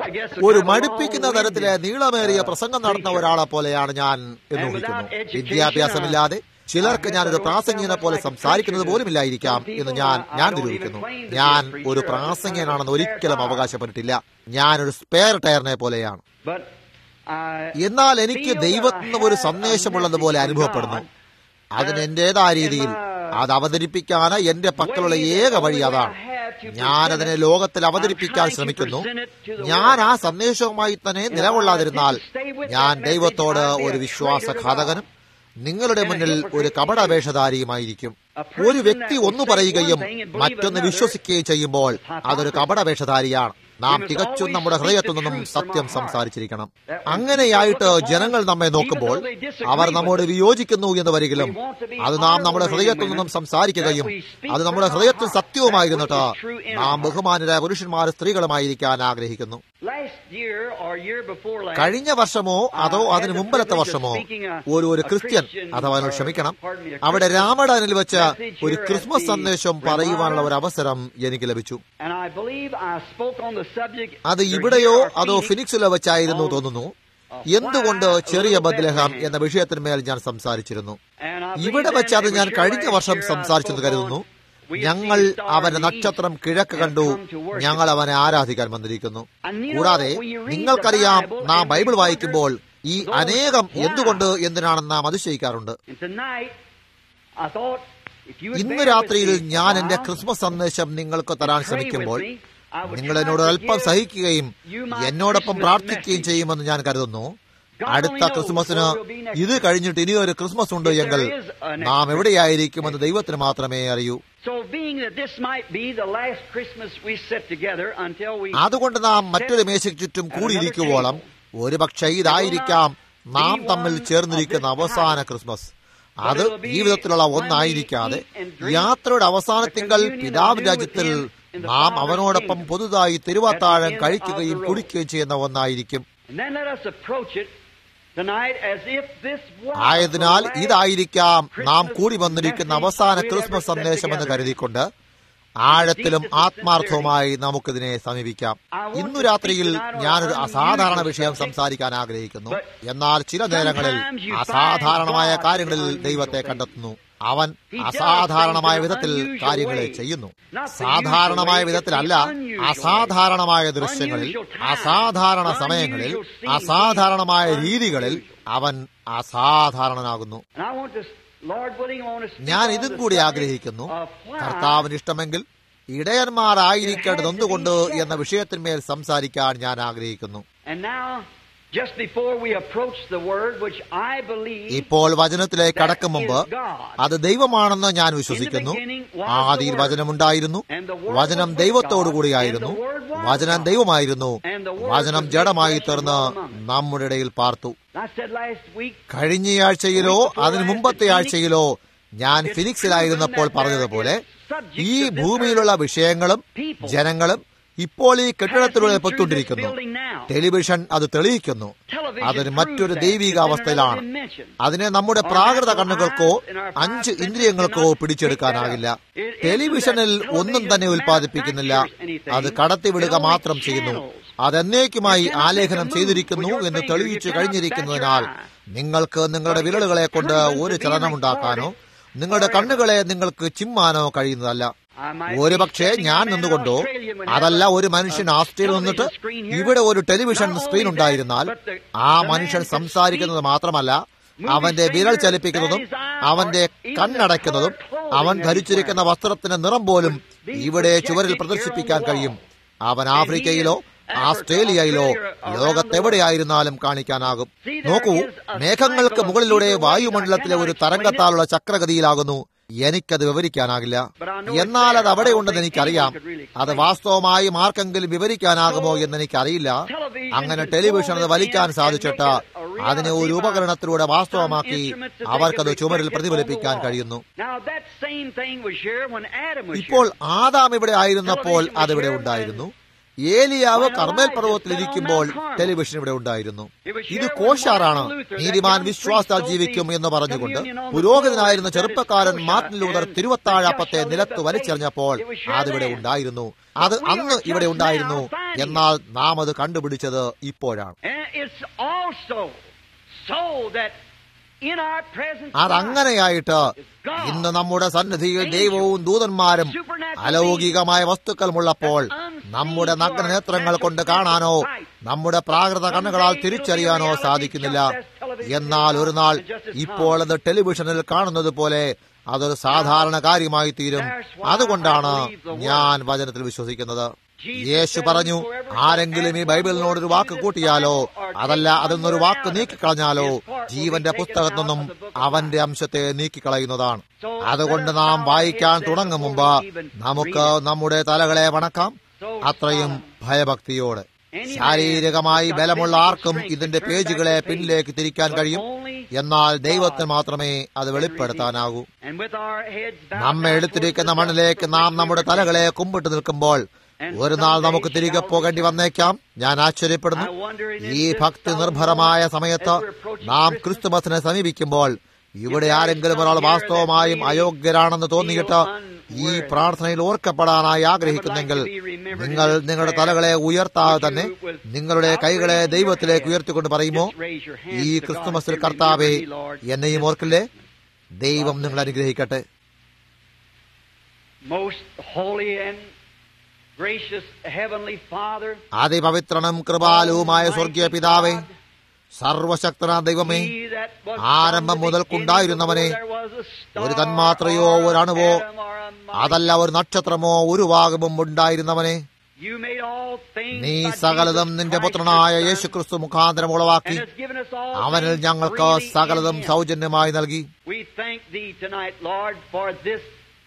ഒരു മടുപ്പിക്കുന്ന തരത്തിലെ നീളമേറിയ പ്രസംഗം നടത്തുന്ന ഒരാളെ പോലെയാണ് ഞാൻ എന്ന് ഊഹിക്കുന്നു വിദ്യാഭ്യാസമില്ലാതെ ചിലർക്ക് ഞാനൊരു പ്രാസംഗികനെ പോലെ സംസാരിക്കുന്നത് പോലുമില്ലായിരിക്കാം എന്ന് ഞാൻ ഞാൻ നിരൂപിക്കുന്നു ഞാൻ ഒരു പ്രാസംഗികനാണെന്ന് ഒരിക്കലും അവകാശപ്പെട്ടിട്ടില്ല ഞാനൊരു സ്പെയർ ടയറിനെ പോലെയാണ് But I എന്നാൽ എനിക്ക് ദൈവത്തിൽ നിന്ന് ഒരു സന്ദേശമുള്ളതുപോലെ അനുഭവപ്പെടുന്നു അതിന് എന്റേതായ രീതിയിൽ അത് അവതരിപ്പിക്കാൻ എന്റെ പക്കലുള്ള ഏക വഴി അതാണ് ഞാൻ അതിനെ ലോകത്തിൽ അവതരിപ്പിക്കാൻ ശ്രമിക്കുന്നു ഞാൻ ആ സന്ദേശവുമായി തന്നെ നിലകൊള്ളാതിരുന്നാൽ ഞാൻ ദൈവത്തോട് ഒരു വിശ്വാസഘാതകനും നിങ്ങളുടെ മുന്നിൽ ഒരു കപടവേഷധാരിയുമായിരിക്കും ഒരു വ്യക്തി ഒന്ന് പറയുകയും മറ്റൊന്ന് വിശ്വസിക്കുകയും ചെയ്യുമ്പോൾ അതൊരു കപടവേഷധാരിയാണ് നാം തികച്ചും നമ്മുടെ ഹൃദയത്തിൽ നിന്നും സത്യം സംസാരിച്ചിരിക്കണം അങ്ങനെയായിട്ട് ജനങ്ങൾ നമ്മെ നോക്കുമ്പോൾ അവർ നമ്മോട് വിയോജിക്കുന്നു എന്ന് വരികിലും അത് നാം നമ്മുടെ ഹൃദയത്തിൽ നിന്നും സംസാരിക്കുകയും അത് നമ്മുടെ ഹൃദയത്തിൽ സത്യവുമായിരുന്നിട്ട് നാം ബഹുമാനരായ പുരുഷന്മാരും സ്ത്രീകളുമായിരിക്കാൻ ആഗ്രഹിക്കുന്നു last year or year before last കഴിഞ്ഞ വർഷമോ അതോ അതിന് മുമ്പലത്തെ വർഷമോ ഒരു ഒരു ക്രിസ്ത്യൻ അഥവാ എന്നോട് ക്ഷമിക്കണം അവിടെ രാമഡാനിൽ വെച്ച് ഒരു ക്രിസ്മസ് സന്ദേശം പറയുവാനുള്ള ഒരു അവസരം എനിക്ക് ലഭിച്ചു and I believe I spoke on the subject അത് ഇവിടെയോ അതോ ഫിനിക്സിലോ വെച്ചായിരുന്നു തോന്നുന്നു എന്തുകൊണ്ട് ചെറിയ ബദ്ലഹാം എന്ന വിഷയത്തിന്മേൽ ഞാൻ സംസാരിച്ചിരുന്നു and I believe ഇവിടെ then വെച്ച് അത് it was ഞാൻ here കഴിഞ്ഞ last വർഷം year I സംസാരിച്ചെന്ന് spoke കരുതുന്നു on, we have ഞങ്ങൾ seen the star അവന്റെ in the നക്ഷത്രം east കിഴക്ക് and കണ്ടു come to worship. ഞങ്ങൾ അവനെ ആരാധിക്കാൻ വന്നിരിക്കുന്നു And you know, കൂടാതെ when you read നിങ്ങൾക്കറിയാം the Bible നാം and ബൈബിൾ you വായിക്കുമ്പോൾ ഈ wonder, അനേകം why? എന്തുകൊണ്ട് എന്തിനാണെന്ന് നാം അതിശയിക്കാറുണ്ട് And tonight I thought if you would ഇന്ന് bear with രാത്രിയിൽ me ഞാൻ a എന്റെ while, ക്രിസ്മസ് സന്ദേശം നിങ്ങൾക്ക് തരാൻ pray ശ്രമിക്കുമ്പോൾ with me, I would നിങ്ങൾ try എന്നോട് to അല്പം give സഹിക്കുകയും you my എന്നോടൊപ്പം Christmas പ്രാർത്ഥിക്കുകയും message. ചെയ്യുമെന്ന് ഞാൻ കരുതുന്നു God അടുത്ത only knows ക്രിസ്മസിന് where we'll be next ഇത് കഴിഞ്ഞിട്ട് ഇനിയൊരു ക്രിസ്മസ് ഉണ്ട് If എങ്കിൽ there is a next നാം എവിടെയായിരിക്കുമെന്ന് ദൈവത്തിന് മാത്രമേ അറിയൂ So being that this might be the last Christmas we sit together until we അതുകൊണ്ട് നാം മറ്റൊരു മേശയ്ക്ക് ചുറ്റും കൂടിയിരിക്കുവോളം ഒരുപക്ഷെ ഇതായിരിക്കാം നാം തമ്മിൽ ചേർന്നിരിക്കുന്ന അവസാന ക്രിസ്മസ് അത് ഈ വിധത്തിലുള്ള ഒന്നായിരിക്കാതെ യാത്രയുടെ അവസാനത്തിങ്കൽ പിതാവ് രാജ്യത്തിൽ നാം അവനോടൊപ്പം പുതുതായി തിരുവാത്താഴം കഴിക്കുകയും കുടിക്കുകയും ചെയ്യുന്ന ഒന്നായിരിക്കും and then let us approach it tonight as if this was ആയതിനാൽ the last ഇതായിരിക്കാം നാം കൂടി വന്നിരിക്കുന്ന അവസാന ക്രിസ്മസ് സന്ദേശമെന്ന് കരുതിക്കൊണ്ട് ആഴത്തിലും ആത്മാർത്ഥവുമായി നമുക്കിതിനെ സമീപിക്കാം ഇന്നു രാത്രിയിൽ ഞാനൊരു അസാധാരണ വിഷയം സംസാരിക്കാൻ ആഗ്രഹിക്കുന്നു എന്നാൽ ചില നേരങ്ങളിൽ അസാധാരണമായ കാര്യങ്ങളിൽ ദൈവത്തെ കണ്ടെത്തുന്നു അവൻ അസാധാരണമായ വിധത്തിൽ കാര്യങ്ങളെ ചെയ്യുന്നു സാധാരണമായ വിധത്തിലല്ല അസാധാരണമായ ദൃശ്യങ്ങളിൽ അസാധാരണ സമയങ്ങളിൽ അസാധാരണമായ രീതികളിൽ അവൻ അസാധാരണനാകുന്നു And I want to, Lord willing, I want to speak ഞാൻ on ഇതും the കൂടി subject ആഗ്രഹിക്കുന്നു of why കർത്താവിന് ഇഷ്ടമെങ്കിൽ ഇടയന്മാരായിരിക്കേണ്ടത് എന്തുകൊണ്ട് എന്ന വിഷയത്തിന്മേൽ സംസാരിക്കാൻ ഞാൻ ആഗ്രഹിക്കുന്നു And now, just before we approach the word, which I believe ഇപ്പോൾ വചനത്തിലേക്ക് കടക്കും മുമ്പ് അത് ദൈവമാണെന്ന് ഞാൻ വിശ്വസിക്കുന്നു ആദിയിൽ വചനമുണ്ടായിരുന്നു വചനം ദൈവത്തോടു കൂടിയായിരുന്നു വചനം ദൈവമായിരുന്നു വചനം ജഡമായി തീർന്ന് നമ്മുടെ ഇടയിൽ പാർത്തു I said last week, കഴിഞ്ഞയാഴ്ചയിലോ അതിനു മുമ്പത്തെ ആഴ്ചയിലോ ഞാൻ ഫിനിക്സിലായിരുന്നപ്പോൾ പറഞ്ഞതുപോലെ ഈ ഭൂമിയിലുള്ള വിഷയങ്ങളും ജനങ്ങളും ഇപ്പോൾ ഈ കെട്ടിടത്തിലൂടെ പൊത്തുകൊണ്ടിരിക്കുന്നു ടെലിവിഷൻ അത് തെളിയിക്കുന്നു അതൊരു മറ്റൊരു ദൈവിക അവസ്ഥയിലാണ് അതിനെ നമ്മുടെ പ്രാകൃത കണ്ണുകൾക്കോ അഞ്ച് ഇന്ദ്രിയങ്ങൾക്കോ പിടിച്ചെടുക്കാനാകില്ല ടെലിവിഷനിൽ ഒന്നും തന്നെ ഉൽപ്പാദിപ്പിക്കുന്നില്ല അത് കടത്തിവിടുക മാത്രം ചെയ്യുന്നു അതെന്നേക്കുമായി ആലേഖനം ചെയ്തിരിക്കുന്നു എന്ന് തെളിയിച്ചു കഴിഞ്ഞിരിക്കുന്നതിനാൽ നിങ്ങൾക്ക് നിങ്ങളുടെ വിരലുകളെ കൊണ്ട് ഒരു ചലനമുണ്ടാക്കാനോ നിങ്ങളുടെ കണ്ണുകളെ നിങ്ങൾക്ക് ചിമ്മാനോ കഴിയുന്നതല്ല ഒരുപക്ഷെ ഞാൻ നിന്നുകൊണ്ടോ അതല്ല ഒരു മനുഷ്യൻ ആസ്ട്രേലിയയിൽ നിന്നിട്ട് ഇവിടെ ഒരു ടെലിവിഷൻ സ്ക്രീൻ ഉണ്ടായിരുന്നാൽ ആ മനുഷ്യൻ സംസാരിക്കുന്നത് മാത്രമല്ല അവന്റെ വിരൽ ചലിപ്പിക്കുന്നതും അവന്റെ കണ്ണടയ്ക്കുന്നതും അവൻ ധരിച്ചിരിക്കുന്ന വസ്ത്രത്തിന്റെ നിറം പോലും ഇവിടെ ചുവരിൽ പ്രദർശിപ്പിക്കാൻ കഴിയും അവൻ ആഫ്രിക്കയിലോ ആസ്ട്രേലിയയിലോ ലോകത്തെവിടെയായിരുന്നാലും കാണിക്കാനാകും നോക്കൂ മേഘങ്ങൾക്ക് മുകളിലൂടെ വായുമണ്ഡലത്തിലെ ഒരു തരംഗത്താലുള്ള ചക്രഗതിയിലാകുന്നു എനിക്കത് വിവരിക്കാനാകില്ല എന്നാൽ അത് അവിടെ ഉണ്ടെന്ന് എനിക്കറിയാം അത് വാസ്തവമായി ആർക്കെങ്കിലും വിവരിക്കാനാകുമോ എന്ന് എനിക്കറിയില്ല അങ്ങനെ ടെലിവിഷൻ അത് വലിക്കാൻ സാധിച്ചിട്ട് അതിനെ ഒരു ഉപകരണത്തിലൂടെ വാസ്തവമാക്കി അവർക്കത് ചുമരിൽ പ്രതിഫലിപ്പിക്കാൻ കഴിയുന്നു Now that same thing was here when Adam was ഇപ്പോൾ here. ആദാം ഇവിടെ ആയിരുന്നപ്പോൾ അതിവിടെ ഉണ്ടായിരുന്നു ഏലിയാവ് കർമ്മേൽ പർവ്വതത്തിൽ ഇരിക്കുമ്പോൾ ടെലിവിഷൻ ഇവിടെ ഉണ്ടായിരുന്നു ഇത് കോഷാറാണ് നീതിമാൻ വിശ്വാസത്താൽ ജീവിക്കും എന്ന് പറഞ്ഞുകൊണ്ട് പുരോഹിതനായിരുന്ന ചെറുപ്പക്കാരൻ മാർട്ടിൻ ലൂതർ തിരുവത്താഴാപ്പത്തെ നിലത്ത് വലിച്ചെറിഞ്ഞപ്പോൾ അതിവിടെ ഉണ്ടായിരുന്നു അത് അന്ന് ഇവിടെ ഉണ്ടായിരുന്നു എന്നാൽ നാം അത് കണ്ടുപിടിച്ചത് ഇപ്പോഴാണ് And it's also so that in our present time, അതങ്ങനെയായിട്ട് ഇന്ന് നമ്മുടെ സന്നിധിയിൽ ദൈവവും ദൂതന്മാരും അലൗകികമായ വസ്തുക്കളുമുള്ളപ്പോൾ നമ്മുടെ നഗ്നനേത്രങ്ങൾ കൊണ്ട് കാണാനോ നമ്മുടെ പ്രാകൃത കണ്ണുകളാൽ തിരിച്ചറിയാനോ സാധിക്കുന്നില്ല എന്നാൽ ഒരു നാൾ ഇപ്പോൾ അത് ടെലിവിഷനിൽ കാണുന്നത് പോലെ അതൊരു സാധാരണ കാര്യമായി തീരും അതുകൊണ്ടാണ് ഞാൻ വചനത്തിൽ വിശ്വസിക്കുന്നത് യേശു പറഞ്ഞു ആരെങ്കിലും ഈ ബൈബിളിനോട് ഒരു വാക്ക് കൂട്ടിയാലോ അതല്ല അതിന്നൊരു വാക്ക് നീക്കിക്കളഞ്ഞാലോ ജീവന്റെ പുസ്തകത്തിൽ നിന്നും അവന്റെ അംശത്തെ നീക്കിക്കളയുന്നതാണ് അതുകൊണ്ട് നാം വായിക്കാൻ തുടങ്ങും മുമ്പ് നമുക്ക് നമ്മുടെ തലകളെ വണക്കാം അത്രയും ഭയഭക്തിയോടെ ശാരീരികമായി ബലമുള്ള ആർക്കും ഇതിന്റെ പേജുകളെ പിന്നിലേക്ക് തിരിക്കാൻ കഴിയും എന്നാൽ ദൈവത്തിന് മാത്രമേ അത് വെളിപ്പെടുത്താനാകൂ and with our heads bowed നമ്മെ down എടുത്തിരിക്കുന്ന towards the മണ്ണിലേക്ക് നാം നമ്മുടെ തലകളെ കുമ്പിട്ട് നിൽക്കുമ്പോൾ ഒരു നാൾ നമുക്ക് തിരികെ പോകേണ്ടി വന്നേക്കാം ഞാൻ ആശ്ചര്യപ്പെടുന്നു ഈ ഭക്തി നിർഭരമായ സമയത്ത് നാം ക്രിസ്തുമസിനെ സമീപിക്കുമ്പോൾ ഇവിടെ ആരെങ്കിലും ഒരാൾ വാസ്തവമായും അയോഗ്യരാണെന്ന് തോന്നിയിട്ട് ഈ പ്രാർത്ഥനയിൽ ഓർക്കപ്പെടാനായി ആഗ്രഹിക്കുന്നെങ്കിൽ നിങ്ങൾ നിങ്ങളുടെ തലകളെ ഉയർത്താതെ തന്നെ നിങ്ങളുടെ കൈകളെ ദൈവത്തിലേക്ക് ഉയർത്തിക്കൊണ്ട് പറയുമോ ഈ ക്രിസ്തുമസിൽ കർത്താവെ എന്നെയും ഓർക്കില്ലേ ദൈവം നിങ്ങൾ അനുഗ്രഹിക്കട്ടെ Most holy and gracious Heavenly Father, അതിപവിത്രനും കൃപാലുവുമായ സ്വർഗീയ പിതാവേ സർവശക്തനാ ദൈവമേ He that was ആരംഭം from the മുതൽക്കുണ്ടായിരുന്നവനെ beginning before there was a star ഒരു തന്മാത്രയോ or ഒരു അണുവോ atom or a molecule. അതല്ല ഒരു നക്ഷത്രമോ ഒരു വാഗമും ഉണ്ടായിരുന്നവനെ You made all things നീ by സകലതും Jesus നിന്റെ Christ, പുത്രനായ your Son, യേശുക്രിസ്തു മുഖാന്തരം ഉളവാക്കി and has given us all അവനിൽ things ഞങ്ങൾക്ക് freely in സകലതും Him. സൗജന്യമായി നൽകി We thank Thee tonight, Lord, for this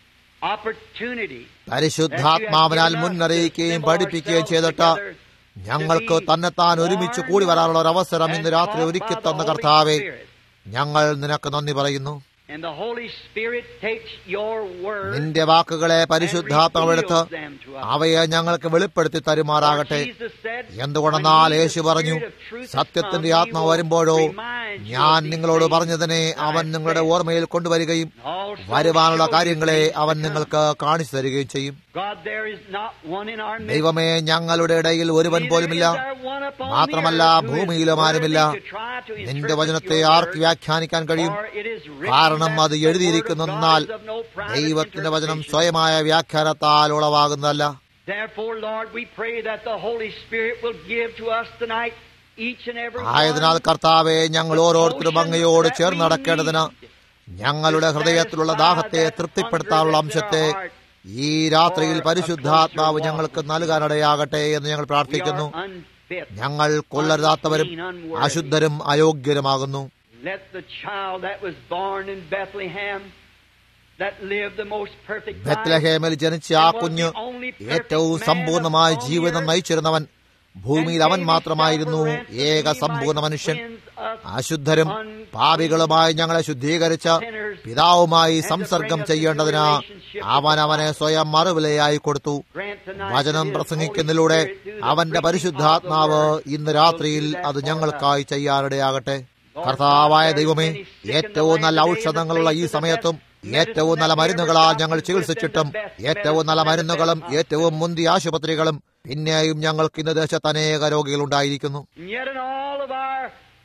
opportunity പരിശുദ്ധാത്മാവിനാൽ മുന്നറിയിക്കുകയും പഠിപ്പിക്കുകയും ചെയ്തിട്ട് ഞങ്ങൾക്ക് തന്നെത്താൻ ഒരുമിച്ച് കൂടി വരാനുള്ള ഒരു അവസരം ഇന്ന് രാത്രി ഒരുക്കി തന്ന കർത്താവെ ഞങ്ങൾ നിനക്ക് നന്ദി പറയുന്നു And the Holy Spirit takes your word നിന്റെ വാക്കുകളെ and പരിശുദ്ധാത്മാവെടുത്ത് reveals them to us. അവയെ ഞങ്ങൾക്ക് വെളിപ്പെടുത്തി തരുമാറാകട്ടെ For Jesus said, എന്തുകൊണ്ടെന്നാൽ "When he, യേശു the പറഞ്ഞു Spirit of truth, has സത്യത്തിന്റെ come, he ആത്മാവ് will വരുമ്പോഴോ remind you ഞാൻ of these നിങ്ങളോട് things പറഞ്ഞതിനെ I അവൻ have നിങ്ങളുടെ said." ഓർമ്മയിൽ കൊണ്ടുവരികയും Also വരുവാനുള്ള show you കാര്യങ്ങളെ things to അവൻ come. നിങ്ങൾക്ക് കാണിച്ചു തരികയും ചെയ്യും God, there is not one in our midst. ദൈവമേ ഞങ്ങളുടെ ഇടയിൽ ഒരുവൻ Neither പോലുമില്ല is there one upon the മാത്രമല്ല earth who is ഭൂമിയിലും ആരുമില്ല worthy to try to നിന്റെ interpret വചനത്തെ your ആർക്ക് word. വ്യാഖ്യാനിക്കാൻ കഴിയും For it is written കാരണം that അത് the word of എഴുതിയിരിക്കുന്നെന്നാൽ God is of no private ദൈവത്തിന്റെ വചനം interpretation. സ്വയമായ വ്യാഖ്യാനത്താൽ ഉളവാകുന്നതല്ല Therefore, Lord, we pray that the Holy Spirit will give to us tonight each and every ആയതിനാൽ one കർത്താവെ ഞങ്ങൾ ഓരോരുത്തരും അങ്ങയോട് ചേർന്ന് നടക്കേണ്ടതിന് ഞങ്ങളുടെ ഹൃദയത്തിലുള്ള ദാഹത്തെ തൃപ്തിപ്പെടുത്താനുള്ള അംശത്തെ ഈ രാത്രിയിൽ പരിശുദ്ധാത്മാവ് ഞങ്ങൾക്ക് നൽകാനിടയാകട്ടെ എന്ന് ഞങ്ങൾ We പ്രാർത്ഥിക്കുന്നു are unfit. ഞങ്ങൾ കൊള്ളരുതാത്തവരും അശുദ്ധരും അയോഗ്യരുമാകുന്നു Let the child that was born in Bethlehem, that lived the most perfect life, ബത്ലഹേമിൽ ജനിച്ച ആ കുഞ്ഞ് ഏറ്റവും സമ്പൂർണമായ ജീവിതം നയിച്ചിരുന്നവൻ ഭൂമിയിൽ അവൻ മാത്രമായിരുന്നു ഏക സമ്പൂർണ്ണ മനുഷ്യൻ അശുദ്ധരും പാപികളുമായി ഞങ്ങളെ ശുദ്ധീകരിച്ച പിതാവുമായി സംസർഗം ചെയ്യേണ്ടതിന് അവൻ അവനെ സ്വയം മറുവിലയായി കൊടുത്തു വചനം പ്രസംഗിക്കുന്നതിലൂടെ അവന്റെ പരിശുദ്ധാത്മാവ് ഇന്ന് രാത്രിയിൽ അത് ഞങ്ങൾക്കായി ചെയ്യാനിടയാകട്ടെ കർത്താവായ ദൈവമേ ഏറ്റവും നല്ല ഔഷധങ്ങളുള്ള ഈ സമയത്തും ഏറ്റവും നല്ല മരുന്നുകളാൽ ഞങ്ങൾ ചികിത്സിച്ചിട്ടും ഏറ്റവും നല്ല മരുന്നുകളും ഏറ്റവും മുന്തിയ ആശുപത്രികളും പിന്നെയും ഞങ്ങൾക്ക് ഇന്ന് ദേശത്ത് അനേക രോഗികളുണ്ടായിരിക്കുന്നു And yet in all of our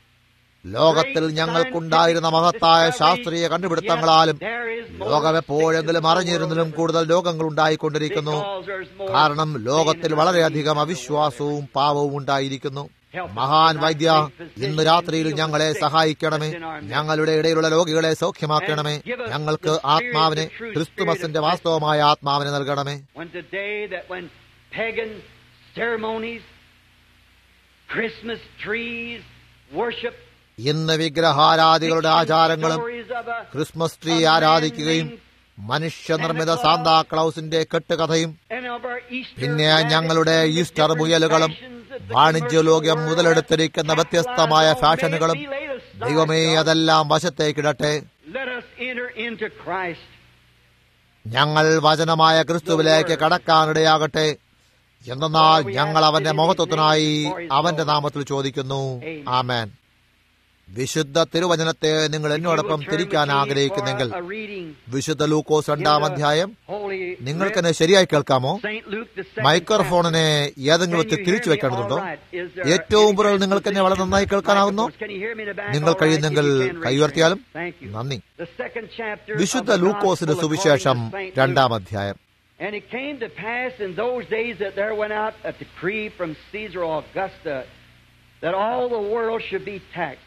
ലോകത്തിൽ ഞങ്ങൾക്കുണ്ടായിരുന്ന മഹത്തായ ശാസ്ത്രീയ കണ്ടുപിടുത്തങ്ങളാലും ലോകം എപ്പോഴെങ്കിലും അറിഞ്ഞിരുന്നതിലും കൂടുതൽ രോഗങ്ങൾ ഉണ്ടായിക്കൊണ്ടിരിക്കുന്നു കാരണം ലോകത്തിൽ വളരെയധികം അവിശ്വാസവും പാവവും ഉണ്ടായിരിക്കുന്നു മഹാൻ വൈദ്യ ഇന്ന് രാത്രിയിൽ ഞങ്ങളെ സഹായിക്കണമേ ഞങ്ങളുടെ ഇടയിലുള്ള രോഗികളെ സൗഖ്യമാക്കണമേ ഞങ്ങൾക്ക് ആത്മാവിനെ ക്രിസ്തുമസിന്റെ വാസ്തവമായ ആത്മാവിനെ നൽകണമേ when today that when pagan ceremonies, Christmas trees, worship, ഇന്ന് വിഗ്രഹാരാധികളുടെ ആചാരങ്ങളും stories of a Christmas tree ആരാധിക്കുകയും മനുഷ്യനിർമ്മിത സാന്താക്ലൗസിന്റെ കെട്ടുകഥയും and of our Easter പിന്നെ rabbits ഞങ്ങളുടെ and the ഈസ്റ്റർ different മുയലുകളും fashions that the വാണിജ്യലോകം commercial മുതലെടുത്തിരിക്കുന്ന world വ്യത്യസ്തമായ capitalized on. May it ഫാഷനുകളും be laid aside, ദൈവമേ God. അതെല്ലാം വശത്തേക്കിടട്ടെ Let us enter into Christ. ഞങ്ങൾ വചനമായ ക്രിസ്തുവിലേക്ക് കടക്കാനിടയാകട്ടെ എന്തെന്നാൽ ഞങ്ങൾ അവന്റെ മഹത്വത്തിനായി അവന്റെ നാമത്തിൽ ചോദിക്കുന്നു ആമേൻ വിശുദ്ധ തിരുവചനത്തെ നിങ്ങൾ എന്നോടൊപ്പം തിരിക്കാൻ ആഗ്രഹിക്കുന്നെങ്കിൽ വിശുദ്ധ ലൂക്കോസ് രണ്ടാം അധ്യായം നിങ്ങൾക്കെന്നെ ശരിയായി കേൾക്കാമോ മൈക്രോഫോണിനെ ഏതെങ്കിലും വിധത്തിൽ തിരിച്ചു വെക്കേണ്ടതുണ്ടോ ഏറ്റവും പുറകിൽ നിങ്ങൾക്ക് എന്നെ വളരെ നന്നായി കേൾക്കാനാവുന്നു നിങ്ങൾ കഴിയുന്നെങ്കിൽ കൈയുയർത്തിയാലും നന്ദി വിശുദ്ധ ലൂക്കോസിന്റെ സുവിശേഷം രണ്ടാം അധ്യായം And it came to pass in those days that there went out a decree from Caesar Augusta that all the world should be taxed.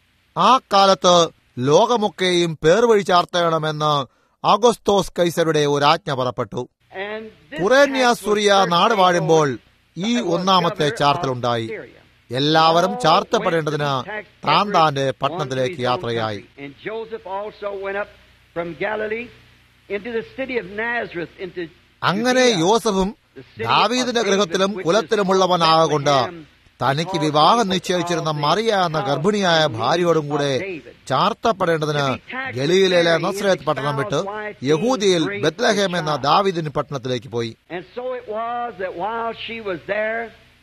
ആ കാലത്ത് ലോകമൊക്കെയും പേർവഴി ചാർത്തണമെന്ന് ആഗോസ്തോസ് കൈസരുടെ ഒരു ആജ്ഞ പുറപ്പെട്ടു And this കുറേന്യ tax was സുറിയ first നാട് laid വാഴുമ്പോൾ on ഈ the ഒന്നാമത്തെ governor of ചാർത്തലുണ്ടായി Syria. എല്ലാവരും All ചാർത്തപ്പെടേണ്ടതിന് went to be taxed താൻ every താന്റെ one to പട്ടണത്തിലേക്ക് his own യാത്രയായി country. And Joseph also went up from Galilee into the city of Nazareth into അങ്ങനെ Judea, യോസഫും the city ദാവീദിന്റെ of ഗൃഹത്തിലും David, which is കുലത്തിലുമുള്ളവനാകൊണ്ട് Bethlehem, തനിക്ക് because വിവാഹം he was നിശ്ചയിച്ചിരുന്ന of the Mariya എന്ന house ഗർഭിണിയായ and ഭാര്യയോടും lineage കൂടെ of David. ചാർത്തപ്പെടേണ്ടതിന് ഗലീലയിലെ നസ്രേത്ത് പട്ടണം വിട്ട് യഹൂദിയിൽ ബത്ലഹേം എന്ന ദാവീദിന് പട്ടണത്തിലേക്ക് പോയി And so it was that while she was there,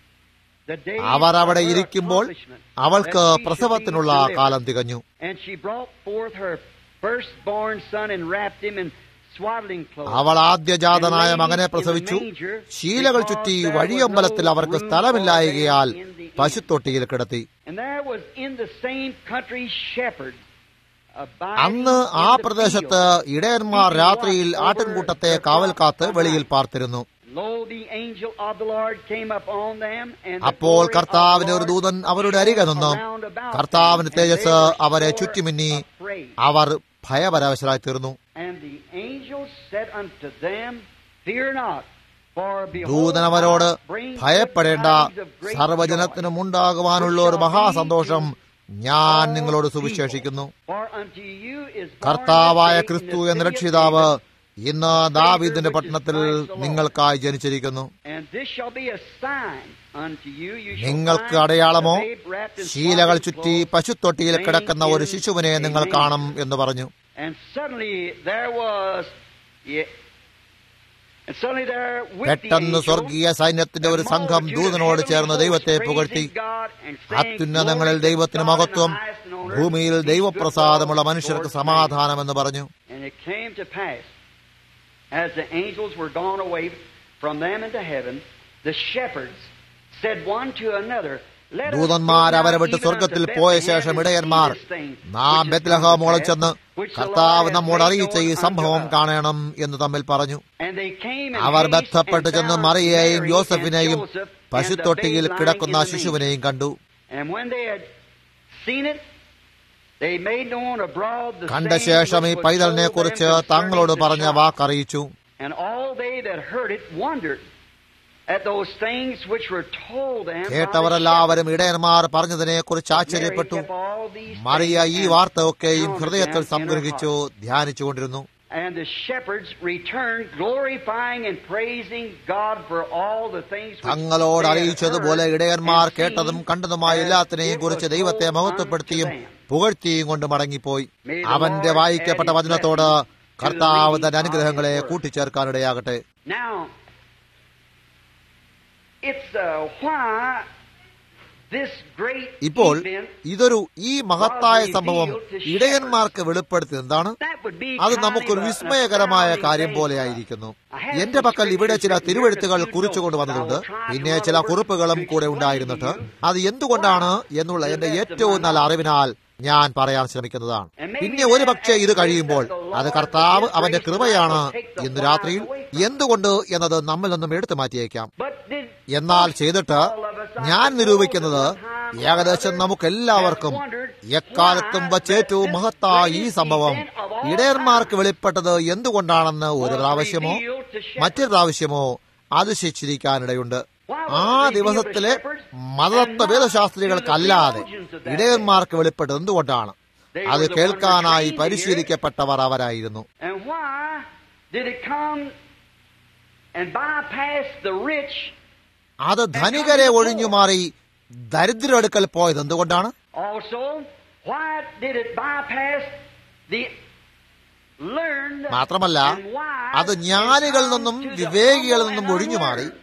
the days അവർ അവിടെ of her ഇരിക്കുമ്പോൾ accomplishment, അവൾക്ക് that she should be പ്രസവത്തിനുള്ള delivered. കാലം തികഞ്ഞു And she brought forth her firstborn son and wrapped him in swaddling clothes. അവൾ ആദ്യജാതനായ മകനെ പ്രസവിച്ചു ശീലകൾ ചുറ്റി വഴിയമ്പലത്തിൽ അവർക്ക് സ്ഥലമില്ലായകയാൽ പശുത്തൊട്ടിയിൽ കിടത്തി And there was in the same country shepherds abiding അന്ന് ആ in the പ്രദേശത്ത് field, ഇടയന്മാർ keeping രാത്രിയിൽ watch over ആട്ടിൻകൂട്ടത്തെ their കാവൽ flock കാത്ത് by വെളിയിൽ night. പാർത്തിരുന്നു Lo, the angel of the Lord came upon them, and the അപ്പോൾ glory of കർത്താവിന്റെ the ഒരു Lord ദൂതൻ അവരുടെ അരികെ നിന്നു around about കർത്താവിന്റെ them, and Tejas they were അവരെ sore ചുറ്റിമിന്നി afraid. അവർ ഭയപരവശരായി തീർന്നു And the angel said unto them, Fear not, for behold, ദൂതൻ അവരോട് I bring good ഭയപ്പെടേണ്ട tidings of great സർവ്വജനത്തിനും joy, ഉണ്ടാകുവാനുള്ള ഒരു മഹാസന്തോഷം ഞാൻ നിങ്ങളോട് സുവിശേഷിക്കുന്നു For unto you is born കർത്താവായ this day in ക്രിസ്തു the എന്ന city of രക്ഷിതാവ് David, ഇന്ന് ദാവീദിന്റെ പട്ടണത്തിൽ നിങ്ങൾക്കായി ജനിച്ചിരിക്കുന്നു And this shall be a sign unto you. You shall നിങ്ങൾക്ക് find അടയാളമോ the babe wrapped in ശീലകൾ swaddling ചുറ്റി clothes, പശുത്തൊട്ടിയിൽ laying കിടക്കുന്ന ഒരു in ശിശുവിനെ a നിങ്ങൾ manger. കാണും എന്ന് പറഞ്ഞു And suddenly there was, yeah, and suddenly there with the പെട്ടെന്ന് angel, സ്വർഗീയ സൈന്യത്തിന്റെ ഒരു a സംഘം multitude of ദൂതനോട് heavenly ചേർന്ന് hosts ദൈവത്തെ praising പുകഴ്ത്തി God and saying, അത്യുന്നതങ്ങളിൽ "Glory to ദൈവത്തിന് God in the മഹത്വം highest and on earth ഭൂമിയിൽ peace, ദൈവപ്രസാദമുള്ള goodwill മനുഷ്യർക്ക് towards men." സമാധാനമെന്ന് പറഞ്ഞു And it came to pass, as the angels were gone away from them into heaven, the shepherds said one to another, Let us ദൂതന്മാർ go അവരെ now വിട്ട് even സ്വർഗത്തിൽ unto പോയ Bethlehem ശേഷം and see ഇടയന്മാർ this thing നാം which is come to ബെത്ലഹോമോളം pass, ചെന്ന് which the കർത്താവ് Lord hath നമ്മോട് made അറിയിച്ച ഈ known സംഭവം unto us. കാണണം എന്ന് തമ്മിൽ പറഞ്ഞു And they came in our haste ബന്ധപ്പെട്ട് and ചെന്ന് found മറിയയെയും Mary യോസഫിനെയും and Joseph and the പശുത്തൊട്ടിയിൽ babe കിടക്കുന്ന lying in the ശിശുവിനെയും കണ്ടു manger. And when they had seen it, they made known abroad the കണ്ട saying ശേഷം ഈ which was പൈതലിനെ told them കുറിച്ച് concerning തങ്ങളോട് the പറഞ്ഞ child. വാക്കറിയിച്ചു And all they that heard it wondered at those things which were told them. by the കേട്ടവരെല്ലാവരും ഇടയന്മാർ പറഞ്ഞതിനെ കുറിച്ച് shepherds. ആശ്ചര്യപ്പെട്ടു Mary kept all these Mariya things ഈ and വാർത്ത ഒക്കെയും counted ഹൃദയത്തിൽ them in her സംഗ്രഹിച്ചു heart. ധ്യാനിച്ചുകൊണ്ടിരുന്നു And the shepherds returned, glorifying and praising God for all the things which തങ്ങളോട് they had അറിയിച്ചതുപോലെ heard ഇടയന്മാർ and കേട്ടതും seen കണ്ടതുമായ as എല്ലാത്തിനെയും it കുറിച്ച് was ദൈവത്തെ told മഹത്വപ്പെടുത്തിയും unto them. പുകഴ്ത്തിയും കൊണ്ട് മടങ്ങിപ്പോയി May the അവന്റെ Lord വായിക്കപ്പെട്ട add his വചനത്തോട് blessing to the കർത്താവ് reading തന്റെ of his അനുഗ്രഹങ്ങളെ word. കൂട്ടിച്ചേർക്കാനിടയാകട്ടെ Now, it's uh, why this great ഇപ്പോൾ event ഇതൊരു ഈ മഹത്തായ സംഭവം ഇടയന്മാർക്ക് വെളിപ്പെടുത്തിയത് എന്താണ് that would be അത് kind നമുക്കൊരു of a- an വിസ്മയകരമായ astounding കാര്യം thing പോലെ for us. ആയിരിക്കുന്നു I have എന്റെ some പക്കൽ ഇവിടെ ചില scriptures തിരുവെഴുത്തുകൾ written here, കുറിച്ചുകൊണ്ട് a few വന്നിട്ടുണ്ട് notes. I will try to പിന്നെ run ചില over കുറിപ്പുകളും to കൂടെ explain ഉണ്ടായിരുന്നിട്ട് to you അത് എന്തുകൊണ്ടാണ് എന്നുള്ള to the എന്റെ best of ഏറ്റവും my നല്ല knowledge. അറിവിനാൽ ഞാൻ പറയാൻ ശ്രമിക്കുന്നതാണ് And maybe പിന്നെ ഒരു പക്ഷേ ഇത് കഴിയുമ്പോൾ that the Lord അത് കർത്താവ് will അവന്റെ grace കൃപയാണ് will take the ഇന്ന് രാത്രിയിൽ wise away from us. എന്തുകൊണ്ട് എന്നത് നമ്മിൽ നിന്നും എടുത്തു മാറ്റിയേക്കാം But did എന്നാൽ ചെയ്തിട്ട് ഞാൻ നിരൂപിക്കുന്നത് ഏകദേശം നമുക്കെല്ലാവർക്കും എക്കാലത്തും വച്ച് ഏറ്റവും മഹത്തായ ഈ സംഭവം ഇടയന്മാർക്ക് വെളിപ്പെട്ടത് എന്തുകൊണ്ടാണെന്ന് ഒരു പ്രാവശ്യമോ മറ്റൊരു പ്രാവശ്യമോ അതിശിച്ചിരിക്കാനിടയുണ്ട് ആ ദിവസത്തിലെ മതത്വ വേദശാസ്ത്രികൾക്കല്ലാതെ ഇടയന്മാർക്ക് വെളിപ്പെട്ടത് എന്തുകൊണ്ടാണ് അത് കേൾക്കാനായി പരിശീലിക്കപ്പെട്ടവർ അവരായിരുന്നു And why did it come and bypass the rich? അത് ധനികരെ ഒഴിഞ്ഞുമാറി ദരിദ്രടുക്കൽ പോയത് എന്തുകൊണ്ടാണ് Also, why did it bypass the learned? മാത്രമല്ല And why അത് did it ജ്ഞാനികളിൽ come നിന്നും to the വിവേകികളിൽ humble നിന്നും and ഒഴിഞ്ഞുമാറി unlearned?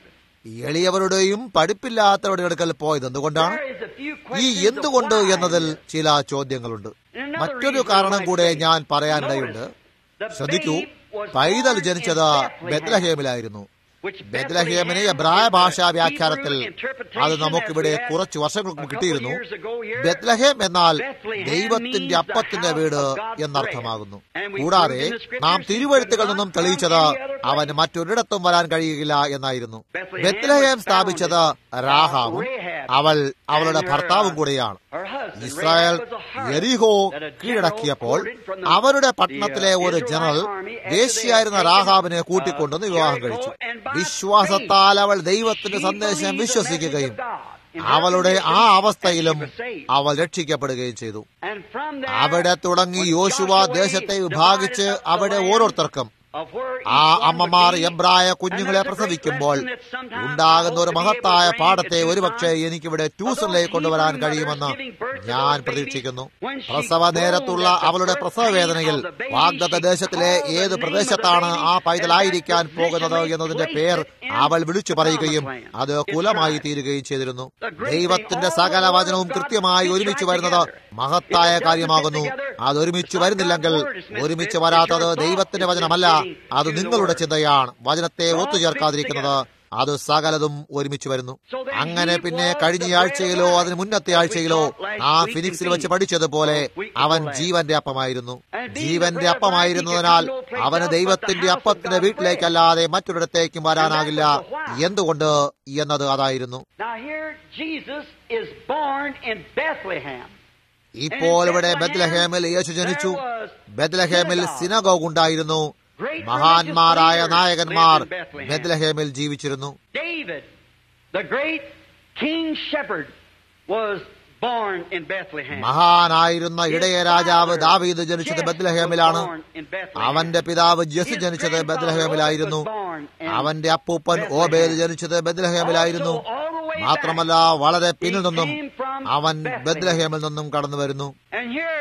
എളിയവരുടെയും പഠിപ്പില്ലാത്തവരുടെ അടുക്കൽ പോയത് എന്തുകൊണ്ടാണ് There is a few ഈ questions of എന്തുകൊണ്ട് why. എന്നതിൽ ചില ചോദ്യങ്ങളുണ്ട് And another മറ്റൊരു reason കാരണം I'd കൂടെ say, ഞാൻ പറയാനിടയുണ്ട് notice, the ശ്രദ്ധിക്കൂ babe was Paithal born in ജനിച്ചത് Bethlehem, ബെത്ലഹേമിലായിരുന്നു which ബെത്ലഹേമിനെ Bethlehem എബ്രായ is the ഭാഷാ Hebrew വ്യാഖ്യാനത്തിൽ interpretation അത് നമുക്കിവിടെ as we had കുറച്ച് വർഷങ്ങൾക്ക് a മുമ്പ് couple കിട്ടിയിരുന്നു years ago here. ബെത്ലഹേം എന്നാൽ Bethlehem ദൈവത്തിന്റെ means the അപ്പത്തിന്റെ house വീട് of God's എന്നർത്ഥമാകുന്നു bread. And we കൂടാതെ proved in the scriptures നാം he തിരുവഴുത്തുകളിൽ could നിന്നും not തെളിയിച്ചത് come any other place. അവന് മറ്റൊരിടത്തും വരാൻ കഴിയുകയില്ല എന്നായിരുന്നു Bethlehem ബെത്ലഹേം was സ്ഥാപിച്ചത് founded രാഹാമും by Rahab അവൾ അവളുടെ and her, ഭർത്താവും uh, കൂടെയാണ് her husband. Israel Rahab was a harlot എരിഹോ that a general കീഴടക്കിയപ്പോൾ quoted from the- അവരുടെ the, പട്ടണത്തിലെ uh, ഒരു Israelite general army after they വേശ്യയായിരുന്ന had taken, രാഹാബിനെ uh, കൂട്ടിക്കൊണ്ടുവന്ന് വിവാഹം Jericho, കഴിച്ചു and by വിശ്വാസത്താൽ അവൾ ദൈവത്തിന്റെ she സന്ദേശം believed the വിശ്വസിക്കുകയും message of God. In her അവളുടെ ആ condition, അവസ്ഥയിലും and she was saved. അവൾ രക്ഷിക്കപ്പെടുകയും ചെയ്തു And from there, അവിടെ തുടങ്ങി when യോശുവ Joshua ദേശത്തെ divided വിഭാഗിച്ച് up the അവിടെ land ഓരോരുത്തർക്കും of where ആ each one would അമ്മമാർ be, എബ്രായ and കുഞ്ഞുങ്ങളെ there's a great പ്രസവിക്കുമ്പോൾ lesson that sometimes ഉണ്ടാകുന്ന I ഒരു hope to be മഹത്തായ able to bring പാഠത്തെ to ഒരുപക്ഷെ Tucson. എനിക്കിവിടെ Although ട്യൂഷനിലേക്ക് കൊണ്ടുവരാൻ Hebrew കഴിയുമെന്ന് mothers giving birth to ഞാൻ those പ്രതീക്ഷിക്കുന്നു babies, when she പ്രസവ groaned നേരത്തുള്ള at the അവളുടെ birth പ്രസവ pain വേദനയിൽ of the baby, വാഗ്ദത്ത she ദേശത്തിലെ called the ഏത് name of the പ്രദേശത്താണ് baby, ആ and പൈതലായിരിക്കാൻ that പോകുന്നത് positionally എന്നതിന്റെ placed പേർ it in അവൾ വിളിച്ചു the പറയുകയും promised land. അത് It's കുലമായി right. തീരുകയും ചെയ്തിരുന്നു The great ദൈവത്തിന്റെ thing, സകല all the വചനവും word of God കൃത്യമായി fits ഒരുമിച്ച് right വരുന്നത് together. മഹത്തായ If it doesn't കാര്യമാകുന്നു fit together, അത് ഒരുമിച്ച് it's not വരുന്നില്ലെങ്കിൽ God's word, it's misfit. ഒരുമിച്ച് It's വരാത്തത് your thought. ദൈവത്തിന്റെ It's വചനമല്ല misfitting അത് to the നിങ്ങളുടെ word. ചിന്തയാണ് വചനത്തെ All ഒത്തുചേർക്കാതിരിക്കുന്നത് അത് സകലതും ഒരുമിച്ച് വരുന്നു So then അങ്ങനെ he പിന്നെ was കഴിഞ്ഞ the bread ആഴ്ചയിലോ of life, അതിന് മുന്നത്തെ as we ആഴ്ചയിലോ taught last ആ week in ഫിനിക്സിൽ വെച്ച് Phoenix, പഠിച്ചതുപോലെ a week അവൻ before last. ജീവന്റെ അപ്പമായിരുന്നു And being the ജീവന്റെ bread of life, അപ്പമായിരുന്നതിനാൽ he could come no place അവന് else but the ദൈവത്തിന്റെ house of അപ്പത്തിന്റെ God's വീട്ടിലേക്കല്ലാതെ മറ്റൊരിടത്തേക്കും വരാനാകില്ല And that was the why. എന്തുകൊണ്ട് എന്നത് അതായിരുന്നു Now here Jesus is born in Bethlehem. ഇപ്പോൾ ഇവിടെ ബെത്ലഹേമിൽ യേശു ജനിച്ചു ബെത്ലഹേമിൽ സിനഗോഗ് ഉണ്ടായിരുന്നു മഹാന്മാരായ നായകന്മാർ ബെത്ലഹേമിൽ ജീവിച്ചിരുന്നു David, the great king shepherd, was born in Bethlehem. മഹാനായിരുന്ന His ഇടയ രാജാവ് father, ദാവീദ് ജനിച്ചത് Jesse, ബെത്ലഹേമിലാണ് was born in Bethlehem. അവന്റെ പിതാവ് ജെസ് His ജനിച്ചത് grandfather ബെത്ലഹേമിലായിരുന്നു was born in അവന്റെ അപ്പൂപ്പൻ Bethlehem. ഓബേദ് ജനിച്ചത് ബെത്ലഹേമിലായിരുന്നു Also, all the way മാത്രമല്ല back, വളരെ പിന്നിൽ നിന്നും he came from അവൻ Bethlehem. ബെത്ലഹേമിൽ നിന്നും കടന്നു വരുന്നു And here,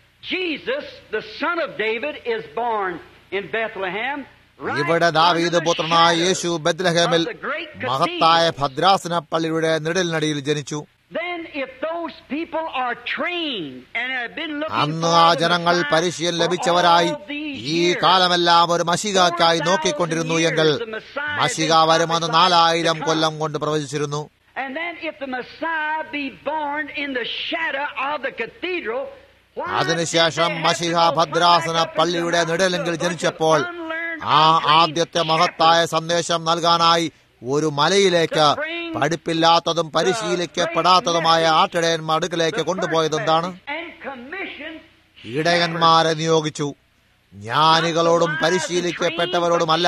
Jesus, the son of David, is born in Bethlehem. right ഇവിടെ under ദാവീദ് the പുത്രനായ shadow Yeshu ബെത്ലഹേമിൽ of the great മഹത്തായ cathedral. ഭദ്രാസന പള്ളിയുടെ നിഴലിനടിയിൽ ജനിച്ചു Then, if those people are trained and have been looking അന്ന് for ആ the ജനങ്ങൾ Messiah പരിശീലനം for ലഭിച്ചവരായി all these ഈ years, കാലമെല്ലാം ഒരു മഷികാക്കായി 4,000 നോക്കിക്കൊണ്ടിരുന്നു എങ്കിൽ years, the Messiah has മഷിക been വരുമെന്ന് prophesied നാലായിരം to come. കൊല്ലം കൊണ്ട് പ്രവചിച്ചിരുന്നു And then, if the Messiah be born in the shadow of the cathedral, why അതിനുശേഷം did they have to മഷിഹ go ഭദ്രാസന back up into പള്ളിയുടെ the mountains നിഴലെങ്കിൽ of a bunch of ജനിച്ചപ്പോൾ unlearned, ആ untrained ആദ്യത്തെ മഹത്തായ shepherds? സന്ദേശം നൽകാനായി ഒരു മലയിലേക്ക് പഠിപ്പില്ലാത്തതും പരിശീലിക്കപ്പെടാത്തതുമായ ആട്ടിടയന്മാർ അടുക്കലേക്ക് കൊണ്ടുപോയത് എന്താണ് And commissioned ഇടയന്മാരെ നിയോഗിച്ചു ജ്ഞാനികളോടും പരിശീലിക്കപ്പെട്ടവരോടുമല്ല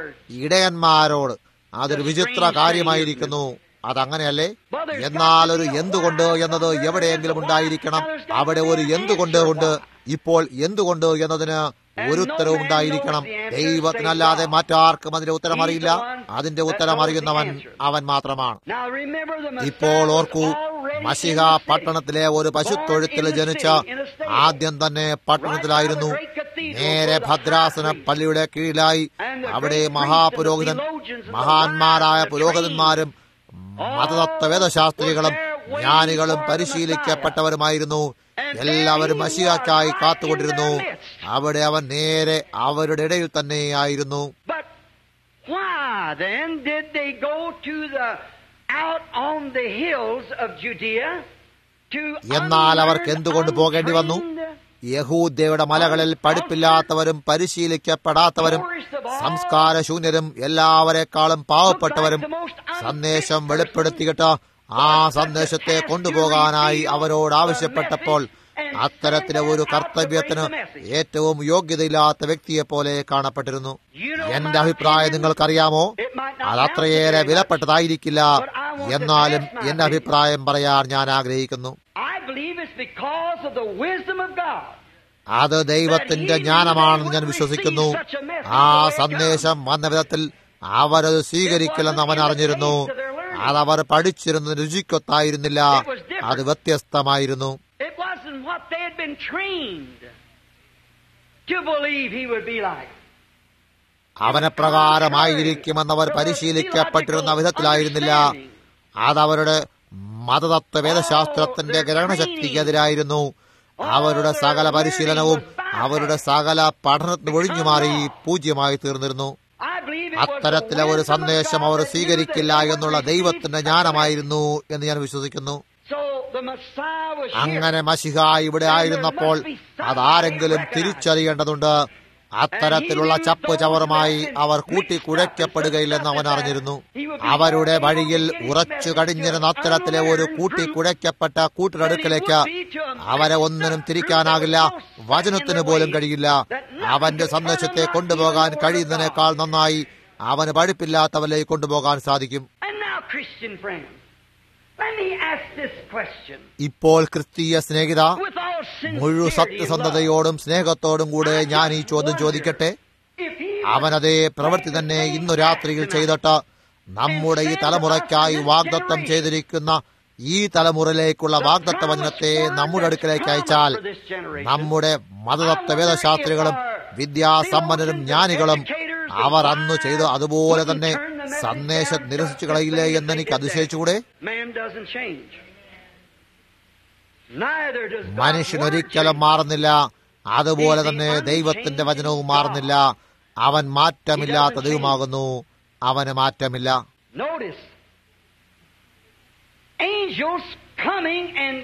ഇടയന്മാരോട് അതൊരു വിചിത്ര കാര്യമായിരിക്കുന്നു അതങ്ങനെയല്ലേ എന്നാൽ ഒരു എന്തുകൊണ്ട് എന്നത് എവിടെയെങ്കിലും ഉണ്ടായിരിക്കണം അവിടെ ഒരു എന്തുകൊണ്ട് ഉണ്ട് ഇപ്പോൾ എന്തുകൊണ്ട് എന്നതിന് ഒരു ഉത്തരവും ഉണ്ടായിരിക്കണം ദൈവത്തിനല്ലാതെ മറ്റാർക്കും അതിന്റെ ഉത്തരം അറിയില്ല അതിന്റെ ഉത്തരം അറിയുന്നവൻ അവൻ മാത്രമാണ് Now remember the Messiah ഇപ്പോൾ was ഓർക്കൂ already മഷിഹ in the city. പട്ടണത്തിലെ ഒരു പശുത്തൊഴുത്തിൽ ജനിച്ച ആദ്യം തന്നെ പട്ടണത്തിലായിരുന്നു നേരെ ഭദ്രാസന പള്ളിയുടെ കീഴിലായി അവിടെ മഹാപുരോഹിതൻ മഹാന്മാരായ പുരോഹിതന്മാരും മതതത്വ വേദശാസ്ത്രികളും ജ്ഞാനികളും പരിശീലിക്കപ്പെട്ടവരുമായിരുന്നു എല്ലാവരും മഷിയാക്കായി കാത്തുകൊണ്ടിരുന്നു അവിടെ അവൻ നേരെ അവരുടെ ഇടയിൽ തന്നെയായിരുന്നു But why then did they go to the out on the hills of Judea to എന്നാൽ അവർക്ക് എന്തുകൊണ്ട് പോകേണ്ടി വന്നു untrained, യഹൂദ്യയുടെ മലകളിൽ പഠിപ്പില്ലാത്തവരും പരിശീലിക്കപ്പെടാത്തവരും സംസ്കാരശൂന്യരും എല്ലാവരെക്കാളും പാവപ്പെട്ടവരും സന്ദേശം വെളിപ്പെടുത്തിയിട്ട് ആ സന്ദേശത്തെ കൊണ്ടുപോകാനായി അവരോട് ആവശ്യപ്പെട്ടപ്പോൾ അത്തരത്തിലെ ഒരു കർത്തവ്യത്തിന് ഏറ്റവും യോഗ്യതയില്ലാത്ത വ്യക്തിയെ പോലെ കാണപ്പെട്ടിരുന്നു എന്റെ അഭിപ്രായം നിങ്ങൾക്കറിയാമോ അത് അത്രയേറെ വിലപ്പെട്ടതായിരിക്കില്ല എന്നാലും എന്റെ അഭിപ്രായം പറയാൻ ഞാൻ ആഗ്രഹിക്കുന്നു I believe it's because of the wisdom of God. അത് ദൈവത്തിന്റെ ജ്ഞാനമാണെന്ന് ഞാൻ വിശ്വസിക്കുന്നു ആ സന്ദേശം വന്ന വിധത്തിൽ അവരത് സ്വീകരിക്കില്ലെന്ന് അവൻ അറിഞ്ഞിരുന്നു അതവർ പഠിച്ചിരുന്ന രുചിക്കൊത്തായിരുന്നില്ല അത് വ്യത്യസ്തമായിരുന്നു It wasn't what they had been trained to believe he would be like. അവനെ പ്രകാരമായിരിക്കുമെന്നവർ പരിശീലിക്കപ്പെട്ടിരുന്ന വിധത്തിലായിരുന്നില്ല അതവരുടെ മതതത്വ വേദശാസ്ത്രത്തിന്റെ ഗ്രഹണശക്തിക്കെതിരായിരുന്നു അവരുടെ സകല പരിശീലനവും അവരുടെ സകല പഠനത്തിന് ഒഴിഞ്ഞുമാറി പൂജ്യമായി തീർന്നിരുന്നു I believe it was അത്തരത്തിലെ the ഒരു wisdom of സന്ദേശം God അവർ that സ്വീകരിക്കില്ല they എന്നുള്ള received. ദൈവത്തിന്റെ ജ്ഞാനമായിരുന്നു എന്ന് ഞാൻ വിശ്വസിക്കുന്നു So the Messiah was here. അങ്ങനെ മഷിഹ ഇവിടെ ആയിരുന്നപ്പോൾ അതാരെങ്കിലും തിരിച്ചറിയേണ്ടതുണ്ട് അത്തരത്തിലുള്ള ചപ്പ് ചവറുമായി അവർ കൂട്ടിക്കുഴയ്ക്കപ്പെടുകയില്ലെന്ന് അവൻ അറിഞ്ഞിരുന്നു അവരുടെ വഴിയിൽ ഉറച്ചു കടിഞ്ഞിരുന്ന അത്തരത്തിലെ ഒരു കൂട്ടിക്കുഴയ്ക്കപ്പെട്ട കൂട്ടിനടുക്കലേക്ക് അവരെ ഒന്നിനും തിരിക്കാനാകില്ല വചനത്തിന് പോലും കഴിയില്ല അവന്റെ സന്ദേശത്തെ കൊണ്ടുപോകാൻ കഴിയുന്നതിനേക്കാൾ നന്നായി അവന് പഠിപ്പില്ലാത്തവരിലേക്ക് കൊണ്ടുപോകാൻ സാധിക്കും And now, Christian friends, let me ask this question. ഇപ്പോൾ ക്രിസ്തീയ സ്നേഹിത With all മുഴു sincerity and love, സത്യസന്ധതയോടും സ്നേഹത്തോടും കൂടെ ഞാൻ ഈ ചോദ്യം ചോദിക്കട്ടെ if he അവനതേ പ്രവൃത്തി തന്നെ ഇന്നു രാത്രിയിൽ ചെയ്തിട്ട് നമ്മുടെ ഈ തലമുറയ്ക്കായി വാഗ്ദത്തം ചെയ്തിരിക്കുന്ന ഈ തലമുറയിലേക്കുള്ള വാഗ്ദത്ത വചനത്തെ നമ്മുടെ അടുക്കലേക്ക് അയച്ചാൽ നമ്മുടെ മതതത്വ വേദശാസ്ത്രികളും വിദ്യാസമ്പന്നരും ജ്ഞാനികളും അവർ അന്ന് ചെയ്ത് അതുപോലെ തന്നെ സന്ദേശം നിരസിച്ചു കളയില്ലേ എന്ന് എനിക്ക് അതിശയിച്ചുകൂടെ man doesn't change. Neither does God's മനുഷ്യൻ word ഒരിക്കലും change. മാറുന്നില്ല അതുപോലെ തന്നെ ദൈവത്തിന്റെ വചനവും മാറുന്നില്ല അവൻ മാറ്റമില്ലാത്ത ദൈവമാകുന്നു അവന് മാറ്റമില്ല Notice, angels coming and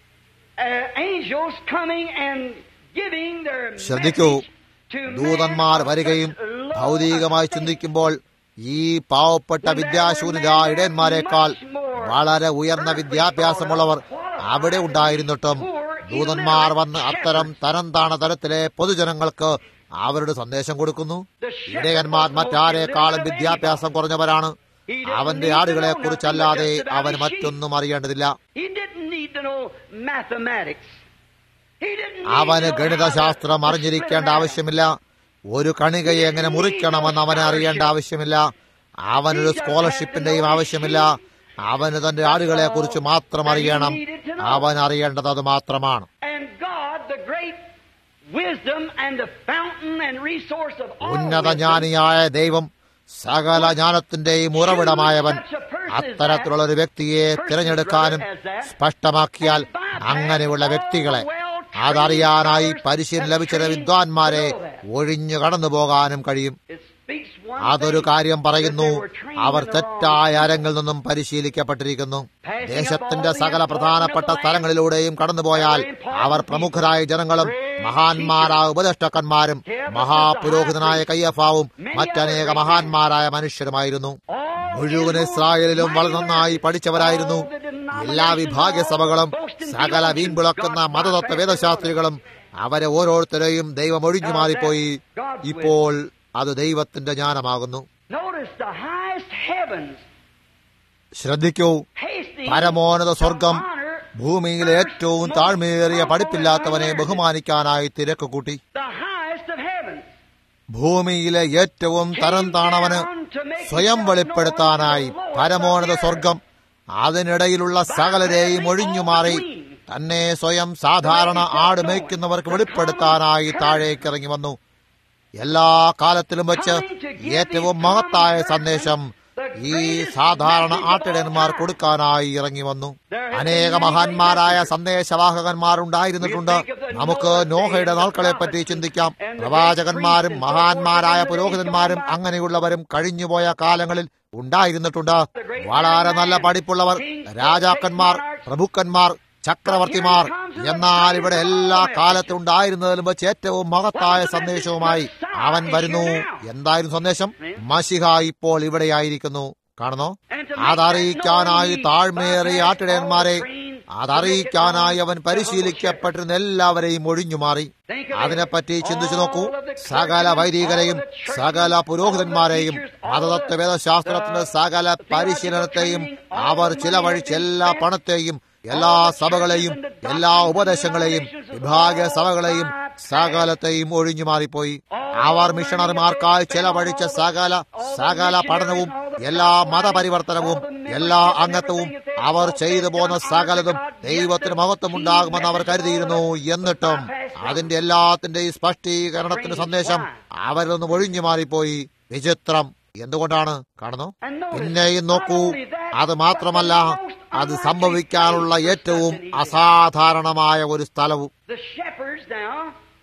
uh, angels coming and giving their ശ്രദ്ധിക്കൂ message to man ദൂതന്മാർ of വരികയും such low ഭൗതികമായി estate. ചിന്തിക്കുമ്പോൾ ഈ പാവപ്പെട്ട വിദ്യാശൂന്യത ഇടയന്മാരെക്കാൾ വളരെ ഉയർന്ന വിദ്യാഭ്യാസമുള്ളവർ അവിടെ ഉണ്ടായിരുന്നിട്ടും ദൂതന്മാർ വന്ന് അത്തരം തരം താണ തരത്തിലെ പൊതുജനങ്ങൾക്ക് അവരുടെ സന്ദേശം കൊടുക്കുന്നു ഇടയന്മാർ മറ്റാരേക്കാളും വിദ്യാഭ്യാസം കുറഞ്ഞവരാണ് അവന്റെ ആടുകളെ കുറിച്ചല്ലാതെ അവൻ മറ്റൊന്നും അറിയേണ്ടതില്ല He didn't need to know mathematics. He didn't need അവന് to know ഗണിതശാസ്ത്രം how to അറിഞ്ഞിരിക്കേണ്ട split a ആവശ്യമില്ല ഒരു കണികയെ എങ്ങനെ മുറിക്കണമെന്ന് അവന് അറിയേണ്ട ആവശ്യമില്ല അവനൊരു സ്കോളർഷിപ്പിന്റെയും ആവശ്യമില്ല അവന് തന്റെ ആടുകളെ കുറിച്ച് മാത്രം അറിയണം അവൻ അറിയേണ്ടത് അത് മാത്രമാണ് And God, the great wisdom and the fountain and resource of all ഉന്നത wisdom, ജ്ഞാനിയായ ദൈവം സകല ജ്ഞാനത്തിന്റെയും ഉറവിടമായവൻ അത്തരത്തിലുള്ള ഒരു വ്യക്തിയെ തിരഞ്ഞെടുക്കാനും സ്പഷ്ടമാക്കിയാൽ അങ്ങനെയുള്ള വ്യക്തികളെ അതറിയാനായി പരിശീലനം ലഭിച്ച വിദ്വാൻമാരെ ഒഴിഞ്ഞു കടന്നു പോകാനും കഴിയും it speaks one അതൊരു thing, കാര്യം പറയുന്നു that they were trained our in the wrong തെറ്റായ അരങ്ങിൽ നിന്നും പരിശീലിക്കപ്പെട്ടിരിക്കുന്നു ദേശത്തിന്റെ സകല പ്രധാനപ്പെട്ട സ്ഥലങ്ങളിലൂടെയും കടന്നുപോയാൽ അവർ പ്രമുഖരായ ജനങ്ങളും മഹാന്മാരായ ഉപദേഷ്ടാക്കന്മാരും മഹാപുരോഹിതനായ കയ്യഫാവും മറ്റനേക മഹാന്മാരായ മനുഷ്യരുമായിരുന്നു മുഴുവൻ ഇസ്രായേലിലും വളരെ നന്നായി പഠിച്ചവരായിരുന്നു എല്ലാ വിഭാഗ സഭകളും സകല വീൺപിളക്കുന്ന മതതത്വ വേദശാസ്ത്രികളും അവരെ ഓരോരുത്തരെയും ദൈവം ഒഴിഞ്ഞു മാറിപ്പോയി ഇപ്പോൾ അത് ദൈവത്തിന്റെ ജ്ഞാനമാകുന്നു Notice the highest heavens ശ്രദ്ധിക്കൂ hasting പരമോന്നത സ്വർഗം to honor ഭൂമിയിലെ ഏറ്റവും താഴ്മയേറിയ പഠിപ്പില്ലാത്തവനെ ബഹുമാനിക്കാനായി തിരക്ക് കൂട്ടി the highest of heavens. ഭൂമിയിലെ ഏറ്റവും തരം താണവന് സ്വയം വെളിപ്പെടുത്താനായി പരമോന്നത സ്വർഗം അതിനിടയിലുള്ള സകലരെയും ഒഴിഞ്ഞുമാറി തന്നെ സ്വയം സാധാരണ ആട് മേയ്ക്കുന്നവർക്ക് വെളിപ്പെടുത്താനായി താഴേക്ക് ഇറങ്ങി വന്നു എല്ലാ കാലത്തിലും വെച്ച് ഏറ്റവും മഹത്തായ സന്ദേശം ഈ സാധാരണ ആട്ടിടയന്മാർ കൊടുക്കാനായി ഇറങ്ങി വന്നു അനേക മഹാന്മാരായ സന്ദേശവാഹകന്മാരുണ്ടായിരുന്നിട്ടുണ്ട് നമുക്ക് നോഹയുടെ നാൾക്കളെ പറ്റി ചിന്തിക്കാം പ്രവാചകന്മാരും മഹാന്മാരായ പുരോഹിതന്മാരും അങ്ങനെയുള്ളവരും കഴിഞ്ഞുപോയ കാലങ്ങളിൽ ഉണ്ടായിരുന്നിട്ടുണ്ട് വളരെ നല്ല പഠിപ്പുള്ളവർ രാജാക്കന്മാർ പ്രഭുക്കന്മാർ ചക്രവർത്തിമാർ എന്നാൽ ഇവിടെ എല്ലാ കാലത്തും ഉണ്ടായിരുന്നതിലും വെച്ച് ഏറ്റവും മഹത്തായ സന്ദേശവുമായി അവൻ വരുന്നു എന്തായിരുന്നു സന്ദേശം മഷിഹ ഇപ്പോൾ ഇവിടെയായിരിക്കുന്നു കാണുന്നോ അതറിയിക്കാനായി താഴ്മയേറിയ ആട്ടിടയന്മാരെ അതറിയിക്കാനായി അവൻ പരിശീലിക്കപ്പെട്ടിരുന്ന എല്ലാവരെയും ഒഴിഞ്ഞു മാറി അതിനെപ്പറ്റി ചിന്തിച്ചു നോക്കൂ സകല വൈദികരെയും സകല പുരോഹിതന്മാരെയും മതതത്വ വേദശാസ്ത്രത്തിന്റെ സകല പരിശീലനത്തെയും അവർ ചിലവഴിച്ച് എല്ലാ പണത്തെയും എല്ലാ സഭകളെയും എല്ലാ ഉപദേശങ്ങളെയും വിഭാഗ സഭകളെയും സകലത്തെയും ഒഴിഞ്ഞു മാറിപ്പോയി അവർ മിഷണറിമാർക്കായി ചെലവഴിച്ച സകല സകല പഠനവും എല്ലാ മതപരിവർത്തനവും എല്ലാ അംഗത്വവും അവർ ചെയ്തു പോന്ന സകലതും ദൈവത്തിന് മഹത്വമുണ്ടാകുമെന്ന് അവർ കരുതിയിരുന്നു എന്നിട്ടും അതിന്റെ എല്ലാത്തിന്റെയും സ്പഷ്ടീകരണത്തിന് സന്ദേശം അവരിൽ നിന്ന് ഒഴിഞ്ഞു മാറിപ്പോയി വിചിത്രം എന്തുകൊണ്ടാണ് കാണുന്നു And notice, പിന്നെയും not നോക്കൂ only that, അത് but മാത്രമല്ല the most അത് unlikely സംഭവിക്കാനുള്ള place ഏറ്റവും for such an event. അസാധാരണമായ ഒരു സ്ഥലവും The shepherds now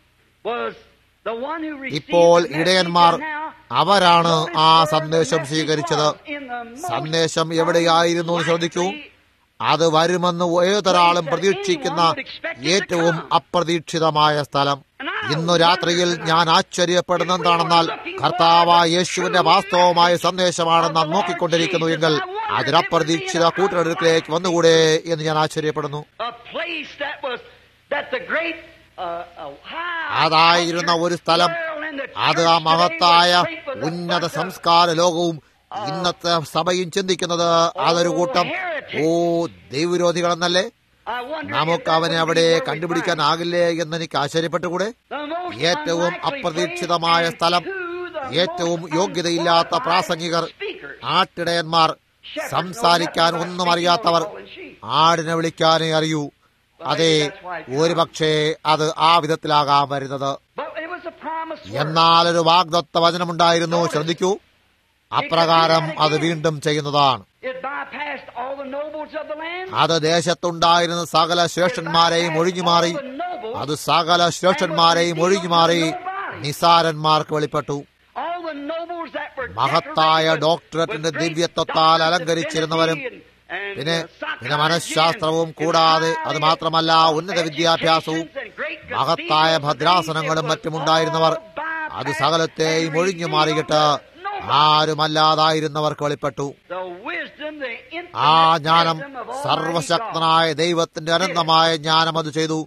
was the one who received ഇപ്പോൾ the message, ഇടയന്മാർ and now അവരാണ് notice ആ where the സന്ദേശം message സ്വീകരിച്ചത് was, in the most സന്ദേശം എവിടെയായിരുന്നു എന്ന് ശ്രദ്ധിക്കൂ unlikely അത് വരുമെന്ന് ഏതൊരാളും പ്രതീക്ഷിക്കുന്ന ഏറ്റവും അപ്രതീക്ഷിതമായ സ്ഥലം ഇന്നു രാത്രിയിൽ ഞാൻ ആശ്ചര്യപ്പെടുന്ന എന്താണെന്നാൽ കർത്താവായ യേശുവിന്റെ വാസ്തവമായ സന്ദേശമാണ് നാം നോക്കിക്കൊണ്ടിരിക്കുന്നു എങ്കിൽ അതിനപ്രതീക്ഷിത കൂട്ടിനടുക്കിലേക്ക് വന്നുകൂടെ എന്ന് ഞാൻ ആശ്ചര്യപ്പെടുന്നു a place that was that the great uh, uh, high അതായിരുന്ന ഒരു സ്ഥലം world and the അത് ആ church today മഹത്തായ was great with the ഉന്നത bunch of സംസ്കാര ലോകവും ഇന്നത്തെ സഭയും ചിന്തിക്കുന്നത് അതൊരു കൂട്ടം ഓ ദൈവവിരോധികളെന്നല്ലേ I wonder if നമുക്ക് that അവനെ would be അവിടെ where we കണ്ടുപിടിക്കാനാകില്ലേ എന്ന് എനിക്ക് ആശ്ചര്യപ്പെട്ടുകൂടെ find the most ഏറ്റവും unlikely അപ്രതീക്ഷിതമായ place സ്ഥലം and to the ഏറ്റവും most യോഗ്യതയില്ലാത്ത unqualified പ്രാസംഗികർ speakers. ആട്ടിടയന്മാർ Shepherds സംസാരിക്കാൻ know nothing ഒന്നും about അറിയാത്തവർ speaking or calling sheep. ആടിനെ വിളിക്കാനേ അറിയൂ അതെ ഒരുപക്ഷേ അത് ആ വിധത്തിലാകാൻ വരുന്നത് But it was a promised word. എന്നാൽ ഒരു വാഗ്ദത്ത വചനമുണ്ടായിരുന്നു ശ്രദ്ധിക്കൂ അപ്രകാരം അത് വീണ്ടും ചെയ്യുന്നതാണ് It bypassed all the nobles of the land. അത് ദേശത്തുണ്ടായിരുന്ന സകല ശ്രേഷ്ഠന്മാരെയും ഒഴിഞ്ഞുമാറി അത് സകല ശ്രേഷ്ഠന്മാരെയും ഒഴിഞ്ഞുമാറി നിസാരന്മാർക്ക് വെളിപ്പെട്ടു All the nobles that were മഹത്തായ decorated with- ഡോക്ടറേറ്റിന്റെ with great ദിവ്യത്വത്താൽ doctrines of അലങ്കരിച്ചിരുന്നവരും divinity and- and, പിന്നെ uh, psychology പിന്നെ മനഃശാസ്ത്രവും and- കൂടാതെ and അത് highly മാത്രമല്ല ഉന്നത വിദ്യാഭ്യാസവും educations and great മഹത്തായ cathedrals and ഭദ്രാസനങ്ങളും things. It മറ്റും was ഉണ്ടായിരുന്നവർ all bypassed അത് സകലത്തെയും and ഒഴിഞ്ഞു revealed മാറിയിട്ട് to nobody. ആരുമല്ലാതായിരുന്നവർക്ക് വെളിപ്പെട്ടു The wisdom, the infinite ആ ജ്ഞാനം wisdom of Almighty സർവശക്തനായ ദൈവത്തിന്റെ അനന്തമായ ജ്ഞാനം അത് ചെയ്തു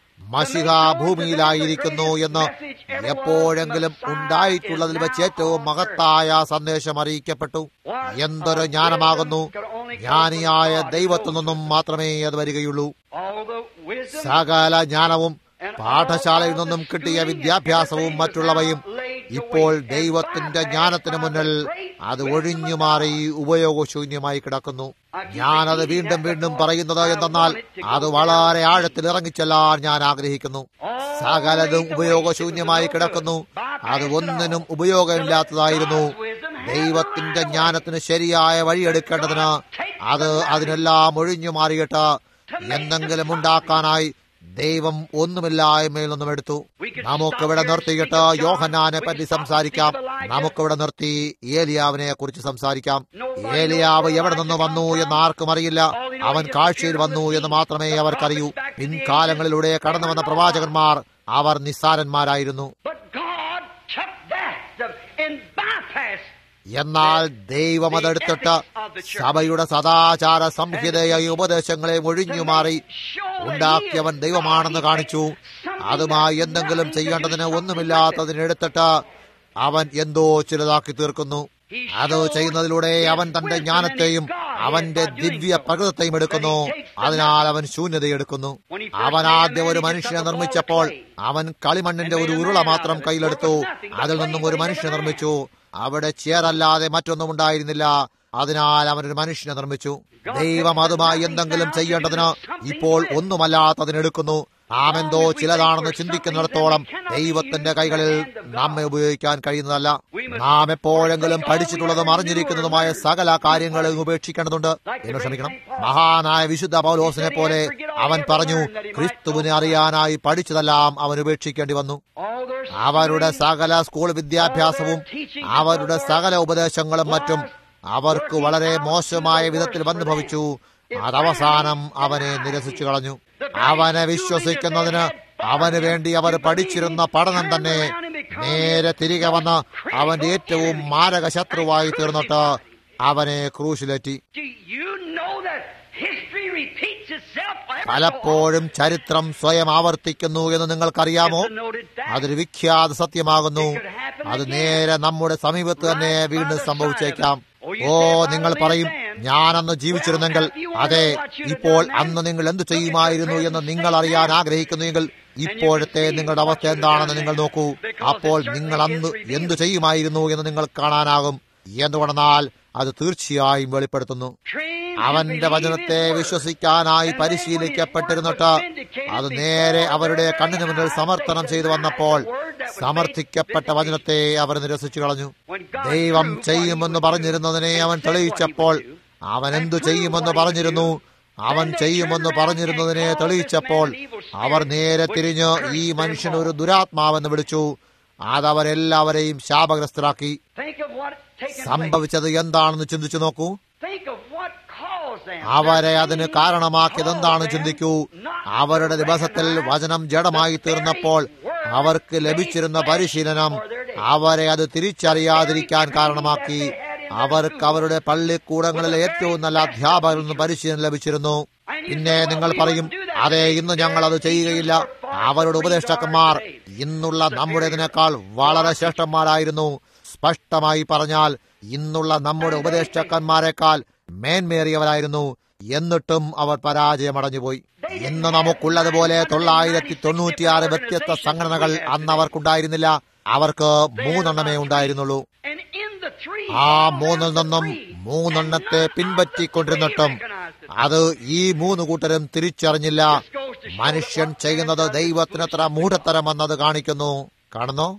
മഷിക ഭൂമിയിലായിരിക്കുന്നു എന്ന് എപ്പോഴെങ്കിലും ഉണ്ടായിട്ടുള്ളതിൽ വെച്ച് ഏറ്റവും മഹത്തായ സന്ദേശം അറിയിക്കപ്പെട്ടു എന്തൊരു ജ്ഞാനമാകുന്നു ജ്ഞാനിയായ ദൈവത്തിൽ നിന്നും മാത്രമേ അത് വരികയുള്ളൂ God. All the wisdom സകല ജ്ഞാനവും പാഠശാലയിൽ നിന്നും കിട്ടിയ വിദ്യാഭ്യാസവും മറ്റുള്ളവയും ഇപ്പോൾ ദൈവത്തിന്റെ ജ്ഞാനത്തിന് മുന്നിൽ അത് ഒഴിഞ്ഞു മാറി ഉപയോഗശൂന്യമായി കിടക്കുന്നു ഞാനത് വീണ്ടും വീണ്ടും പറയുന്നത് എന്തെന്നാൽ അത് വളരെ ആഴത്തിൽ ഇറങ്ങിച്ചെല്ലാൻ ഞാൻ ആഗ്രഹിക്കുന്നു സകലതും ഉപയോഗശൂന്യമായി കിടക്കുന്നു അത് ഒന്നിനും ഉപയോഗമില്ലാത്തതായിരുന്നു ദൈവത്തിന്റെ ജ്ഞാനത്തിന് ശരിയായ വഴിയെടുക്കേണ്ടതിന് അത് അതിനെല്ലാം ഒഴിഞ്ഞു മാറിയിട്ട് എന്തെങ്കിലും ഉണ്ടാക്കാനായി ദൈവം ഒന്നുമില്ലായ്മയിൽ നിന്നും എടുത്തു നമുക്കിവിടെ നിർത്തിയിട്ട് യോഹന്നാനെ പറ്റി സംസാരിക്കാം നമുക്കിവിടെ നിർത്തി ഏലിയാവിനെ കുറിച്ച് സംസാരിക്കാം ഏലിയാവ് എവിടെ നിന്ന് വന്നു എന്ന് ആർക്കും അറിയില്ല അവൻ കാഴ്ചയിൽ വന്നു എന്ന് മാത്രമേ അവർക്കറിയൂ പിൻകാലങ്ങളിലൂടെ കടന്നു വന്ന പ്രവാചകന്മാർ അവർ നിസ്സാരന്മാരായിരുന്നു But God took that to- and bypassed എന്നാൽ ദൈവം അതെടുത്തിട്ട് സഭയുടെ സദാചാര സംഹിതയായ ഉപദേശങ്ങളെ ഒഴിഞ്ഞുമാറി ഉണ്ടാക്കിയവൻ ദൈവമാണെന്ന് കാണിച്ചു അതുമായി എന്തെങ്കിലും ചെയ്യേണ്ടതിന് ഒന്നുമില്ലാത്തതിനെടുത്തിട്ട് അവൻ എന്തോ ചിലതാക്കി തീർക്കുന്നു അത് ചെയ്യുന്നതിലൂടെ അവൻ തന്റെ ജ്ഞാനത്തെയും അവന്റെ ദിവ്യ പ്രകൃതത്തെയും എടുക്കുന്നു അതിനാൽ അവൻ ശൂന്യതയെടുക്കുന്നു അവൻ ആദ്യം ഒരു മനുഷ്യനെ നിർമ്മിച്ചപ്പോൾ അവൻ കളിമണ്ണിന്റെ ഒരു ഉരുള മാത്രം കയ്യിലെടുത്തു അതിൽ നിന്നും ഒരു മനുഷ്യനെ നിർമ്മിച്ചു അവിടെ ചേറല്ലാതെ മറ്റൊന്നും ഉണ്ടായിരുന്നില്ല അതിനാൽ അവൻ ഒരു മനുഷ്യനെ നിർമ്മിച്ചു ദൈവം അതുമായി എന്തെങ്കിലും ചെയ്യേണ്ടതിന് ഇപ്പോൾ ഒന്നുമല്ലാത്തതിനെടുക്കുന്നു നാം എന്തോ ചിലതാണെന്ന് ചിന്തിക്കുന്നിടത്തോളം ദൈവത്തിന്റെ കൈകളിൽ നമ്മെ ഉപയോഗിക്കാൻ കഴിയുന്നതല്ല നാം എപ്പോഴെങ്കിലും പഠിച്ചിട്ടുള്ളതും അറിഞ്ഞിരിക്കുന്നതുമായ സകല കാര്യങ്ങളും ഉപേക്ഷിക്കേണ്ടതുണ്ട് എന്ന് ക്ഷമിക്കണം മഹാനായ വിശുദ്ധ പൗലോസിനെ പോലെ അവൻ പറഞ്ഞു ക്രിസ്തുവിനെ അറിയാനായി പഠിച്ചതെല്ലാം അവൻ ഉപേക്ഷിക്കേണ്ടി വന്നു all their അവരുടെ സകല സ്കൂൾ വിദ്യാഭ്യാസവും അവരുടെ സകല ഉപദേശങ്ങളും മറ്റും അവർക്ക് വളരെ മോശമായ വിധത്തിൽ വന്നു ഭവിച്ചു അതവസാനം അവനെ നിരസിച്ചു കളഞ്ഞു അവനെ വിശ്വസിക്കുന്നതിന് അവന് വേണ്ടി അവർ പഠിച്ചിരുന്ന പഠനം തന്നെ നേരെ തിരികെ വന്ന് അവന്റെ ഏറ്റവും മാരക ശത്രുവായി തീർന്നിട്ട് അവനെ ക്രൂശിലേറ്റി Do you know that history repeats itself ever so പലപ്പോഴും ചരിത്രം സ്വയം ആവർത്തിക്കുന്നു എന്ന് നിങ്ങൾക്കറിയാമോ often? Noted that. അതൊരു വിഖ്യാത സത്യമാകുന്നു അത് നേരെ നമ്മുടെ സമീപത്ത് തന്നെ വീണ്ടും സംഭവിച്ചേക്കാം ഓ നിങ്ങൾ പറയും ഞാനന്ന് ജീവിച്ചിരുന്നെങ്കിൽ അതെ ഇപ്പോൾ അന്ന് നിങ്ങൾ എന്തു ചെയ്യുമായിരുന്നു എന്ന് നിങ്ങൾ അറിയാൻ ആഗ്രഹിക്കുന്നുവെങ്കിൽ ഇപ്പോഴത്തെ നിങ്ങളുടെ അവസ്ഥ എന്താണെന്ന് നിങ്ങൾ നോക്കൂ അപ്പോൾ നിങ്ങൾ അന്ന് എന്തു ചെയ്യുമായിരുന്നു എന്ന് നിങ്ങൾ കാണാനാകും എന്തുകൊണ്ടെന്നാൽ അത് തീർച്ചയായും വെളിപ്പെടുത്തുന്നു അവന്റെ വചനത്തെ വിശ്വസിക്കാനായി പരിശീലിക്കപ്പെട്ടിരുന്നിട്ട് അത് നേരെ അവരുടെ കണ്ണിന് മുന്നിൽ സമർത്ഥനം ചെയ്തു വന്നപ്പോൾ സമർത്ഥിക്കപ്പെട്ട വചനത്തെ അവർ നിരസിച്ചു കളഞ്ഞു ദൈവം ചെയ്യുമെന്ന് പറഞ്ഞിരുന്നതിനെ അവൻ തെളിയിച്ചപ്പോൾ അവൻ എന്തു ചെയ്യുമെന്ന് പറഞ്ഞിരുന്നു അവൻ ചെയ്യുമെന്ന് പറഞ്ഞിരുന്നതിനെ തെളിയിച്ചപ്പോൾ അവർ നേരെ തിരിഞ്ഞ് ഈ മനുഷ്യൻ ഒരു ദുരാത്മാവെന്ന് വിളിച്ചു അതവരെല്ലാവരെയും ശാപഗ്രസ്തരാക്കി സംഭവിച്ചത് എന്താണെന്ന് ചിന്തിച്ചു നോക്കൂ അവരെ അതിന് കാരണമാക്കിയത് എന്താണെന്ന് ചിന്തിക്കൂ അവരുടെ ദിവസത്തിൽ വചനം ജഡമായി തീർന്നപ്പോൾ അവർക്ക് ലഭിച്ചിരുന്ന പരിശീലനം അവരെ അത് തിരിച്ചറിയാതിരിക്കാൻ കാരണമാക്കി അവർക്ക് അവരുടെ പള്ളിക്കൂടങ്ങളിലെ ഏറ്റവും നല്ല അധ്യാപകരിൽ നിന്ന് പരിശീലനം ലഭിച്ചിരുന്നു പിന്നെ നിങ്ങൾ പറയും അതെ ഇന്ന് ഞങ്ങൾ അത് ചെയ്യുകയില്ല അവരുടെ ഉപദേഷ്ടാക്കന്മാർ ഇന്നുള്ള നമ്മുടേതിനേക്കാൾ വളരെ ശ്രേഷ്ഠന്മാരായിരുന്നു സ്പഷ്ടമായി പറഞ്ഞാൽ ഇന്നുള്ള നമ്മുടെ ഉപദേഷ്ടാക്കന്മാരെക്കാൾ മേന്മേറിയവരായിരുന്നു എന്നിട്ടും അവർ പരാജയമടഞ്ഞുപോയി ഇന്ന് നമുക്കുള്ളതുപോലെ തൊള്ളായിരത്തി തൊണ്ണൂറ്റിയാറ് വ്യത്യസ്ത സംഘടനകൾ അന്ന് അവർക്കുണ്ടായിരുന്നില്ല അവർക്ക് മൂന്നെണ്ണമേ ഉണ്ടായിരുന്നുള്ളൂ ആ മൂന്നിൽ നിന്നും മൂന്നെണ്ണത്തെ പിൻപറ്റിക്കൊണ്ടിരുന്നിട്ടും അത് ഈ മൂന്ന് കൂട്ടരും തിരിച്ചറിഞ്ഞില്ല മനുഷ്യൻ ചെയ്യുന്നത് ദൈവത്തിനത്ര മൂഢത്തരം എന്നത് കാണിക്കുന്നു കാണുന്നു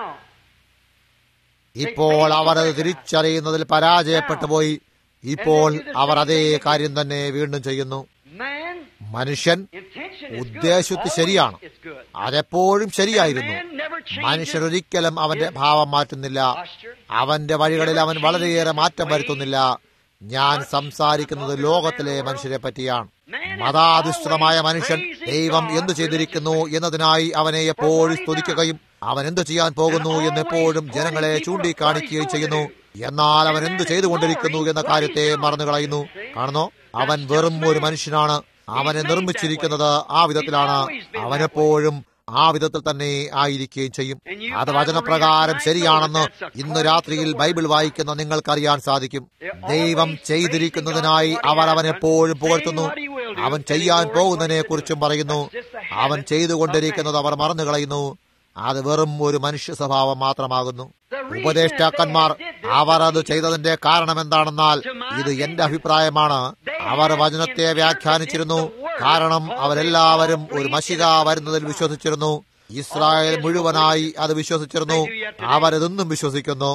ഇപ്പോൾ അവർ അത് തിരിച്ചറിയുന്നതിൽ പരാജയപ്പെട്ടു പോയി ഇപ്പോൾ അവർ അതേ കാര്യം തന്നെ വീണ്ടും ചെയ്യുന്നു മനുഷ്യൻ ഉദ്ദേശത്ത് ശരിയാണ് അതെപ്പോഴും ശരിയായിരുന്നു മനുഷ്യർ ഒരിക്കലും അവന്റെ ഭാവം മാറ്റുന്നില്ല അവന്റെ വഴികളിൽ അവൻ വളരെയേറെ മാറ്റം വരുത്തുന്നില്ല ഞാൻ സംസാരിക്കുന്നത് ലോകത്തിലെ മനുഷ്യരെ പറ്റിയാണ് മതാധിഷ്ഠിതമായ മനുഷ്യൻ ദൈവം എന്തു ചെയ്തിരിക്കുന്നു എന്നതിനായി അവനെ എപ്പോഴും സ്തുതിക്കുകയും അവൻ എന്തു ചെയ്യാൻ പോകുന്നു എന്ന് എപ്പോഴും ജനങ്ങളെ ചൂണ്ടിക്കാണിക്കുകയും ചെയ്യുന്നു എന്നാൽ അവൻ എന്തു ചെയ്തുകൊണ്ടിരിക്കുന്നു എന്ന കാര്യത്തെ മറന്നു കളയുന്നു കാണുന്നോ അവൻ വെറും ഒരു മനുഷ്യനാണ് അവനെ നിർമ്മിച്ചിരിക്കുന്നത് ആ വിധത്തിലാണ് അവനെപ്പോഴും ആ വിധത്തിൽ തന്നെ ആയിരിക്കുകയും ചെയ്യും അത് വചനപ്രകാരം ശരിയാണെന്ന് ഇന്ന് രാത്രിയിൽ ബൈബിൾ വായിക്കുന്ന നിങ്ങൾക്കറിയാൻ സാധിക്കും ദൈവം ചെയ്തിരിക്കുന്നതിനായി അവർ അവനെപ്പോഴും പുകഴ്ത്തുന്നു അവൻ ചെയ്യാൻ പോകുന്നതിനെ കുറിച്ചും പറയുന്നു അവൻ ചെയ്തുകൊണ്ടിരിക്കുന്നത് അവർ മറന്നു കളയുന്നു അത് വെറും ഒരു മനുഷ്യ സ്വഭാവം മാത്രമാകുന്നു ഉപദേഷ്ടാക്കന്മാർ അവർ അത് ചെയ്തതിന്റെ കാരണം എന്താണെന്നാൽ ഇത് എന്റെ അഭിപ്രായമാണ് അവർ വചനത്തെ വ്യാഖ്യാനിച്ചിരുന്നു കാരണം അവരെല്ലാവരും ഒരു മഷിക വരുന്നതിൽ വിശ്വസിച്ചിരുന്നു ഇസ്രായേൽ മുഴുവനായി അത് വിശ്വസിച്ചിരുന്നു അവരതൊന്നും വിശ്വസിക്കുന്നു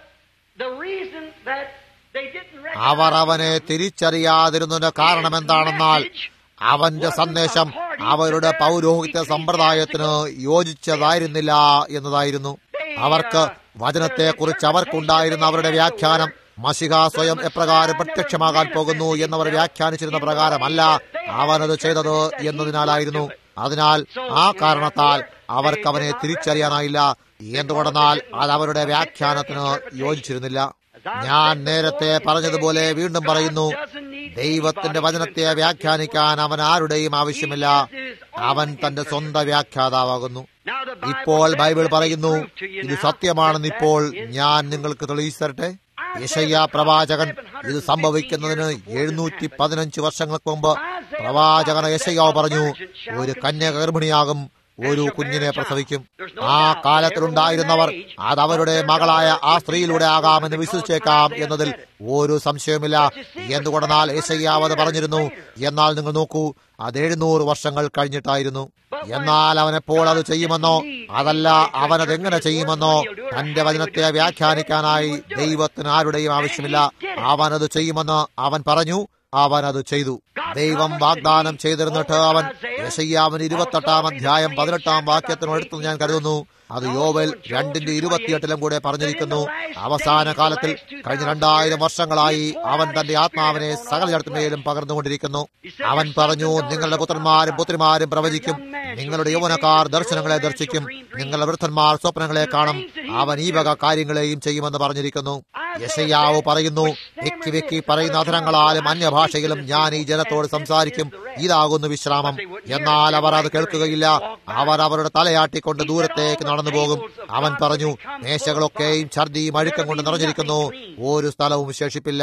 അവർ അവനെ തിരിച്ചറിയാതിരുന്നതിന്റെ കാരണം എന്താണെന്നാൽ അവന്റെ സന്ദേശം അവരുടെ പൗരോഹിത്യ സമ്പ്രദായത്തിന് യോജിച്ചതായിരുന്നില്ല എന്നതായിരുന്നു അവർക്ക് വചനത്തെക്കുറിച്ച് അവർക്കുണ്ടായിരുന്ന അവരുടെ വ്യാഖ്യാനം മഷിക സ്വയം എപ്രകാരം പ്രത്യക്ഷമാകാൻ പോകുന്നു എന്നവർ വ്യാഖ്യാനിച്ചിരുന്ന പ്രകാരമല്ല അവനത് ചെയ്തത് എന്നതിനാലായിരുന്നു അതിനാൽ ആ കാരണത്താൽ അവർക്ക് അവനെ തിരിച്ചറിയാനായില്ല എന്തുകൊണ്ടെന്നാൽ അത് അവരുടെ വ്യാഖ്യാനത്തിന് യോജിച്ചിരുന്നില്ല ഞാൻ നേരത്തെ പറഞ്ഞതുപോലെ വീണ്ടും പറയുന്നു ദൈവത്തിന്റെ വചനത്തെ വ്യാഖ്യാനിക്കാൻ അവൻ ആരുടെയും ആവശ്യമില്ല അവൻ തന്റെ സ്വന്തം വ്യാഖ്യാതാവാകുന്നു ഇപ്പോൾ ബൈബിൾ പറയുന്നു ഇത് സത്യമാണെന്ന് ഇപ്പോൾ ഞാൻ നിങ്ങൾക്ക് തെളിയിച്ചു തരട്ടെ യശയ്യ പ്രവാചകൻ ഇത് സംഭവിക്കുന്നതിന് എഴുന്നൂറ്റി പതിനഞ്ച് വർഷങ്ങൾക്ക് മുമ്പ് പ്രവാചകൻ യശയ്യാവ് പറഞ്ഞു ഒരു കന്യക ഗർഭിണിയാകും ഒരു കുഞ്ഞിനെ പ്രസവിക്കും ആ കാലത്തിലുണ്ടായിരുന്നവർ അത് അവരുടെ മകളായ ആ സ്ത്രീയിലൂടെ ആകാമെന്ന് വിശ്വസിച്ചേക്കാം എന്നതിൽ ഒരു സംശയവുമില്ല എന്തുകൊണ്ടെന്നാൽ യേശയ്യാവ് അത് പറഞ്ഞിരുന്നു എന്നാൽ നിങ്ങൾ നോക്കൂ അത് എഴുന്നൂറ് വർഷങ്ങൾ കഴിഞ്ഞിട്ടായിരുന്നു എന്നാൽ അവൻ എപ്പോൾ അത് ചെയ്യുമെന്നോ അതല്ല അവനത് എങ്ങനെ ചെയ്യുമെന്നോ തന്റെ വചനത്തെ വ്യാഖ്യാനിക്കാനായി ദൈവത്തിന് ആരുടെയും ആവശ്യമില്ല അവനത് ചെയ്യുമെന്ന് അവൻ പറഞ്ഞു അവൻ അത് ചെയ്തു ദൈവം വാഗ്ദാനം ചെയ്തിരുന്നിട്ട് അവൻ യശയ്യാവൻ ഇരുപത്തെട്ടാം അധ്യായം പതിനെട്ടാം വാക്യത്തിനടുത്ത് ഞാൻ കരുതുന്നു അത് യോവൽ രണ്ടിന്റെ ഇരുപത്തിയെട്ടിലും കൂടെ പറഞ്ഞിരിക്കുന്നു അവസാന കാലത്തിൽ കഴിഞ്ഞ രണ്ടായിരം വർഷങ്ങളായി അവൻ തന്റെ ആത്മാവിനെ സകലയിടത്തുമേലും പകർന്നുകൊണ്ടിരിക്കുന്നു അവൻ പറഞ്ഞു നിങ്ങളുടെ പുത്രന്മാരും പുത്രിമാരും പ്രവചിക്കും നിങ്ങളുടെ യൗവനക്കാർ ദർശനങ്ങളെ ദർശിക്കും നിങ്ങളുടെ വൃദ്ധന്മാർ സ്വപ്നങ്ങളെ കാണും അവൻ ഈ വക കാര്യങ്ങളെയും ചെയ്യുമെന്ന് പറഞ്ഞിരിക്കുന്നു യശയ്യാവ് പറയുന്നു വെക്കി വെക്കി പറയുന്ന അധരങ്ങളാലും അന്യഭാഷയിലും ഞാൻ ഈ ജനത്തോട് സംസാരിക്കും ഇതാകുന്നു വിശ്രാമം എന്നാൽ അവർ അത് കേൾക്കുകയില്ല അവർ അവരുടെ തലയാട്ടിക്കൊണ്ട് ദൂരത്തേക്ക് നടന്നു പോകും അവൻ പറഞ്ഞു മേശകളൊക്കെയും ഛർദിയും അഴുക്കം കൊണ്ട് നിറഞ്ഞിരിക്കുന്നു ഒരു സ്ഥലവും ശേഷിപ്പില്ല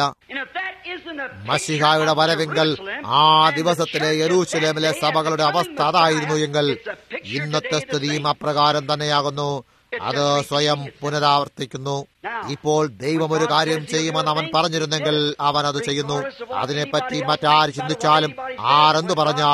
മഷിഹായുടെ വരവെങ്കിൽ ആ ദിവസത്തിലെ യരൂശലേമിലെ സഭകളുടെ അവസ്ഥ അതായിരുന്നു എങ്കിൽ ഇന്നത്തെ സ്ഥിതിയും അപ്രകാരം തന്നെയാകുന്നു അത് സ്വയം പുനരാവർത്തിക്കുന്നു ഇപ്പോൾ ദൈവം ഒരു കാര്യം ചെയ്യുമെന്ന് അവൻ പറഞ്ഞിരുന്നെങ്കിൽ അവൻ അത് ചെയ്യുന്നു അതിനെപ്പറ്റി മറ്റാര് ചിന്തിച്ചാലും ആരെന്തു പറഞ്ഞാലും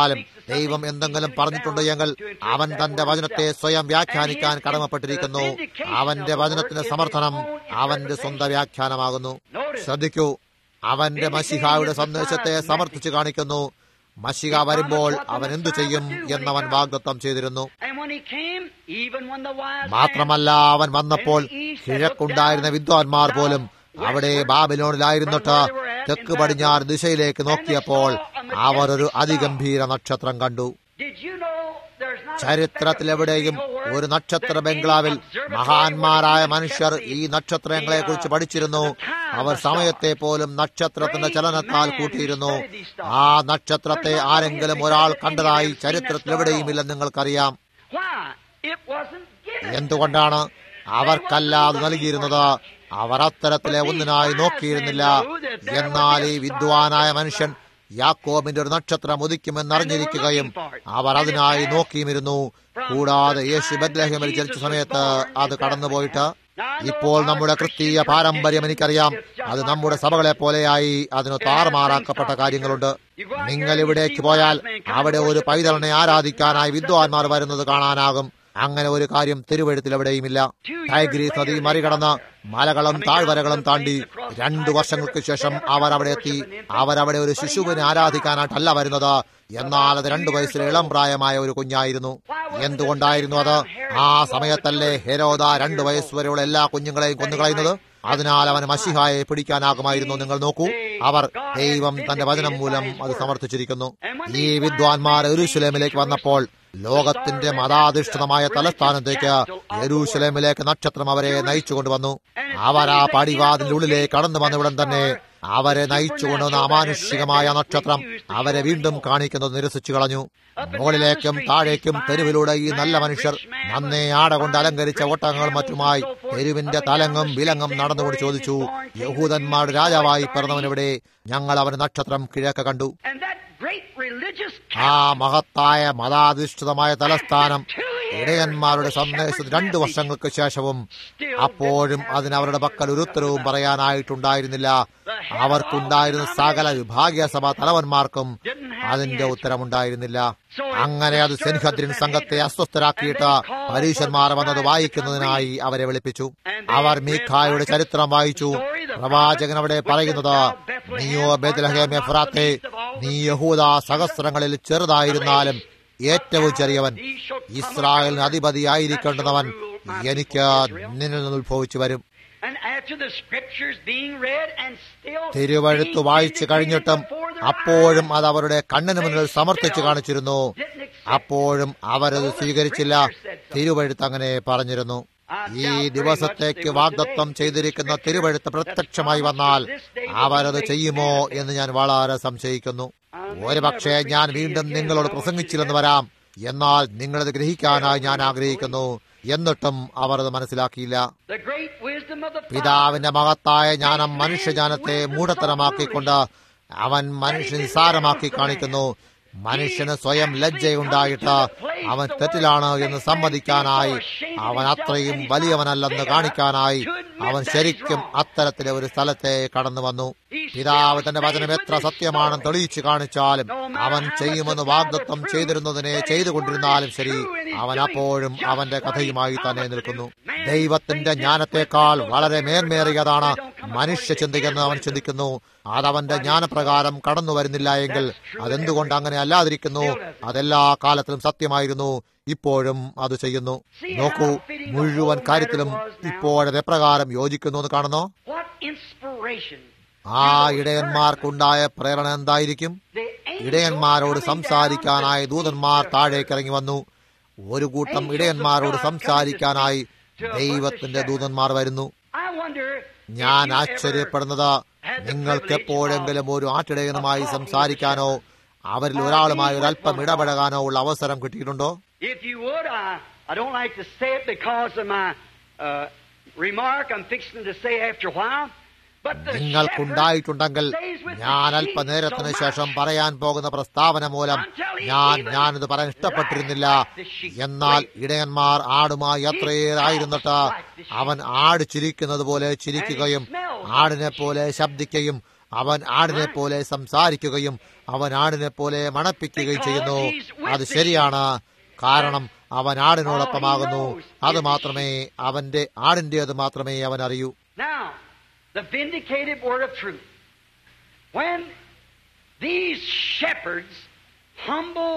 ദൈവം എന്തെങ്കിലും പറഞ്ഞിട്ടുണ്ട് എങ്കിൽ അവൻ തന്റെ വചനത്തെ സ്വയം വ്യാഖ്യാനിക്കാൻ കടമപ്പെട്ടിരിക്കുന്നു അവന്റെ വചനത്തിന്റെ സമർത്ഥനം അവന്റെ സ്വന്തം വ്യാഖ്യാനമാകുന്നു ശ്രദ്ധിക്കൂ അവന്റെ മഷിഹായുടെ സന്ദേശത്തെ സമർത്ഥിച്ചു കാണിക്കുന്നു മഷിക വരുമ്പോൾ അവൻ എന്തു ചെയ്യും എന്നവൻ വാഗ്ദത്തം ചെയ്തിരുന്നു And when he came, even when the wise മാത്രമല്ല അവൻ വന്നപ്പോൾ കിഴക്കുണ്ടായിരുന്ന വിദ്വാൻമാർ പോലും അവിടെ ബാബിലോണിലായിരുന്നിട്ട് തെക്ക് പടിഞ്ഞാറ് ദിശയിലേക്ക് നോക്കിയപ്പോൾ അവർ ഒരു അതിഗംഭീര നക്ഷത്രം കണ്ടു Did you know there's not a ചരിത്രത്തിലെവിടെയും ഒരു നക്ഷത്ര ബംഗ്ലാവിൽ മഹാന്മാരായ മനുഷ്യർ ഈ നക്ഷത്രങ്ങളെ കുറിച്ച് പഠിച്ചിരുന്നു അവർ സമയത്തെ പോലും നക്ഷത്രത്തിന്റെ ചലനത്താൽ കൂട്ടിയിരുന്നു ആ നക്ഷത്രത്തെ ആരെങ്കിലും ഒരാൾ കണ്ടതായി ചരിത്രത്തിലെവിടെയും ഇല്ലെന്ന് നിങ്ങൾക്കറിയാം Why? It wasn't given. എന്തുകൊണ്ടാണ് അവർക്കല്ലാതെ നൽകിയിരുന്നത് അവർ അത്തരത്തിലെ ഒന്നിനായി നോക്കിയിരുന്നില്ല എന്നാൽ ഈ വിദ്വാനായ മനുഷ്യൻ യാക്കോബിന്റെ ഒരു നക്ഷത്രം ഉദിക്കുമെന്നറിഞ്ഞിരിക്കുകയും അവർ അതിനായി നോക്കിയുമിരുന്നു കൂടാതെ യേശു ബദ്ലഹേമിൽ ജനിച്ച സമയത്ത് അത് കടന്നുപോയിട്ട് ഇപ്പോൾ നമ്മുടെ ക്രിസ്തീയ പാരമ്പര്യം എനിക്കറിയാം അത് നമ്മുടെ സഭകളെ പോലെയായി അതിന് താറുമാറാക്കപ്പെട്ട കാര്യങ്ങളുണ്ട് നിങ്ങൾ ഇവിടേക്ക് പോയാൽ അവിടെ ഒരു പൈതലിനെ ആരാധിക്കാനായി വിദ്വാൻമാർ വരുന്നത് കാണാനാകും അങ്ങനെ ഒരു കാര്യം തിരുവഴുത്തിൽ എവിടെയുമില്ല ടൈഗ്രീസ് നദി മറികടന്ന് മലകളും താഴ്വരകളും താണ്ടി രണ്ടു വർഷങ്ങൾക്ക് ശേഷം അവർ അവിടെ എത്തി അവരവിടെ ഒരു ശിശുവിനെ ആരാധിക്കാനായിട്ടല്ല വരുന്നത് എന്നാൽ അത് രണ്ടു വയസ്സിലെ ഇളം പ്രായമായ ഒരു കുഞ്ഞായിരുന്നു എന്തുകൊണ്ടായിരുന്നു അത് ആ സമയത്തല്ലേ ഹെരോദ രണ്ടു വയസ്സ് വരെയുള്ള എല്ലാ കുഞ്ഞുങ്ങളെയും കൊന്നുകളയുന്നത് അതിനാൽ അവന് മഷിഹായെ പിടിക്കാനാകുമായിരുന്നു നിങ്ങൾ നോക്കൂ അവർ ദൈവം തന്റെ വചനം മൂലം അത് സമർത്ഥിച്ചിരിക്കുന്നു ഈ വിദ്വാൻമാർ യെരൂശലേമിലേക്ക് വന്നപ്പോൾ ലോകത്തിന്റെ മതാധിഷ്ഠിതമായ തലസ്ഥാനത്തേക്ക് യെരൂശലേമിലേക്ക് നക്ഷത്രം അവരെ നയിച്ചുകൊണ്ടുവന്നു അവർ ആ പടിവാതിന്റെ ഉള്ളിലേക്ക് കടന്നു വന്നവിടം തന്നെ അവരെ നയിച്ചുകൊണ്ടുവന്ന അമാനുഷികമായ നക്ഷത്രം അവരെ വീണ്ടും കാണിക്കുന്നത് നിരസിച്ചു കളഞ്ഞു മുകളിലേക്കും താഴേക്കും തെരുവിലൂടെ ഈ നല്ല മനുഷ്യർ നന്നേ ആട കൊണ്ട് അലങ്കരിച്ച ഒട്ടകങ്ങളും മറ്റുമായി തെരുവിന്റെ തലങ്ങും വിലങ്ങും നടന്നുകൊണ്ട് ചോദിച്ചു യഹൂദന്മാരുടെ രാജാവായി പിറന്നവനെവിടെ ഞങ്ങൾ അവന് നക്ഷത്രം കിഴക്ക് കണ്ടു And that great religious ആ മഹത്തായ മതാധിഷ്ഠിതമായ തലസ്ഥാനം ഇടയന്മാരുടെ സന്ദേശത്തിന് രണ്ടു വർഷങ്ങൾക്ക് ശേഷവും അപ്പോഴും അതിന് അവരുടെ പക്കൽ ഒരു ഉത്തരവും പറയാനായിട്ടുണ്ടായിരുന്നില്ല അവർക്കുണ്ടായിരുന്ന സകല വിഭാഗീയ സഭാ തലവന്മാർക്കും അതിന്റെ ഉത്തരമുണ്ടായിരുന്നില്ല അങ്ങനെ അത് സെൻഹദ്രിൻ സംഘത്തെ അസ്വസ്ഥരാക്കിയിട്ട് പരീശന്മാർ വന്നത് വായിക്കുന്നതിനായി അവരെ വിളിപ്പിച്ചു അവർ മീഖായുടെ ചരിത്രം വായിച്ചു പ്രവാചകൻ അവിടെ പറയുന്നത് നീയോ ബേദ്ലഹേം എഫ്രാത്തെ നീ യഹൂദ സഹസ്രങ്ങളിൽ ചെറുതായിരുന്നാലും ഏറ്റവും ചെറിയവൻ ഇസ്രായേലിന് അധിപതിയായിരിക്കേണ്ടുന്നവൻ എനിക്ക് നിന്നിൽ നിന്ന് ഉത്ഭവിച്ചു വരും And after the scriptures being read and still തിരുവഴുത്ത് being വായിച്ചു vindicated കഴിഞ്ഞിട്ടും before their അപ്പോഴും eyes, അത് അവരുടെ കണ്ണിന് മുന്നിൽ സമർത്ഥിച്ചു കാണിച്ചിരുന്നു അപ്പോഴും അവരത് സ്വീകരിച്ചില്ല തിരുവഴുത്ത് അങ്ങനെ പറഞ്ഞിരുന്നു ഈ ദിവസത്തേക്ക് വാഗ്ദത്വം ചെയ്തിരിക്കുന്ന തിരുവഴുത്ത് പ്രത്യക്ഷമായി വന്നാൽ അവരത് ചെയ്യുമോ എന്ന് ഞാൻ വളരെ സംശയിക്കുന്നു ഒരുപക്ഷെ ഞാൻ വീണ്ടും നിങ്ങളോട് പ്രസംഗിച്ചില്ലെന്ന് വരാം എന്നാൽ നിങ്ങളത് ഗ്രഹിക്കാനായി ഞാൻ ആഗ്രഹിക്കുന്നു എന്നിട്ടും അവർ അത് മനസ്സിലാക്കിയില്ല the great wisdom of the പിതാവിന്റെ മഹത്തായ ജ്ഞാനം മനുഷ്യജാനത്തെ മൂഢത്തരമാക്കിക്കൊണ്ട് അവൻ മനുഷ്യ നിസാരമാക്കി കാണിക്കുന്നു മനുഷ്യന് സ്വയം ലജ്ജയുണ്ടായിട്ട് അവൻ തെറ്റിലാണ് എന്ന് സമ്മതിക്കാനായി അവൻ അത്രയും വലിയവനല്ലെന്ന് കാണിക്കാനായി അവൻ ശരിക്കും അത്തരത്തിലെ ഒരു സ്ഥലത്തെ കടന്നു വന്നു പിതാവ് തന്റെ വചനം എത്ര സത്യമാണെന്ന് തെളിയിച്ചു കാണിച്ചാലും അവൻ ചെയ്യുമെന്ന് വാഗ്ദത്വം ചെയ്തിരുന്നതിനെ ചെയ്തുകൊണ്ടിരുന്നാലും ശരി അവൻ അപ്പോഴും അവന്റെ കഥയുമായി തന്നെ നിൽക്കുന്നു ദൈവത്തിന്റെ ജ്ഞാനത്തെക്കാൾ വളരെ മേന്മേറിയതാണ് മനുഷ്യ ചിന്തയെന്ന് അവൻ ചിന്തിക്കുന്നു അതവന്റെ ജ്ഞാനപ്രകാരം കടന്നു വരുന്നില്ല എങ്കിൽ അതെന്തുകൊണ്ട് അങ്ങനെ അല്ലാതിരിക്കുന്നു അതെല്ലാ കാലത്തിലും സത്യമായിരുന്നു ഇപ്പോഴും അത് ചെയ്യുന്നു നോക്കൂ മുഴുവൻ കാര്യത്തിലും ഇപ്പോഴത് എപ്രകാരം യോജിക്കുന്നു എന്ന് കാണുന്നു What inspiration ആ ഇടയന്മാർക്കുണ്ടായ പ്രേരണ എന്തായിരിക്കും the angel ഇടയന്മാരോട് coming സംസാരിക്കാനായി down to ദൂതന്മാർ speak to താഴേക്ക് ഇറങ്ങി വന്നു ഒരു കൂട്ടം ഇടയന്മാരോട് സംസാരിക്കാനായി ദൈവത്തിന്റെ ദൂതന്മാർ വരുന്നു I wonder ഞാൻ if you ever ആശ്ചര്യപ്പെടുന്നത് നിങ്ങൾക്ക് എപ്പോഴെങ്കിലും ഒരു ആട്ടിടയനുമായി സംസാരിക്കാനോ അവരിൽ ഒരാളുമായി ഒരല്പം ഇടപഴകാനോ ഉള്ള അവസരം കിട്ടിയിട്ടുണ്ടോ If you would, I, I don't like to say it because of my uh, remark I'm fixing to say after a while. But the shepherd നിങ്ങൾക്കുണ്ടായിട്ടുണ്ടെങ്കിൽ stays with the ഞാൻ sheep അല്പനേരത്തിന് so ശേഷം much. പറയാൻ പോകുന്ന പ്രസ്താവന മൂലം ഞാൻ ഞാനിത് പറയാൻ ഇഷ്ടപ്പെട്ടിരുന്നില്ല എന്നാൽ ഇടയന്മാർ ആടുമായി അത്രയേറായിരുന്നിട്ട് അവൻ ആട് ചിരിക്കുന്നത് പോലെ ചിരിക്കുകയും ആടിനെ പോലെ ശബ്ദിക്കുകയും അവൻ ആടിനെ പോലെ സംസാരിക്കുകയും അവൻ ആടിനെ പോലെ മണപ്പിക്കുകയും ചെയ്യുന്നു അത് ശരിയാണ് കാരണം അവൻ ആടിനോടൊപ്പമാകുന്നു അത് മാത്രമേ അവന്റെ ആടിന്റേത് മാത്രമേ അവൻ അറിയൂ Now, the vindicated word of truth. When these shepherds, humble,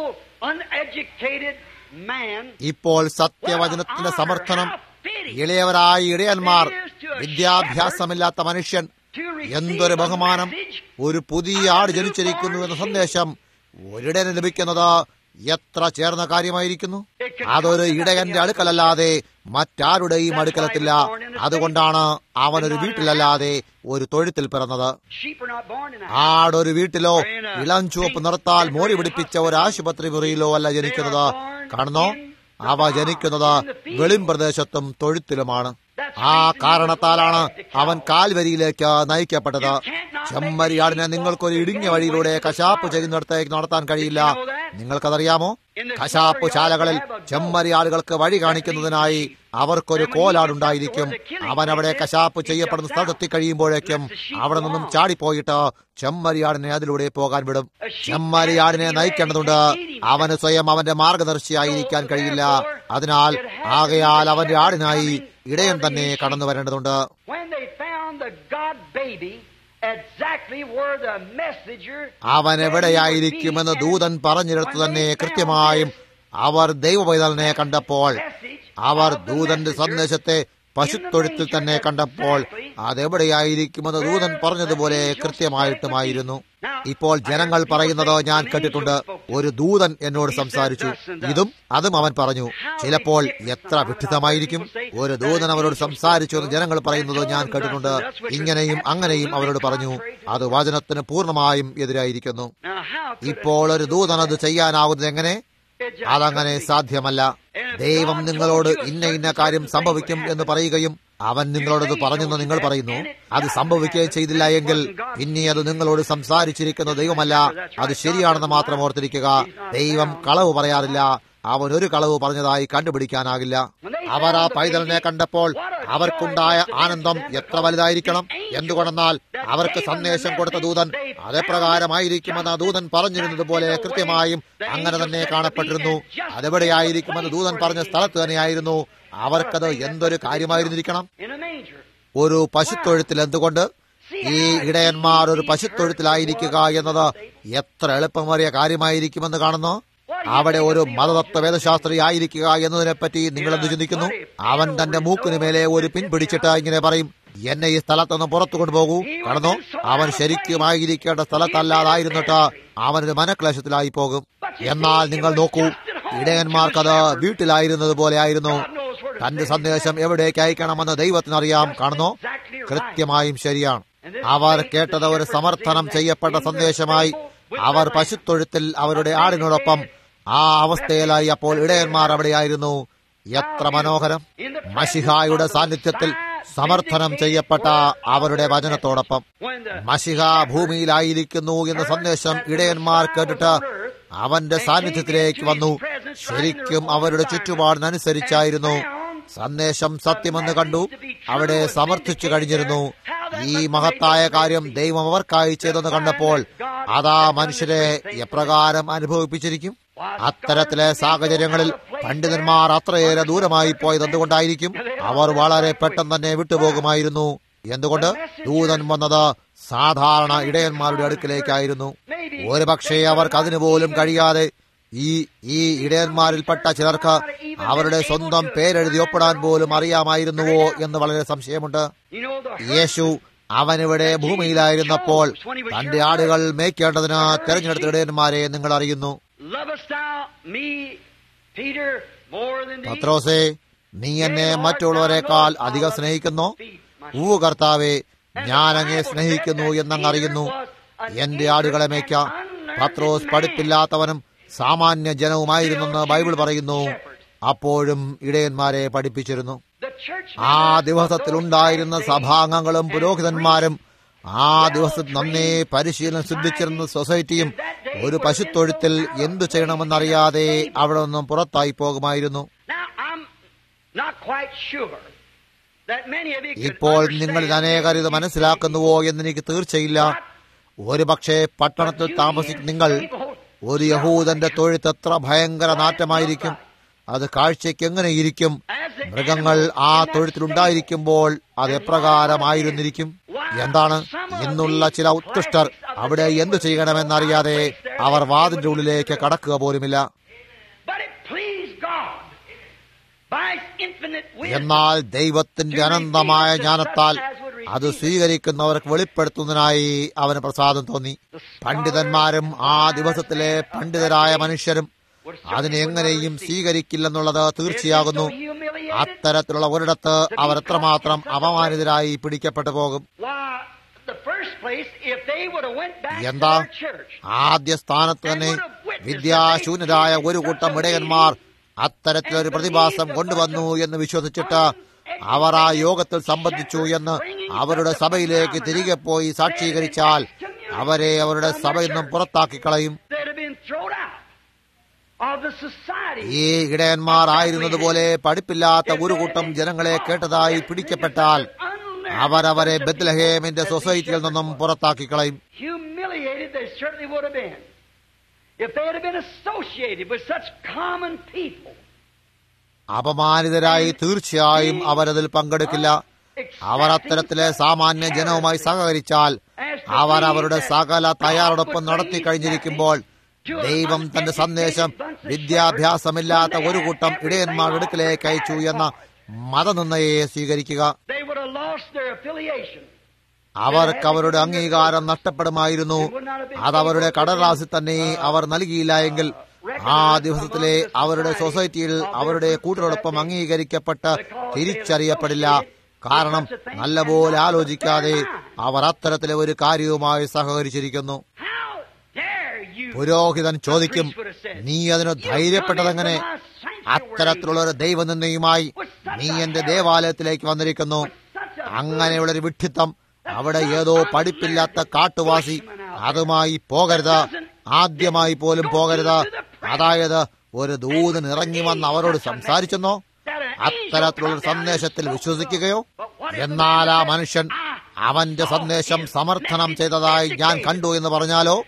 uneducated man, ഇപ്പോൾ സത്യവചനത്തിന്റെ സമർത്ഥനം ഇളയവരായ ഇടയന്മാർ വിദ്യാഭ്യാസമില്ലാത്ത മനുഷ്യൻ എന്തൊരു ബഹുമാനം ഒരു പുതിയ ആട് ജനിച്ചിരിക്കുന്നു എന്ന സന്ദേശം ഒരിടന് ലഭിക്കുന്നത് എത്ര ചേർന്ന കാര്യമായിരിക്കുന്നു അതൊരു ഇടയന്റെ അടുക്കലല്ലാതെ മറ്റാരുടെയും അടുക്കലത്തില്ല അതുകൊണ്ടാണ് അവനൊരു വീട്ടിലല്ലാതെ ഒരു തൊഴുത്തിൽ പിറന്നത് sheep are not born in a ആടൊരു വീട്ടിലോ ഇളം ചുവപ്പ് നിറത്താൽ മോരി പിടിപ്പിച്ച ഒരു ആശുപത്രി മുറിയിലോ അല്ല ജനിക്കുന്നത് കാണുന്നോ അവ ജനിക്കുന്നത് വെളിം പ്രദേശത്തും തൊഴുത്തിലുമാണ് ആ കാരണത്താലാണ് അവൻ കാൽവരിയിലേക്ക് നയിക്കപ്പെട്ടത് ചെമ്മരിയാടിനെ നിങ്ങൾക്കൊരു ഇടുങ്ങിയ വഴിയിലൂടെ കശാപ്പ് ചെയ്യുന്നിടത്തേക്ക് നടത്താൻ കഴിയില്ല നിങ്ങൾക്കതറിയാമോ കശാപ്പ് ശാലകളിൽ ചെമ്മരിയാടുകൾക്ക് വഴി കാണിക്കുന്നതിനായി അവർക്കൊരു കോലാടുണ്ടായിരിക്കും അവൻ അവിടെ കശാപ്പ് ചെയ്യപ്പെടുന്ന സ്ഥലത്തെത്തി കഴിയുമ്പോഴേക്കും അവിടെ നിന്നും ചാടിപ്പോയിട്ട് ചെമ്മരിയാടിനെ അതിലൂടെ പോകാൻ വിടും ചെമ്മരിയാടിനെ നയിക്കേണ്ടതുണ്ട് അവന് സ്വയം അവന്റെ മാർഗദർശിയായിരിക്കാൻ കഴിയില്ല അതിനാൽ ആകയാൽ അവന്റെ ആടിനായി ഇടയൻ തന്നെ കടന്നു വരേണ്ടതുണ്ട് When they found the God baby exactly where the messenger അവൻ എവിടെയായിരിക്കുമെന്ന് ദൂതൻ പറഞ്ഞിടത്തു തന്നെ കൃത്യമായും അവർ ദൈവപൈതലിനെ കണ്ടപ്പോൾ അവർ ദൂതന്റെ സന്ദേശത്തെ പശുത്തൊഴുത്തിൽ തന്നെ കണ്ടപ്പോൾ അതെവിടെയായിരിക്കുമെന്ന് ദൂതൻ പറഞ്ഞതുപോലെ കൃത്യമായിട്ടുമായിരുന്നു ഇപ്പോൾ ജനങ്ങൾ പറയുന്നത് ഞാൻ കേട്ടിട്ടുണ്ട് ഒരു ദൂതൻ എന്നോട് സംസാരിച്ചു ഇതും അതും അവൻ പറഞ്ഞു ചിലപ്പോൾ എത്ര വിഡ്ഢിതമായിരിക്കും ഒരു ദൂതൻ അവരോട് സംസാരിച്ചു എന്ന് ജനങ്ങൾ പറയുന്നത് ഞാൻ കേട്ടിട്ടുണ്ട് ഇങ്ങനെയും അങ്ങനെയും അവരോട് പറഞ്ഞു അത് വചനത്തിന് പൂർണ്ണമായും എതിരായിരിക്കുന്നു Now, how could ഇപ്പോൾ ഒരു ദൂതൻ അത് ചെയ്യാനാവുന്നത് എങ്ങനെ it just അതങ്ങനെ സാധ്യമല്ല ദൈവം നിങ്ങളോട് ഇന്ന ഇന്ന കാര്യം സംഭവിക്കും എന്ന് പറയുകയും അവൻ നിങ്ങളോടത് പറഞ്ഞെന്ന് നിങ്ങൾ പറയുന്നു അത് സംഭവിക്കുകയും ചെയ്തില്ല എങ്കിൽ പിന്നെ അത് നിങ്ങളോട് സംസാരിച്ചിരിക്കുന്ന ദൈവമല്ല അത് ശരിയാണെന്ന് മാത്രം ഓർത്തിരിക്കുക ദൈവം കളവ് പറയാറില്ല അവൻ ഒരു കളവ് പറഞ്ഞതായി കണ്ടുപിടിക്കാനാകില്ല അവർ ആ പൈതലിനെ കണ്ടപ്പോൾ അവർക്കുണ്ടായ ആനന്ദം എത്ര വലുതായിരിക്കണം എന്തുകൊണ്ടെന്നാൽ അവർക്ക് സന്ദേശം കൊടുത്ത ദൂതൻ അതെപ്രകാരമായിരിക്കുമെന്ന് ആ ദൂതൻ പറഞ്ഞിരുന്നത് പോലെ കൃത്യമായും അങ്ങനെ തന്നെ കാണപ്പെട്ടിരുന്നു അതെവിടെയായിരിക്കുമെന്ന് ദൂതൻ പറഞ്ഞ സ്ഥലത്ത് തന്നെയായിരുന്നു അവർക്കത് എന്തൊരു കാര്യമായിരുന്നിരിക്കണം in a manger. ഒരു പശുത്തൊഴുത്തിൽ എന്തുകൊണ്ട് ഈ ഇടയന്മാർ ഒരു പശുത്തൊഴുത്തിലായിരിക്കുക എന്നത് എത്ര എളുപ്പമേറിയ കാര്യമായിരിക്കുമെന്ന് കാണുന്നു അവിടെ ഒരു മതതത്വ വേദശാസ്ത്രി ആയിരിക്കുക എന്നതിനെപ്പറ്റി നിങ്ങൾ എന്ത് ചിന്തിക്കുന്നു അവൻ തന്റെ മൂക്കിന് മേലെ ഒരു പിൻ പിടിച്ചിട്ട് ഇങ്ങനെ പറയും എന്നെ ഈ സ്ഥലത്തുനിന്ന് പുറത്തു കൊണ്ടുപോകൂ കടന്നു അവൻ ശരിക്കും ആയിരിക്കേണ്ട സ്ഥലത്തല്ലാതായിരുന്നിട്ട് അവനൊരു മനക്ലേശത്തിലായി പോകും എന്നാൽ നിങ്ങൾ നോക്കൂ ഇടയന്മാർക്കത് വീട്ടിലായിരുന്നത് പോലെ ആയിരുന്നു തന്റെ സന്ദേശം എവിടേക്ക് അയക്കണമെന്ന് ദൈവത്തിനറിയാം കാണുന്നു കൃത്യമായും ശരിയാണ് അവർ കേട്ടത് ഒരു സമർത്ഥനം ചെയ്യപ്പെട്ട സന്ദേശമായി അവർ പശുത്തൊഴുത്തിൽ അവരുടെ ആടിനോടൊപ്പം ആ അവസ്ഥയിലായി അപ്പോൾ ഇടയന്മാർ അവിടെയായിരുന്നു എത്ര മനോഹരം മഷിഹായുടെ സാന്നിധ്യത്തിൽ സമർത്ഥനം ചെയ്യപ്പെട്ട അവരുടെ വചനത്തോടൊപ്പം When the മഷിഹ ഭൂമിയിലായിരിക്കുന്നു എന്ന സന്ദേശം ഇടയന്മാർ കേട്ടിട്ട് അവന്റെ സാന്നിധ്യത്തിലേക്ക് വന്നു ശരിക്കും അവരുടെ ചുറ്റുപാടിനനുസരിച്ചായിരുന്നു സന്ദേശം സത്യമെന്ന് കണ്ടു അവിടെ സമർത്ഥിച്ചു കഴിഞ്ഞിരുന്നു ഈ മഹത്തായ കാര്യം ദൈവം അവർക്കായി ചെയ്തെന്ന് കണ്ടപ്പോൾ അതാ മനുഷ്യരെ എപ്രകാരം അനുഭവിപ്പിച്ചിരിക്കും അത്തരത്തിലെ സാഹചര്യങ്ങളിൽ പണ്ഡിതന്മാർ അത്രയേറെ ദൂരമായി പോയത് എന്തുകൊണ്ടായിരിക്കും അവർ വളരെ പെട്ടെന്ന് തന്നെ വിട്ടുപോകുമായിരുന്നു എന്തുകൊണ്ട് ദൂതൻ വന്നത് സാധാരണ ഇടയന്മാരുടെ അടുക്കിലേക്കായിരുന്നു ഒരുപക്ഷെ അവർക്ക് അതിനു പോലും കഴിയാതെ ഈ ഈ ഇടയന്മാരിൽപ്പെട്ട ചിലർക്ക് അവരുടെ സ്വന്തം പേരെഴുതി ഒപ്പിടാൻ പോലും അറിയാമായിരുന്നുവോ എന്ന് വളരെ സംശയമുണ്ട് you know the യേശു അവനിവിടെ ഭൂമിയിലായിരുന്നപ്പോൾ തന്റെ ആടുകൾ മേയ്ക്കേണ്ടതിന് തെരഞ്ഞെടുത്ത ഇടയന്മാരെ നിങ്ങൾ അറിയുന്നു lovest thou me, Peter, more than these? പത്രോസേ നീ എന്നെ മറ്റുള്ളവരെക്കാൾ അധികം സ്നേഹിക്കുന്നു ഊ കർത്താവെ ഞാൻ അങ്ങേ സ്നേഹിക്കുന്നു എന്നങ്ങ് അറിയുന്നു എന്റെ ആടുകളെ മേയ്ക്കാം പത്രോസ് പഠിപ്പില്ലാത്തവനും സാമാന്യ ജനവുമായിരുന്നെന്ന് ബൈബിൾ പറയുന്നു അപ്പോഴും ഇടയന്മാരെ പഠിപ്പിച്ചിരുന്നു The church ആ ദിവസത്തിൽ ഉണ്ടായിരുന്ന സഭാംഗങ്ങളും പുരോഹിതന്മാരും ആ ദിവസത്തിൽ നന്നേ പരിശീലനം സിദ്ധിച്ചിരുന്ന സൊസൈറ്റിയും ഒരു പശുത്തൊഴുത്തിൽ എന്തു ചെയ്യണമെന്നറിയാതെ അവിടെ നിന്നും പുറത്തായി പോകുമായിരുന്നു Now, I'm not quite sure that many of you could ഇപ്പോൾ നിങ്ങളിൽ understand അനേകർ ഇത് മനസ്സിലാക്കുന്നുവോ എന്ന് എനിക്ക് തീർച്ചയില്ല ഒരുപക്ഷെ പട്ടണത്തിൽ താമസിക്കുന്ന നിങ്ങൾ ഒരു യഹൂദന്റെ തൊഴുത്ത് എത്ര ഭയങ്കര നാറ്റമായിരിക്കും അത് കാഴ്ചയ്ക്ക് എങ്ങനെയിരിക്കും മൃഗങ്ങൾ ആ തൊഴുത്തിലുണ്ടായിരിക്കുമ്പോൾ അത് എപ്രകാരമായിരുന്നിരിക്കും എന്താണ് ഇന്നുള്ള ചില ഉത്കൃഷ്ടർ അവിടെ എന്തു ചെയ്യണമെന്നറിയാതെ അവർ വാതിന്റെ ഉള്ളിലേക്ക് കടക്കുക പോലുമില്ല But it pleased God by His infinite wisdom. എന്നാൽ ദൈവത്തിന്റെ അനന്തമായ ജ്ഞാനത്താൽ അത് സ്വീകരിക്കുന്നവർക്ക് വെളിപ്പെടുത്തുന്നതിനായി അവന് പ്രസാദം തോന്നി പണ്ഡിതന്മാരും ആ ദിവസത്തിലെ പണ്ഡിതരായ മനുഷ്യരും അതിനെ എങ്ങനെയും സ്വീകരിക്കില്ലെന്നുള്ളത് തീർച്ചയാകുന്നു അത്തരത്തിലുള്ള ഒരിടത്ത് അവർ എത്രമാത്രം അപമാനിതരായി പിടിക്കപ്പെട്ടു പോകും Why, the first place, if they would have went back to എന്താ their church, ആദ്യ സ്ഥാനത്ത് തന്നെ വിദ്യാശൂന്യരായ ഒരു കൂട്ടം ഇടയന്മാർ അത്തരത്തിലൊരു പ്രതിഭാസം കൊണ്ടുവന്നു എന്ന് വിശ്വസിച്ചിട്ട് അവർ ആ യോഗത്തിൽ സംബന്ധിച്ചു എന്ന് അവരുടെ സഭയിലേക്ക് തിരികെ പോയി സാക്ഷീകരിച്ചാൽ അവരെ അവരുടെ സഭയിൽ നിന്നും പുറത്താക്കി കളയും they'd have been thrown out of the society. ഈ ഇടയന്മാർ ആയിരുന്നതുപോലെ പഠിപ്പില്ലാത്ത ഒരു കൂട്ടം ജനങ്ങളെ കേട്ടതായി പിടിക്കപ്പെട്ടാൽ അവരവരെ ബദ്ലഹേമിന്റെ സൊസൈറ്റിയിൽ നിന്നും പുറത്താക്കി കളയും Humiliated they certainly would have been. If they had been associated with such common people. അപമാനിതരായി തീർച്ചയായും അവരതിൽ പങ്കെടുക്കില്ല അവർ അത്തരത്തിലെ സാമാന്യ ജനവുമായി സഹകരിച്ചാൽ അവർ അവരുടെ സകല തയ്യാറെടുപ്പും നടത്തി കഴിഞ്ഞിരിക്കുമ്പോൾ ദൈവം തന്റെ സന്ദേശം വിദ്യാഭ്യാസമില്ലാത്ത ഒരു കൂട്ടം ഇടയന്മാരുടെ അടുക്കിലേക്ക് അയച്ചു എന്ന മതനിന്നയെ സ്വീകരിക്കുക They would have lost their affiliation. അവർക്ക് അവരുടെ അംഗീകാരം നഷ്ടപ്പെടുമായിരുന്നു അതവരുടെ കടലാസിൽ തന്നെ അവർ നൽകിയില്ല എങ്കിൽ ആ ദിവസത്തിലെ അവരുടെ സൊസൈറ്റിയിൽ അവരുടെ കൂട്ടരോടൊപ്പം അംഗീകരിക്കപ്പെട്ട് തിരിച്ചറിയപ്പെടില്ല കാരണം നല്ലപോലെ ആലോചിക്കാതെ അവർ അത്തരത്തിലെ ഒരു കാര്യവുമായി സഹകരിച്ചിരിക്കുന്നു How dare you? പുരോഹിതൻ ചോദിക്കും നീ അതിന് ധൈര്യപ്പെട്ടതെങ്ങനെ അത്തരത്തിലുള്ള ഒരു ദൈവനിന്ദയുമായി നീ എന്റെ ദേവാലയത്തിലേക്ക് വന്നിരിക്കുന്നു അങ്ങനെയുള്ളൊരു വിഡ്ഢിത്തം അവിടെ ഏതോ പഠിപ്പില്ലാത്ത കാട്ടുവാസി അതുമായി പോകരുത് ആദ്യമായി പോലും പോകരുത് അതായത് ഒരു ദൂതൻ ഇറങ്ങി വന്ന് അവരോട് സംസാരിച്ചെന്നോ അത്തരത്തിലുള്ള സന്ദേശത്തിൽ വിശ്വസിക്കുകയോ എന്നാൽ ആ മനുഷ്യൻ അവന്റെ സന്ദേശം സമർത്ഥനം ചെയ്തതായി ഞാൻ കണ്ടു എന്ന് പറഞ്ഞാലോ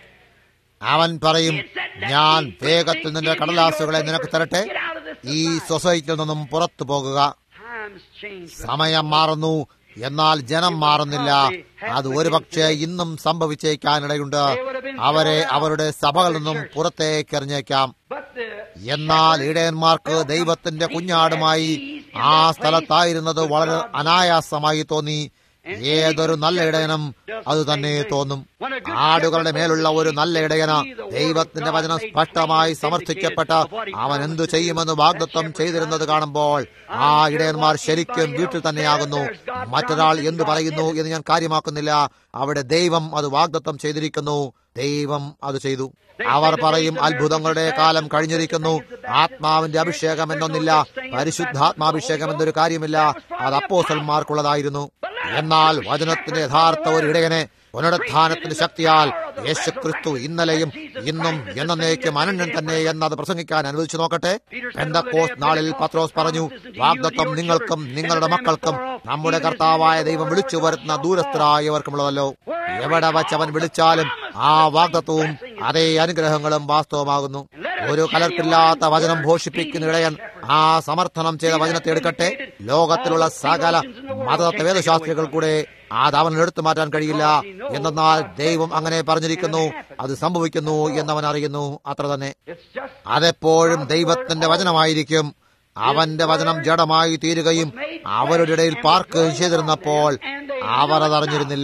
അവൻ പറയും ഞാൻ വേഗത്തിൽ നിന്റെ കടലാസുകളെ നിനക്ക് തരട്ടെ ഈ സൊസൈറ്റിയിൽ നിന്നും പുറത്തു പോകുക Times change. സമയം മാറുന്നു എന്നാൽ ജനം മാറുന്നില്ല അത് ഒരുപക്ഷെ ഇന്നും സംഭവിച്ചേക്കാനിടയുണ്ട് അവരെ അവരുടെ സഭകളിൽ നിന്നും പുറത്തേക്ക് എറിഞ്ഞേക്കാം But the എന്നാൽ ഇടയന്മാർക്ക് ദൈവത്തിന്റെ കുഞ്ഞാടുമായി ആ സ്ഥലത്തായിരുന്നത് വളരെ അനായാസമായി തോന്നി ഏതൊരു നല്ല ഇടയനും അത് തന്നെ തോന്നും ആടുകളുടെ മേലുള്ള ഒരു നല്ല ഇടയന ദൈവത്തിന്റെ വചനം സ്പഷ്ടമായി സമർത്ഥിക്കപ്പെട്ട അവൻ എന്തു ചെയ്യുമെന്ന് വാഗ്ദത്വം ചെയ്തിരുന്നത് കാണുമ്പോൾ ആ ഇടയന്മാർ ശരിക്കും വീട്ടിൽ തന്നെയാകുന്നു മറ്റൊരാൾ എന്തു പറയുന്നു എന്ന് ഞാൻ കാര്യമാക്കുന്നില്ല അവിടെ ദൈവം അത് വാഗ്ദത്വം ചെയ്തിരിക്കുന്നു ദൈവം അത് ചെയ്തു അവർ പറയും അത്ഭുതങ്ങളുടെ കാലം കഴിഞ്ഞിരിക്കുന്നു ആത്മാവിന്റെ അഭിഷേകം എന്നൊന്നില്ല പരിശുദ്ധാത്മാഭിഷേകം എന്നൊരു കാര്യമില്ല അത് അപ്പോസന്മാർക്കുള്ളതായിരുന്നു എന്നാൽ വചനത്തിന്റെ യഥാർത്ഥ ഒരു ഇടയനെ പുനരുത്ഥാനത്തിന്റെ ശക്തിയാൽ യേശുക്രിസ്തു ഇന്നലെയും ഇന്നും എന്നേക്കും അനന്യൻ തന്നെ എന്നത് പ്രസംഗിക്കാൻ അനുവദിച്ചു നോക്കട്ടെ പെന്തക്കോസ് നാളിൽ പത്രോസ് പറഞ്ഞു വാഗ്ദത്വം നിങ്ങൾക്കും നിങ്ങളുടെ മക്കൾക്കും നമ്മുടെ കർത്താവായ ദൈവം വിളിച്ചു വരുത്തുന്ന ദൂരസ്ഥരായവർക്കുമുള്ളതല്ലോ എവിടെ വച്ചവൻ വിളിച്ചാലും ആ വാഗ്ദത്വവും അതേ അനുഗ്രഹങ്ങളും വാസ്തവമാകുന്നു ഒരു കലർപ്പില്ലാത്ത വചനം ഘോഷിപ്പിക്കുന്ന ഇടയൻ ആ സമർത്ഥനം ചെയ്ത വചനത്തെ എടുക്കട്ടെ ലോകത്തിലുള്ള സകല മതതത്വ വേദശാസ്ത്രികൾ കൂടെ അത് അവൻ എടുത്തു മാറ്റാൻ കഴിയില്ല എന്തെന്നാൽ ദൈവം അങ്ങനെ പറഞ്ഞിരിക്കുന്നു അത് സംഭവിക്കുന്നു എന്നവൻ അറിയുന്നു അത്ര തന്നെ it's just അതെപ്പോഴും ദൈവത്തിന്റെ വചനമായിരിക്കും അവന്റെ വചനം ജഡമായി തീരുകയും അവരുടെ ഇടയിൽ പാർക്കുകയും ചെയ്തിരുന്നപ്പോൾ അവർ അതറിഞ്ഞിരുന്നില്ല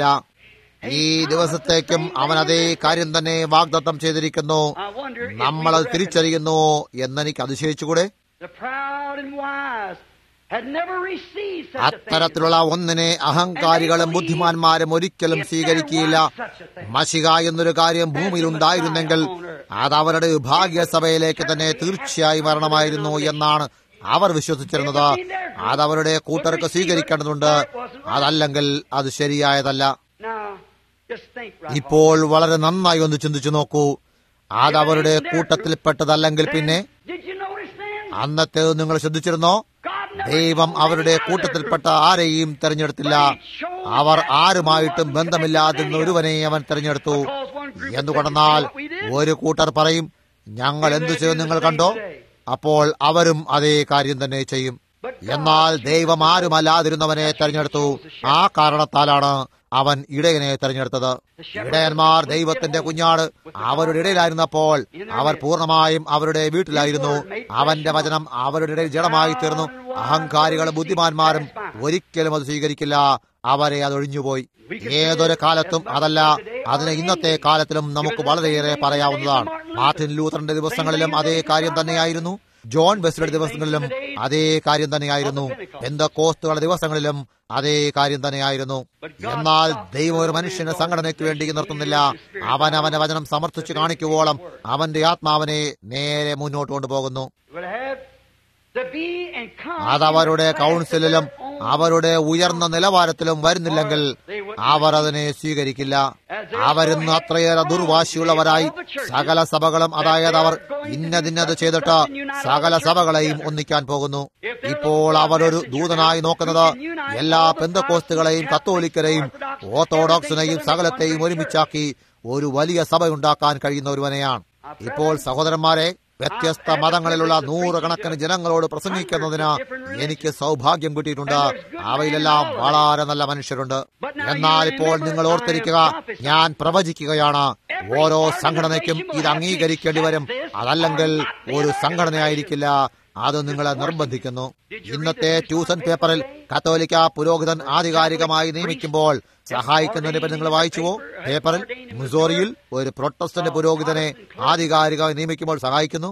ഈ ദിവസത്തേക്കും അവൻ അതേ കാര്യം തന്നെ വാഗ്ദത്തം ചെയ്തിരിക്കുന്നു I wonder if we നമ്മളത് recognize തിരിച്ചറിയുന്നു എന്നെനിക്ക് അതിശയിച്ചുകൂടെ the proud and wise had never received such a thing. അത്തരത്തിലുള്ള ഒന്നിനെ അഹങ്കാരികളും ബുദ്ധിമാന്മാരും ഒരിക്കലും സ്വീകരിക്കുകയില്ല മഷിക എന്നൊരു കാര്യം ഭൂമിയിൽ ഉണ്ടായിരുന്നെങ്കിൽ അത് അവരുടെ ഭാഗ്യസഭയിലേക്ക് തന്നെ തീർച്ചയായും വരണമായിരുന്നു എന്നാണ് അവർ വിശ്വസിച്ചിരുന്നത് അത് അവരുടെ കൂട്ടർക്ക് സ്വീകരിക്കേണ്ടതുണ്ട് അതല്ലെങ്കിൽ അത് ശരിയായതല്ല Now, just think right ഇപ്പോൾ വളരെ നന്നായി ഒന്ന് ചിന്തിച്ചു നോക്കൂ അത് അവരുടെ കൂട്ടത്തിൽപ്പെട്ടതല്ലെങ്കിൽ പിന്നെ Did you notice then? അന്നത്തെ നിങ്ങൾ ശ്രദ്ധിച്ചിരുന്നോ God never ദൈവം chose അവരുടെ any other കൂട്ടത്തിൽപ്പെട്ട ആരെയും തെരഞ്ഞെടുത്തില്ല But he chose അവർ ആരുമായിട്ടും ബന്ധമില്ലാതിരുന്ന ഒരുവനെ അവൻ തിരഞ്ഞെടുത്തു എന്തുകൊണ്ടെന്നാൽ ഒരു കൂട്ടർ പറയും ഞങ്ങൾ എന്തു ചെയ്യും നിങ്ങൾ കണ്ടോ അപ്പോൾ അവരും അതേ കാര്യം തന്നെ ചെയ്യും എന്നാൽ ദൈവം ആരുമല്ലാതിരുന്നവനെ തെരഞ്ഞെടുത്തു ആ കാരണത്താലാണ് അവൻ ഇടയനെ തെരഞ്ഞെടുത്തത് ഇടയന്മാർ ദൈവത്തിന്റെ കുഞ്ഞാട് അവരുടെ ഇടയിലായിരുന്നപ്പോൾ അവർ പൂർണ്ണമായും അവരുടെ വീട്ടിലായിരുന്നു അവന്റെ വചനം അവരുടെ ഇടയിൽ ജഡമായി തീർന്നു അഹങ്കാരികളും ബുദ്ധിമാന്മാരും ഒരിക്കലും അത് സ്വീകരിക്കില്ല അവരെ അതൊഴിഞ്ഞുപോയി ഏതൊരു കാലത്തും അതല്ല അതിന് ഇന്നത്തെ കാലത്തിലും നമുക്ക് വളരെയേറെ പറയാവുന്നതാണ് മാർട്ടിൻ ലൂത്തറിന്റെ ദിവസങ്ങളിലും അതേ കാര്യം തന്നെയായിരുന്നു ജോൺ വെസ്ലിയുടെ ദിവസങ്ങളിലും അതേ കാര്യം തന്നെയായിരുന്നു എന്തൊക്കോസ്തുകളുടെ ദിവസങ്ങളിലും അതേ കാര്യം തന്നെയായിരുന്നു എന്നാൽ ദൈവം ഒരു മനുഷ്യനെ സംഘടനയ്ക്ക് വേണ്ടി നിർത്തുന്നില്ല അവൻ അവന്റെ വചനം സമർത്ഥിച്ചു കാണിക്കുവോളം അവന്റെ ആത്മാവിനെ നേരെ മുന്നോട്ട് കൊണ്ടുപോകുന്നു അതവരുടെ കൗൺസിലിലും അവരുടെ ഉയർന്ന നിലവാരത്തിലും വരുന്നില്ലെങ്കിൽ അവർ അതിനെ സ്വീകരിക്കില്ല അവരിന്ന് അത്രയേറെ ദുർവാശിയുള്ളവരായി സകല സഭകളും അതായത് അവർ ഇന്നതിന്നത് ചെയ്തിട്ട് സകല സഭകളെയും ഒന്നിക്കാൻ പോകുന്നു ഇപ്പോൾ അവരൊരു ദൂതനായി നോക്കുന്നത് എല്ലാ പെന്തക്കോസ്തുകളെയും കത്തോലിക്കരെയും ഓർത്തഡോക്സിനെയും സകലത്തെയും ഒരുമിച്ചാക്കി ഒരു വലിയ സഭയുണ്ടാക്കാൻ കഴിയുന്ന ഒരുവനെയാണ് ഇപ്പോൾ സഹോദരന്മാരെ വ്യത്യസ്ത മതങ്ങളിലുള്ള നൂറുകണക്കിന് ജനങ്ങളോട് പ്രസംഗിക്കുന്നതിന് എനിക്ക് സൗഭാഗ്യം കിട്ടിയിട്ടുണ്ട് അവയിലെല്ലാം വളരെ നല്ല മനുഷ്യരുണ്ട് എന്നാൽ ഇപ്പോൾ നിങ്ങൾ ഓർത്തിരിക്കുക ഞാൻ പ്രവചിക്കുകയാണ് ഓരോ സംഘടനയ്ക്കും ഇത് അംഗീകരിക്കേണ്ടി വരും അതല്ലെങ്കിൽ ഒരു സംഘടനയായിരിക്കില്ല അത് നിങ്ങളെ നിർബന്ധിക്കുന്നു ഇന്നത്തെ ട്യൂഷൻ പേപ്പറിൽ കത്തോലിക്ക പുരോഹിതൻ ആധികാരികമായി നിയമിക്കുമ്പോൾ സഹായിക്കുന്നതിനെ പറ്റി നിങ്ങൾ വായിച്ചുവോ പേപ്പറിൽ മുസോറിയിൽ ഒരു പ്രൊട്ടസ്റ്റന്റ് പുരോഹിതനെ ആധികാരികമായി നിയമിക്കുമ്പോൾ സഹായിക്കുന്നു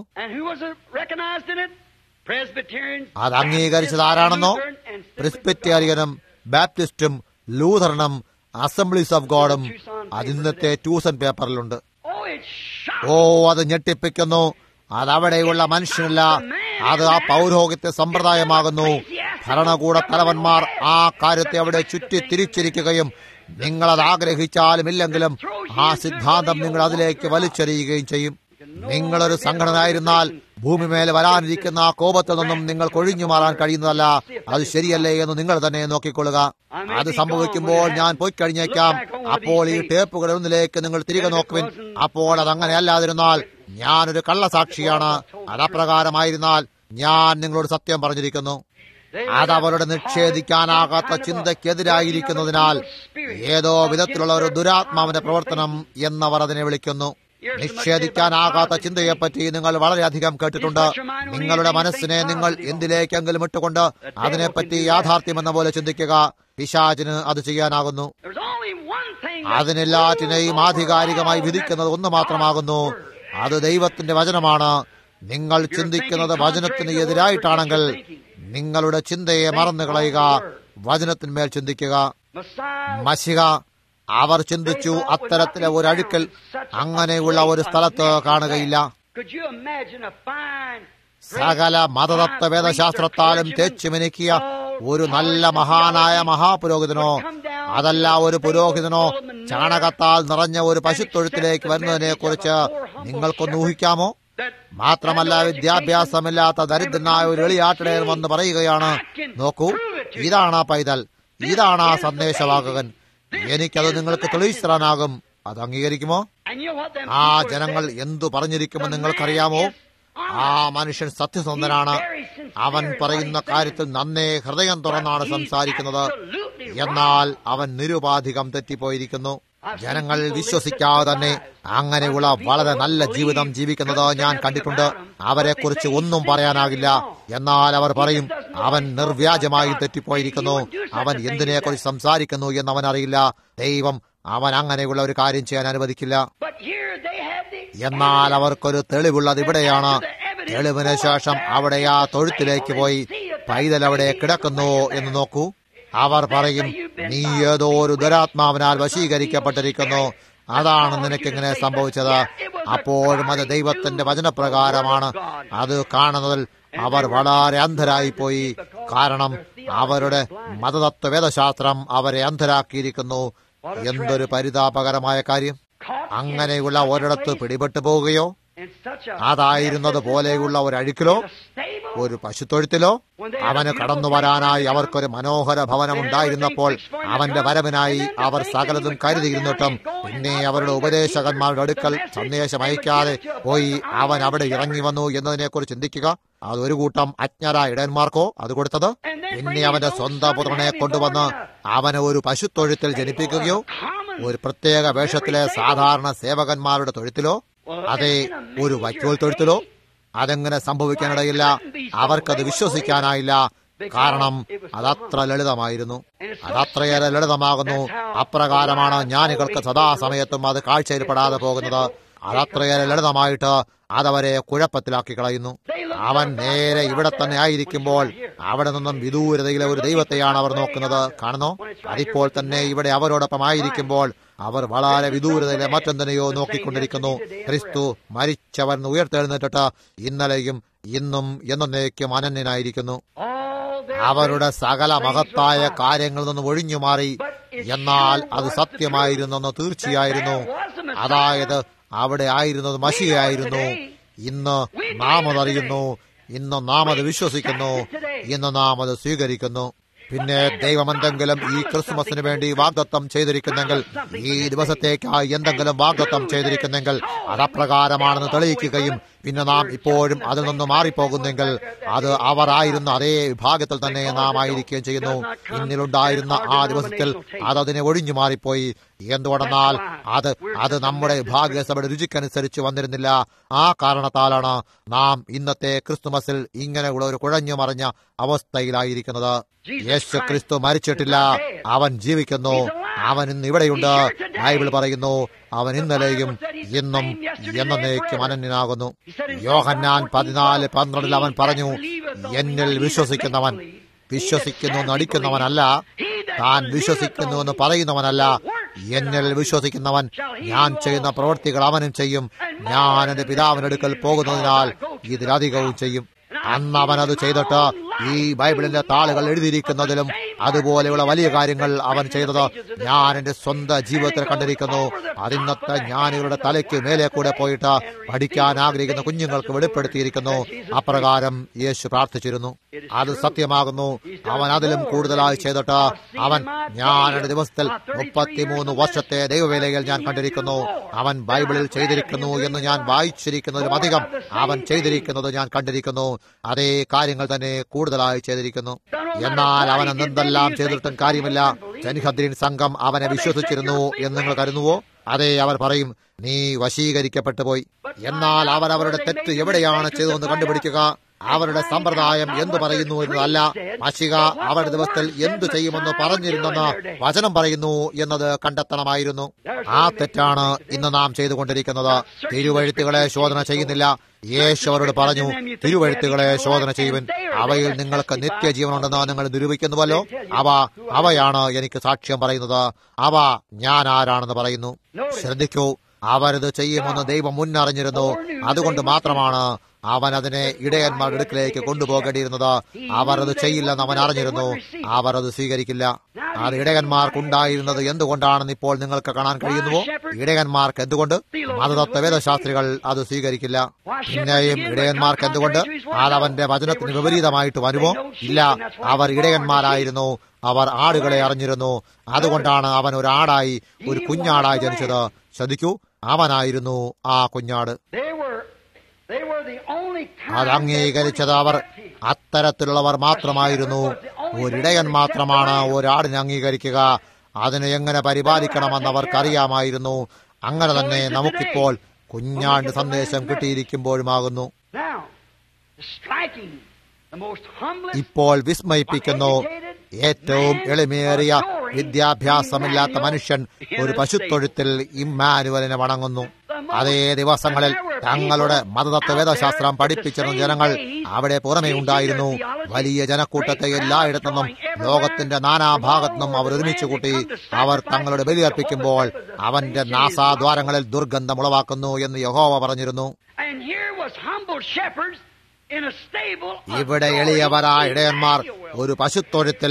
അത് അംഗീകരിച്ചത് ആരാണെന്നോ പ്രിസ്പെറ്റേറിയനും ബാപ്റ്റിസ്റ്റും ലൂഥറനും അസംബ്ലീസ് ഓഫ് ഗോഡും അത് ഇന്നത്തെ ട്യൂഷൻ പേപ്പറിലുണ്ട് ഓ അത് ഞെട്ടിപ്പിക്കുന്നു അതവിടെയുള്ള മനുഷ്യനല്ല അത് ആ പൗരോഹിത്യ സമ്പ്രദായമാകുന്നു ഭരണകൂട തലവന്മാർ ആ കാര്യത്തെ അവിടെ ചുറ്റി തിരിച്ചിരിക്കുകയും നിങ്ങൾ അത് ആഗ്രഹിച്ചാലും ഇല്ലെങ്കിലും ആ സിദ്ധാന്തം നിങ്ങൾ അതിലേക്ക് വലിച്ചെറിയുകയും ചെയ്യും നിങ്ങളൊരു സംഘടന ആയിരുന്നാൽ ഭൂമി മേലെ വരാനിരിക്കുന്ന ആ കോപത്തിൽ നിന്നും നിങ്ങൾ കൊഴിഞ്ഞു മാറാൻ കഴിയുന്നതല്ല അത് ശരിയല്ലേ എന്ന് നിങ്ങൾ തന്നെ നോക്കിക്കൊള്ളുക അത് സംഭവിക്കുമ്പോൾ ഞാൻ പോയി കഴിഞ്ഞേക്കാം അപ്പോൾ ഈ ടേപ്പുകളിൽ ഒന്നിലേക്ക് നിങ്ങൾ തിരികെ നോക്കുവിൻ അപ്പോൾ അത് അങ്ങനെ അല്ലാതിരുന്നാൽ ഞാനൊരു കള്ളസാക്ഷിയാണ് അതപ്രകാരമായിരുന്നാൽ ഞാൻ നിങ്ങളോട് സത്യം പറഞ്ഞിരിക്കുന്നു അത് അവരുടെ നിഷേധിക്കാനാകാത്ത ചിന്തയ്ക്കെതിരായിരിക്കുന്നതിനാൽ ഏതോ വിധത്തിലുള്ള ഒരു ദുരാത്മാവിന്റെ പ്രവർത്തനം എന്നവർ അതിനെ വിളിക്കുന്നു നിഷേധിക്കാനാകാത്ത ചിന്തയെപ്പറ്റി നിങ്ങൾ വളരെയധികം കേട്ടിട്ടുണ്ട് നിങ്ങളുടെ മനസ്സിനെ നിങ്ങൾ എന്തിലേക്കെങ്കിലും ഇട്ടുകൊണ്ട് അതിനെപ്പറ്റി യാഥാർത്ഥ്യമെന്ന പോലെ ചിന്തിക്കുക പിശാചിന് അത് ചെയ്യാനാകുന്നു അതിനെല്ലാറ്റിനെയും ആധികാരികമായി വിധിക്കുന്നത് ഒന്ന് മാത്രമാകുന്നു അത് ദൈവത്തിന്റെ വചനമാണ് നിങ്ങൾ ചിന്തിക്കുന്നത് വചനത്തിന് എതിരായിട്ടാണെങ്കിൽ നിങ്ങളുടെ ചിന്തയെ മറന്നു കളയുക വചനത്തിന്മേൽ ചിന്തിക്കുക മഷിക അവർ ചിന്തിച്ചു അത്തരത്തിലെ ഒരു അഴുക്കൽ അങ്ങനെയുള്ള ഒരു സ്ഥലത്ത് കാണുകയില്ല സകല മതതത്വ വേദശാസ്ത്രത്താലും തേച്ചു മിനുക്കിയ ഒരു നല്ല മഹാനായ മഹാപുരോഹിതനോ അതല്ല ഒരു പുരോഹിതനോ ചാണകത്താൽ നിറഞ്ഞ ഒരു പശുത്തൊഴുത്തിലേക്ക് വരുന്നതിനെ കുറിച്ച് നിങ്ങൾക്കൊന്ന് ഊഹിക്കാമോ മാത്രമല്ല വിദ്യാഭ്യാസമില്ലാത്ത ദരിദ്രനായ ഒരു എളിയാട്ടിടയൻ വന്ന് പറയുകയാണ് നോക്കൂ ഇതാണ് ആ പൈതൽ ഇതാണ് ആ സന്ദേശവാഹകൻ എനിക്കത് നിങ്ങൾക്ക് തെളിയിച്ചു തരാനാകും അത് അംഗീകരിക്കുമോ ആ ജനങ്ങൾ എന്തു പറഞ്ഞിരിക്കുമെന്ന് നിങ്ങൾക്കറിയാമോ ആ മനുഷ്യൻ സത്യസന്ധനാണ് അവൻ പറയുന്ന കാര്യത്തിൽ നന്നേ ഹൃദയം തുറന്നാണ് സംസാരിക്കുന്നത് എന്നാൽ അവൻ നിരുപാധികം തെറ്റിപ്പോയിരിക്കുന്നു ജനങ്ങൾ വിശ്വസിക്കാതെ തന്നെ അങ്ങനെയുള്ള വളരെ നല്ല ജീവിതം ജീവിക്കുന്നത് ഞാൻ കണ്ടിട്ടുണ്ട് അവരെക്കുറിച്ച് ഒന്നും പറയാനാകില്ല എന്നാൽ അവർ പറയും അവൻ നിർവ്യാജമായി തെറ്റിപ്പോയിരിക്കുന്നു അവൻ എന്തിനെക്കുറിച്ച് സംസാരിക്കുന്നു എന്ന് അവൻ അറിയില്ല ദൈവം അവൻ അങ്ങനെയുള്ള ഒരു കാര്യം ചെയ്യാൻ അനുവദിക്കില്ല എന്നാൽ അവർക്കൊരു തെളിവുള്ളത് ഇവിടെയാണ് തെളിവിന് ശേഷം അവിടെ ആ തൊഴുത്തിലേക്ക് പോയി പൈതൽ അവിടെ കിടക്കുന്നു എന്ന് നോക്കൂ അവർ പറയും നീ ഏതോ ഒരു ദുരാത്മാവിനാൽ വശീകരിക്കപ്പെട്ടിരിക്കുന്നു അതാണ് നിനക്കിങ്ങനെ സംഭവിച്ചത് അപ്പോഴും അത് ദൈവത്തിന്റെ വചനപ്രകാരമാണ് അത് കാണുന്നതിൽ അവർ വളരെ അന്ധരായി പോയി കാരണം അവരുടെ മതതത്വ വേദശാസ്ത്രം അവരെ അന്ധരാക്കിയിരിക്കുന്നു എന്തൊരു പരിതാപകരമായ കാര്യം അങ്ങനെയുള്ള ഒരിടത്ത് പിടിപെട്ടു പോവുകയോ അതായിരുന്നത് പോലെയുള്ള ഒരു അഴുക്കിലോ ഒരു പശുത്തൊഴുത്തിലോ അവന് കടന്നു വരാനായി അവർക്കൊരു മനോഹര ഭവനമുണ്ടായിരുന്നപ്പോൾ അവന്റെ വരവിനായി അവർ സകലതും കരുതിയിരുന്നിട്ടും പിന്നെ അവരുടെ ഉപദേശകന്മാരുടെ അടുക്കൽ സന്ദേശം അയക്കാതെ പോയി അവൻ അവിടെ ഇറങ്ങി വന്നു എന്നതിനെക്കുറിച്ച് ചിന്തിക്കുക അതൊരു കൂട്ടം അജ്ഞരായ ഇടയന്മാർക്കോ അത് കൊടുത്തത് പിന്നെ അവന്റെ സ്വന്തം പുത്രനെ കൊണ്ടുവന്ന് അവനെ ഒരു പശുത്തൊഴുത്തിൽ ജനിപ്പിക്കുകയോ ഒരു പ്രത്യേക വേഷത്തിലെ സാധാരണ സേവകന്മാരുടെ തൊഴുത്തിലോ അതെ ഒരു വൈക്കോൽ തൊഴുത്തിലോ അതെങ്ങനെ സംഭവിക്കാനിടയില്ല അവർക്കത് വിശ്വസിക്കാനായില്ല കാരണം അതത്ര ലളിതമായിരുന്നു അതത്രയേറെ ലളിതമാകുന്നു അപ്രകാരമാണ് ജ്ഞാനികൾക്ക് സദാസമയത്തും അത് കാഴ്ചയിൽപ്പെടാതെ പോകുന്നത് അതത്രയേറെ ലളിതമായിട്ട് അതവരെ കുഴപ്പത്തിലാക്കി കളയുന്നു അവൻ നേരെ ഇവിടെ തന്നെ ആയിരിക്കുമ്പോൾ അവിടെ നിന്നും വിദൂരതയിലെ ഒരു ദൈവത്തെയാണ് അവർ നോക്കുന്നത് കാണുന്നു അതിപ്പോൾ തന്നെ ഇവിടെ അവരോടൊപ്പം ആയിരിക്കുമ്പോൾ അവർ വളരെ വിദൂരതയിലെ മറ്റെന്തിനെയോ നോക്കിക്കൊണ്ടിരിക്കുന്നു ക്രിസ്തു മരിച്ചവൻ ഉയർത്തെഴുന്നേറ്റിട്ട് ഇന്നലെയും ഇന്നും എന്നേക്കും അനന്യനായിരിക്കുന്നു അവരുടെ സകല മഹത്തായ കാര്യങ്ങളിൽ നിന്നും ഒഴിഞ്ഞു മാറി എന്നാൽ അത് സത്യമായിരുന്നെന്ന് തീർച്ചയായിരുന്നു അതായത് അവിടെ ആയിരുന്നത് മഷിയായിരുന്നു ഇന്ന് നാം അതറിയുന്നു ഇന്ന് നാം അത് വിശ്വസിക്കുന്നു ഇന്ന് നാം അത് സ്വീകരിക്കുന്നു പിന്നെ ദൈവമെന്തെങ്കിലും ഈ ക്രിസ്മസിന് വേണ്ടി വാഗ്ദത്തം ചെയ്തിരിക്കുന്നെങ്കിൽ ഈ ദിവസത്തേക്കായി എന്തെങ്കിലും വാഗ്ദത്തം ചെയ്തിരിക്കുന്നെങ്കിൽ അതപ്രകാരമാണെന്ന് തെളിയിക്കുകയും പിന്നെ നാം ഇപ്പോഴും അതിൽ നിന്ന് മാറിപ്പോകുന്നെങ്കിൽ അത് അവർ ആയിരുന്ന അതേ വിഭാഗത്തിൽ തന്നെ നാം ആയിരിക്കുകയും ചെയ്യുന്നു ഇന്നിലുണ്ടായിരുന്ന ആ ദിവസത്തിൽ അത് അതിനെ ഒഴിഞ്ഞു മാറിപ്പോയി എന്തുകൊണ്ടെന്നാൽ അത് അത് നമ്മുടെ വിഭാഗസഭയുടെ രുചിക്കനുസരിച്ച് വന്നിരുന്നില്ല ആ കാരണത്താലാണ് നാം ഇന്നത്തെ ക്രിസ്തുമസിൽ ഇങ്ങനെയുള്ള ഒരു കുഴഞ്ഞു മറിഞ്ഞ അവസ്ഥയിലായിരിക്കുന്നത് യേശു ക്രിസ്തു മരിച്ചിട്ടില്ല അവൻ ജീവിക്കുന്നു അവൻ ഇന്ന് ഇവിടെയുണ്ട് ബൈബിൾ പറയുന്നു അവൻ ഇന്നലെയും ഇന്നും എന്നേക്കും അനന്യനാകുന്നു യോഹന്നാൻ പതിനാല് പന്ത്രണ്ടിൽ അവൻ പറഞ്ഞു എന്നിൽ വിശ്വസിക്കുന്നവൻ വിശ്വസിക്കുന്നു നടിക്കുന്നവനല്ല താൻ വിശ്വസിക്കുന്നു എന്ന് പറയുന്നവനല്ല എന്നിൽ വിശ്വസിക്കുന്നവൻ ഞാൻ ചെയ്യുന്ന പ്രവൃത്തികൾ അവനും ചെയ്യും ഞാൻ എന്റെ പിതാവിനടുക്കൽ പോകുന്നതിനാൽ ഇതിലധികവും ചെയ്യും അന്ന് അവൻ അത് ചെയ്തിട്ട് ഈ ബൈബിളിന്റെ താളുകൾ എഴുതിയിരിക്കുന്നതിലും അതുപോലെയുള്ള വലിയ കാര്യങ്ങൾ അവൻ ചെയ്തത് ഞാൻ എന്റെ സ്വന്തം ജീവിതത്തിൽ കണ്ടിരിക്കുന്നു അതിന്നത്തെ ജ്ഞാനികളുടെ തലയ്ക്ക് മേലെ കൂടെ പോയിട്ട് പഠിക്കാൻ ആഗ്രഹിക്കുന്ന കുഞ്ഞുങ്ങൾക്ക് വെളിപ്പെടുത്തിയിരിക്കുന്നു അപ്രകാരം യേശു പ്രാർത്ഥിച്ചിരുന്നു അത് സത്യമാകുന്നു അവൻ അതിലും കൂടുതലായി ചെയ്തിട്ട് അവൻ ഞാൻ എന്റെ ദിവസത്തിൽ മുപ്പത്തിമൂന്ന് വർഷത്തെ ദൈവവേലയിൽ ഞാൻ കണ്ടിരിക്കുന്നു അവൻ ബൈബിളിൽ ചെയ്തിരിക്കുന്നു എന്ന് ഞാൻ വായിച്ചിരിക്കുന്നതിലും അധികം അവൻ ചെയ്തിരിക്കുന്നത് ഞാൻ കണ്ടിരിക്കുന്നു അതേ കാര്യങ്ങൾ തന്നെ കൂടുതലായി ചെയ്തിരിക്കുന്നു എന്നാൽ അവൻ എന്തെല്ലാം ചെയ്തിട്ടും കാര്യമില്ല ജൻഹദ്രീൻ സംഘം അവനെ വിശ്വസിച്ചിരുന്നു എന്ന് നിങ്ങൾ കരുതുന്നുവോ അതെ അവർ പറയും നീ വശീകരിക്കപ്പെട്ടു പോയി എന്നാൽ അവർ അവരുടെ തെറ്റ് എവിടെയാണ് ചെയ്തതെന്ന് കണ്ടുപിടിക്കുക അവരുടെ സമ്പ്രദായം എന്തു പറയുന്നു എന്നതല്ല മഷിക അവരുടെ ദിവസത്തിൽ എന്തു ചെയ്യുമെന്ന് പറഞ്ഞിരുന്നെന്ന് വചനം പറയുന്നു എന്നത് കണ്ടെത്തണമായിരുന്നു ആ തെറ്റാണ് ഇന്ന് നാം ചെയ്തുകൊണ്ടിരിക്കുന്നത് തിരുവഴുത്തുകളെ ശോധന ചെയ്യുന്നില്ല യേശു അവരോട് പറഞ്ഞു തിരുവഴുത്തുകളെ ശോധന ചെയ്യുവൻ അവയിൽ നിങ്ങൾക്ക് നിത്യജീവനുണ്ടെന്ന് നിങ്ങൾ നിരൂപിക്കുന്നുവല്ലോ അവ അവയാണ് എനിക്ക് സാക്ഷ്യം പറയുന്നത് അവ ഞാൻ ആരാണെന്ന് പറയുന്നു ശ്രദ്ധിക്കൂ അവരത് ചെയ്യുമെന്ന് ദൈവം മുന്നറിഞ്ഞിരുന്നു അതുകൊണ്ട് മാത്രമാണ് അവൻ അതിനെ ഇടയന്മാരുടെ അടുക്കിലേക്ക് കൊണ്ടുപോകേണ്ടിയിരുന്നത് അവർ അത് ചെയ്യില്ലെന്ന് അവൻ അറിഞ്ഞിരുന്നു അവർ അത് സ്വീകരിക്കില്ല അത് ഇടയന്മാർക്കുണ്ടായിരുന്നത് എന്തുകൊണ്ടാണെന്ന് ഇപ്പോൾ നിങ്ങൾക്ക് കാണാൻ കഴിയുന്നുവോ ഇടയന്മാർക്ക് എന്തുകൊണ്ട് മതതത്വ വേദശാസ്ത്രികൾ അത് സ്വീകരിക്കില്ല പിന്നെയും ഇടയന്മാർക്ക് എന്തുകൊണ്ട് അത് അവന്റെ വചനത്തിന് വിപരീതമായിട്ട് വരുമോ ഇല്ല അവർ ഇടയന്മാരായിരുന്നു അവർ ആടുകളെ അറിഞ്ഞിരുന്നു അതുകൊണ്ടാണ് അവൻ ഒരു ആടായി ഒരു കുഞ്ഞാടായി ജനിച്ചത് ശ്രദ്ധിക്കൂ അവനായിരുന്നു ആ കുഞ്ഞാട് അത് അംഗീകരിച്ചത് അവർ അത്തരത്തിലുള്ളവർ മാത്രമായിരുന്നു ഒരിടയൻ മാത്രമാണ് ഒരാടിനെ അംഗീകരിക്കുക അതിനെ എങ്ങനെ പരിപാലിക്കണമെന്ന് അവർക്കറിയാമായിരുന്നു അങ്ങനെ തന്നെ നമുക്കിപ്പോൾ കുഞ്ഞാണ്ട് സന്ദേശം കിട്ടിയിരിക്കുമ്പോഴുമാകുന്നു ഇപ്പോൾ വിസ്മയിപ്പിക്കുന്നു ഏറ്റവും എളിമേറിയ വിദ്യാഭ്യാസമില്ലാത്ത മനുഷ്യൻ ഒരു പശുത്തൊഴുത്തിൽ ഇമ്മാനുവലിനെ വണങ്ങുന്നു അതേ ദിവസങ്ങളിൽ തങ്ങളുടെ മതതത്വ വേദശാസ്ത്രം പഠിപ്പിച്ചിരുന്ന ജനങ്ങൾ അവിടെ പുറമേ ഉണ്ടായിരുന്നു വലിയ ജനക്കൂട്ടത്തെ എല്ലായിടത്തു നിന്നും ലോകത്തിന്റെ നാനാഭാഗത്തുനിന്നും അവർ ഒരുമിച്ച് കൂട്ടി അവർ തങ്ങളുടെ ബലിയർപ്പിക്കുമ്പോൾ അവന്റെ നാസാദ്വാരങ്ങളിൽ ദുർഗന്ധം ഉളവാക്കുന്നു എന്ന് യഹോവ പറഞ്ഞിരുന്നു ഇവിടെ എളിയവരായ ഇടയന്മാർ ഒരു പശുത്തൊഴുത്തിൽ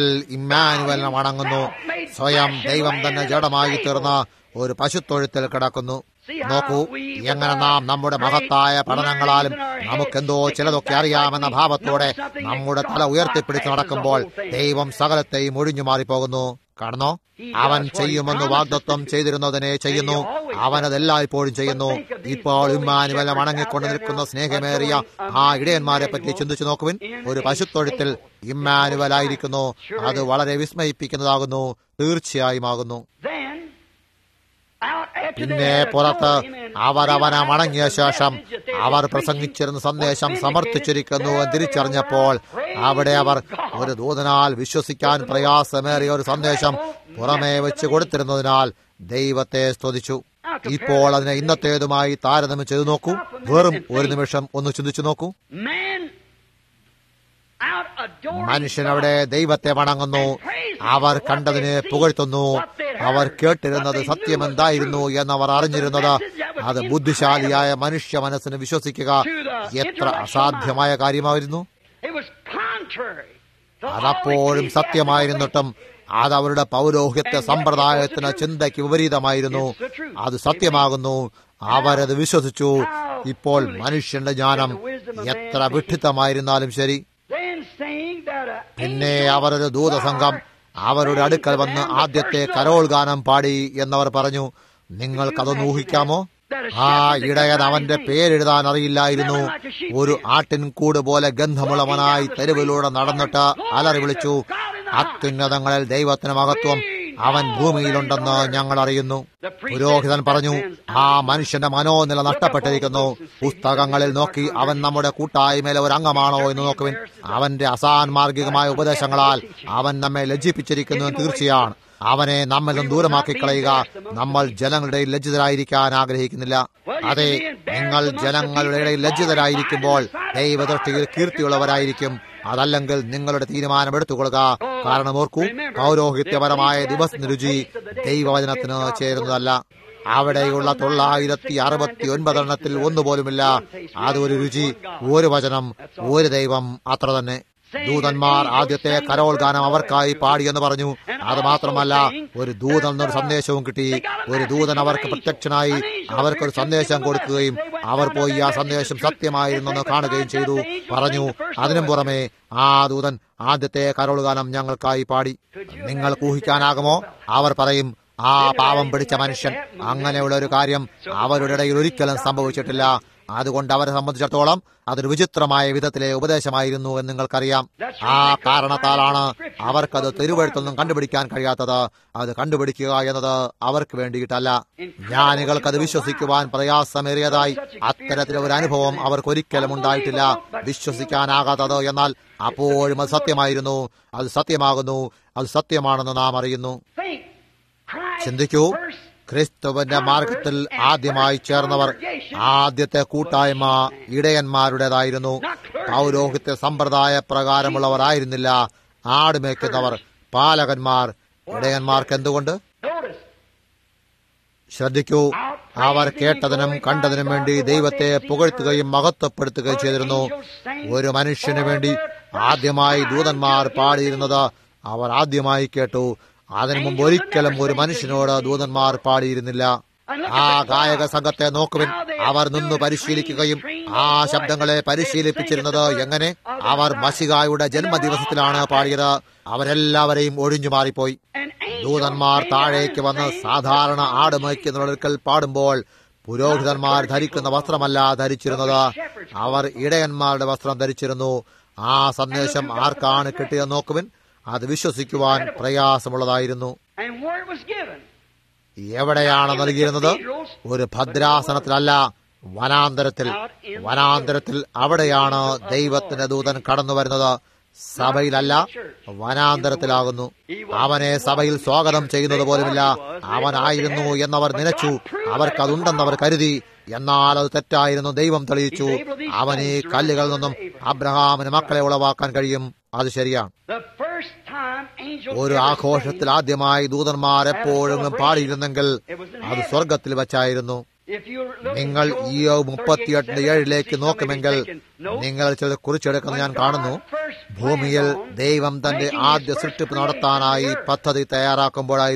ഇമ്മാനുവലിനെ വണങ്ങുന്നു സ്വയം ദൈവം തന്നെ ജഡമായി തീർന്ന ഒരു പശുത്തൊഴുത്തിൽ കിടക്കുന്നു നോക്കൂ എങ്ങനെ നാം നമ്മുടെ മഹത്തായ പഠനങ്ങളാലും നമുക്കെന്തോ ചിലതൊക്കെ അറിയാമെന്ന ഭാവത്തോടെ നമ്മുടെ തല ഉയർത്തിപ്പിടിച്ച് നടക്കുമ്പോൾ ദൈവം സകലത്തെയും ഒഴിഞ്ഞു മാറിപ്പോകുന്നു കാണുന്നോ അവൻ ചെയ്യുമെന്ന് വാഗ്ദത്വം ചെയ്തിരുന്നതിനെ ചെയ്യുന്നു അവനത് എല്ലായ്പ്പോഴും ചെയ്യുന്നു ഇപ്പോൾ ഇമ്മാനുവല വണങ്ങിക്കൊണ്ട് നിൽക്കുന്ന സ്നേഹമേറിയ ആ ഇടയന്മാരെ പറ്റി ചിന്തിച്ചു നോക്കുവിൻ ഒരു പശുത്തൊഴുത്തിൽ ഇമ്മാനുവലായിരിക്കുന്നു അത് വളരെ വിസ്മയിപ്പിക്കുന്നതാകുന്നു തീർച്ചയായും ആകുന്നു Then, out after പിന്നെ they had പുറത്ത് told him and അവർ അവനെ realized മടങ്ങിയ the ശേഷം message that they our were preaching പ്രസംഗിച്ചിരുന്ന was സന്ദേശം vindicated, സമർത്ഥിച്ചിരിക്കുന്നു എന്ന് there they തിരിച്ചറിഞ്ഞപ്പോൾ were അവിടെ അവർ praising God. ഒരു ദൂതനാൽ വിശ്വസിക്കാൻ പ്രയാസമേറിയ ഒരു സന്ദേശം പുറമേ വെച്ച് കൊടുത്തിരുന്നതിനാൽ ദൈവത്തെ സ്തുതിച്ചു ഇപ്പോൾ അതിനെ ഇന്നത്തേതുമായി താരതമ്യം ചെയ്തു നോക്കൂ വെറും ഒരു നിമിഷം ഒന്ന് ചിന്തിച്ചു നോക്കൂ Man out adoring മനുഷ്യൻ God. അവിടെ ദൈവത്തെ വണങ്ങുന്നു അവർ കണ്ടതിനെ പുകഴ്ത്തുന്നു അവർ കേട്ടിരുന്നത് സത്യമെന്തായിരുന്നു എന്നവർ അറിഞ്ഞിരുന്നത് അത് ബുദ്ധിശാലിയായ മനുഷ്യ മനസ്സിന് വിശ്വസിക്കുക എത്ര അസാധ്യമായ കാര്യമായിരുന്നു It was contrary to all അതപ്പോഴും ecclesiastical സത്യമായിരുന്നിട്ടും അത് അവരുടെ പൗരോഹിത്യ സമ്പ്രദായത്തിന് ചിന്തയ്ക്ക് വിപരീതമായിരുന്നു അത് സത്യമാകുന്നു അവരത് വിശ്വസിച്ചു ഇപ്പോൾ മനുഷ്യന്റെ ജ്ഞാനം എത്ര വിഡ്ഢിത്തമായിരുന്നാലും ശരി Then saying that a പിന്നെ angel അവരൊരു ദൂതസംഘം അവരുടെ അടുക്കൽ വന്ന് ആദ്യത്തെ കരോൾ ഗാനം പാടി എന്നവർ പറഞ്ഞു നിങ്ങൾക്കതൊന്ന് ഊഹിക്കാമോ ആ ഇടയൻ അവന്റെ പേരെഴുതാൻ അറിയില്ലായിരുന്നു ഒരു ആട്ടിൻകൂട് പോലെ ഗന്ധമുള്ളവനായി തെരുവിലൂടെ നടന്നിട്ട് അലറി വിളിച്ചു അത്യുന്നതങ്ങളിൽ ദൈവത്തിന് മഹത്വം അവൻ ഭൂമിയിലുണ്ടെന്ന് ഞങ്ങൾ അറിയുന്നു പുരോഹിതൻ പറഞ്ഞു ആ മനുഷ്യന്റെ മനോനില നഷ്ടപ്പെട്ടിരിക്കുന്നു പുസ്തകങ്ങളിൽ നോക്കി അവൻ നമ്മുടെ കൂട്ടായ്മയിലെ ഒരു അംഗമാണോ എന്ന് നോക്കുവിൻ അവന്റെ അസാൻമാർഗികമായ ഉപദേശങ്ങളാൽ അവൻ നമ്മെ ലജ്ജിപ്പിച്ചിരിക്കുന്നു എന്ന് തീർച്ചയാണ് അവനെ നമ്മിൽ നിന്ന് ദൂരമാക്കി കളയുക നമ്മൾ ജനങ്ങളുടെ ഇടയിൽ ലജ്ജിതരായിരിക്കാൻ ആഗ്രഹിക്കുന്നില്ല അതെ നിങ്ങൾ ജനങ്ങളുടെ ഇടയിൽ ലജ്ജിതരായിരിക്കുമ്പോൾ ദൈവദൃഷ്ടിയിൽ കീർത്തിയുള്ളവരായിരിക്കും അതല്ലെങ്കിൽ നിങ്ങളുടെ തീരുമാനം എടുത്തുകൊള്ളുക കാരണം ഓർക്കൂ പൗരോഹിത്യപരമായ ദിവസത്തിന് രുചി ദൈവവചനത്തിന് ചേരുന്നതല്ല അവിടെയുള്ള തൊള്ളായിരത്തി അറുപത്തി ഒൻപതെണ്ണത്തിൽ ഒന്നുപോലുമില്ല അതൊരു രുചി ഒരു വചനം ഒരു ദൈവം അത്ര തന്നെ ദൂതന്മാർ ആദ്യത്തെ കരോൾ ഗാനം അവർക്കായി പാടിയെന്ന് പറഞ്ഞു അത് മാത്രമല്ല ഒരു ദൂതൻ എന്നൊരു സന്ദേശവും കിട്ടി ഒരു ദൂതൻ അവർക്ക് പ്രത്യക്ഷനായി അവർക്കൊരു സന്ദേശം കൊടുക്കുകയും അവർ പോയി ആ സന്ദേശം സത്യമായിരുന്നെന്ന് കാണുകയും ചെയ്തു പറഞ്ഞു അതിനും പുറമെ ആ ദൂതൻ ആദ്യത്തെ കരോൾ ഗാനം ഞങ്ങൾക്കായി പാടി നിങ്ങൾക്ക് ഊഹിക്കാനാകുമോ അവർ പറയും ആ പാവം പിടിച്ച മനുഷ്യൻ അങ്ങനെയുള്ള ഒരു കാര്യം അവരുടെ ഇടയിൽ ഒരിക്കലും സംഭവിച്ചിട്ടില്ല അതുകൊണ്ട് അവരെ സംബന്ധിച്ചിടത്തോളം അതൊരു വിചിത്രമായ വിധത്തിലെ ഉപദേശമായിരുന്നു എന്ന് നിങ്ങൾക്കറിയാം ആ കാരണത്താലാണ് അവർക്കത് തിരുവഴുത്തൊന്നും കണ്ടുപിടിക്കാൻ കഴിയാത്തത് അത് കണ്ടുപിടിക്കുക എന്നത് അവർക്ക് വേണ്ടിയിട്ടല്ല ജ്ഞാനികൾക്കത് വിശ്വസിക്കുവാൻ പ്രയാസമേറിയതായി അത്തരത്തിലെ ഒരു അനുഭവം അവർക്ക് ഒരിക്കലും ഉണ്ടായിട്ടില്ല വിശ്വസിക്കാനാകാത്തത് എന്നാൽ അപ്പോഴും അത് സത്യമായിരുന്നു അത് സത്യമാകുന്നു അത് സത്യമാണെന്ന് നാം അറിയുന്നു think Christ ചിന്തിക്കൂ first ക്രിസ്തുവിന്റെ മാർഗത്തിൽ ആദ്യമായി ചേർന്നവർ ആദ്യത്തെ കൂട്ടായ്മ ഇടയന്മാരുടേതായിരുന്നു പൗരോഹിത്യ സമ്പ്രദായ പ്രകാരമുള്ളവരായിരുന്നില്ല ആടുമേക്കുന്നവർ പാലകന്മാർ ഇടയന്മാർക്ക് എന്തുകൊണ്ട് notice ശ്രദ്ധിക്കൂ അവർ കേട്ടതിനും കണ്ടതിനും വേണ്ടി ദൈവത്തെ പുകഴ്ത്തുകയും മഹത്വപ്പെടുത്തുകയും ചെയ്തിരുന്നു ഒരു മനുഷ്യന് വേണ്ടി ആദ്യമായി ദൂതന്മാർ പാടിയിരുന്നത് അവർ ആദ്യമായി കേട്ടു അതിനു മുമ്പ് ഒരിക്കലും ഒരു മനുഷ്യനോട് ദൂതന്മാർ പാടിയിരുന്നില്ല ആ ഗായക സംഘത്തെ നോക്കുവിൻ അവർ നിന്ന് പരിശീലിക്കുകയും ആ ശബ്ദങ്ങളെ പരിശീലിപ്പിച്ചിരുന്നത് എങ്ങനെ അവർ മഷികായുടെ ജന്മദിവസത്തിലാണ് പാടിയത് അവരെല്ലാവരെയും ഒഴിഞ്ഞു മാറിപ്പോയി an angel ദൂതന്മാർ താഴേക്ക് വന്ന് സാധാരണ ആട് മേയ്ക്കുന്നൊടുക്കൽ പാടുമ്പോൾ പുരോഹിതന്മാർ ധരിക്കുന്ന വസ്ത്രമല്ല ധരിച്ചിരുന്നത് അവർ ഇടയന്മാരുടെ വസ്ത്രം ധരിച്ചിരുന്നു ആ സന്ദേശം ആർക്കാണ് കിട്ടിയെന്ന് നോക്കുവിൻ അത് വിശ്വസിക്കുവാൻ പ്രയാസമുള്ളതായിരുന്നു and where it was given എവിടെയാണ് നൽകിയിരുന്നത് ഒരു ഭദ്രാസനത്തിലല്ല വനാന്തരത്തിൽ വനാന്തരത്തിൽ അവിടെയാണ് ദൈവത്തിന്റെ ദൂതൻ കടന്നു വരുന്നത് സഭയിലല്ല വനാന്തരത്തിലാകുന്നു അവനെ സഭയിൽ സ്വാഗതം ചെയ്യുന്നത് പോലുമില്ല അവനായിരുന്നു എന്നവർ നനച്ചു അവർക്കതുണ്ടെന്നവർ കരുതി എന്നാൽ അത് തെറ്റായിരുന്നു ദൈവം തെളിയിച്ചു അവന് ഈ കല്ലുകളിൽ നിന്നും അബ്രഹാമിന് മക്കളെ ഉളവാക്കാൻ കഴിയും അത് ശരിയാണ് the first time angels ഒരു ever ആഘോഷത്തിൽ sang. ആദ്യമായി ദൂതന്മാർ എപ്പോഴെങ്കിലും പാടിയിരുന്നെങ്കിൽ അത് സ്വർഗത്തിൽ വച്ചായിരുന്നു If you look നിങ്ങൾ at Job ഈ മുപ്പത്തിയെട്ടിന് 38:7, ഏഴിലേക്ക് see something നോക്കുമെങ്കിൽ taken. No. നിങ്ങൾ ചില കുറിച്ചെടുക്കുന്നത് ഞാൻ കാണുന്നു ഭൂമിയിൽ ദൈവം തന്റെ ആദ്യ സൃഷ്ടിപ്പ് നടത്താനായി പദ്ധതി തയ്യാറാക്കുമ്പോഴായിരുന്നു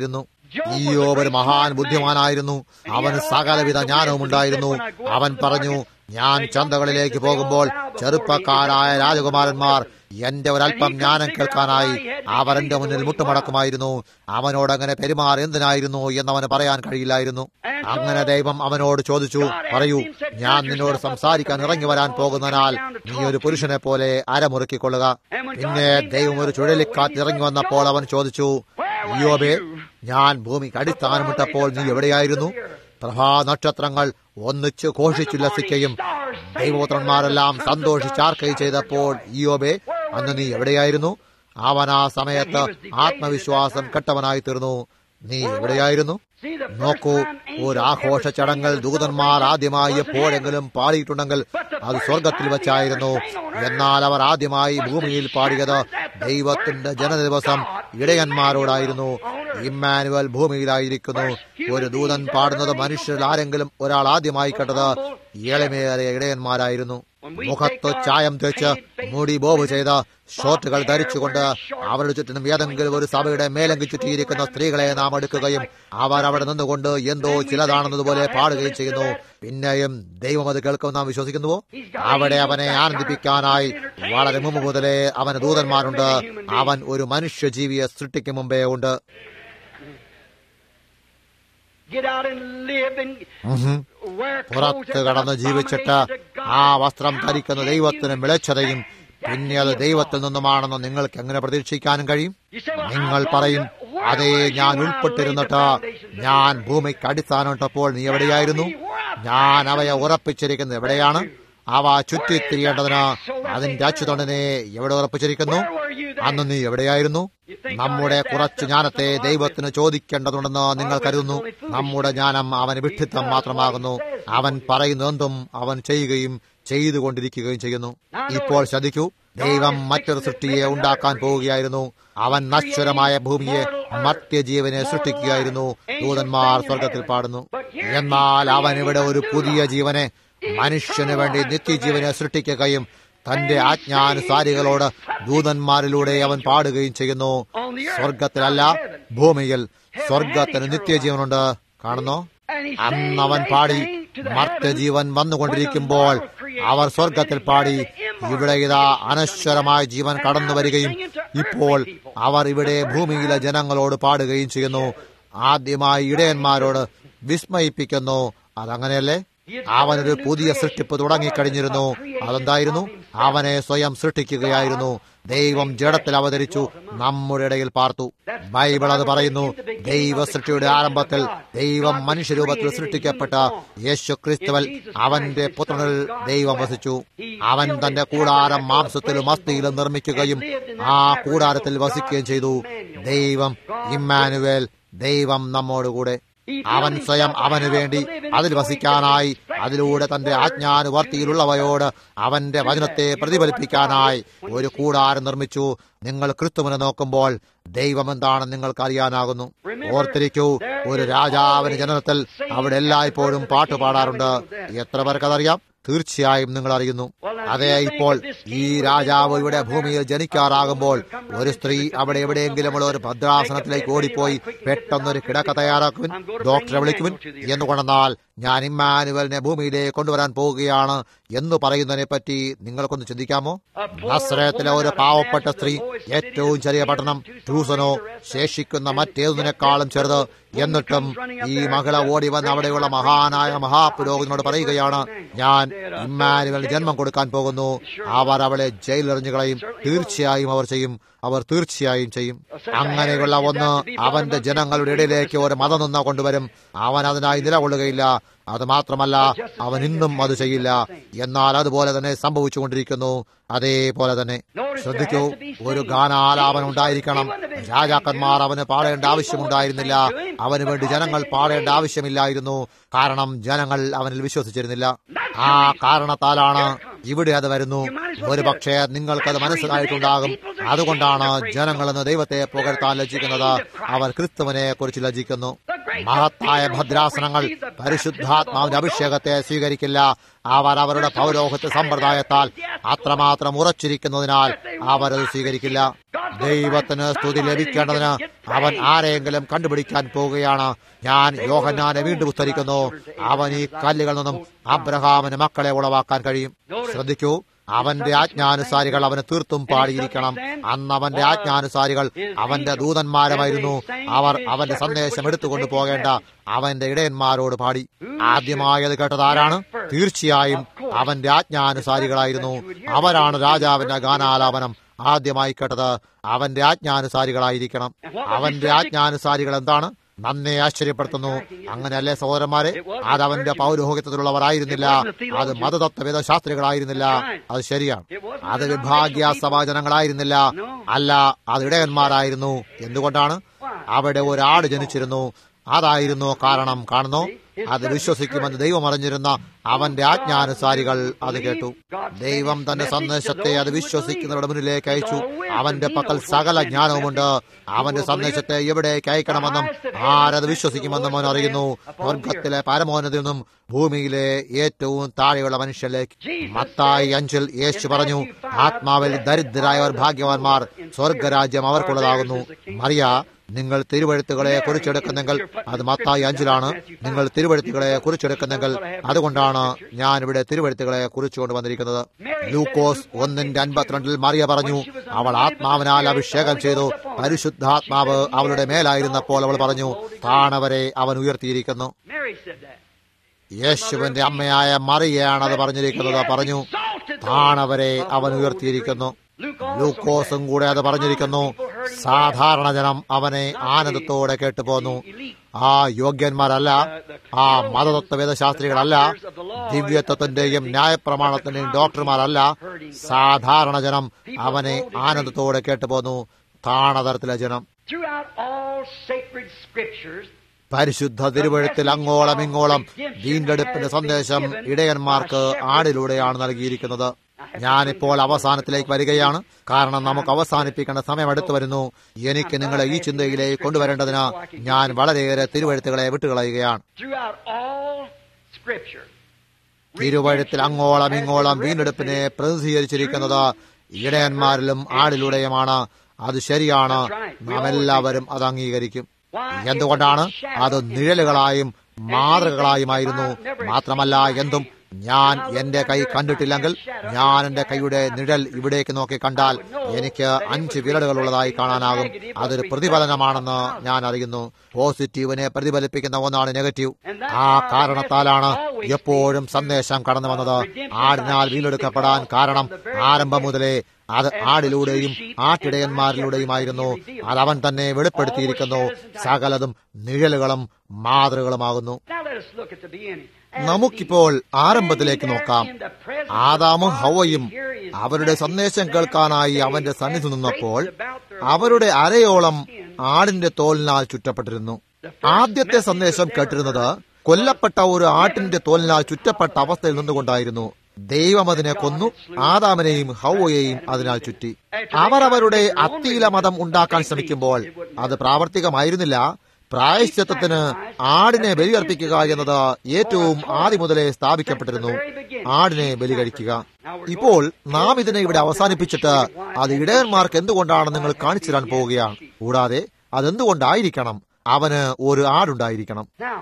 ഈയോബ് ഒരു മഹാൻ ബുദ്ധിമാനായിരുന്നു അവന് സകലവിധ ജ്ഞാനവും ഉണ്ടായിരുന്നു അവൻ പറഞ്ഞു ഞാൻ ചന്തകളിലേക്ക് പോകുമ്പോൾ ചെറുപ്പക്കാരായ രാജകുമാരന്മാർ എന്റെ ഒരല്പം ജ്ഞാനം കേൾക്കാനായി അവർ എന്റെ മുന്നിൽ മുട്ടുമടക്കുമായിരുന്നു അവനോട് അങ്ങനെ പെരുമാറി എന്തിനായിരുന്നു എന്നവന് പറയാൻ കഴിയില്ലായിരുന്നു അങ്ങനെ ദൈവം അവനോട് ചോദിച്ചു പറയൂ ഞാൻ നിന്നോട് സംസാരിക്കാൻ ഇറങ്ങി വരാൻ പോകുന്നതിനാൽ നീ ഒരു പുരുഷനെ പോലെ അരമുറുക്കിക്കൊള്ളുക പിന്നെ ദൈവം ഒരു ചുഴലിക്കാറ്റ് ഇറങ്ങി വന്നപ്പോൾ അവൻ ചോദിച്ചു യോബേ ഞാൻ ഭൂമിക്ക് അടിസ്ഥാനമിട്ടപ്പോൾ നീ എവിടെയായിരുന്നു പ്രഭാ നക്ഷത്രങ്ങൾ ഒന്നിച്ച് ഘോഷിച്ചുല്ലസിക്കുകയും ദൈവപുത്രന്മാരെല്ലാം സന്തോഷിച്ചാർക്കുകയും ചെയ്തപ്പോൾ ഇയോബെ അന്ന് നീ എവിടെയായിരുന്നു അവൻ ആ സമയത്ത് ആത്മവിശ്വാസം കെട്ടവനായി തീർന്നു നീ എവിടെയായിരുന്നു നോക്കൂ ഒരു ആഘോഷ ചടങ്ങൾ ദൂതന്മാർ ആദ്യമായി എപ്പോഴെങ്കിലും പാടിയിട്ടുണ്ടെങ്കിൽ അത് സ്വർഗത്തിൽ വെച്ചായിരുന്നു എന്നാൽ അവർ ആദ്യമായി ഭൂമിയിൽ പാടിയത് ദൈവത്തിന്റെ ജനദിവസം ഇടയന്മാരോടായിരുന്നു ഇമ്മാനുവൽ ഭൂമിയിലായിരിക്കുന്നു ഒരു ദൂതൻ പാടുന്നത് മനുഷ്യരിൽ ആരെങ്കിലും ഒരാൾ ആദ്യമായി കേട്ടത് ഏളമേറിയ ഇടയന്മാരായിരുന്നു മുഖത്ത് ചായം തേച്ച് മുടി ബോബ് ചെയ്ത് ഷോർട്ടുകൾ ധരിച്ചുകൊണ്ട് അവരുടെ ചുറ്റിനും ഏതെങ്കിലും ഒരു സഭയുടെ മേലങ്കി ചുറ്റിയിരിക്കുന്ന സ്ത്രീകളെ നാം എടുക്കുകയും അവർ അവിടെ നിന്നുകൊണ്ട് എന്തോ ചിലതാണെന്നതുപോലെ പാടുകയും ചെയ്യുന്നു പിന്നെയും ദൈവം അത് കേൾക്കും നാം വിശ്വസിക്കുന്നുവോ അവിടെ അവനെ ആനന്ദിപ്പിക്കാനായി വളരെ മുമ്പ് മുതലേ അവന് ദൂതന്മാരുണ്ട് അവൻ ഒരു മനുഷ്യജീവിയെ സൃഷ്ടിക്കും മുമ്പേ ഉണ്ട് Get out and live and ഉഹും. wear clothes പുറത്ത് that's കടന്ന് an ജീവിച്ചിട്ട് abomination to God. ആ വസ്ത്രം ധരിക്കുന്ന How can ദൈവത്തിന് you മിളച്ചതയും expect that പിന്നെ to അത് be of ദൈവത്തിൽ God? നിന്നുമാണെന്ന് നിങ്ങൾക്ക് എങ്ങനെ പ്രതീക്ഷിക്കാനും കഴിയും You say, well, നിങ്ങൾ how പറയും come you- അതേ where was ഞാൻ you when I laid the ഉൾപ്പെട്ടിരുന്നിട്ട് foundations of ഞാൻ the earth? ഭൂമിക്ക് അടിസ്ഥാനമിട്ടപ്പോൾ നീ എവിടെയായിരുന്നു ഞാൻ അവയെ ഉറപ്പിച്ചിരിക്കുന്നത് എവിടെയാണ് അവ ചുറ്റിത്തിരിയേണ്ടതിന് അതിന്റെ അച്ചുതൊണ്ടിനെ എവിടെ ഉറപ്പിച്ചിരിക്കുന്നു അന്ന് നീ എവിടെയായിരുന്നു നമ്മുടെ കുറച്ചു ജ്ഞാനത്തെ ദൈവത്തിന് ചോദിക്കേണ്ടതുണ്ടെന്ന് നിങ്ങൾ കരുതുന്നു നമ്മുടെ ജ്ഞാനം അവന് വിഡ്ഢിത്തം മാത്രമാകുന്നു അവൻ പറയുന്നതെന്തും അവൻ ചെയ്യുകയും ചെയ്തുകൊണ്ടിരിക്കുകയും ചെയ്യുന്നു ഇപ്പോൾ ശ്രദ്ധിക്കൂ ദൈവം മറ്റൊരു സൃഷ്ടിയെ ഉണ്ടാക്കാൻ പോവുകയായിരുന്നു അവൻ നശ്വരമായ ഭൂമിയെ മർത്യജീവനെ സൃഷ്ടിക്കുകയായിരുന്നു ദൂതന്മാർ സ്വർഗത്തിൽ പാടുന്നു എന്നാൽ അവൻ ഇവിടെ ഒരു പുതിയ ജീവനെ മനുഷ്യന് വേണ്ടി നിത്യജീവനെ സൃഷ്ടിക്കുകയും തന്റെ ആജ്ഞാനുസാരികളോട് ദൂതന്മാരിലൂടെ അവൻ പാടുകയും ചെയ്യുന്നു സ്വർഗത്തിലല്ല ഭൂമിയിൽ സ്വർഗത്തിന് നിത്യജീവനുണ്ട് കാണുന്നോ അന്നവൻ പാടി മർത്യജീവൻ വന്നുകൊണ്ടിരിക്കുമ്പോൾ അവർ സ്വർഗത്തിൽ പാടി ഇവിടെ ഇതാ അനശ്വരമായ ജീവൻ കടന്നു വരികയും ഇപ്പോൾ അവർ ഇവിടെ ഭൂമിയിലെ ജനങ്ങളോട് പാടുകയും ചെയ്യുന്നു ആദ്യമായി ഇടയന്മാരോട് വിസ്മയിപ്പിക്കുന്നു അതങ്ങനെയല്ലേ അവനൊരു പുതിയ സൃഷ്ടിപ്പ് തുടങ്ങിക്കഴിഞ്ഞിരുന്നു അതെന്തായിരുന്നു അവനെ സ്വയം സൃഷ്ടിക്കുകയായിരുന്നു ദൈവം ജഡത്തിൽ അവതരിച്ചു നമ്മുടെ ഇടയിൽ പാർത്തു ബൈബിൾ അത് പറയുന്നു ദൈവ സൃഷ്ടിയുടെ ആരംഭത്തിൽ ദൈവം മനുഷ്യരൂപത്തിൽ സൃഷ്ടിക്കപ്പെട്ട യേശു ക്രിസ്തുവൽ അവന്റെ പുത്രനിൽ ദൈവം വസിച്ചു അവൻ തന്റെ കൂടാരം മാംസത്തിലും അസ്ഥിയിലും നിർമ്മിക്കുകയും ആ കൂടാരത്തിൽ വസിക്കുകയും ചെയ്തു ദൈവം ഇമ്മാനുവേൽ ദൈവം നമ്മോടുകൂടെ അവൻ സ്വയം അവന് വേണ്ടി അതിൽ വസിക്കാനായി അതിലൂടെ തന്റെ ആജ്ഞാനുവർത്തിയിലുള്ളവയോട് അവന്റെ വചനത്തെ പ്രതിഫലിപ്പിക്കാനായി ഒരു കൂടാരം നിർമ്മിച്ചു നിങ്ങൾ ക്രിസ്തുവിനെ നോക്കുമ്പോൾ ദൈവം എന്താണെന്ന് നിങ്ങൾക്ക് അറിയാനാകുന്നു ഓർത്തിരിക്കൂ ഒരു രാജാവിന് ജനനത്തിൽ അവിടെ എല്ലായ്പ്പോഴും പാട്ട് പാടാറുണ്ട് എത്ര പേർക്ക് അതറിയാം തീർച്ചയായും നിങ്ങൾ അറിയുന്നു അതെ ഇപ്പോൾ ഈ രാജാവ് ഇവിടെ ഭൂമിയിൽ ജനിക്കാറാകുമ്പോൾ ഒരു സ്ത്രീ അവിടെ എവിടെയെങ്കിലുമുള്ള ഒരു ഭദ്രാസനത്തിലേക്ക് ഓടിപ്പോയി പെട്ടെന്നൊരു കിടക്ക തയ്യാറാക്കുവിൻ ഡോക്ടറെ വിളിക്കുവിൻ എന്ന് കൊണ്ടെന്നാൽ ഞാൻ ഇമ്മാനുവലിനെ ഭൂമിയിലേക്ക് കൊണ്ടുവരാൻ പോവുകയാണ് എന്ന് പറയുന്നതിനെ പറ്റി നിങ്ങൾക്കൊന്ന് ചിന്തിക്കാമോ നസ്രയത്തിലെ ഒരു പാവപ്പെട്ട സ്ത്രീ ഏറ്റവും ചെറിയ പട്ടണം ട്യൂസനോ ശേഷിക്കുന്ന മറ്റേതൊന്നിനേക്കാളും ചെറുത് എന്നിട്ടും ഈ മകള ഓടി വന്ന് അവിടെയുള്ള മഹാനായ മഹാപുരോഹിതനോട് പറയുകയാണ് ഞാൻ ഇമ്മാനുവലിന് ജന്മം കൊടുക്കാൻ പോകുന്നു അവർ അവളെ ജയിലെറിഞ്ഞു കളയും തീർച്ചയായും അവർ ചെയ്യും അവർ തീർച്ചയായും ചെയ്യും അങ്ങനെയുള്ള ഒന്ന് അവന്റെ ജനങ്ങളുടെ ഇടയിലേക്ക് ഒരു മതം നിന്ന കൊണ്ടുവരും അവൻ അതിനായി നിലകൊള്ളുകയില്ല അത് മാത്രമല്ല അവൻ ഇന്നും അത് ചെയ്യില്ല എന്നാൽ അതുപോലെ തന്നെ സംഭവിച്ചുകൊണ്ടിരിക്കുന്നു അതേപോലെ തന്നെ ശ്രദ്ധിക്കൂ ഒരു ഗാനാലാപനം ഉണ്ടായിരിക്കണം രാജാക്കന്മാർ അവന് പാടേണ്ട ആവശ്യമുണ്ടായിരുന്നില്ല അവന് വേണ്ടി ജനങ്ങൾ പാടേണ്ട ആവശ്യമില്ലായിരുന്നു കാരണം ജനങ്ങൾ അവനിൽ വിശ്വസിച്ചിരുന്നില്ല ആ കാരണത്താലാണ് ഇവിടെ അത് വരുന്നു ഒരു പക്ഷേ നിങ്ങൾക്കത് മനസ്സിലായിട്ടുണ്ടാകും അതുകൊണ്ടാണ് ജനങ്ങളെന്ന് ദൈവത്തെ പുകഴ്ത്താൻ ലജ്ജിക്കുന്നത് അവർ ക്രിസ്തുവിനെ കുറിച്ച് ലജ്ജിക്കുന്നു മഹത്തായ ഭദ്രാസനങ്ങൾ പരിശുദ്ധാത്മാവിന്റെ അഭിഷേകത്തെ സ്വീകരിക്കില്ല അവർ അവരുടെ പൗരോഹിത്യ സമ്പ്രദായത്താൽ അത്രമാത്രം ഉറച്ചിരിക്കുന്നതിനാൽ അവരത് സ്വീകരിക്കില്ല ദൈവത്തിന് സ്തുതി ലഭിക്കേണ്ടതിന് അവൻ ആരെയെങ്കിലും കണ്ടുപിടിക്കാൻ പോവുകയാണ് ഞാൻ യോഹന്നാനെ വീണ്ടും ഉദ്ധരിക്കുന്നു അവൻ ഈ കല്ലുകളിൽ നിന്നും അബ്രഹാമിന് മക്കളെ ഉളവാക്കാൻ കഴിയും ശ്രദ്ധിക്കൂ അവന്റെ ആജ്ഞാനുസാരികൾ അവന് തീർത്തും പാടിയിരിക്കണം അന്ന് അവന്റെ ആജ്ഞാനുസാരികൾ അവന്റെ ദൂതന്മാരമായിരുന്നു അവർ അവന്റെ സന്ദേശം എടുത്തുകൊണ്ടു പോകേണ്ട അവന്റെ ഇടയന്മാരോട് പാടി ആദ്യമായത് കേട്ടത് ആരാണ് തീർച്ചയായും അവന്റെ ആജ്ഞാനുസാരികളായിരുന്നു അവരാണ് രാജാവിന്റെ ഗാനാലാപനം ആദ്യമായി കേട്ടത് അവന്റെ ആജ്ഞാനുസാരികളായിരിക്കണം അവന്റെ ആജ്ഞാനുസാരികൾ എന്താണ് നന്നെ ആശ്ചര്യപ്പെടുത്തുന്നു അങ്ങനെയല്ലേ സഹോദരന്മാരെ അത് അവന്റെ പൗരോഹിത്യത്തിലുള്ളവരായിരുന്നില്ല അത് മതതത്വവേദ ശാസ്ത്രികളായിരുന്നില്ല അത് ശരിയാണ് അത് വിഭാഗ്യ സഭാജനങ്ങളായിരുന്നില്ല അല്ല അത് ഇടയന്മാരായിരുന്നു എന്തുകൊണ്ടാണ് അവിടെ ഒരാട് ജനിച്ചിരുന്നു അതായിരുന്നു കാരണം കാണുന്നു അത് വിശ്വസിക്കുമെന്ന് ദൈവം അറിഞ്ഞിരുന്ന അവന്റെ ആജ്ഞാനുസാരികൾ അത് കേട്ടു ദൈവം തന്റെ സന്ദേശത്തെ അത് വിശ്വസിക്കുന്നവരുടെ മുന്നിലേക്ക് അയച്ചു അവന്റെ പക്കൽ സകല ജ്ഞാനവുമുണ്ട് അവന്റെ സന്ദേശത്തെ എവിടേക്ക് അയക്കണമെന്നും ആരത് വിശ്വസിക്കുമെന്നും അവൻ അറിയുന്നു സ്വർഗത്തിലെ പരമോന്നതിൽ നിന്നും ഭൂമിയിലെ ഏറ്റവും താഴെയുള്ള മനുഷ്യരിലേക്ക് മത്തായി അഞ്ചിൽ യേശു പറഞ്ഞു ആത്മാവിൽ ദരിദ്രരായവർ ഭാഗ്യവാന്മാർ സ്വർഗരാജ്യം അവർക്കുള്ളതാകുന്നു മറിയ നിങ്ങൾ തിരുവഴുത്തുകളെ കുറിച്ചെടുക്കുന്നെങ്കിൽ അത് മത്തായി അഞ്ചിലാണ് നിങ്ങൾ തിരുവഴുത്തുകളെ കുറിച്ചെടുക്കുന്നെങ്കിൽ അതുകൊണ്ടാണ് ഞാൻ ഇവിടെ തിരുവഴുത്തുകളെ കുറിച്ചുകൊണ്ട് വന്നിരിക്കുന്നത് ലൂക്കോസ് ഒന്നിന്റെ അൻപത്തിരണ്ടിൽ മറിയ പറഞ്ഞു അവൾ ആത്മാവിനാൽ അഭിഷേകം ചെയ്തു പരിശുദ്ധാത്മാവ് അവളുടെ മേലായിരുന്നപ്പോൾ അവൾ പറഞ്ഞു താണവരെ അവൻ ഉയർത്തിയിരിക്കുന്നു Mary said that. യേശുവിന്റെ അമ്മയായ മറിയയാണ് അത് പറഞ്ഞിരിക്കുന്നത് പറഞ്ഞു താണവരെ അവൻ ഉയർത്തിയിരിക്കുന്നു ലൂക്കോസും കൂടെ അത് പറഞ്ഞിരിക്കുന്നു സാധാരണ ജനം അവനെ ആനന്ദത്തോടെ കേട്ടുപോന്നു ആ യോഗ്യന്മാരല്ല ആ മതതത്വവേദ ശാസ്ത്രികളല്ല ദിവ്യത്വത്തിന്റെയും ന്യായപ്രമാണത്തിന്റെയും ഡോക്ടർമാരല്ല സാധാരണ ജനം അവനെ ആനന്ദത്തോടെ കേട്ടുപോന്നു താണതരത്തിലെ ജനം Throughout all sacred scriptures, പരിശുദ്ധ തിരുവഴുത്തിൽ അങ്ങോളം ഇങ്ങോളം വീണ്ടെടുപ്പിന്റെ സന്ദേശം ഇടയന്മാർക്ക് ആടിലൂടെയാണ് നൽകിയിരിക്കുന്നത് ഞാനിപ്പോൾ അവസാനത്തിലേക്ക് വരികയാണ് കാരണം നമുക്ക് അവസാനിപ്പിക്കേണ്ട സമയം അടുത്തു വരുന്നു എനിക്ക് നിങ്ങളെ ഈ ചിന്തയിലേക്ക് കൊണ്ടുവരേണ്ടതിന് ഞാൻ വളരെയേറെ തിരുവഴുത്തുകളെ വിട്ടുകളയുകയാണ് throughout all scripture, തിരുവഴുത്തിൽ അങ്ങോളം ഇങ്ങോളം വീണ്ടെടുപ്പിനെ പ്രതിനിധീകരിച്ചിരിക്കുന്നത് ഇടയന്മാരിലും ആടിലൂടെയുമാണ് അത് ശരിയാണ് നാം എല്ലാവരും അത് അംഗീകരിക്കും എന്തുകൊണ്ടാണ് അത് നിഴലുകളായും മാതൃകകളായുമായിരുന്നു മാത്രമല്ല എന്തും ഞാൻ എന്റെ കൈ കണ്ടിട്ടില്ലെങ്കിൽ ഞാൻ എന്റെ കൈയുടെ നിഴൽ ഇവിടേക്ക് നോക്കി കണ്ടാൽ എനിക്ക് അഞ്ച് വിരലുകളുള്ളതായി കാണാനാകും അതൊരു പ്രതിഫലനമാണെന്ന് ഞാൻ അറിയുന്നു പോസിറ്റീവിനെ പ്രതിഫലിപ്പിക്കുന്ന ഒന്നാണ് നെഗറ്റീവ് ആ കാരണത്താലാണ് എപ്പോഴും സന്ദേശം കടന്നു വന്നത് ആടിനാൽ വീണ്ടെടുക്കപ്പെടാൻ കാരണം ആരംഭം മുതലേ അത് ആടിലൂടെയും ആട്ടിടയന്മാരിലൂടെയുമായിരുന്നു അത് അവൻ തന്നെ വെളിപ്പെടുത്തിയിരിക്കുന്നു സകലതും നിഴലുകളും മാതൃകളുമാകുന്നു Now let us look at the beginning. നമുക്കിപ്പോൾ ആരംഭത്തിലേക്ക് നോക്കാം ആദാമും ഹവയും അവരുടെ സന്ദേശം കേൾക്കാനായി അവന്റെ സന്നിധി നിന്നപ്പോൾ അവരുടെ അരയോളം ആടിന്റെ തോലിനാൽ ചുറ്റപ്പെട്ടിരുന്നു ആദ്യത്തെ സന്ദേശം കേട്ടിരുന്നത് കൊല്ലപ്പെട്ട ഒരു ആട്ടിന്റെ തോലിനാൽ ചുറ്റപ്പെട്ട അവസ്ഥയിൽ നിന്നുകൊണ്ടായിരുന്നു ദൈവം അതിനെ കൊന്നു ആദാമിനെയും ഹൗവയെയും അതിനാൽ ചുറ്റി അവർ അവരുടെ അത്തീല മതം ഉണ്ടാക്കാൻ ശ്രമിക്കുമ്പോൾ അത് പ്രാവർത്തികമായിരുന്നില്ല പ്രായശ്ചിത്തത്തിന് ആടിനെ ബലിയർപ്പിക്കുക എന്നത് ഏറ്റവും ആദ്യം മുതലേ സ്ഥാപിക്കപ്പെട്ടിരുന്നു ആടിനെ ബലി കഴിക്കുക ഇപ്പോൾ നാം ഇതിനെ ഇവിടെ അവസാനിപ്പിച്ചിട്ട് അത് ഇടയന്മാർക്ക് എന്തുകൊണ്ടാണ് നിങ്ങൾ കാണിച്ചു തരാൻ പോവുകയാണ് കൂടാതെ അതെന്തുകൊണ്ടായിരിക്കണം അവന് ഒരു ആടുണ്ടായിരിക്കണം Now,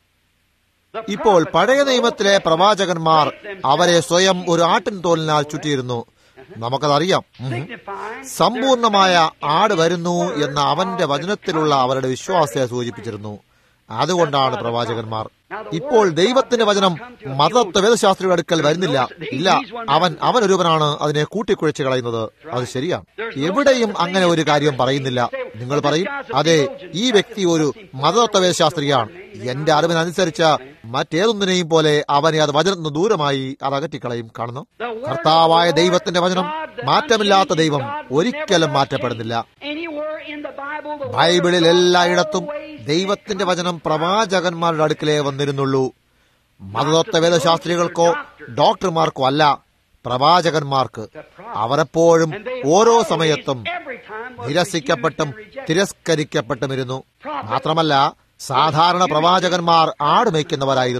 the ഇപ്പോൾ prophet പഴയ of നിയമത്തിലെ old പ്രവാചകന്മാർ അവരെ സ്വയം ഒരു ആട്ടിൻ തോലിനാൽ ചുറ്റിയിരുന്നു നമുക്കതറിയാം ഉം. signifying സമ്പൂർണമായ ആട് വരുന്നു എന്ന അവന്റെ വചനത്തിലുള്ള അവരുടെ വിശ്വാസത്തെ സൂചിപ്പിച്ചിരുന്നു അതുകൊണ്ടാണ് പ്രവാചകന്മാർ ഇപ്പോൾ ദൈവത്തിന്റെ വചനം മതത്വ വേദശാസ്ത്രിയുടെ അടുക്കൽ വരുന്നില്ല ഇല്ല അവൻ അവൻ ഒരുവനാണ് അതിനെ കൂട്ടിക്കുഴച്ച് കളയുന്നത് അത് ശരിയാണ് എവിടെയും അങ്ങനെ ഒരു കാര്യം പറയുന്നില്ല നിങ്ങൾ പറയും അതെ ഈ വ്യക്തി ഒരു മതതത്വ വേദശാസ്ത്രിയാണ് എന്റെ അറിവിനനുസരിച്ച് മറ്റേതൊന്നിനെയും പോലെ അവനെ അത് വചനത്തിന് ദൂരമായി അത് അകറ്റിക്കളയും കാണുന്നു കർത്താവായ ദൈവത്തിന്റെ വചനം മാറ്റമില്ലാത്ത ദൈവം ഒരിക്കലും മാറ്റപ്പെടുന്നില്ല anywhere in the Bible, the ബൈബിളിൽ word എല്ലായിടത്തും always ദൈവത്തിന്റെ വചനം പ്രവാചകന്മാരുടെ അടുക്കലേ വന്നിരുന്നുള്ളൂ മതതത്വ വേദശാസ്ത്രികൾക്കോ ഡോക്ടർമാർക്കോ അല്ല പ്രവാചകന്മാർക്ക് അവർ എപ്പോഴും ഓരോ സമയത്തും every time was നിരസിക്കപ്പെട്ടും refused and rejected. തിരസ്കരിക്കപ്പെട്ടുമിരുന്നു മാത്രമല്ല സാധാരണ പ്രവാചകന്മാർ ആട് മേയ്ക്കുന്നവരായിരുന്നു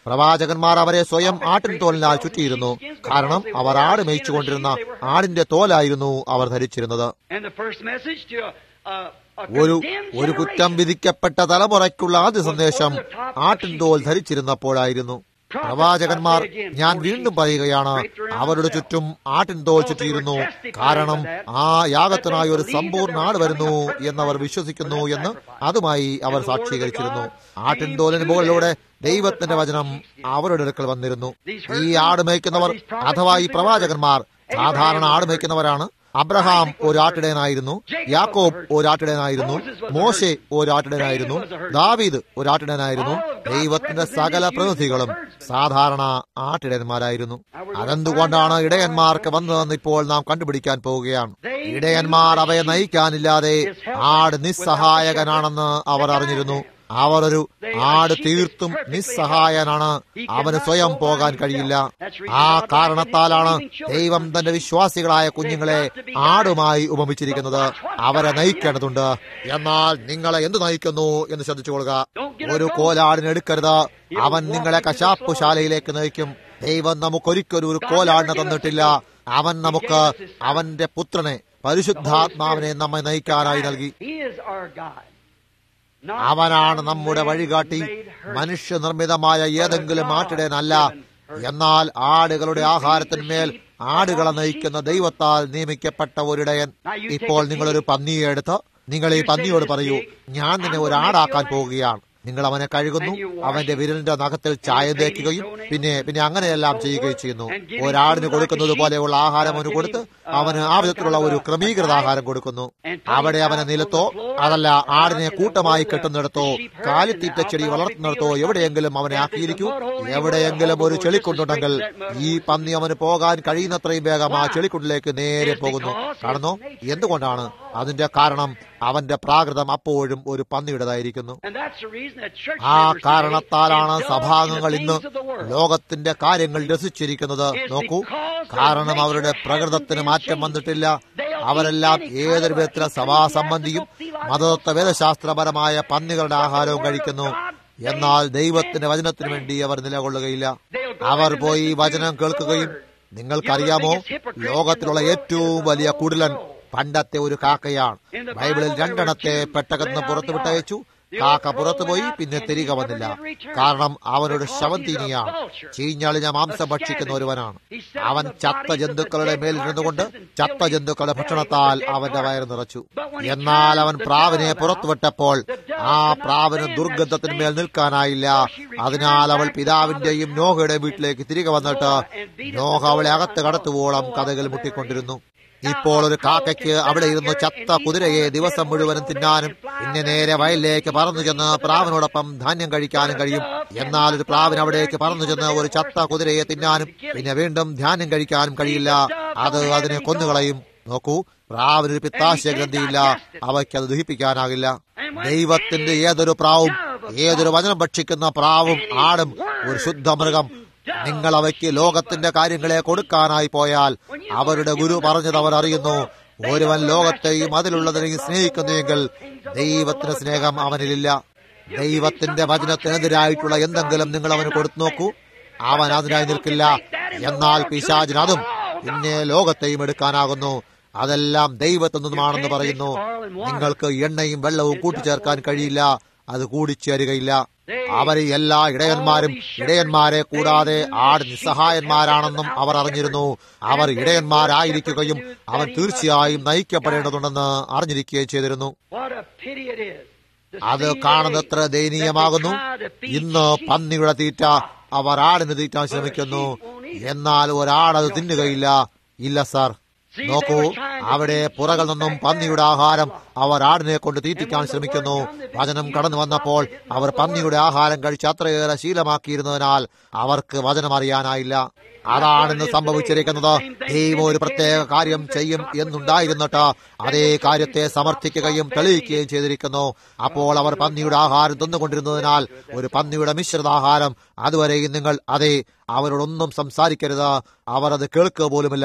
പ്രവാചകന്മാർ അവരെ സ്വയം ആട്ടിൻ തോലിനാൽ ചുറ്റിയിരുന്നു കാരണം അവർ ആട് മേയിച്ചുകൊണ്ടിരുന്ന ആടിന്റെ തോലായിരുന്നു അവർ ധരിച്ചിരുന്നത് And the first message to a, a, a ഒരു condemned ഒരു കുറ്റം generation. വിധിക്കപ്പെട്ട തലമുറയ്ക്കുള്ള ആദ്യ സന്ദേശം ആട്ടിൻ തോൽ ധരിച്ചിരുന്നപ്പോഴായിരുന്നു പ്രവാചകന്മാർ ഞാൻ വീണ്ടും പറയുകയാണ് അവരുടെ ചുറ്റും ആട്ടിൻ തോൽ ചുറ്റിയിരുന്നു കാരണം ആ യാഗത്തിനായി ഒരു സമ്പൂർണ്ണ ആട് വരുന്നു എന്നവർ വിശ്വസിക്കുന്നു എന്ന് അതുമായി അവർ സാക്ഷീകരിച്ചിരുന്നു ആട്ടിൻ തോലിന് മുകളിലൂടെ ദൈവത്തിന്റെ വചനം അവരുടെ അടുക്കൽ വന്നിരുന്നു ഈ ആട് മേയ്ക്കുന്നവർ അഥവാ ഈ പ്രവാചകന്മാർ സാധാരണ ആട് മേയ്ക്കുന്നവരാണ് അബ്രഹാം ഒരാട്ടിടയനായിരുന്നു യാക്കോബ് ഒരാട്ടിടയനായിരുന്നു മോശെ ഒരാട്ടിടയനായിരുന്നു ദാവീദ് ഒരാട്ടിടയനായിരുന്നു ദൈവത്തിന്റെ സകല പ്രതിനിധികളും സാധാരണ ആട്ടിടയന്മാരായിരുന്നു അതെന്തുകൊണ്ടാണ് ഇടയന്മാർക്ക് വന്നതെന്ന് ഇപ്പോൾ നാം കണ്ടുപിടിക്കാൻ പോവുകയാണ് ഇടയന്മാർ അവയെ നയിക്കാനില്ലാതെ ആട് നിസ്സഹായകനാണെന്ന് അവർ അറിഞ്ഞിരുന്നു അവർ ഒരു ആട് തീർത്തും നിസ്സഹായനാണ് അവന് സ്വയം പോകാൻ കഴിയില്ല ആ കാരണത്താലാണ് ദൈവം തന്റെ വിശ്വാസികളായ കുഞ്ഞുങ്ങളെ ആടുമായി ഉപമിച്ചിരിക്കുന്നത് അവരെ നയിക്കേണ്ടതുണ്ട് എന്നാൽ നിങ്ങളെ എന്ത് നയിക്കുന്നു എന്ന് ശ്രദ്ധിച്ചുകൊള്ളുക ഒരു കോലാടിനെ എടുക്കരുത് അവൻ നിങ്ങളെ കശാപ്പുശാലയിലേക്ക് നയിക്കും ദൈവം നമുക്കൊരിക്കലും ഒരു കോലാടിനെ തന്നിട്ടില്ല അവൻ നമുക്ക് അവന്റെ പുത്രനെ പരിശുദ്ധാത്മാവിനെ നമ്മെ നയിക്കാനായി നൽകി He is our God. Not അവനാണ് നമ്മുടെ വഴികാട്ടി മനുഷ്യനിർമ്മിതമായ ഏതെങ്കിലും ആട്ടിടയനല്ല എന്നാൽ ആടുകളുടെ ആഹാരത്തിന്മേൽ ആടുകളെ നയിക്കുന്ന ദൈവത്താൽ നിയമിക്കപ്പെട്ട ഒരിടയൻ ഇപ്പോൾ നിങ്ങളൊരു പന്നിയെ എടുത്ത് നിങ്ങൾ ഈ പന്നിയോട് പറയൂ ഞാൻ നിന്നെ ഒരു ആടാക്കാൻ പോവുകയാണ് നിങ്ങൾ അവനെ കഴുകുന്നു അവന്റെ വിരലിന്റെ നഖത്തിൽ ചായം തേക്കുകയും പിന്നെ പിന്നെ അങ്ങനെയെല്ലാം ചെയ്യുകയും ചെയ്യുന്നു ഒരാടിന് കൊടുക്കുന്നത് പോലെയുള്ള ആഹാരം അവന് കൊടുത്ത് അവന് ആ വിധത്തിലുള്ള ഒരു ക്രമീകൃത ആഹാരം കൊടുക്കുന്നു അവിടെ അവനെ നിലത്തോ അതല്ല ആടിനെ കൂട്ടമായി കെട്ടുന്നിടത്തോ കാലിത്തീറ്റ ചെടി വളർത്തുന്നിടത്തോ എവിടെയെങ്കിലും അവനെ ആക്കിയിരിക്കൂ എവിടെയെങ്കിലും ഒരു ചെളിക്കുണ്ടുണ്ടെങ്കിൽ ഈ പന്നി അവന് പോകാൻ കഴിയുന്നത്രയും വേഗം ആ ചെളിക്കുണ്ടിലേക്ക് നേരെ പോകുന്നു കാണുന്നു എന്തുകൊണ്ടാണ് അതിന്റെ കാരണം അവന്റെ പ്രാകൃതം അപ്പോഴും ഒരു പന്നിയുടേതായിരിക്കുന്നു And that's the reason that church ആ members today കാരണത്താലാണ് indulge in the സഭാംഗങ്ങൾ ഇന്ന് things of the world. ലോകത്തിന്റെ കാര്യങ്ങൾ രസിച്ചിരിക്കുന്നത് നോക്കൂ കാരണം അവരുടെ പ്രകൃതത്തിന് മാറ്റം വന്നിട്ടില്ല അവരെല്ലാം ഏതൊരു വിധത്തിലെ സഭാസംബന്ധിയും മതതത്വ വേദശാസ്ത്രപരമായ പന്നികളുടെ ആഹാരവും കഴിക്കുന്നു എന്നാൽ ദൈവത്തിന്റെ വചനത്തിനു വേണ്ടി അവർ നിലകൊള്ളുകയില്ല അവർ പോയി വചനം കേൾക്കുകയും നിങ്ങൾക്കറിയാമോ ലോകത്തിലുള്ള ഏറ്റവും വലിയ കുടിലൻ പണ്ടത്തെ ഒരു കാക്കയാണ് ബൈബിളിൽ രണ്ടെണ്ണത്തെ പെട്ടകത്തിന് പുറത്തു വിട്ടയച്ചു കാക്ക പുറത്തുപോയി പിന്നെ തിരികെ വന്നില്ല കാരണം അവനൊരു ശവന്തീനിയാണ് ചീഞ്ഞളിഞ്ഞ മാംസം ഭക്ഷിക്കുന്ന ഒരുവനാണ് അവൻ ചത്ത ജന്തുക്കളുടെ മേലിരുന്നുകൊണ്ട് ചത്ത ജന്തുക്കളുടെ ഭക്ഷണത്താൽ അവന്റെ വയറ് നിറച്ചു എന്നാൽ അവൻ പ്രാവിനെ പുറത്തുവിട്ടപ്പോൾ ആ പ്രാവിന് ദുർഗന്ധത്തിന്മേൽ നിൽക്കാനായില്ല അതിനാൽ അവൾ പിതാവിന്റെയും നോഹയുടെ വീട്ടിലേക്ക് തിരികെ വന്നിട്ട് നോഹ അവളെ അകത്ത് കടത്തുവോളം കഥകൾ മുട്ടിക്കൊണ്ടിരുന്നു ഇപ്പോൾ ഒരു കാക്കയ്ക്ക് അവിടെ ഇരുന്ന് ചത്ത കുതിരയെ ദിവസം മുഴുവനും തിന്നാനും പിന്നെ നേരെ വയലിലേക്ക് പറന്നു ചെന്ന് പ്രാവിനോടൊപ്പം ധാന്യം കഴിക്കാനും കഴിയും എന്നാൽ ഒരു പ്രാവിന് അവിടേക്ക് പറന്നു ചെന്ന് ഒരു ചത്ത കുതിരയെ തിന്നാനും പിന്നെ വീണ്ടും ധാന്യം കഴിക്കാനും കഴിയില്ല അത് അതിനെ കൊന്നുകളയും നോക്കൂ പ്രാവിനൊരു പിത്താശയ ഗ്രന്ഥിയില്ല അവയ്ക്ക് അത് ദഹിപ്പിക്കാനാകില്ല ദൈവത്തിന്റെ ഏതൊരു പ്രാവും ഏതൊരു വചനം ഭക്ഷിക്കുന്ന പ്രാവും ആടും ഒരു ശുദ്ധ മൃഗം നിങ്ങൾ അവയ്ക്ക് ലോകത്തിന്റെ കാര്യങ്ങളെ കൊടുക്കാനായി പോയാൽ അവരുടെ ഗുരു പറഞ്ഞത് അവർ അറിയുന്നു ഒരുവൻ ലോകത്തെയും അതിലുള്ളതിനെയും സ്നേഹിക്കുന്നുവെങ്കിൽ ദൈവത്തിന് സ്നേഹം അവനിലില്ല ദൈവത്തിന്റെ വചനത്തിനെതിരായിട്ടുള്ള എന്തെങ്കിലും നിങ്ങൾ അവന് കൊടുത്തു നോക്കൂ അവൻ അതിനായി നിൽക്കില്ല എന്നാൽ പിശാചിന് അതും പിന്നെ ലോകത്തെയും എടുക്കാനാകുന്നു അതെല്ലാം ദൈവത്തിൽ നിന്നുമാണെന്ന് പറയുന്നു നിങ്ങൾക്ക് എണ്ണയും വെള്ളവും കൂട്ടിച്ചേർക്കാൻ കഴിയില്ല അത് കൂടിച്ചേരുകയില്ല അവരെ എല്ലാ ഇടയന്മാരും ഇടയന്മാരെ കൂടാതെ ആട് നിസ്സഹായന്മാരാണെന്നും അവർ അറിഞ്ഞിരുന്നു അവർ ഇടയന്മാരായിരിക്കുകയും അവൻ തീർച്ചയായും നയിക്കപ്പെടേണ്ടതുണ്ടെന്ന് അറിഞ്ഞിരിക്കുകയും ചെയ്തിരുന്നു What a pity it is. to അത് see കാണുന്നത്ര today ദയനീയമാകുന്നു that they try to feed ഇന്ന് sheep. പന്നിയുടെ തീറ്റ അവർ ആടിന് തീറ്റാൻ ശ്രമിക്കുന്നു എന്നാൽ ഒരാടത് തിന്നുകയില്ല ഇല്ല സാർ നോക്കൂ അവിടെ പുറകിൽ നിന്നും പന്നിയുടെ ആഹാരം അവർ ആടിനെ കൊണ്ട് തീറ്റിക്കാൻ ശ്രമിക്കുന്നു വചനം കടന്നു വന്നപ്പോൾ അവർ പന്നിയുടെ ആഹാരം കഴിച്ച് അത്രയേറെ ശീലമാക്കിയിരുന്നതിനാൽ അവർക്ക് വചനം അറിയാനായില്ല അതാണിന്ന് സംഭവിച്ചിരിക്കുന്നത് ദൈവം ഒരു പ്രത്യേക കാര്യം ചെയ്യും എന്നുണ്ടായിരുന്നിട്ട് അതേ കാര്യത്തെ സമർത്ഥിക്കുകയും തെളിയിക്കുകയും ചെയ്തിരിക്കുന്നു അപ്പോൾ അവർ പന്നിയുടെ ആഹാരം തിന്നുകൊണ്ടിരുന്നതിനാൽ ഒരു പന്നിയുടെ മിശ്രിതാഹാരം അതുവരെയും നിങ്ങൾ അതെ അവരോടൊന്നും സംസാരിക്കരുത് അവർ അത് കേൾക്കുക പോലുമില്ല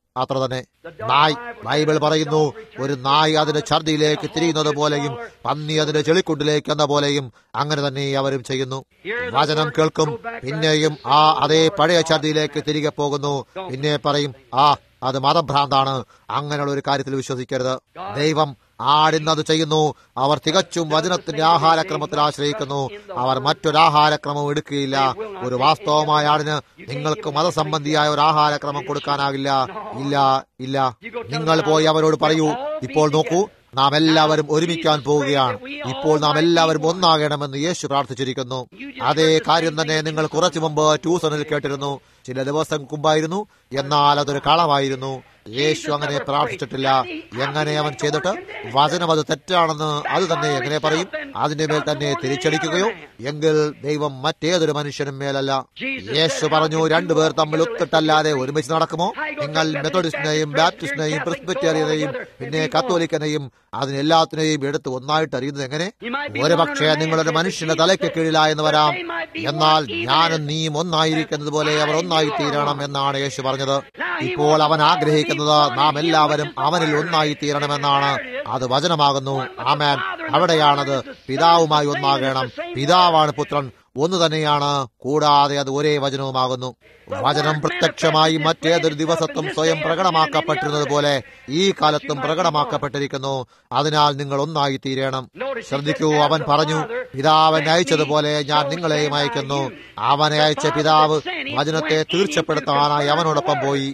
അത്ര തന്നെ നായ് ബൈബിൾ പറയുന്നു ഒരു നായ് അതിന്റെ ഛർദിയിലേക്ക് തിരിയുന്നത് പോലെയും പന്നി അതിന്റെ ചെളിക്കുണ്ടിലേക്ക് എന്ന പോലെയും അങ്ങനെ തന്നെ അവരും ചെയ്യുന്നു വചനം കേൾക്കും പിന്നെയും ആ അതേ പഴയ ഛർദിയിലേക്ക് തിരികെ പോകുന്നു പിന്നെ പറയും ആ അത് മതഭ്രാന്താണ് അങ്ങനെയുള്ള ഒരു കാര്യത്തിൽ വിശ്വസിക്കരുത് ദൈവം ആടിന്നത് ചെയ്യുന്നു അവർ തികച്ചും വചനത്തിന്റെ ആഹാരക്രമത്തിൽ ആശ്രയിക്കുന്നു അവർ മറ്റൊരാഹാരക്രമം എടുക്കുകയില്ല ഒരു വാസ്തവമായ ആടിന് നിങ്ങൾക്ക് മതസംബന്ധിയായ ഒരു ആഹാരക്രമം കൊടുക്കാനാകില്ല ഇല്ല ഇല്ല നിങ്ങൾ പോയി അവരോട് പറയൂ ഇപ്പോൾ നോക്കൂ നാം എല്ലാവരും ഒരുമിക്കാൻ പോവുകയാണ് ഇപ്പോൾ നാം എല്ലാവരും ഒന്നാകണമെന്ന് യേശു പ്രാർത്ഥിച്ചിരിക്കുന്നു അതേ കാര്യം തന്നെ നിങ്ങൾ കുറച്ചു മുമ്പ് ട്യൂഷനിൽ കേട്ടിരുന്നു ചില ദിവസം മുമ്പായിരുന്നു എന്നാൽ അതൊരു കളമായിരുന്നു യേശു അങ്ങനെ പ്രാർത്ഥിച്ചിട്ടില്ല എങ്ങനെ അവൻ ചെയ്തിട്ട് വചനം അത് തെറ്റാണെന്ന് അത് തന്നെ എങ്ങനെ പറയും അതിന്റെ മേൽ തന്നെ തിരിച്ചടിക്കുകയോ എങ്കിൽ ദൈവം മറ്റേതൊരു മനുഷ്യനും മേലല്ല യേശു പറഞ്ഞു രണ്ടുപേർ തമ്മിൽ ഒത്തിട്ടല്ലാതെ ഒരുമിച്ച് നടക്കുമോ നിങ്ങൾ മെത്തഡിസ്റ്റിനെയും ബാപ്റ്റിസ്റ്റിനെയും പ്രിസ്ബറ്റേറിയനെയും പിന്നെ കത്തോലിക്കനെയും അതിനെല്ലാത്തിനെയും എടുത്ത് ഒന്നായിട്ട് അറിയുന്നത് എങ്ങനെ ഒരുപക്ഷെ നിങ്ങളൊരു മനുഷ്യന്റെ തലയ്ക്ക് കീഴിലായെന്ന് വരാം എന്നാൽ ഞാനും നീയും ഒന്നായിരിക്കുന്നത് പോലെ അവർ ഒന്നായി തീരണം എന്നാണ് യേശു പറഞ്ഞത് ഇപ്പോൾ അവൻ ആഗ്രഹിക്കുന്നത് നാം എല്ലാവരും അവനിൽ ഒന്നായി തീരണമെന്നാണ് അത് വചനമാകുന്നു ആമേൻ അവിടെയാണത് പിതാവുമായി ഒന്നാകണം പിതാവാണ് പുത്രൻ ഒന്ന് തന്നെയാണ് കൂടാതെ അത് ഒരേ വചനവുമാകുന്നു വചനം പ്രത്യക്ഷമായി മറ്റേതൊരു ദിവസത്തും സ്വയം പ്രകടമാക്കപ്പെട്ടിരുന്നത് പോലെ ഈ കാലത്തും പ്രകടമാക്കപ്പെട്ടിരിക്കുന്നു അതിനാൽ നിങ്ങൾ ഒന്നായി തീരണം ശ്രദ്ധിക്കൂ അവൻ പറഞ്ഞു പിതാവൻ അയച്ചതുപോലെ ഞാൻ നിങ്ങളെയും അയക്കുന്നു അവനെ അയച്ച പിതാവ് വചനത്തെ തീർച്ചപ്പെടുത്താനായി അവനോടൊപ്പം പോയി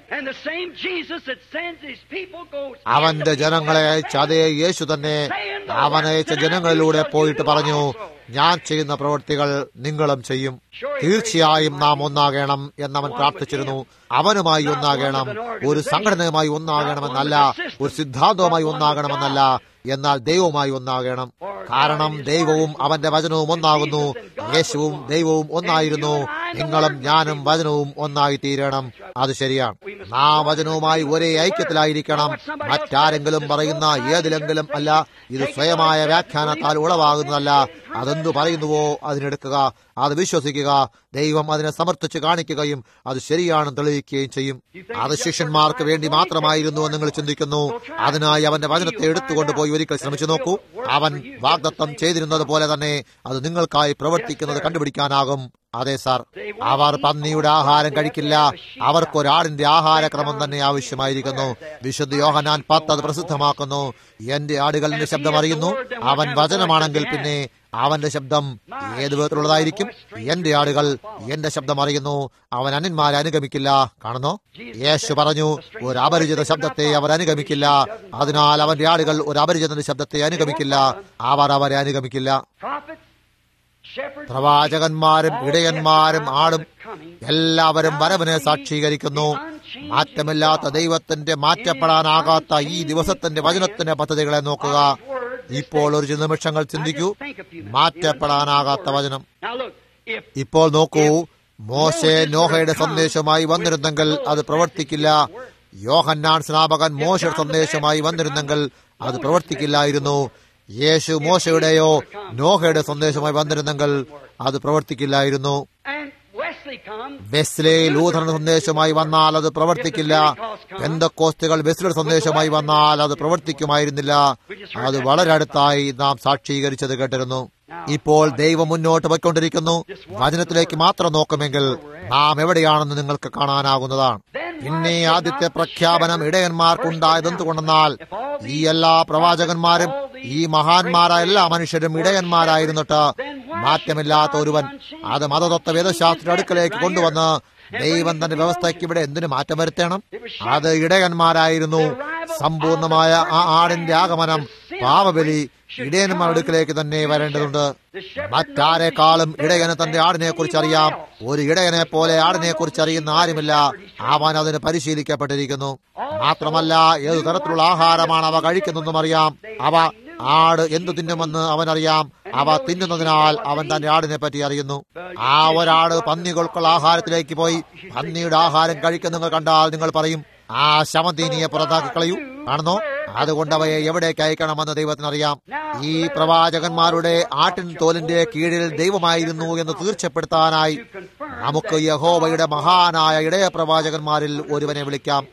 അവന്റെ ജനങ്ങളെ അയച്ച അതേ യേശു തന്നെ അവനയച്ച ജനങ്ങളിലൂടെ പോയിട്ട് പറഞ്ഞു ഞാൻ ചെയ്യുന്ന പ്രവൃത്തികൾ നിങ്ങളും ചെയ്യും തീർച്ചയായും നാം ഒന്നാകണം എന്നവൻ പ്രാർത്ഥിച്ചിരുന്നു അവനുമായി ഒന്നാകണം ഒരു സംഘടനയുമായി ഒന്നാകണമെന്നല്ല ഒരു സിദ്ധാന്തവുമായി ഒന്നാകണമെന്നല്ല എന്നാൽ ദൈവവുമായി ഒന്നാകണം കാരണം ദൈവവും അവന്റെ വചനവും ഒന്നാകുന്നു യേശുവും ദൈവവും ഒന്നായിരുന്നു നിങ്ങളും ഞാനും വചനവും ഒന്നായി തീരണം അത് ശരിയാണ് ആ വചനവുമായി ഒരേ ഐക്യത്തിലായിരിക്കണം മറ്റാരെങ്കിലും പറയുന്ന ഏതിലെങ്കിലും അല്ല ഇത് സ്വയമായ വ്യാഖ്യാനത്താൽ ഉളവാകുന്നതല്ല അതെന്തു പറയുന്നുവോ അതിനെടുക്കുക അത് വിശ്വസിക്കുക ദൈവം അതിനെ സമർത്ഥിച്ച് കാണിക്കുകയും അത് ശരിയാണെന്ന് തെളിയിക്കുകയും ചെയ്യും അത് ശിഷ്യന്മാർക്ക് വേണ്ടി മാത്രമായിരുന്നു എന്ന് നിങ്ങൾ ചിന്തിക്കുന്നു അതിനായി അവന്റെ വചനത്തെ എടുത്തുകൊണ്ടുപോയി ഒരിക്കൽ ശ്രമിച്ചു നോക്കൂ അവൻ വാഗ്ദത്തം ചെയ്തിരുന്നത് പോലെ തന്നെ അത് നിങ്ങൾക്കായി പ്രവർത്തിക്കുന്നത് കണ്ടുപിടിക്കാനാകും അതെ സാർ അവർ പന്നിയുടെ ആഹാരം കഴിക്കില്ല അവർക്കൊരാടിന്റെ ആഹാരക്രമം തന്നെ ആവശ്യമായിരിക്കുന്നു വിശുദ്ധ യോഹനാൻ പത്ത് അത് പ്രസിദ്ധമാക്കുന്നു എന്റെ ആടുകളിന്റെ ശബ്ദം അറിയുന്നു അവൻ വചനമാണെങ്കിൽ പിന്നെ അവന്റെ ശബ്ദം ഏത് വിധത്തിലുള്ളതായിരിക്കും എന്റെ ആടുകൾ എന്റെ ശബ്ദം അറിയുന്നു അവൻ അന്യന്മാരെ അനുഗമിക്കില്ല കാണുന്നു യേശു പറഞ്ഞു ഒരു അപരിചിത ശബ്ദത്തെ അവർ അനുഗമിക്കില്ല അതിനാൽ അവന്റെ ആടുകൾ ഒരു അപരിചിതന്റെ ശബ്ദത്തെ അനുഗമിക്കില്ല അവർ അവരെ അനുഗമിക്കില്ല പ്രവാചകന്മാരും ഇടയന്മാരും ആടും എല്ലാവരും വരവിനെ സാക്ഷീകരിക്കുന്നു മാറ്റമില്ലാത്ത ദൈവത്തിന്റെ മാറ്റപ്പെടാനാകാത്ത ഈ ദിവസത്തിന്റെ വചനത്തിന്റെ പദ്ധതികളെ നോക്കുക ഇപ്പോൾ ഒരു ചില നിമിഷങ്ങൾ ചിന്തിക്കൂ മാറ്റപ്പെടാനാകാത്ത വചനം ഇപ്പോൾ നോക്കൂ മോശെ നോഹയുടെ സന്ദേശമായി വന്നിരുന്നെങ്കിൽ അത് പ്രവർത്തിക്കില്ല യോഹന്നാൻ സ്നാപകൻ മോശയുടെ സന്ദേശമായി വന്നിരുന്നെങ്കിൽ അത് പ്രവർത്തിക്കില്ലായിരുന്നു യേശു മോശയുടെയോ നോഹയുടെ സന്ദേശമായി വന്നിരുന്നെങ്കിൽ അത് പ്രവർത്തിക്കില്ലായിരുന്നു വെസ്ലെ ലൂഥറിന്റെ സന്ദേശമായി വന്നാൽ അത് പ്രവർത്തിക്കില്ല എന്തൊക്കോസ്തുകൾ വെസ്ലയുടെ സന്ദേശമായി വന്നാൽ അത് പ്രവർത്തിക്കുമായിരുന്നില്ല അത് വളരെ അടുത്തായി നാം സാക്ഷീകരിച്ചത് കേട്ടിരുന്നു ഇപ്പോൾ ദൈവം മുന്നോട്ട് പോയിക്കൊണ്ടിരിക്കുന്നു വചനത്തിലേക്ക് മാത്രം നോക്കുമെങ്കിൽ നാം എവിടെയാണെന്ന് നിങ്ങൾക്ക് കാണാനാകുന്നതാണ് പിന്നെ ആദ്യത്തെ പ്രഖ്യാപനം ഇടയന്മാർക്കുണ്ടായത് എന്തുകൊണ്ടെന്നാൽ ഈ എല്ലാ പ്രവാചകന്മാരും ഈ മഹാന്മാരായ എല്ലാ മനുഷ്യരും ഇടയന്മാരായിരുന്നിട്ട് മാറ്റമില്ലാത്ത ഒരുവൻ അത് മതതത്വ വേദശാസ്ത്ര അടുക്കലേക്ക് കൊണ്ടുവന്ന് ദൈവം തന്റെ വ്യവസ്ഥയ്ക്ക് ഇവിടെ എന്തിനു മാറ്റം വരുത്തണം അത് ഇടയന്മാരായിരുന്നു സമ്പൂർണമായ ആ ആടിന്റെ ആഗമനം പാവബലി ഇടയന്മാരുടെ അടുക്കിലേക്ക് തന്നെ വരേണ്ടതുണ്ട് മറ്റാരെക്കാളും ഇടയന് തന്റെ ആടിനെ കുറിച്ച് അറിയാം ഒരു ഇടയനെ പോലെ ആടിനെ കുറിച്ച് അറിയുന്ന ആരുമില്ല അവൻ അതിന് പരിശീലിക്കപ്പെട്ടിരിക്കുന്നു മാത്രമല്ല ഏതു തരത്തിലുള്ള ആഹാരമാണ് അവ കഴിക്കുന്നതെന്നും അറിയാം അവ ആട് എന്തു തിന്നുമെന്ന് അവനറിയാം അവ തിന്നുന്നതിനാൽ അവൻ തന്റെ ആടിനെ പറ്റി അറിയുന്നു ആ ഒരാട് പന്നികൾക്കുള്ള ആഹാരത്തിലേക്ക് പോയി പന്നിയുടെ ആഹാരം കഴിക്കുന്ന നിങ്ങൾ കണ്ടാൽ നിങ്ങൾ പറയും ആ ശമന്തീനിയെ പുറത്താക്കി കളയൂ കാണുന്നോ അതുകൊണ്ട് അവയെ എവിടേക്ക് അയക്കണമെന്ന് ദൈവത്തിനറിയാം ഈ പ്രവാചകന്മാരുടെ ആട്ടിൻ തോലിന്റെ കീഴിൽ ദൈവമായിരുന്നു എന്ന് തീർച്ചപ്പെടുത്താനായി നമുക്ക് യഹോവയുടെ മഹാനായ ഇടയ പ്രവാചകന്മാരിൽ ഒരുവനെ വിളിക്കാം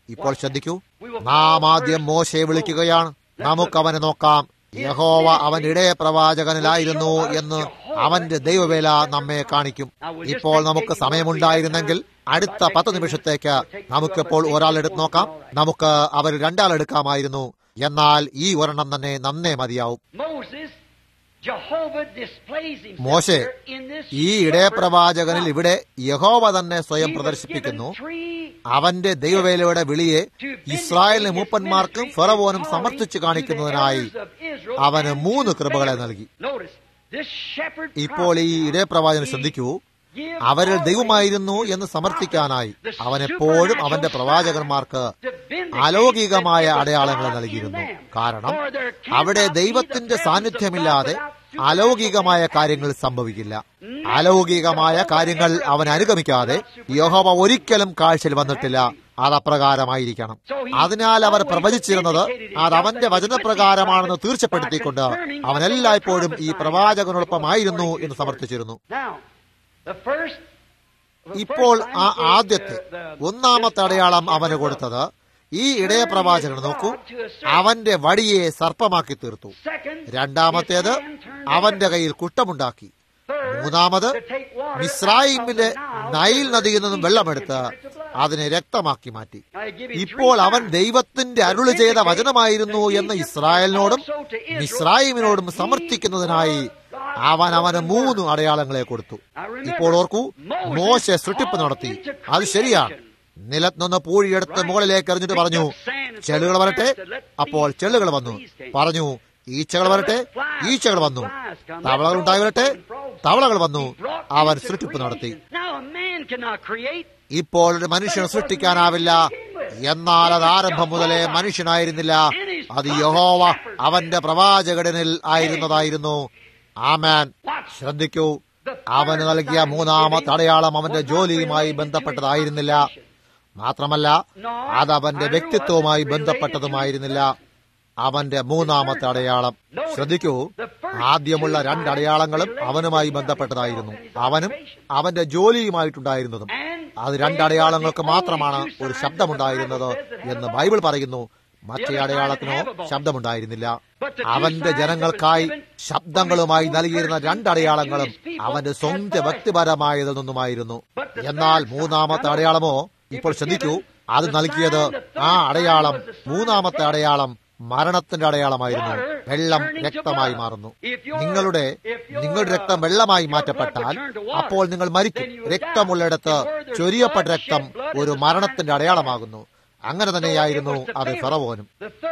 ഇപ്പോൾ ശ്രദ്ധിക്കൂ നാം ആദ്യം മോശയെ വിളിക്കുകയാണ് നമുക്ക് അവനെ നോക്കാം യഹോവ അവൻ ഇടയ പ്രവാചകനിലായിരുന്നു എന്ന് അവന്റെ ദൈവവേല നമ്മെ കാണിക്കും ഇപ്പോൾ നമുക്ക് സമയമുണ്ടായിരുന്നെങ്കിൽ അടുത്ത പത്ത് നിമിഷത്തേക്ക് നമുക്കിപ്പോൾ ഒരാളെടുത്ത് നോക്കാം നമുക്ക് അവർ രണ്ടാളെടുക്കാമായിരുന്നു എന്നാൽ ഈ ഒരെണ്ണം തന്നെ നന്നേ മതിയാവും Moses, Jehovah displays himself മോശെ here in this ഈ ഇടയപ്രവാചകനിൽ ഇവിടെ യഹോവ തന്നെ സ്വയം പ്രദർശിപ്പിക്കുന്നു അവന്റെ ദൈവവേലയുടെ വിളിയെ ഇസ്രായേലിലെ മൂപ്പന്മാർക്കും ഫെറവോനും സമർത്ഥിച്ചു കാണിക്കുന്നതിനായി അവന് മൂന്ന് കൃപകളെ നൽകി ഇപ്പോൾ ഈ ഇടയപ്രവാചകൻ ശ്രദ്ധിക്കൂ അവരിൽ ദൈവമായിരുന്നു എന്ന് സമർത്ഥിക്കാനായി അവൻ എപ്പോഴും അവന്റെ പ്രവാചകന്മാർക്ക് അലൗകികമായ അടയാളങ്ങൾ നൽകിയിരുന്നു കാരണം അവിടെ ദൈവത്തിന്റെ സാന്നിധ്യമില്ലാതെ അലൗകികമായ കാര്യങ്ങൾ സംഭവിക്കില്ല അലൗകികമായ കാര്യങ്ങൾ അവൻ അനുഗമിക്കാതെ യഹോവ ഒരിക്കലും കാഴ്ചയിൽ വന്നിട്ടില്ല അത് അപ്രകാരമായിരിക്കണം അതിനാൽ അവർ പ്രവചിച്ചിരുന്നത് അത് അവന്റെ വചനപ്രകാരമാണെന്ന് തീർച്ചപ്പെടുത്തിക്കൊണ്ട് അവൻ എല്ലായ്പ്പോഴും ഈ പ്രവാചകനോടൊപ്പമായിരുന്നു എന്ന് സമർത്ഥിച്ചിരുന്നു ഇപ്പോൾ ആ ആദ്യത്തെ ഒന്നാമത്തെ അടയാളം അവന് കൊടുത്തത് ഈ ഇടയ പ്രവാചകൻ നോക്കൂ അവന്റെ വടിയെ സർപ്പമാക്കി തീർത്തു രണ്ടാമത്തേത് അവന്റെ കയ്യിൽ കുട്ടമുണ്ടാക്കി മൂന്നാമത് മിസ്രായിമിലെ നൈൽ നദിയിൽ നിന്നും വെള്ളമെടുത്ത് അതിനെ രക്തമാക്കി മാറ്റി ഇപ്പോൾ അവൻ ദൈവത്തിന്റെ അരുളി ചെയ്ത വചനമായിരുന്നു എന്ന് ഇസ്രായേലിനോടും മിസ്രായിമിനോടും സമർത്ഥിക്കുന്നതിനായി അവൻ അവന് മൂന്ന് അടയാളങ്ങളെ കൊടുത്തു ഇപ്പോൾ ഓർക്കൂ മോശ സൃഷ്ടിപ്പ് നടത്തി അത് ശരിയാണ് നിലത്ത് നിന്ന് പൂഴിയെടുത്ത് മുകളിലേക്ക് എറിഞ്ഞിട്ട് പറഞ്ഞു ചെളുകൾ വരട്ടെ അപ്പോൾ ചെളുകൾ വന്നു പറഞ്ഞു ഈച്ചകൾ വരട്ടെ ഈച്ചകൾ വന്നു തവളകൾ ഉണ്ടായി വരട്ടെ തവളകൾ വന്നു അവൻ സൃഷ്ടിപ്പ് നടത്തി ഇപ്പോൾ ഒരു മനുഷ്യനെ സൃഷ്ടിക്കാനാവില്ല എന്നാൽ അത് ആരംഭം മുതലേ മനുഷ്യനായിരുന്നില്ല അത് യഹോവ അവന്റെ പ്രവാചകടനിൽ ആയിരുന്നതായിരുന്നു ആമാൻ ശ്രദ്ധിക്കൂ അവന് നൽകിയ മൂന്നാമത്തെ അടയാളം അവന്റെ ജോലിയുമായി ബന്ധപ്പെട്ടതായിരുന്നില്ല മാത്രമല്ല അത് അവന്റെ വ്യക്തിത്വവുമായി ബന്ധപ്പെട്ടതുമായിരുന്നില്ല അവന്റെ മൂന്നാമത്തെ അടയാളം ശ്രദ്ധിക്കൂ ആദ്യമുള്ള രണ്ട് അടയാളങ്ങളും അവനുമായി ബന്ധപ്പെട്ടതായിരുന്നു അവനും അവന്റെ ജോലിയുമായിട്ടുണ്ടായിരുന്നതും അത് രണ്ട് അടയാളങ്ങൾക്ക് മാത്രമാണ് ഒരു ശബ്ദമുണ്ടായിരുന്നത് എന്ന് ബൈബിൾ പറയുന്നു മറ്റേ അടയാളത്തിനോ ശബ്ദമുണ്ടായിരുന്നില്ല അവന്റെ ജനങ്ങൾക്കായി ശബ്ദങ്ങളുമായി നൽകിയിരുന്ന രണ്ടടയാളങ്ങളും അവന്റെ സ്വന്തം വ്യക്തിപരമായതിൽ നിന്നുമായിരുന്നു എന്നാൽ മൂന്നാമത്തെ അടയാളമോ ഇപ്പോൾ ശ്രദ്ധിക്കൂ അത് നൽകിയത് ആ അടയാളം മൂന്നാമത്തെ അടയാളം മരണത്തിന്റെ അടയാളമായിരുന്നു വെള്ളം രക്തമായി മാറുന്നു നിങ്ങളുടെ നിങ്ങളുടെ രക്തം വെള്ളമായി മാറ്റപ്പെട്ടാൽ അപ്പോൾ നിങ്ങൾ മരിക്കും രക്തമുള്ളിടത്ത് ചൊരിയപ്പെട്ട രക്തം ഒരു മരണത്തിന്റെ അടയാളമാകുന്നു അങ്ങനെ തന്നെയായിരുന്നു അത് ഫറവോനും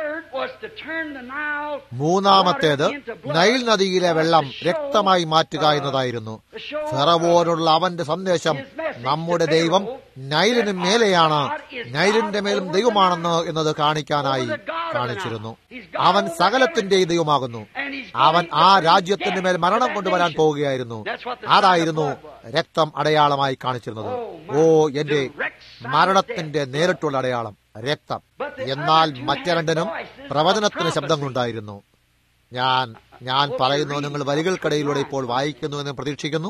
മൂന്നാമത്തേത് നൈൽ നദിയിലെ വെള്ളം രക്തമായി മാറ്റുക എന്നതായിരുന്നു ഫറവോനുള്ള അവന്റെ സന്ദേശം നമ്മുടെ ദൈവം നൈലിന് മേലെയാണ് നൈലിന്റെ മേലും ദൈവമാണെന്ന് എന്നത് കാണിക്കാനായി കാണിച്ചിരുന്നു അവൻ സകലത്തിന്റെ ദൈവമാകുന്നു അവൻ ആ രാജ്യത്തിന്റെ മേൽ മരണം കൊണ്ടുവരാൻ പോവുകയായിരുന്നു അതായിരുന്നു രക്തം അടയാളമായി കാണിച്ചിരുന്നത് ഓ എന്റെ മരണത്തിന്റെ നേരിട്ടുള്ള അടയാളം രക്തം എന്നാൽ മറ്റേ രണ്ടിനും പ്രവചനത്തിന് ശബ്ദങ്ങളുണ്ടായിരുന്നു ഞാൻ ഞാൻ പറയുന്നു നിങ്ങൾ വരികൾക്കിടയിലൂടെ ഇപ്പോൾ വായിക്കുന്നു എന്ന് പ്രതീക്ഷിക്കുന്നു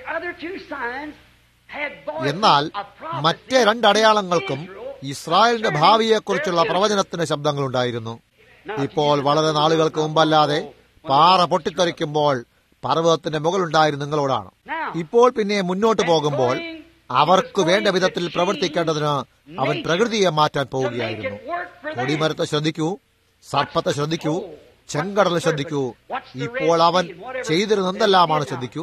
എന്നാൽ മറ്റേ രണ്ട് അടയാളങ്ങൾക്കും ഇസ്രായേലിന്റെ ഭാവിയെക്കുറിച്ചുള്ള പ്രവചനത്തിന് ശബ്ദങ്ങളുണ്ടായിരുന്നു ഇപ്പോൾ വളരെ നാളുകൾക്ക് മുമ്പല്ലാതെ പാറ പൊട്ടിത്തെറിക്കുമ്പോൾ പർവ്വതത്തിന്റെ മുകളുണ്ടായിരുന്നു നിങ്ങളോടാണ് ഇപ്പോൾ പിന്നെ മുന്നോട്ട് പോകുമ്പോൾ അവർക്ക് വേണ്ട വിധത്തിൽ പ്രവർത്തിക്കേണ്ടതിന് അവൻ പ്രകൃതിയെ മാറ്റാൻ പോവുകയായിരുന്നു കൊടിമരത്തെ ശ്രദ്ധിക്കൂ സർപ്പത്തെ ശ്രദ്ധിക്കൂ ചെങ്കടൽ ശ്രദ്ധിക്കൂ ഇപ്പോൾ അവൻ ചെയ്തിരുന്ന എന്തെല്ലാമാണ് ശ്രദ്ധിക്കൂ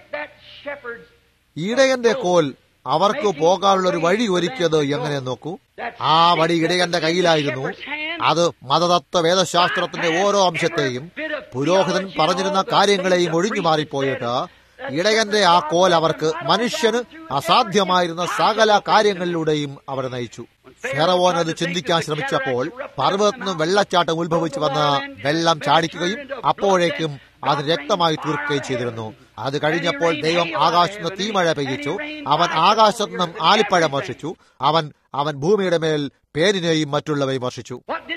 ഇടയന്റെ കോൽ അവർക്ക് പോകാനുള്ള ഒരു വഴി ഒരുക്കിയത് എങ്ങനെ നോക്കൂ ആ വടി ഇടയന്റെ കയ്യിലായിരുന്നു അത് മതതത്വ വേദശാസ്ത്രത്തിന്റെ ഓരോ അംശത്തെയും പുരോഹിതൻ പറഞ്ഞിരുന്ന കാര്യങ്ങളെയും ഒഴിഞ്ഞു മാറിപ്പോയിട്ട് ഇടയന്റെ ആ കോൽ അവർക്ക് മനുഷ്യന് അസാധ്യമായിരുന്ന സകല കാര്യങ്ങളിലൂടെയും അവരെ നയിച്ചു ഫെറവോൻ അത് ചിന്തിക്കാൻ ശ്രമിച്ചപ്പോൾ പർവ്വതത്തിനും വെള്ളച്ചാട്ടം ഉത്ഭവിച്ചു വന്ന് വെള്ളം ചാടിക്കുകയും അപ്പോഴേക്കും അത് രക്തമായി തീർക്കുകയും ചെയ്തിരുന്നു അത് കഴിഞ്ഞപ്പോൾ ദൈവം ആകാശത്ത് നിന്ന് തീമഴ പെയ്യിച്ചു അവൻ ആകാശത്തു നിന്നും ആലിപ്പഴം വർഷിച്ചു അവൻ അവൻ ഭൂമിയുടെ മേൽ പേരിനെയും മറ്റുള്ളവയും വർഷിച്ചു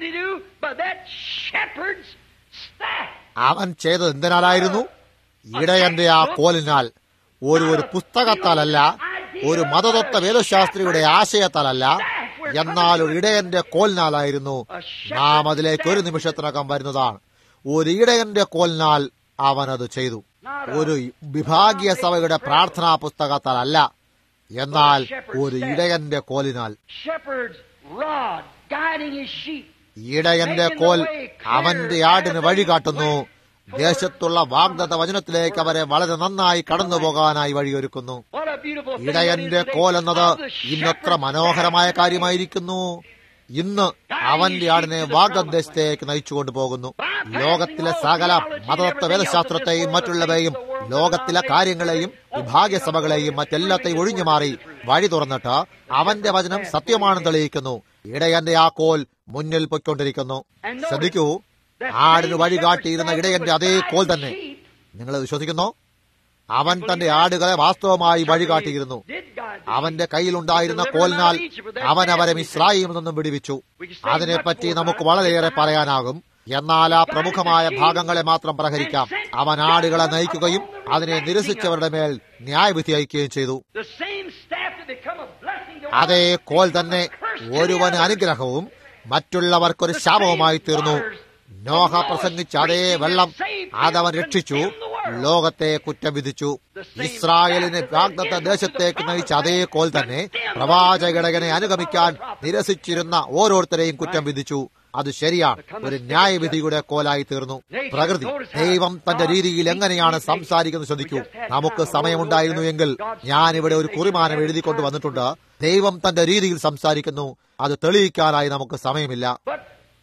അവൻ ചെയ്തത് എന്തിനാലായിരുന്നു ഇടയന്റെ ആ കോലിനാൽ ഒരു ഒരു പുസ്തകത്താലല്ല ഒരു മതതത്വ വേദശാസ്ത്രിയുടെ ആശയത്താലല്ല എന്നാൽ ഒരു ഇടയന്റെ കോലിനാലായിരുന്നു നാം അതിലേക്ക് ഒരു നിമിഷത്തിനകം വരുന്നതാണ് ഒരു ഇടയന്റെ കോലിനാൽ അവൻ അത് ചെയ്തു ഒരു വിഭാഗീയ സഭയുടെ പ്രാർത്ഥനാ പുസ്തകത്താലല്ല എന്നാൽ ഒരു ഇടയന്റെ കോലിനാൽ shepherd's rod guiding his sheep. ഇടയന്റെ കോൽ അവന്റെ ആടിന് വഴികാട്ടുന്നു ദേശത്തുള്ള വാഗ്ദത്ത വചനത്തിലേക്ക് അവരെ വളരെ നന്നായി കടന്നു പോകാനായി വഴിയൊരുക്കുന്നു What a beautiful thing ഇടയന്റെ it is കോൽ today എന്നത് of the ഇന്നത്ര shepherd. മനോഹരമായ കാര്യമായിരിക്കുന്നു ഇന്ന് അവന്റെ ആടിനെ വാഗ്ദേശത്തേക്ക് നയിച്ചുകൊണ്ട് പോകുന്നു ലോകത്തിലെ സകല മതതത്വ വേദശാസ്ത്രത്തെയും മറ്റുള്ളവയും ലോകത്തിലെ കാര്യങ്ങളെയും വിഭാഗ്യ സഭകളെയും മറ്റെല്ലാത്തെയും ഒഴിഞ്ഞു മാറി വഴി തുറന്നിട്ട് അവന്റെ വചനം സത്യമാണെന്ന് തെളിയിക്കുന്നു ഇടയന്റെ ആ കോൽ മുന്നിൽ പൊയ്ക്കൊണ്ടിരിക്കുന്നു ശ്രദ്ധിക്കൂ ആടിന് വഴി കാട്ടിയിരുന്ന ഇടയന്റെ അതേ കോൽ തന്നെ നിങ്ങൾ വിശ്വസിക്കുന്നു അവൻ തന്റെ ആടുകളെ വാസ്തവമായി വഴികാട്ടിയിരുന്നു അവന്റെ കയ്യിലുണ്ടായിരുന്ന കോലിനാൽ അവൻ അവരെ മിശ്രായിൽ നിന്നും വിടുവിച്ചു അതിനെപ്പറ്റി നമുക്ക് വളരെയേറെ പറയാനാകും എന്നാൽ ആ പ്രമുഖമായ ഭാഗങ്ങളെ മാത്രം പ്രഹരിക്കാം അവൻ ആടുകളെ നയിക്കുകയും അതിനെ നിരസിച്ചവരുടെ മേൽ ന്യായവിധി അയക്കുകയും ചെയ്തു The same staff that become a blessing to അതേ കോൽ തന്നെ ഒരുവന് അനുഗ്രഹവും മറ്റുള്ളവർക്കൊരു ശാപവുമായി തീർന്നു നോഹ പ്രസംഗിച്ച അതേ വെള്ളം അതവൻ രക്ഷിച്ചു ലോകത്തെ കുറ്റം വിധിച്ചു ഇസ്രായേലിനെ വാഗ്ദത്ത ദേശത്തേക്ക് നയിച്ച അതേ കോൽ തന്നെ പ്രവാചകടകനെ അനുഗമിക്കാൻ നിരസിച്ചിരുന്ന ഓരോരുത്തരെയും കുറ്റം വിധിച്ചു അത് ശരിയാണ് ഒരു ന്യായവിധിയുടെ കോലായി തീർന്നു പ്രകൃതി ദൈവം തന്റെ രീതിയിൽ എങ്ങനെയാണ് സംസാരിക്കുന്നത് ശ്രദ്ധിക്കൂ നമുക്ക് സമയമുണ്ടായിരുന്നു എങ്കിൽ ഞാനിവിടെ ഒരു കുറിമാനം എഴുതിക്കൊണ്ട് വന്നിട്ടുണ്ട് ദൈവം തന്റെ രീതിയിൽ സംസാരിക്കുന്നു അത് തെളിയിക്കാനായി നമുക്ക് സമയമില്ല But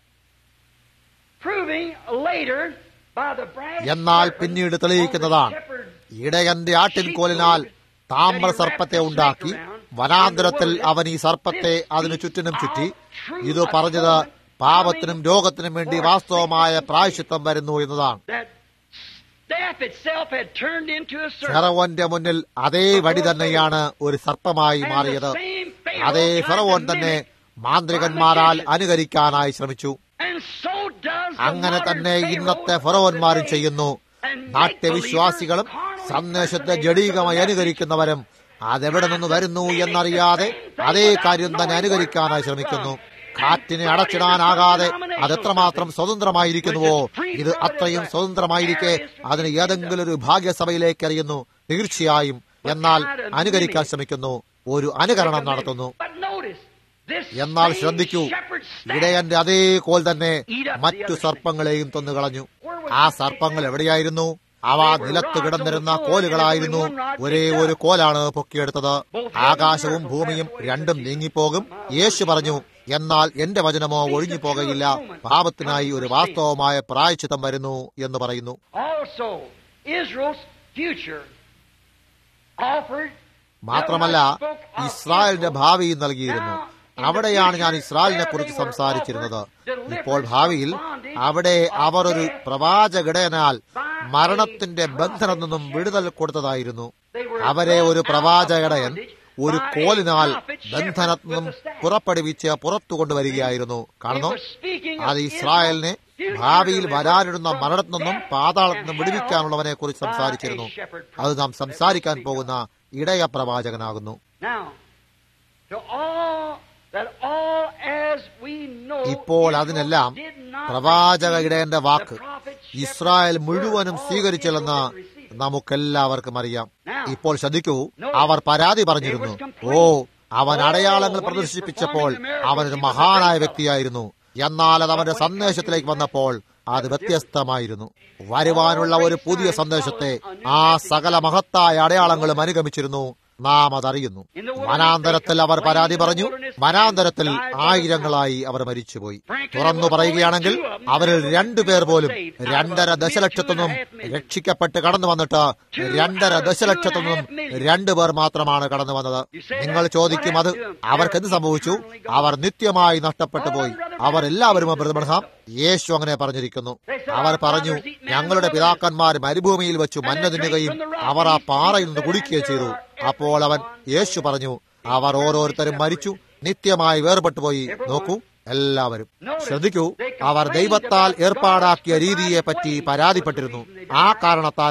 proving later by the brass എന്നാൽ serpent പിന്നീട് on the തെളിയിക്കുന്നതാണ് shepherd's ഇടയന്റെ ആട്ടിൻകോലിനാൽ താമ്ര സർപ്പത്തെ ഉണ്ടാക്കി വനാന്തരത്തിൽ അവൻ ഈ സർപ്പത്തെ അതിനു ചുറ്റിനും ചുറ്റി ഇത് പറഞ്ഞത് പാപത്തിനും രോഗത്തിനും വേണ്ടി വാസ്തവമായ പ്രായശിത്വം വരുന്നു എന്നതാണ് that staff itself had turned into a serpent. ഫെറവോന്റെ മുന്നിൽ അതേ വടി തന്നെയാണ് ഒരു സർപ്പമായി And മാറിയത് the same Pharaoh അതേ tried to ഫെറവോൻ തന്നെ mimic മാന്ത്രികന്മാരാൽ അനുകരിക്കാനായി ശ്രമിച്ചു And so does the അങ്ങനെ modern തന്നെ Pharaoh ഇന്നത്തെ of ഫറവന്മാരും today. ചെയ്യുന്നു And നാട്യവിശ്വാസികളും make believers, സന്ദേശത്തെ carnal ജഡീകമായി impersonators അനുകരിക്കുന്നവരും അതെവിടെ നിന്ന് വരുന്നു എന്നറിയാതെ അതേ കാര്യം തന്നെ അനുകരിക്കാനായി ശ്രമിക്കുന്നു കാറ്റിനെ അടച്ചിടാനാകാതെ അതെത്രമാത്രം സ്വതന്ത്രമായിരിക്കുന്നുവോ ഇത് അത്രയും സ്വതന്ത്രമായിരിക്കെ അതിന് ഏതെങ്കിലും ഒരു ഭാഗ്യസഭയിലേക്ക് എറിയുന്നു തീർച്ചയായും എന്നാൽ അനുകരിക്കാൻ ശ്രമിക്കുന്നു ഒരു അനുകരണം നടത്തുന്നു But notice, this എന്നാൽ same ശ്രദ്ധിക്കൂ shepherd's staff ഇടയന്റെ അതേ കോൽ തന്നെ മറ്റു സർപ്പങ്ങളെയും തിന്നുകളഞ്ഞു ആ സർപ്പങ്ങൾ എവിടെയായിരുന്നു അവ നിലത്ത് കിടന്നിരുന്ന കോലുകളായിരുന്നു ഒരേ ഒരു കോലാണ് പൊക്കിയെടുത്തത് ആകാശവും ഭൂമിയും രണ്ടും നീങ്ങിപ്പോകും യേശു പറഞ്ഞു എന്നാൽ എന്റെ വചനമോ ഒഴിഞ്ഞു പോകയില്ല പാപത്തിനായി ഒരു വാസ്തവമായ പ്രായച്ചിത്തം വരുന്നു എന്ന് പറയുന്നു Also, Israel's future offered മാത്രമല്ല ഇസ്രായേലിന്റെ ഭാവിയും നൽകിയിരുന്നു അവിടെയാണ് ഞാൻ ഇസ്രായേലിനെ കുറിച്ച് സംസാരിച്ചിരുന്നത് ഇപ്പോൾ ഭാവിയിൽ അവിടെ അവർ ഒരു പ്രവാചകടയനാൽ മരണത്തിന്റെ ബന്ധനത്തിൽ നിന്നും വിടുതൽ കൊടുത്തതായിരുന്നു അവരെ ഒരു പ്രവാചകടയൻ ഒരു കോലിനാൽ ബന്ധനത്തിൽ നിന്നും പുറപ്പെടുവിച്ച് പുറത്തു കൊണ്ടുവരികയായിരുന്നു കാണുന്നു അത് ഇസ്രായേലിനെ ഭാവിയിൽ വരാനിടുന്ന മരണത്തിൽ നിന്നും പാതാളത്തിൽ നിന്നും വിടുവിക്കാനുള്ളവനെ കുറിച്ച് സംസാരിച്ചിരുന്നു അത് നാം സംസാരിക്കാൻ പോകുന്ന ഇടയ പ്രവാചകനാകുന്നു Now, to all that all as we know, ഇപ്പോൾ Israel അതിനെല്ലാം did not പ്രവാചക receive ഇടയന്റെ the വാക്ക് prophet ഇസ്രായേൽ shepherd's മുഴുവനും word. All സ്വീകരിച്ചില്ലെന്ന് Israel did receive it. നമുക്കെല്ലാവർക്കും അറിയാം Now, ഇപ്പോൾ ശ്രദ്ധിക്കൂ notice, അവർ പരാതി പറഞ്ഞിരുന്നു ഓ അവൻ അടയാളങ്ങൾ Oh, when he was പ്രദർശിപ്പിച്ചപ്പോൾ performing the miracles, അവനൊരു he was a മഹാനായ great വ്യക്തിയായിരുന്നു എന്നാൽ അത് അവന്റെ സന്ദേശത്തിലേക്ക് വന്നപ്പോൾ അത് വ്യത്യസ്തമായിരുന്നു വരുവാനുള്ള ഒരു പുതിയ സന്ദേശത്തെ ആ സകല മഹത്തായ അടയാളങ്ങളും അനുഗമിച്ചിരുന്നു നാം അതറിയുന്നു വനാന്തരത്തിൽ അവർ പരാതി പറഞ്ഞു വനാന്തരത്തിൽ ആയിരങ്ങളായി അവർ മരിച്ചുപോയി തുറന്നു പറയുകയാണെങ്കിൽ അവരിൽ രണ്ടുപേർ പോലും രണ്ടര ദശലക്ഷത്തു നിന്നും രക്ഷിക്കപ്പെട്ട് കടന്നു വന്നിട്ട് രണ്ടര ദശലക്ഷത്തു നിന്നും രണ്ടു പേർ മാത്രമാണ് കടന്നു വന്നത് നിങ്ങൾ ചോദിക്കും അത് അവർക്ക് എന്ത് സംഭവിച്ചു അവർ നിത്യമായി നഷ്ടപ്പെട്ടു പോയി അവർ എല്ലാവരും ബ്രഹ്മ യേശു അങ്ങനെ പറഞ്ഞിരിക്കുന്നു അവർ പറഞ്ഞു ഞങ്ങളുടെ പിതാക്കന്മാർ മരുഭൂമിയിൽ വെച്ചു മഞ്ഞ തിന്നുകയും അവർ ആ പാറയിൽ നിന്ന് കുടിക്കുകയും ചെയ്തു അപ്പോൾ അവൻ യേശു പറഞ്ഞു അവർ ഓരോരുത്തരും മരിച്ചു നിത്യമായി വേർപെട്ടു പോയി നോക്കൂ എല്ലാവരും ശ്രദ്ധിക്കൂ അവർ ദൈവത്താൽ ഏർപ്പാടാക്കിയ രീതിയെ പറ്റി പരാതിപ്പെട്ടിരുന്നു ആ കാരണത്താലാണ്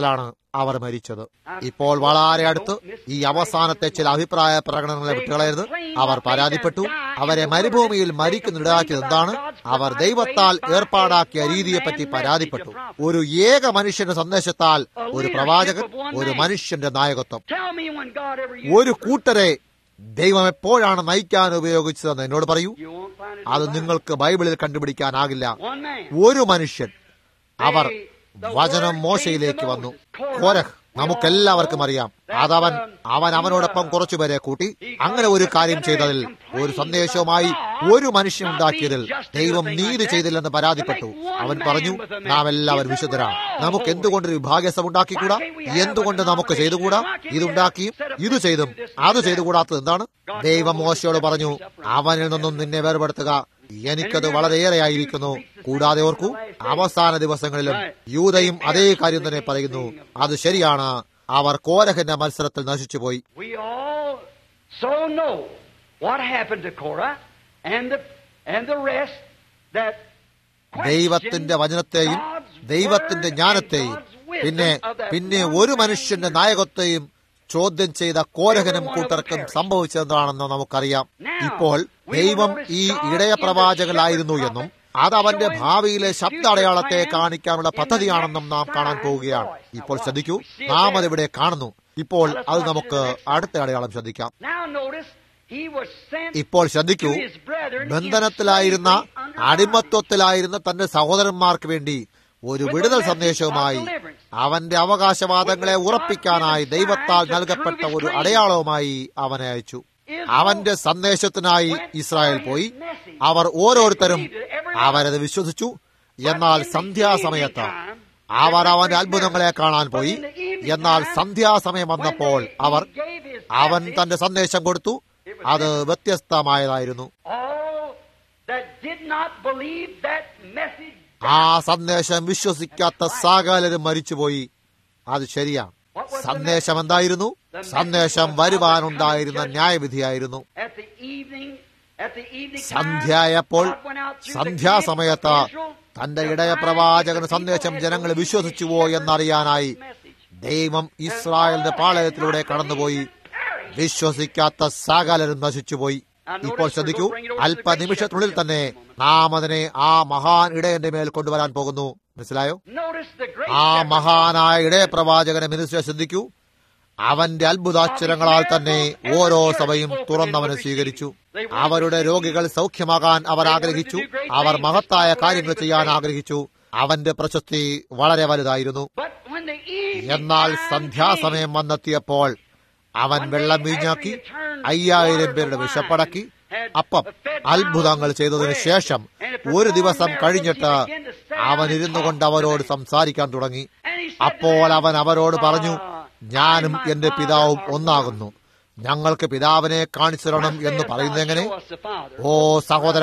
അവർ മരിച്ചത് ഇപ്പോൾ വളരെ അടുത്ത് ഈ അവസാനത്തെ ചില അഭിപ്രായ പ്രകടനങ്ങളെ വിട്ടുകളയരുത് അവർ പരാതിപ്പെട്ടു അവരെ മരുഭൂമിയിൽ മരിക്കുന്നിടാക്കിയത് എന്താണ് അവർ ദൈവത്താൽ ഏർപ്പാടാക്കിയ രീതിയെപ്പറ്റി പരാതിപ്പെട്ടു ഒരു ഏക മനുഷ്യന്റെ സന്ദേശത്താൽ ഒരു പ്രവാചകൻ ഒരു മനുഷ്യന്റെ നായകത്വം Tell me when God ever used ഒരു കൂട്ടരെ ദൈവം എപ്പോഴാണ് നയിക്കാൻ ഉപയോഗിച്ചതെന്ന് എന്നോട് പറയൂ You won't find it. അത് നിങ്ങൾക്ക് ബൈബിളിൽ കണ്ടുപിടിക്കാനാകില്ല One man. ഒരു മനുഷ്യൻ അവർ വചനം മോശയിലേക്ക് വന്നു കോരഹ് നമുക്കെല്ലാവർക്കും അറിയാം അതവൻ അവൻ അവനോടൊപ്പം കുറച്ചുപേരെ കൂട്ടി അങ്ങനെ ഒരു കാര്യം ചെയ്തതിൽ ഒരു സന്ദേശവുമായി ഒരു മനുഷ്യൻ ഉണ്ടാക്കിയതിൽ ദൈവം നീതി ചെയ്തില്ലെന്ന് പരാതിപ്പെട്ടു അവൻ പറഞ്ഞു നാം എല്ലാവരും വിശുദ്ധരാണ് നമുക്ക് എന്തുകൊണ്ട് ഒരു വിഭാഗ്യസം ഉണ്ടാക്കിക്കൂടാ എന്തുകൊണ്ട് നമുക്ക് ചെയ്തുകൂടാ ഇതുണ്ടാക്കിയും ഇത് ചെയ്തും അത് ചെയ്തുകൂടാത്തത് എന്താണ് ദൈവം മോശയോട് പറഞ്ഞു അവനിൽ നിന്നും നിന്നെ വേർപെടുത്തുക എനിക്കത് വളരെയേറെയായിരിക്കുന്നു കൂടാതെ ഓർക്കൂ അവസാന ദിവസങ്ങളിലും യൂതയും അതേ കാര്യം തന്നെ പറയുന്നു അത് ശരിയാണ് അവർ കോരഹന്റെ മത്സരത്തിൽ നശിച്ചുപോയി We all so know what happened to Korah and the and the rest that ദൈവത്തിന്റെ വചനത്തെയും ദൈവത്തിന്റെ ജ്ഞാനത്തെയും പിന്നെ പിന്നെ ഒരു മനുഷ്യന്റെ നായകത്തെയും ചോദ്യം ചെയ്ത കോരഹനും കൂട്ടർക്കും സംഭവിച്ചതെന്താണെന്ന് നമുക്കറിയാം ഇപ്പോൾ ദൈവം ഈ ഇടയ പ്രവാചകനായിരുന്നു എന്നും അത് അവന്റെ ഭാവിയിലെ ശബ്ദ അടയാളത്തെ കാണിക്കാനുള്ള പദ്ധതിയാണെന്നും നാം കാണാൻ പോവുകയാണ് ഇപ്പോൾ ശ്രദ്ധിക്കൂ നാം അതിവിടെ കാണുന്നു ഇപ്പോൾ അത് നമുക്ക് അടുത്ത അടയാളം ശ്രദ്ധിക്കാം Now notice he was sent ഇപ്പോൾ ശ്രദ്ധിക്കൂ to his brethren in ബന്ധനത്തിലായിരുന്ന slavery under അടിമത്വത്തിലായിരുന്ന തന്റെ സഹോദരന്മാർക്ക് വേണ്ടി ഒരു വിടുതൽ സന്ദേശവുമായി അവന്റെ അവകാശവാദങ്ങളെ ഉറപ്പിക്കാനായി ദൈവത്താൽ നൽകപ്പെട്ട ഒരു അടയാളവുമായി അവനെ അയച്ചു അവന്റെ സന്ദേശത്തിനായി ഇസ്രായേൽ പോയി അവർ ഓരോരുത്തരും അവരത് വിശ്വസിച്ചു എന്നാൽ സന്ധ്യാസമയത്ത് അവർ അവന്റെ അത്ഭുതങ്ങളെ കാണാൻ പോയി എന്നാൽ സന്ധ്യാസമയം വന്നപ്പോൾ അവർ അവൻ തന്റെ സന്ദേശം കൊടുത്തു അത് വ്യത്യസ്തമായതായിരുന്നു all that did not believe that message ആ സന്ദേശം വിശ്വസിക്കാത്ത സകലരും മരിച്ചുപോയി അത് ശരിയാണ് സന്ദേശം എന്തായിരുന്നു സന്ദേശം വരുവാനുണ്ടായിരുന്ന ന്യായവിധിയായിരുന്നു at the evening at the evening time, സന്ധ്യയായപ്പോൾ God went out through the സന്ധ്യാസമയത്ത് camp of Israel തന്റെ to ഇടയ find പ്രവാചകന് the people സന്ദേശം had ജനങ്ങൾ believed വിശ്വസിച്ചുവോ the എന്നറിയാനായി message. ദൈവം ഇസ്രായേലിന്റെ പാളയത്തിലൂടെ കടന്നുപോയി വിശ്വസിക്കാത്ത സകലരും നശിച്ചുപോയി ഇപ്പോൾ ശ്രദ്ധിക്കൂ അല്പനിമിഷത്തിനുള്ളിൽ തന്നെ നാം അതിനെ ആ മഹാൻ ഇടയന്റെ മേൽ കൊണ്ടുവരാൻ പോകുന്നു മനസ്സിലായോ Notice the great ആ shepherd. മഹാനായ ഇടയ പ്രവാചകനെ മിനിസ്റ്റർ ശ്രദ്ധിക്കൂ അവന്റെ അത്ഭുതാക്ഷരങ്ങളാൽ തന്നെ ഓരോ സഭയും തുറന്നവനെ സ്വീകരിച്ചു അവരുടെ രോഗികൾ സൗഖ്യമാകാൻ അവർ ആഗ്രഹിച്ചു അവർ മഹത്തായ കാര്യങ്ങൾ ചെയ്യാൻ ആഗ്രഹിച്ചു അവന്റെ പ്രശസ്തി വളരെ വലുതായിരുന്നു But when the evening എന്നാൽ time സന്ധ്യാസമയം വന്നെത്തിയപ്പോൾ അവൻ വെള്ളം വീഞ്ഞാക്കി അയ്യായിരം പേരുടെ വിശപ്പടക്കി അപ്പം അത്ഭുതങ്ങൾ ചെയ്തതിനു ശേഷം ഒരു ദിവസം കഴിഞ്ഞിട്ട് അവൻ ഇരുന്നു കൊണ്ട് അവരോട് സംസാരിക്കാൻ തുടങ്ങി അപ്പോൾ അവൻ അവരോട് പറഞ്ഞു ഞാനും എന്റെ പിതാവും ഒന്നാകുന്നു ഞങ്ങൾക്ക് പിതാവിനെ കാണിച്ചു തരണം എന്ന് പറയുന്നെങ്ങനെ Show us the Father. ഓ സഹോദര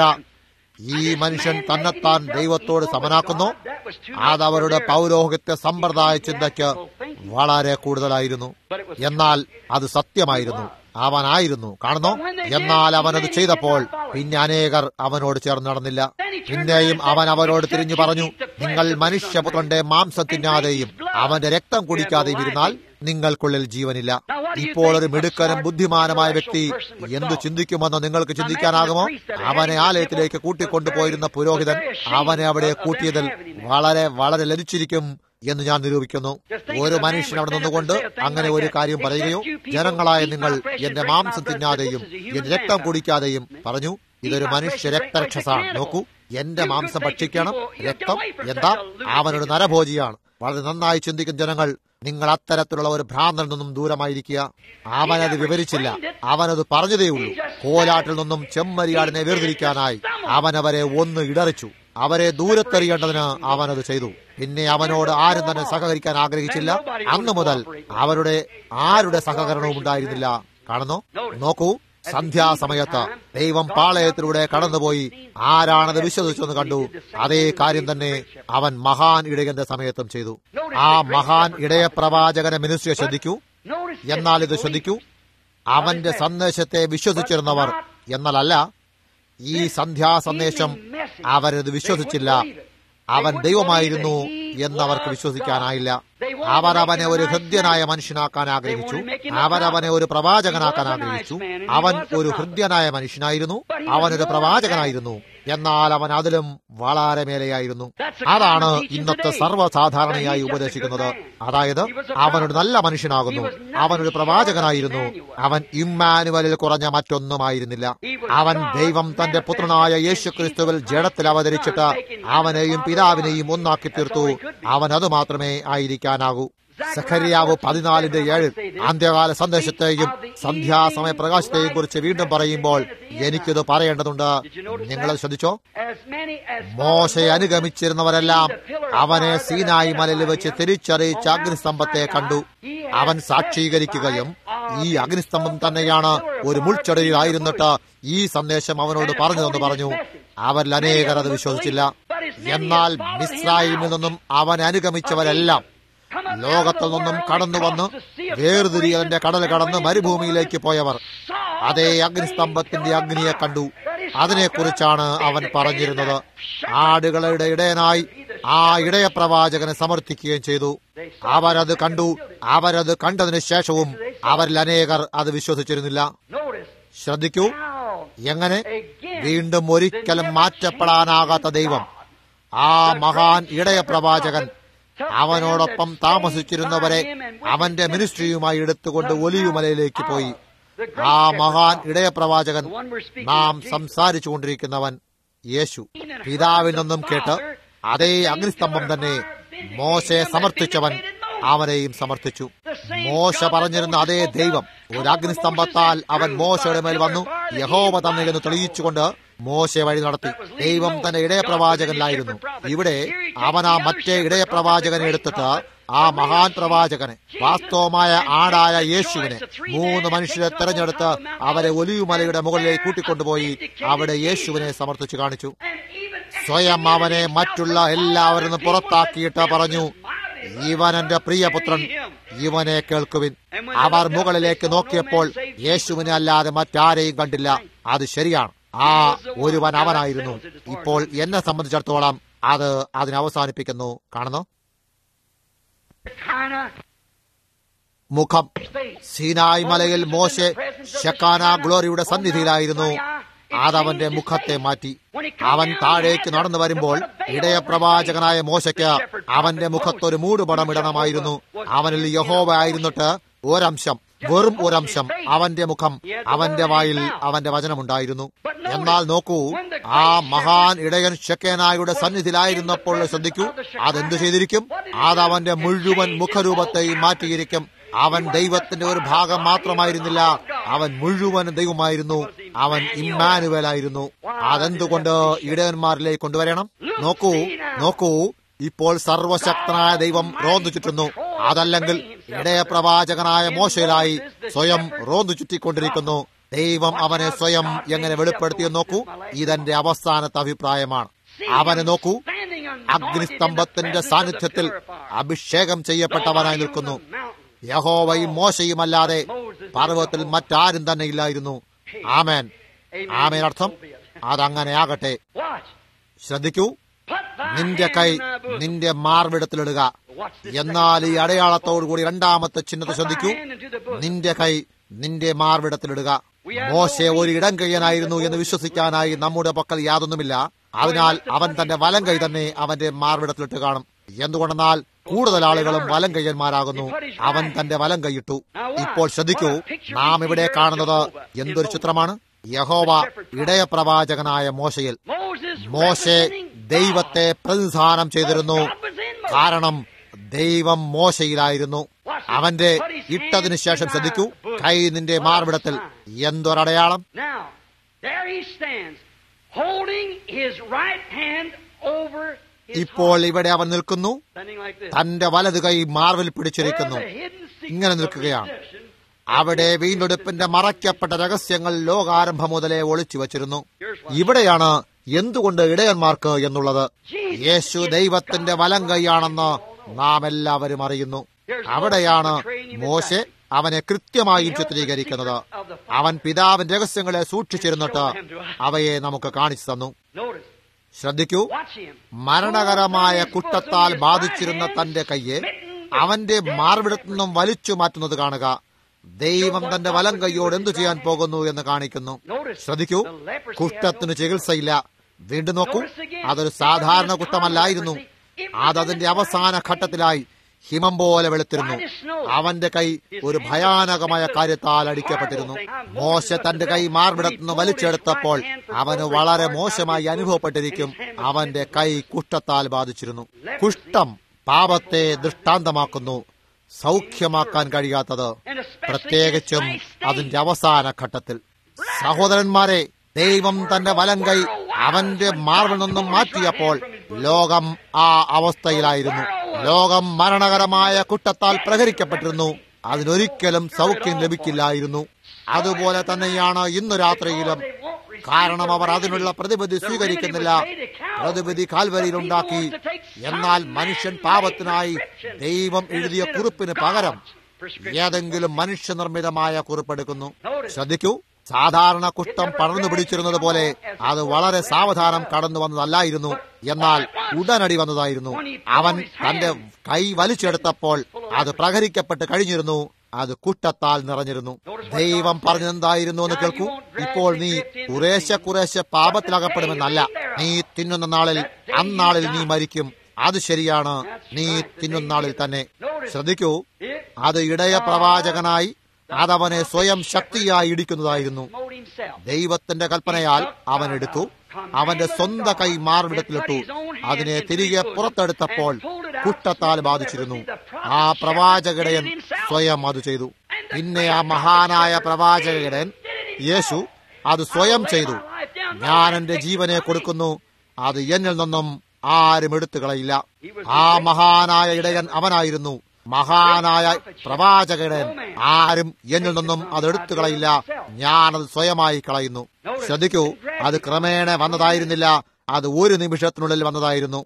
ഈ മനുഷ്യൻ തന്നെത്താൻ ദൈവത്തോട് സമനാക്കുന്നു അത് അവരുടെ പൗരോഹിത്യ സമ്പ്രദായ ചിന്തയ്ക്ക് വളരെ കൂടുതലായിരുന്നു എന്നാൽ അത് സത്യമായിരുന്നു അവനായിരുന്നു കാണുന്നു എന്നാൽ അവനത് ചെയ്തപ്പോൾ പിന്നെ അനേകർ അവനോട് ചേർന്ന് നടന്നില്ല പിന്നെയും അവൻ അവരോട് തിരിഞ്ഞു പറഞ്ഞു നിങ്ങൾ മനുഷ്യപുത്രന്റെ മാംസം തിന്നാതെയും അവന്റെ രക്തം കുടിക്കാതെയും ഇരുന്നാൽ നിങ്ങൾക്കുള്ളിൽ ജീവനില്ല ഇപ്പോൾ ഒരു മിടുക്കനും ബുദ്ധിമാനമായ വ്യക്തി എന്തു ചിന്തിക്കുമെന്ന് നിങ്ങൾക്ക് ചിന്തിക്കാനാകുമോ അവനെ ആലയത്തിലേക്ക് കൂട്ടിക്കൊണ്ടുപോയിരുന്ന പുരോഹിതൻ അവനെ അവിടെ കൂട്ടിയതിൽ വളരെ വളരെ ലഭിച്ചിരിക്കും എന്ന് ഞാൻ നിരൂപിക്കുന്നു ഒരു മനുഷ്യൻ അവിടെ നിന്നുകൊണ്ട് അങ്ങനെ ഒരു കാര്യം പറയുകയോ ജനങ്ങളായ നിങ്ങൾ എന്റെ മാംസം തിന്നാതെയും എന്റെ രക്തം കുടിക്കാതെയും പറഞ്ഞു ഇതൊരു മനുഷ്യ രക്തരക്ഷസാണ് നോക്കൂ എന്റെ മാംസം ഭക്ഷിക്കണം രക്തം എന്താ അവനൊരു നരഭോജിയാണ് വളരെ നന്നായി ചിന്തിക്കുന്ന ജനങ്ങൾ നിങ്ങൾ അത്തരത്തിലുള്ള ഒരു ഭ്രാന്തനിൽ നിന്നും ദൂരമായിരിക്കുക അവനത് വിവരിച്ചില്ല അവനത് പറഞ്ഞതേയുള്ളൂ കോലാട്ടിൽ നിന്നും ചെമ്മരിയാടിനെ വേർതിരിക്കാനായി അവനവരെ ഒന്ന് ഇടറിച്ചു അവരെ ദൂരത്തെറിയേണ്ടതിന് അവനത് ചെയ്തു പിന്നെ അവനോട് ആരും തന്നെ സഹകരിക്കാൻ ആഗ്രഹിച്ചില്ല അന്നു മുതൽ അവരുടെ ആരുടെ സഹകരണവും ഉണ്ടായിരുന്നില്ല കാണുന്നു നോക്കൂ സന്ധ്യാസമയത്ത് ദൈവം പാളയത്തിലൂടെ കടന്നുപോയി ആരാണത് വിശ്വസിച്ചെന്ന് കണ്ടു അതേ കാര്യം തന്നെ അവൻ മഹാൻ ഇടയന്റെ സമയത്തും ചെയ്തു ആ മഹാൻ ഇടയ പ്രവാചകനെ മിനിസ്ട്രിയെ ശ്രദ്ധിക്കൂ എന്നാൽ ഇത് ശ്രദ്ധിക്കൂ അവന്റെ സന്ദേശത്തെ വിശ്വസിച്ചിരുന്നവർ എന്നാലല്ല ഈ സന്ധ്യാ സന്ദേശം അവരത് വിശ്വസിച്ചില്ല അവൻ ദൈവമായിരുന്നു എന്നവർക്ക് വിശ്വസിക്കാനായില്ല അവർ അവനെ ഒരു ഹൃദ്യനായ മനുഷ്യനാക്കാൻ ആഗ്രഹിച്ചു അവർ അവനെ ഒരു പ്രവാചകനാക്കാൻ ആഗ്രഹിച്ചു അവൻ ഒരു ഹൃദ്യനായ മനുഷ്യനായിരുന്നു അവനൊരു പ്രവാചകനായിരുന്നു എന്നാൽ അവൻ അതിലും വളരെ മേലെയായിരുന്നു അതാണ് ഇന്നത്തെ സർവ്വസാധാരണയായി ഉപദേശിക്കുന്നത് അതായത് അവനൊരു നല്ല മനുഷ്യനാകുന്നു അവനൊരു പ്രവാചകനായിരുന്നു അവൻ ഇമ്മാനുവലിൽ കുറഞ്ഞ മറ്റൊന്നുമായിരുന്നില്ല അവൻ ദൈവം തന്റെ പുത്രനായ യേശു ക്രിസ്തുവിൽ ജഡത്തിൽ അവതരിച്ചിട്ട് അവനെയും പിതാവിനെയും ഒന്നാക്കി തീർത്തു അവൻ അത് മാത്രമേ ആയിരിക്കാനാകൂ സഖരിയാവ് പതിനാലിന്റെ ഏഴ് അന്ത്യകാല സന്ദേശത്തെയും സന്ധ്യാസമയ പ്രകാശത്തെയും കുറിച്ച് വീണ്ടും പറയുമ്പോൾ എനിക്കിത് പറയേണ്ടതുണ്ട് നിങ്ങൾ ശ്രദ്ധിച്ചോ മോശെ അനുഗമിച്ചിരുന്നവരെല്ലാം അവനെ സീനായി മലയിൽ വെച്ച് തിരിച്ചറിയിച്ച അഗ്നിസ്തംഭത്തെ കണ്ടു അവൻ സാക്ഷീകരിക്കുകയും ഈ അഗ്നിസ്തംഭം തന്നെയാണ് ഒരു മുൾച്ചെടിയിലായിരുന്നിട്ട് ഈ സന്ദേശം അവനോട് പറഞ്ഞതെന്ന് പറഞ്ഞു അവരിൽ അനേകർ അത് വിശ്വസിച്ചില്ല എന്നാൽ മിസ്രായിമിൽ നിന്നും അവൻ അനുഗമിച്ചവരെല്ലാം ലോകത്തിൽ നിന്നും കടന്നു വന്ന് വേർതിരിയലിന്റെ കടൽ കടന്ന് മരുഭൂമിയിലേക്ക് പോയവർ അതേ അഗ്നിസ്തംഭത്തിന്റെ അഗ്നിയെ കണ്ടു അതിനെക്കുറിച്ചാണ് അവൻ പറഞ്ഞിരുന്നത് ആടുകളുടെ ഇടയനായി ആ ഇടയപ്രവാചകനെ സമർത്ഥിക്കുകയും ചെയ്തു അവരത് കണ്ടു അവരത് കണ്ടതിന് ശേഷവും അവരിൽ അനേകർ അത് വിശ്വസിച്ചിരുന്നില്ല ശ്രദ്ധിക്കൂ എങ്ങനെ വീണ്ടും ഒരിക്കലും മാറ്റപ്പെടാനാകാത്ത ദൈവം ആ മഹാൻ ഇടയപ്രവാചകൻ അവനോടൊപ്പം താമസിച്ചിരുന്നവരെ അവന്റെ മിനിസ്ട്രിയുമായി എടുത്തുകൊണ്ട് ഒലിയുമലയിലേക്ക് പോയി ആ മഹാൻ ഇടയപ്രവാചകൻ നാം സംസാരിച്ചു കൊണ്ടിരിക്കുന്നവൻ യേശു പിതാവിൽ നിന്നും കേട്ട് അതേ അഗ്നിസ്തംഭം തന്നെ മോശയെ സമർത്ഥിച്ചവൻ അവനെയും സമർത്ഥിച്ചു മോശ പറഞ്ഞിരുന്ന അതേ ദൈവം ഒരു അഗ്നിസ്തംഭത്താൽ അവൻ മോശയുടെ മേൽ വന്നു യഹോവ തന്നെ എന്ന് തെളിയിച്ചുകൊണ്ട് മോശ വഴി നടത്തി ദൈവം തന്റെ ഇടയപ്രവാചകനിലായിരുന്നു ഇവിടെ അവൻ ആ മറ്റേ ഇടയപ്രവാചകനെ എടുത്തിട്ട് ആ മഹാൻ പ്രവാചകനെ വാസ്തവമായ ആടായ യേശുവിനെ മൂന്ന് മനുഷ്യരെ തെരഞ്ഞെടുത്ത് അവരെ ഒലിയുമലയുടെ മുകളിലേക്ക് കൂട്ടിക്കൊണ്ടുപോയി അവിടെ യേശുവിനെ സമർത്ഥിച്ചു കാണിച്ചു സ്വയം അവനെ മറ്റുള്ള എല്ലാവരിൽ നിന്നും പുറത്താക്കിയിട്ട് പറഞ്ഞു ഇവൻ എന്റെ പ്രിയപുത്രൻ ഇവനെ കേൾക്കുവിൻ അവർ മുകളിലേക്ക് നോക്കിയപ്പോൾ യേശുവിനെ അല്ലാതെ മറ്റാരെയും കണ്ടില്ല അത് ശരിയാണ് ആ ഒരുവൻ അവനായിരുന്നു ഇപ്പോൾ എന്നെ സംബന്ധിച്ചിടത്തോളം അത് അതിനെ അവസാനിപ്പിക്കുന്നു കാണുന്നു മുഖം സീനായ് മലയിൽ മോശെ ഷെക്കാന ഗ്ലോറിയുടെ സന്നിധിയിലായിരുന്നു അതവന്റെ മുഖത്തെ മാറ്റി അവൻ താഴേക്ക് നടന്നു വരുമ്പോൾ ഇടയപ്രവാചകനായ മോശയ്ക്ക് അവന്റെ മുഖത്തൊരു മൂടുപടം ഇടണമായിരുന്നു അവനിൽ യഹോവ ആയിരുന്നിട്ട് ഒരംശം വെറും ഒരംശം അവന്റെ മുഖം അവന്റെ വായിൽ അവന്റെ വചനമുണ്ടായിരുന്നു എന്നാൽ നോക്കൂ ആ മഹാൻ ഇടയൻ ഷെക്കേനായുടെ സന്നിധിയിലായിരുന്നപ്പോൾ ശ്രദ്ധിക്കൂ അതെന്തു ചെയ്തിരിക്കും അത് അവന്റെ മുഴുവൻ മുഖരൂപത്തെയും മാറ്റിയിരിക്കും അവൻ ദൈവത്തിന്റെ ഒരു ഭാഗം മാത്രമായിരുന്നില്ല അവൻ മുഴുവൻ ദൈവമായിരുന്നു അവൻ ഇമ്മാനുവലായിരുന്നു അതെന്തുകൊണ്ട് ഇടയന്മാരിലേക്ക് കൊണ്ടുവരണം നോക്കൂ നോക്കൂ ഇപ്പോൾ സർവശക്തനായ ദൈവം റോന്തു ചുറ്റുന്നു അതല്ലെങ്കിൽ ഇടയപ്രവാചകനായ മോശയിലായി സ്വയം റോന്തു ചുറ്റിക്കൊണ്ടിരിക്കുന്നു ദൈവം അവനെ സ്വയം എങ്ങനെ വെളിപ്പെടുത്തിയെന്ന് നോക്കൂ ഇതെന്റെ അവസാനത്തെ അഭിപ്രായമാണ് അവനെ നോക്കൂ അഗ്നിസ്തംഭത്തിന്റെ സാന്നിധ്യത്തിൽ അഭിഷേകം ചെയ്യപ്പെട്ടവനായി നിൽക്കുന്നു യഹോവയും മോശയുമല്ലാതെ പർവ്വത്തിൽ മറ്റാരും തന്നെ ഇല്ലായിരുന്നു ആമേൻ ആമേൻ അർത്ഥം അതങ്ങനെ ആകട്ടെ ശ്രദ്ധിക്കൂ നിന്റെ കൈ നിന്റെ മാർവിടത്തിലിടുക എന്നാൽ ഈ അടയാളത്തോടുകൂടി രണ്ടാമത്തെ ചിഹ്നത്തെ ശ്രദ്ധിക്കൂ നിന്റെ കൈ നിന്റെ മാർവിടത്തിലിടുക മോശെ ഒരു ഇടം കയ്യനായിരുന്നു എന്ന് വിശ്വസിക്കാനായി നമ്മുടെ പക്കൽ യാതൊന്നുമില്ല അതിനാൽ അവൻ തന്റെ വലം കൈ തന്നെ അവന്റെ മാർവിടത്തിലിട്ട് കാണും എന്തുകൊണ്ടെന്നാൽ കൂടുതൽ ആളുകളും വലം കയ്യന്മാരാകുന്നു അവൻ തന്റെ വലം കൈയിട്ടു ഇപ്പോൾ ശ്രദ്ധിക്കൂ നാം ഇവിടെ കാണുന്നത് എന്തൊരു ചിത്രമാണ് യഹോവ ഇടയപ്രവാചകനായ മോശയിൽ മോശെ ദൈവത്തെ പ്രതിനിധാനം ചെയ്തിരുന്നു കാരണം ദൈവം മോശയിലായിരുന്നു അവന്റെ ഇട്ടതിനു ശേഷം ശ്രദ്ധിക്കൂ കൈ നിന്റെ മാർവിടത്തിൽ എന്തൊരടയാളം ഇപ്പോൾ ഇവിടെ അവൻ നിൽക്കുന്നു തന്റെ വലത് കൈ മാർവിൽ പിടിച്ചിരിക്കുന്നു ഇങ്ങനെ നിൽക്കുകയാണ് അവിടെ വീണ്ടെടുപ്പിന്റെ മറയ്ക്കപ്പെട്ട രഹസ്യങ്ങൾ ലോകാരംഭം മുതലേ ഒളിച്ചു വച്ചിരുന്നു ഇവിടെയാണ് എന്തുകൊണ്ട് ഇടയന്മാർക്ക് എന്നുള്ളത് യേശു ദൈവത്തിന്റെ വലം കൈയാണെന്ന് നാം എല്ലാവരും അറിയുന്നു അവിടെയാണ് മോശെ അവനെ കൃത്യമായും ചിത്രീകരിക്കുന്നത് അവൻ പിതാവിന്റെ രഹസ്യങ്ങളെ സൂക്ഷിച്ചിരുന്നിട്ട് അവയെ നമുക്ക് കാണിച്ചു തന്നു ശ്രദ്ധിക്കൂ മരണകരമായ കുറ്റത്താൽ ബാധിച്ചിരുന്ന തന്റെ കയ്യെ അവന്റെ മാർവിടത്തു നിന്നും വലിച്ചു മാറ്റുന്നത് കാണുക ദൈവം തന്റെ വലം കൈയോട് എന്തു ചെയ്യാൻ പോകുന്നു എന്ന് കാണിക്കുന്നു ശ്രദ്ധിക്കൂ കുഷ്ഠത്തിന് ചികിത്സയില്ല വീണ്ടും നോക്കൂ അതൊരു സാധാരണ കുഷ്ഠമല്ലായിരുന്നു അതതിന്റെ അവസാന ഘട്ടത്തിലായി ഹിമം പോലെ വെളുത്തിരുന്നു അവന്റെ കൈ ഒരു ഭയാനകമായ കാര്യത്താൽ അടിക്കപ്പെട്ടിരുന്നു മോശ തന്റെ കൈ മാർവിടത്തുനിന്ന് വലിച്ചെടുത്തപ്പോൾ അവന് വളരെ മോശമായി അനുഭവപ്പെട്ടിരിക്കും അവന്റെ കൈ കുഷ്ഠത്താൽ ബാധിച്ചിരുന്നു കുഷ്ഠം പാപത്തെ ദൃഷ്ടാന്തമാക്കുന്നു സൗഖ്യമാക്കാൻ കഴിയാത്തത് പ്രത്യേകിച്ചും അതിന്റെ അവസാന ഘട്ടത്തിൽ സഹോദരന്മാരെ ദൈവം തന്റെ വലം കൈ അവന്റെ മാർവിൽ നിന്നും മാറ്റിയപ്പോൾ ലോകം ആ അവസ്ഥയിലായിരുന്നു ലോകം മരണകരമായ കുട്ടത്താൽ പ്രഹരിക്കപ്പെട്ടിരുന്നു അതിനൊരിക്കലും സൗഖ്യം ലഭിക്കില്ലായിരുന്നു അതുപോലെ തന്നെയാണ് ഇന്നു രാത്രിയിലും കാരണം അവർ അതിനുള്ള പ്രതിവിധി സ്വീകരിക്കുന്നില്ല പ്രതിവിധി കാൽവരിയിലുണ്ടാക്കി എന്നാൽ മനുഷ്യൻ പാപത്തിനായി ദൈവം എഴുതിയ കുറിപ്പിന് പകരം ഏതെങ്കിലും മനുഷ്യനിർമ്മിതമായ കുറിപ്പെടുക്കുന്നു ശ്രദ്ധിക്കൂ സാധാരണ കുഷ്ഠം പടർന്നു പിടിച്ചിരുന്നത് പോലെ അത് വളരെ സാവധാനം കടന്നു വന്നതല്ലായിരുന്നു എന്നാൽ ഉടനടി വന്നതായിരുന്നു അവൻ തന്റെ കൈ വലിച്ചെടുത്തപ്പോൾ അത് പ്രഹരിക്കപ്പെട്ട് കഴിഞ്ഞിരുന്നു അത് കുട്ടത്താൽ നിറഞ്ഞിരുന്നു ദൈവം പറഞ്ഞെന്തായിരുന്നു എന്ന് കേൾക്കൂ ഇപ്പോൾ നീ കുറേശ്ശെ കുറേശ്ശെ പാപത്തിലകപ്പെടുമെന്നല്ല നീ തിന്നുന്ന നാളിൽ അന്നാളിൽ നീ മരിക്കും അത് ശരിയാണ് നീ തിന്നുന്ന നാളിൽ തന്നെ ശ്രദ്ധിക്കൂ അത് ഇടയ പ്രവാചകനായി അതവനെ സ്വയം ശക്തിയായി ഇടിക്കുന്നതായിരുന്നു ദൈവത്തിന്റെ കൽപ്പനയാൽ അവൻ എടുത്തു അവന്റെ സ്വന്തം കൈ മാർവിടത്തിലിട്ടു അതിനെ തിരികെ പുറത്തെടുത്തപ്പോൾ കുട്ടത്താൽ ബാധിച്ചിരുന്നു ആ പ്രവാചകടയൻ സ്വയം അത് ചെയ്തു പിന്നെ ആ മഹാനായ പ്രവാചകടൻ യേശു അത് സ്വയം ചെയ്തു ഞാൻ എന്റെ ജീവനെ കൊടുക്കുന്നു അത് എന്നിൽ നിന്നും ആരും എടുത്തു കളയില്ല ആ മഹാനായ ഇടയൻ അവനായിരുന്നു മഹാനായ പ്രവാചകൻ ആരും എന്നിൽ നിന്നും അത് എടുത്തു കളയില്ല ഞാനത് സ്വയമായി കളയുന്നു ശ്രദ്ധിക്കൂ അത് ക്രമേണ വന്നതായിരുന്നില്ല അത് ഒരു നിമിഷത്തിനുള്ളിൽ വന്നതായിരുന്നു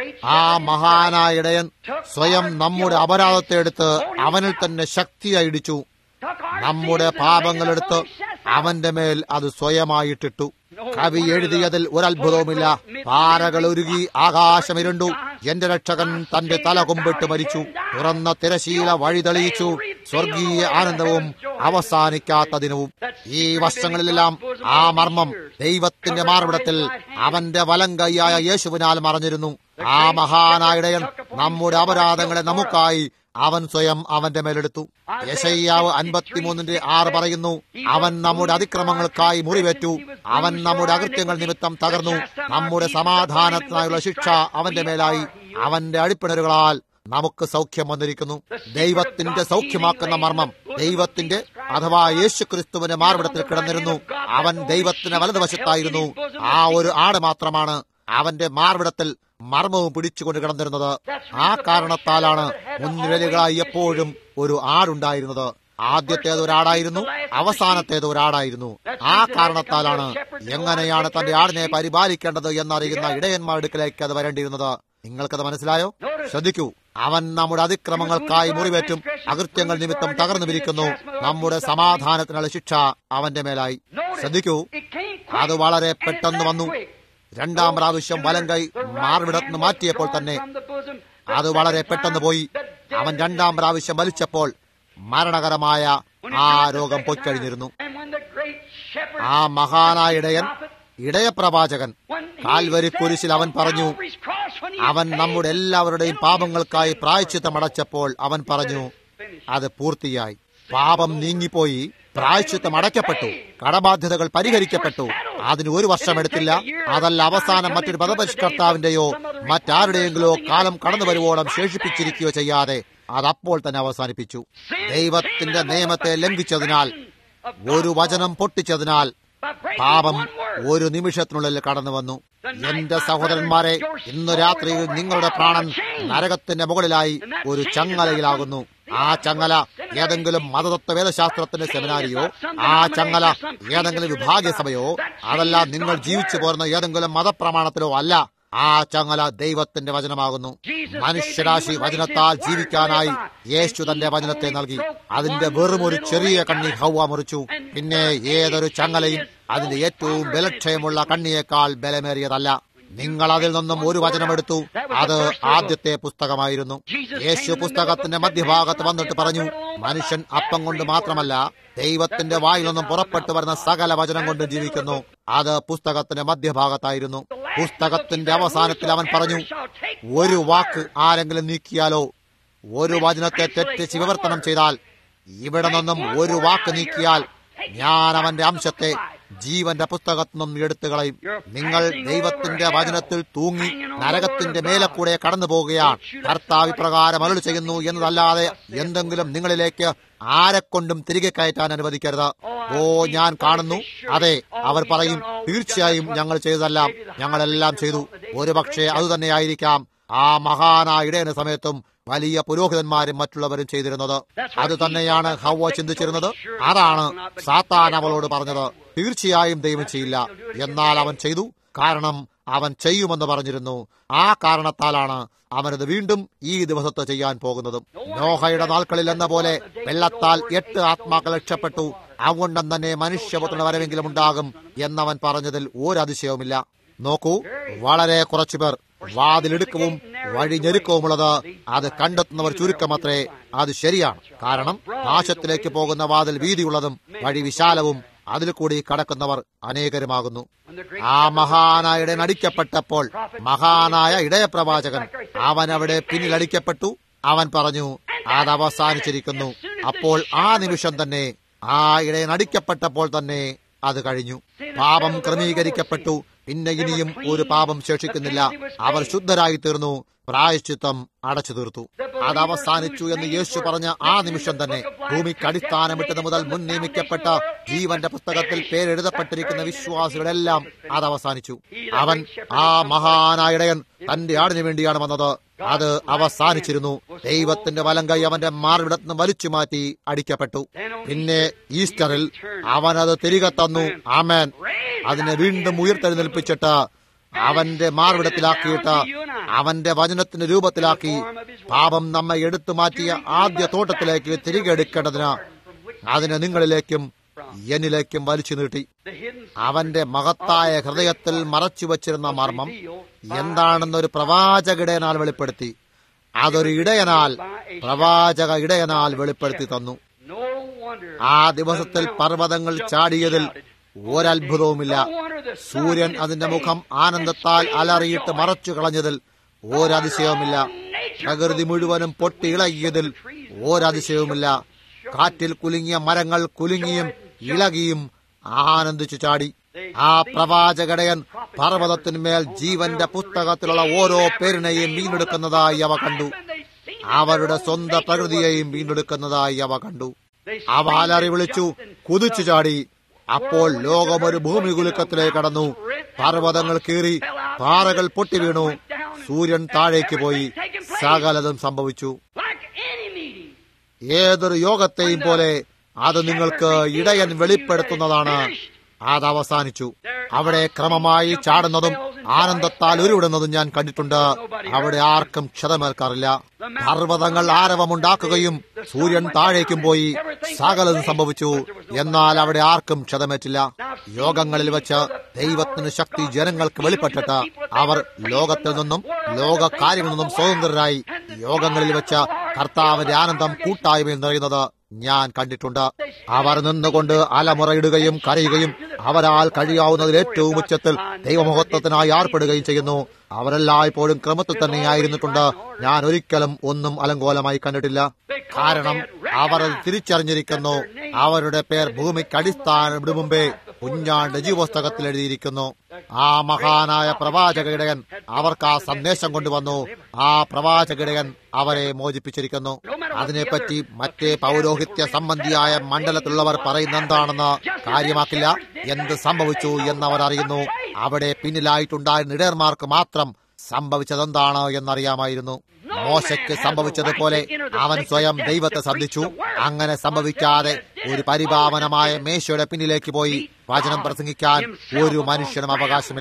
ആ മഹാനായ ഇടയൻ സ്വയം നമ്മുടെ അപരാധത്തെ എടുത്ത് അവനിൽ തന്നെ ശക്തിയായി ഇടിച്ചു നമ്മുടെ പാപങ്ങളെടുത്ത് അവന്റെ മേൽ അത് സ്വയമായിട്ടിട്ടു കവി എഴുതിയതിൽ ഒരത്ഭുതവുമില്ല പാറകൾ ഉരുകി ആകാശം ഇരുണ്ടു എന്റെ രക്ഷകൻ തന്റെ തല കുമ്പിട്ട് മരിച്ചു തുറന്ന തിരശീല വഴി തെളിയിച്ചു സ്വർഗീയ ആനന്ദവും അവസാനിക്കാത്ത ദിനവും ഈ വർഷങ്ങളിലെല്ലാം ആ മർമ്മം ദൈവത്തിന്റെ മാർവിടത്തിൽ അവന്റെ വലം കൈയായ യേശുവിനാൽ മറഞ്ഞിരുന്നു ആ മഹാനായിടയൻ നമ്മുടെ അപരാധങ്ങളെ നമുക്കായി അവൻ സ്വയം അവന്റെ മേലെടുത്തു യശയ്യാവ് അൻപത്തിമൂന്നിന്റെ ആറ് പറയുന്നു അവൻ നമ്മുടെ അതിക്രമങ്ങൾക്കായി മുറിവേറ്റു അവൻ നമ്മുടെ അകൃത്യങ്ങൾ നിമിത്തം തകർന്നു നമ്മുടെ സമാധാനത്തിനായുള്ള ശിക്ഷ അവന്റെ മേലായി അവന്റെ അടിപ്പിണരുകളാൽ നമുക്ക് സൗഖ്യം വന്നിരിക്കുന്നു ദൈവത്തിന്റെ സൗഖ്യമാക്കുന്ന മർമ്മം ദൈവത്തിന്റെ അഥവാ യേശു ക്രിസ്തുവിന്റെ മാർവിടത്തിൽ കിടന്നിരുന്നു അവൻ ദൈവത്തിന് വലതുവശത്തായിരുന്നു ആ ഒരു ആട് മാത്രമാണ് അവന്റെ മാർവിടത്തിൽ മർമ്മവും പിടിച്ചുകൊണ്ട് കിടന്നിരുന്നത് ആ കാരണത്താലാണ് മുൻനിഴലുകളായി എപ്പോഴും ഒരു ആടുണ്ടായിരുന്നത് ആദ്യത്തേത് ഒരാടായിരുന്നു അവസാനത്തേത് ഒരാടായിരുന്നു ആ കാരണത്താലാണ് എങ്ങനെയാണ് തന്റെ ആടിനെ പരിപാലിക്കേണ്ടത് എന്നറിയുന്ന ഇടയന്മാരുടെ അടുക്കലേക്ക് അത് വരേണ്ടിയിരുന്നത് നിങ്ങൾക്കത് മനസ്സിലായോ ശ്രദ്ധിക്കൂ അവൻ നമ്മുടെ അതിക്രമങ്ങൾക്കായി മുറിവേറ്റും അകൃത്യങ്ങൾ നിമിത്തം തകർന്നു വിരിക്കുന്നു നമ്മുടെ സമാധാനത്തിനുള്ള ശിക്ഷ അവന്റെ മേലായി ശ്രദ്ധിക്കൂ അത് വളരെ പെട്ടെന്ന് വന്നു രണ്ടാം പ്രാവശ്യം വലം കൈ മാർവിടത്ത് മാറ്റിയപ്പോൾ തന്നെ അത് വളരെ പെട്ടെന്ന് പോയി അവൻ രണ്ടാം പ്രാവശ്യം വലിച്ചപ്പോൾ മരണകരമായ ആ രോഗം പൊയ്ക്കഴിഞ്ഞിരുന്നു ആ മഹാനായ ഇടയൻ ഇടയപ്രവാചകൻ കാൽവരി കുരിശിൽ അവൻ പറഞ്ഞു അവൻ നമ്മുടെ എല്ലാവരുടെയും പാപങ്ങൾക്കായി പ്രായച്ചിത്തമടച്ചപ്പോൾ അവൻ പറഞ്ഞു അത് പൂർത്തിയായി പാപം നീങ്ങിപ്പോയി പ്രായച്ചിത്തം അടയ്ക്കപ്പെട്ടു കടബാധ്യതകൾ പരിഹരിക്കപ്പെട്ടു അതിന് ഒരു വർഷം എടുത്തില്ല അതല്ല അവസാനം മറ്റൊരു പദപരിഷ്കർത്താവിന്റെയോ മറ്റാരുടെയെങ്കിലോ കാലം കടന്നു വരുവോളം ശേഷിപ്പിച്ചിരിക്കുകയോ ചെയ്യാതെ അതപ്പോൾ തന്നെ അവസാനിപ്പിച്ചു ദൈവത്തിന്റെ നിയമത്തെ ലംഘിച്ചതിനാൽ ഒരു വചനം പൊട്ടിച്ചതിനാൽ പാപം ഒരു നിമിഷത്തിനുള്ളിൽ കടന്നു വന്നു എന്റെ സഹോദരന്മാരെ ഇന്ന് രാത്രിയിൽ നിങ്ങളുടെ പ്രാണൻ നരകത്തിന്റെ മുകളിലായി ഒരു ചങ്ങലയിലാകുന്നു ആ ചങ്ങല ഏതെങ്കിലും മതതത്വ വേദശാസ്ത്രത്തിന്റെ സെമിനാരിയോ ആ ചങ്ങല ഏതെങ്കിലും വിഭാഗീയസഭയോ അതല്ല നിങ്ങൾ ജീവിച്ചു പോരുന്ന ഏതെങ്കിലും മതപ്രമാണത്തിലോ അല്ല ആ ചങ്ങല ദൈവത്തിന്റെ വചനമാകുന്നു മനുഷ്യരാശി വചനത്താൽ ജീവിക്കാനായി യേശു തന്റെ വചനത്തെ നൽകി അതിന്റെ വെറും ഒരു ചെറിയ കണ്ണി ഹൗവ മുറിച്ചു പിന്നെ ഏതൊരു ചങ്ങലയും അതിന്റെ ഏറ്റവും ബലക്ഷയമുള്ള കണ്ണിയേക്കാൾ ബലമേറിയതല്ല നിങ്ങൾ അതിൽ നിന്നും ഒരു വചനമെടുത്തു അത് ആദ്യത്തെ പുസ്തകമായിരുന്നു യേശു പുസ്തകത്തിന്റെ മധ്യഭാഗത്ത് വന്നിട്ട് പറഞ്ഞു മനുഷ്യൻ അപ്പം കൊണ്ട് മാത്രമല്ല ദൈവത്തിന്റെ വായിൽ നിന്നും പുറപ്പെട്ടു വരുന്ന സകല വചനം കൊണ്ട് ജീവിക്കുന്നു അത് പുസ്തകത്തിന്റെ മധ്യഭാഗത്തായിരുന്നു പുസ്തകത്തിന്റെ അവസാനത്തിൽ അവൻ പറഞ്ഞു ഒരു വാക്ക് ആരെങ്കിലും നീക്കിയാലോ ഒരു വചനത്തെ തെറ്റിച്ച് വിവർത്തനം ചെയ്താൽ ഇവിടെ നിന്നും ഒരു വാക്ക് നീക്കിയാൽ ഞാൻ അവന്റെ അംശത്തെ ജീവന്റെ പുസ്തകത്തിൽ നിന്നും എടുത്തു കളയും നിങ്ങൾ ദൈവത്തിന്റെ വചനത്തിൽ തൂങ്ങി നരകത്തിന്റെ മേലെ കൂടെ കടന്നു പോവുകയാണ് കർത്താവ് ഇപ്രകാരം അരുൾ ചെയ്യുന്നു എന്നതല്ലാതെ എന്തെങ്കിലും നിങ്ങളിലേക്ക് ആരെക്കൊണ്ടും തിരികെ കയറ്റാൻ അനുവദിക്കരുത് ഓ ഞാൻ കാണുന്നു അതെ അവർ പറയും തീർച്ചയായും ഞങ്ങൾ ചെയ്തതെല്ലാം ഞങ്ങളെല്ലാം ചെയ്തു ഒരുപക്ഷെ അതുതന്നെയായിരിക്കാം ആ മഹാനായ ഇടയന സമയത്തും വലിയ പുരോഹിതന്മാരും മറ്റുള്ളവരും ചെയ്തിരുന്നത് അത് തന്നെയാണ് ഹവ ചിന്തിച്ചിരുന്നത് അതാണ് സാത്താൻ അവളോട് പറഞ്ഞത് തീർച്ചയായും ദൈവം ചെയ്യില്ല എന്നാൽ അവൻ ചെയ്തു കാരണം അവൻ ചെയ്യുമെന്ന് പറഞ്ഞിരുന്നു ആ കാരണത്താലാണ് അവനത് വീണ്ടും ഈ ദിവസത്ത് ചെയ്യാൻ പോകുന്നതും നോഹയുടെ നാൾക്കളിൽ എന്ന പോലെ വെള്ളത്താൽ എട്ട് ആത്മാക്കൾ രക്ഷപ്പെട്ടു അതുകൊണ്ടും തന്നെ മനുഷ്യപുത്രന് വരവെങ്കിലും ഉണ്ടാകും എന്നവൻ പറഞ്ഞതിൽ ഒരതിശയവുമില്ല നോക്കൂ വളരെ കുറച്ചുപേർ വാതിലിടുക്കവും വഴിഞ്ഞെരുക്കവുമുള്ളത് അത് കണ്ടെത്തുന്നവർ ചുരുക്കമത്രേ അത് ശരിയാണ് കാരണം നാശത്തിലേക്ക് പോകുന്ന വാതിൽ വീതിയുള്ളതും വഴി വിശാലവും അതിൽ കൂടി കടക്കുന്നവർ അനേകരുമാകുന്നു ആ മഹാനായ ഇടയൻ അടിക്കപ്പെട്ടപ്പോൾ മഹാനായ ഇടയപ്രവാചകൻ അവൻ അവിടെ പിന്നിലടിക്കപ്പെട്ടു അവൻ പറഞ്ഞു അത് അവസാനിച്ചിരിക്കുന്നു അപ്പോൾ ആ നിമിഷം തന്നെ ആ ഇടയൻ അടിക്കപ്പെട്ടപ്പോൾ തന്നെ അത് കഴിഞ്ഞു പാപം ക്രമീകരിക്കപ്പെട്ടു പിന്നെ ഇനിയും ഒരു പാപം ശേഷിക്കുന്നില്ല അവർ ശുദ്ധരായി തീർന്നു പ്രായശ്ചിത്തം അടച്ചു തീർത്തു അത് അവസാനിച്ചു എന്ന് യേശു പറഞ്ഞ ആ നിമിഷം തന്നെ ഭൂമിക്ക് അടിസ്ഥാനമിട്ടത് മുതൽ മുൻ നിയമിക്കപ്പെട്ട ജീവന്റെ പുസ്തകത്തിൽ പേരെഴുതപ്പെട്ടിരിക്കുന്ന വിശ്വാസികളെല്ലാം അത് അവസാനിച്ചു അവൻ ആ മഹാനായ ഇടയൻ തന്റെ ആടിനു വേണ്ടിയാണ് വന്നത് അത് അവസാനിച്ചിരുന്നു ദൈവത്തിന്റെ വലം കൈ അവന്റെ മാർവിടത്തിന് വലിച്ചു മാറ്റി അടിക്കപ്പെട്ടു പിന്നെ ഈസ്റ്ററിൽ അവൻ അത് തിരികെ തന്നു ആമേൻ അതിനെ വീണ്ടും ഉയർത്തെഴുന്നേൽപ്പിച്ചിട്ട് അവന്റെ മാർവിടത്തിലാക്കിയിട്ട് അവന്റെ വചനത്തിന്റെ രൂപത്തിലാക്കി പാപം നമ്മെ എടുത്തു മാറ്റിയ ആദ്യ തോട്ടത്തിലേക്ക് തിരികെ എടുക്കേണ്ടതിന് അതിനെ നിങ്ങളിലേക്കും എന്നിലേക്കും വലിച്ചു നീട്ടി അവന്റെ മഹത്തായ ഹൃദയത്തിൽ മറച്ചു വച്ചിരുന്ന മർമ്മം എന്താണെന്നൊരു പ്രവാചക വെളിപ്പെടുത്തി അതൊരു ഇടയനാൽ പ്രവാചക ഇടയനാൽ വെളിപ്പെടുത്തി തന്നു ആ ദിവസത്തിൽ പർവ്വതങ്ങൾ ചാടിയതിൽ ഒരത്ഭുതവുമില്ല സൂര്യൻ അതിന്റെ മുഖം ആനന്ദത്താൽ അലറിയിട്ട് മറച്ചു കളഞ്ഞതിൽ ഒരതിശയവുമില്ല പ്രകൃതി മുഴുവനും പൊട്ടി ഇളകിയതിൽ ഒരതിശയവുമില്ല കാറ്റിൽ കുലുങ്ങിയ മരങ്ങൾ കുലുങ്ങിയും ഇളകിയും ആനന്ദിച്ചു ചാടി ആ പ്രവാചകടയൻ പർവ്വതത്തിന്മേൽ ജീവന്റെ പുസ്തകത്തിലുള്ള ഓരോ പേരിനെയും വീണ്ടെടുക്കുന്നതായി അവ കണ്ടു അവരുടെ സ്വന്തം പ്രകൃതിയെയും വീണ്ടെടുക്കുന്നതായി അവ കണ്ടു അവ അലറി വിളിച്ചു കുതിച്ചു ചാടി അപ്പോൾ ലോകം ഒരു ഭൂമി കുലുക്കത്തിലേക്ക് കടന്നു പർവ്വതങ്ങൾ കീറി പാറകൾ പൊട്ടി വീണു സൂര്യൻ താഴേക്ക് പോയി സകലതും സംഭവിച്ചു ഏതൊരു യോഗത്തെയും പോലെ അത് നിങ്ങൾക്ക് ഇടയൻ വെളിപ്പെടുത്തുന്നതാണ് അത് അവസാനിച്ചു അവിടെ ക്രമമായി ചാടുന്നതും ആനന്ദത്താൽ ഉരുവിടുന്നതും ഞാൻ കണ്ടിട്ടുണ്ട് അവിടെ ആർക്കും ക്ഷതമേൽക്കാറില്ല പർവ്വതങ്ങൾ ആരവമുണ്ടാക്കുകയും സൂര്യൻ താഴേക്കും പോയി സകലതും സംഭവിച്ചു എന്നാൽ അവിടെ ആർക്കും ക്ഷതമേറ്റില്ല യോഗങ്ങളിൽ വെച്ച് ദൈവത്തിന് ശക്തി ജനങ്ങൾക്ക് വെളിപ്പെട്ടിട്ട് അവർ ലോകത്തിൽ നിന്നും ലോക കാര്യങ്ങളിൽ നിന്നും സ്വതന്ത്രരായി യോഗങ്ങളിൽ വെച്ച് കർത്താവിന്റെ ആനന്ദം കൂട്ടായ്മയിൽ നിറയുന്നത് ഞാൻ കണ്ടിട്ടുണ്ട് അവർ നിന്നുകൊണ്ട് അലമുറയിടുകയും കരയുകയും അവരാൽ കഴിയാവുന്നതിൽ ഏറ്റവും ഉച്ചത്തിൽ ദൈവമഹത്വത്തിനായി ആർപ്പെടുകയും ചെയ്യുന്നു അവരെല്ലായ്പ്പോഴും ക്രമത്തിൽ തന്നെയായിരുന്നിട്ടുണ്ട് ഞാൻ ഒരിക്കലും ഒന്നും അലങ്കോലമായി കണ്ടിട്ടില്ല കാരണം അവർ അത് തിരിച്ചറിഞ്ഞിരിക്കുന്നു അവരുടെ പേർ ഭൂമിക്ക് അടിസ്ഥാനം മുമ്പേ കുഞ്ഞാണ്ട് ജീവപുസ്തകത്തിൽ എഴുതിയിരിക്കുന്നു ആ മഹാനായ പ്രവാചകയിടയൻ അവർക്ക് ആ സന്ദേശം കൊണ്ടുവന്നു ആ പ്രവാചകയിടയൻ അവരെ മോചിപ്പിച്ചിരിക്കുന്നു അതിനെപ്പറ്റി മറ്റേ പൗരോഹിത്യ സംബന്ധിയായ മണ്ഡലത്തിലുള്ളവർ പറയുന്ന എന്താണെന്ന് കാര്യമാക്കില്ല എന്ത് സംഭവിച്ചു എന്നവർ അറിയുന്നു അവിടെ പിന്നിലായിട്ടുണ്ടായിരുന്ന ഇടയന്മാർക്ക് മാത്രം സംഭവിച്ചതെന്താണ് എന്നറിയാമായിരുന്നു മോശയ്ക്ക് സംഭവിച്ചതുപോലെ അവൻ സ്വയം ദൈവത്തെ ശ്രദ്ധിച്ചു അങ്ങനെ സംഭവിക്കാതെ ഒരു പരിപാവനമായ മേശയുടെ പിന്നിലേക്ക് പോയി വചനം പ്രസംഗിക്കാൻ ഒരു മനുഷ്യനും അവകാശമില്ല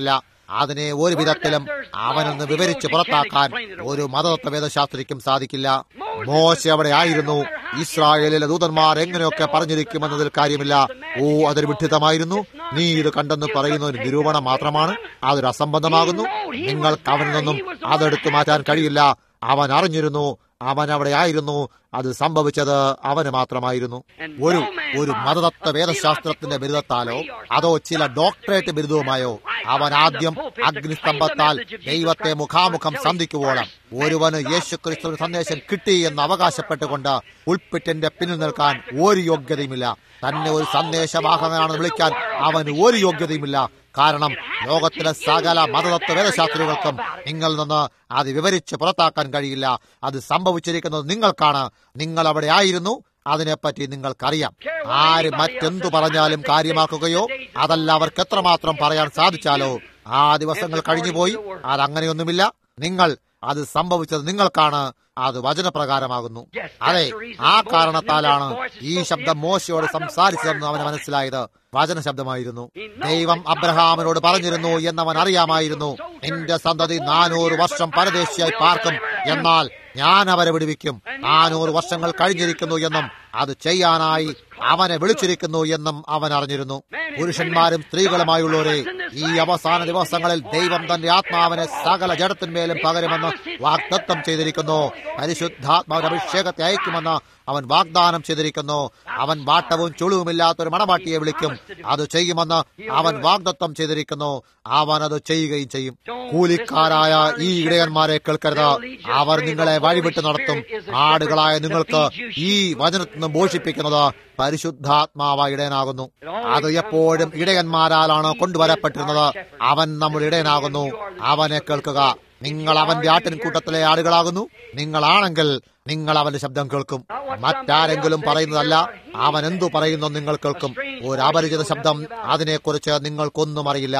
അതിനെ ഒരു വിധത്തിലും അവനൊന്ന് വിവരിച്ച് പുറത്താക്കാൻ ഒരു മതതത്വ വേദശാസ്ത്രിക്കും സാധിക്കില്ല മോശ അവിടെ ആയിരുന്നു ഇസ്രായേലിലെ ദൂതന്മാർ എങ്ങനെയൊക്കെ പറഞ്ഞിരിക്കുമെന്നതിൽ കാര്യമില്ല ഓ അതൊരു വിഡ്ഢിതമായിരുന്നു നീ ഇത് കണ്ടെന്ന് പറയുന്ന ഒരു നിരൂപണം മാത്രമാണ് അതൊരു അസംബന്ധമാകുന്നു നിങ്ങൾക്ക് അവനിൽ നിന്നും അതെടുത്തു മാറ്റാൻ കഴിയില്ല അവൻ അറിഞ്ഞിരുന്നു അവൻ അവിടെ ആയിരുന്നു അത് സംഭവിച്ചത് അവന് മാത്രമായിരുന്നു ഒരു ഒരു മതതത്വ വേദശാസ്ത്രത്തിന്റെ ബിരുദത്താലോ അതോ ചില ഡോക്ടറേറ്റ് ബിരുദവുമായോ അവൻ ആദ്യം അഗ്നിസ്തംഭത്താൽ ദൈവത്തെ മുഖാമുഖം സന്ധിക്കുവോളം ഒരുവന് യേശു ക്രിസ്തു സന്ദേശം കിട്ടി എന്ന് അവകാശപ്പെട്ടുകൊണ്ട് ഉൾപ്പിറ്റിന്റെ പിന്നിൽ നിൽക്കാൻ ഒരു യോഗ്യതയുമില്ല തന്നെ ഒരു സന്ദേശവാഹകനാണെന്ന് വിളിക്കാൻ അവന് ഒരു യോഗ്യതയുമില്ല കാരണം ലോകത്തിലെ സകല മതതത്വ വേദശാസ്ത്രികൾക്കും നിങ്ങളിൽ നിന്ന് അത് വിവരിച്ച് പുറത്താക്കാൻ കഴിയില്ല അത് സംഭവിച്ചിരിക്കുന്നത് നിങ്ങൾക്കാണ് നിങ്ങൾ അവിടെ ആയിരുന്നു അതിനെപ്പറ്റി നിങ്ങൾക്കറിയാം ആര് മറ്റെന്തു പറഞ്ഞാലും കാര്യമാക്കുകയോ അതല്ല അവർക്ക് എത്രമാത്രം പറയാൻ സാധിച്ചാലോ ആ ദിവസങ്ങൾ കഴിഞ്ഞുപോയി അതങ്ങനെയൊന്നുമില്ല നിങ്ങൾ അത് സംഭവിച്ചത് നിങ്ങൾക്കാണ് അത് വചനപ്രകാരമാകുന്നു അതെ ആ കാരണത്താലാണ് ഈ ശബ്ദം മോശയോട് സംസാരിച്ചതെന്ന് അവന് മനസ്സിലായത് വചന ശബ്ദമായിരുന്നു ദൈവം അബ്രഹാമിനോട് പറഞ്ഞിരുന്നു എന്നവൻ അറിയാമായിരുന്നു നിന്റെ സന്തതി നാനൂറ് വർഷം പരദേശിയായി പാർക്കും എന്നാൽ ഞാൻ അവരെ വിടുവിക്കും നാനൂറ് വർഷങ്ങൾ കഴിഞ്ഞിരിക്കുന്നു എന്നും അത് ചെയ്യാനായി അവനെ വിളിച്ചിരിക്കുന്നു എന്നും അവൻ അറിഞ്ഞിരുന്നു പുരുഷന്മാരും സ്ത്രീകളുമായുള്ളവരെ ഈ അവസാന ദിവസങ്ങളിൽ ദൈവം തന്റെ ആത്മാവിനെ സകല ജഡത്തിന്മേലും പകരുമെന്ന് വാഗ്ദത്തം ചെയ്തിരിക്കുന്നു പരിശുദ്ധാത്മാവിന്റെ അഭിഷേകത്തെ അയക്കുമെന്ന് അവൻ വാഗ്ദാനം ചെയ്തിരിക്കുന്നു അവൻ വാട്ടവും ചുളിവുമില്ലാത്തൊരു മണവാട്ടിയെ വിളിക്കും അത് ചെയ്യുമെന്ന് അവൻ വാഗ്ദത്തം ചെയ്തിരിക്കുന്നു അവൻ അത് ചെയ്യുകയും ചെയ്യും കൂലിക്കാരായ ഈ ഇടയന്മാരെ കേൾക്കരുത് അവർ നിങ്ങളെ വഴിവിട്ട് നടത്തും ആടുകളായ നിങ്ങൾക്ക് ഈ വചനത്തിൽ നിന്നും പോഷിപ്പിക്കുന്നത് പരിശുദ്ധാത്മാവായ ഇടയനാകുന്നു അത് എപ്പോഴും ഇടയന്മാരാലാണ് കൊണ്ടുവരപ്പെട്ടിരുന്നത് അവൻ നമ്മുടെ ഇടയനാകുന്നു അവനെ കേൾക്കുക നിങ്ങൾ അവന്റെ ആട്ടിൻകൂട്ടത്തിലെ ആടുകളാകുന്നു നിങ്ങളാണെങ്കിൽ നിങ്ങൾ അവന്റെ ശബ്ദം കേൾക്കും മറ്റാരെങ്കിലും പറയുന്നതല്ല അവൻ എന്തു പറയുന്നു നിങ്ങൾ കേൾക്കും ഒരു അപരിചിത ശബ്ദം അതിനെക്കുറിച്ച് നിങ്ങൾക്കൊന്നും അറിയില്ല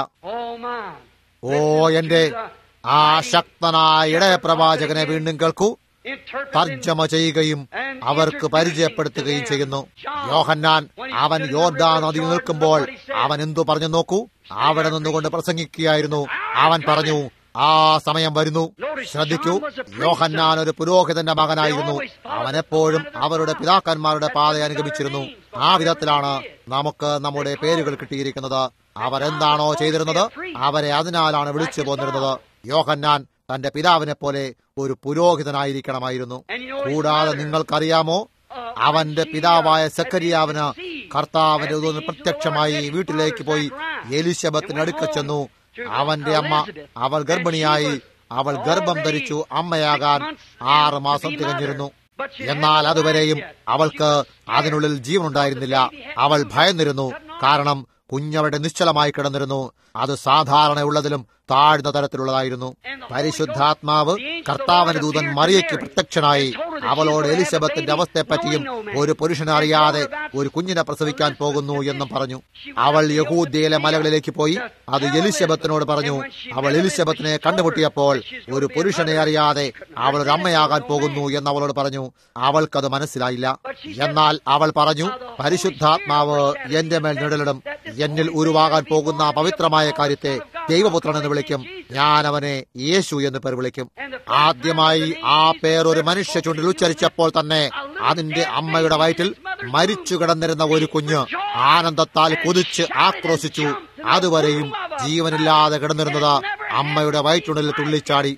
ഓ എന്റെ ആ ശക്തനായ ഇടയപ്രവാചകനെ വീണ്ടും കേൾക്കൂ തർജ്ജമ ചെയ്യുകയും അവർക്ക് പരിചയപ്പെടുത്തുകയും ചെയ്യുന്നു യോഹന്നാൻ അവൻ യോർദാ നദി നിൽക്കുമ്പോൾ അവൻ എന്തു പറഞ്ഞു നോക്കൂ അവിടെ നിന്നുകൊണ്ട് പ്രസംഗിക്കുകയായിരുന്നു അവൻ പറഞ്ഞു ആ സമയം വരുന്നു ശ്രദ്ധിക്കൂ യോഹന്നാൻ ഒരു പുരോഹിതന്റെ മകനായിരുന്നു അവൻ എപ്പോഴും അവരുടെ പിതാക്കന്മാരുടെ പാത അനുഗമിച്ചിരുന്നു ആ വിധത്തിലാണ് നമുക്ക് നമ്മുടെ പേരുകൾ കിട്ടിയിരിക്കുന്നത് അവർ എന്താണോ ചെയ്തിരുന്നത് അവരെ അതിനാലാണ് വിളിച്ചു പോന്നിരുന്നത് യോഹന്നാൻ തന്റെ പിതാവിനെ പോലെ ഒരു പുരോഹിതനായിരിക്കണമായിരുന്നു കൂടാതെ നിങ്ങൾക്കറിയാമോ അവന്റെ പിതാവായ സക്കരിയാവിന് കർത്താവിന്റെ ഇതൊന്ന് പ്രത്യക്ഷമായി വീട്ടിലേക്ക് പോയി എലിശബത്തിന് അടുക്ക ചെന്നു അവന്റെ അമ്മ അവൾ ഗർഭിണിയായി അവൾ ഗർഭം ധരിച്ചു അമ്മയാകാൻ ആറ് മാസം തികഞ്ഞിരുന്നു എന്നാൽ അതുവരെയും അവൾക്ക് അതിനുള്ളിൽ ജീവനുണ്ടായിരുന്നില്ല അവൾ ഭയന്നിരുന്നു കാരണം കുഞ്ഞവരുടെ നിശ്ചലമായി കിടന്നിരുന്നു അത് സാധാരണയുള്ളതിലും താഴ്ന്ന തരത്തിലുള്ളതായിരുന്നു പരിശുദ്ധാത്മാവ് കർത്താവിന് ദൂതൻ മറിയയ്ക്ക് പ്രത്യക്ഷനായി അവളോട് എലിസബത്തിന്റെ അവസ്ഥയെപ്പറ്റിയും ഒരു പുരുഷനെ അറിയാതെ ഒരു കുഞ്ഞിനെ പ്രസവിക്കാൻ പോകുന്നു എന്നും പറഞ്ഞു അവൾ യഹൂദ്യയിലെ മലകളിലേക്ക് പോയി അത് എലിസബത്തിനോട് പറഞ്ഞു അവൾ എലിസബത്തിനെ കണ്ടുമുട്ടിയപ്പോൾ ഒരു പുരുഷനെ അറിയാതെ അവൾ ഒരു അമ്മയാകാൻ പോകുന്നു എന്ന് അവളോട് പറഞ്ഞു അവൾക്കത് മനസ്സിലായില്ല എന്നാൽ അവൾ പറഞ്ഞു പരിശുദ്ധാത്മാവ് എന്റെ മേൽ നിഴലിടും എന്നിൽ ഉരുവാകാൻ പോകുന്ന പവിത്രമായ കാര്യത്തെ ദൈവപുത്രൻ എന്ന് വിളിക്കും ഞാൻ അവനെ യേശു എന്ന് പേർ വിളിക്കും ആദ്യമായി ആ പേർ ഒരു മനുഷ്യ ചുണ്ടിൽ ഉച്ചരിച്ചപ്പോൾ തന്നെ അതിന്റെ അമ്മയുടെ വയറ്റിൽ മരിച്ചു കിടന്നിരുന്ന ഒരു കുഞ്ഞ് ആനന്ദത്താൽ കുതിച്ച് ആക്രോശിച്ചു അതുവരെയും ജീവനില്ലാതെ കിടന്നിരുന്നത് അമ്മയുടെ വയറ്റുള്ളിൽ തുള്ളിച്ചാടി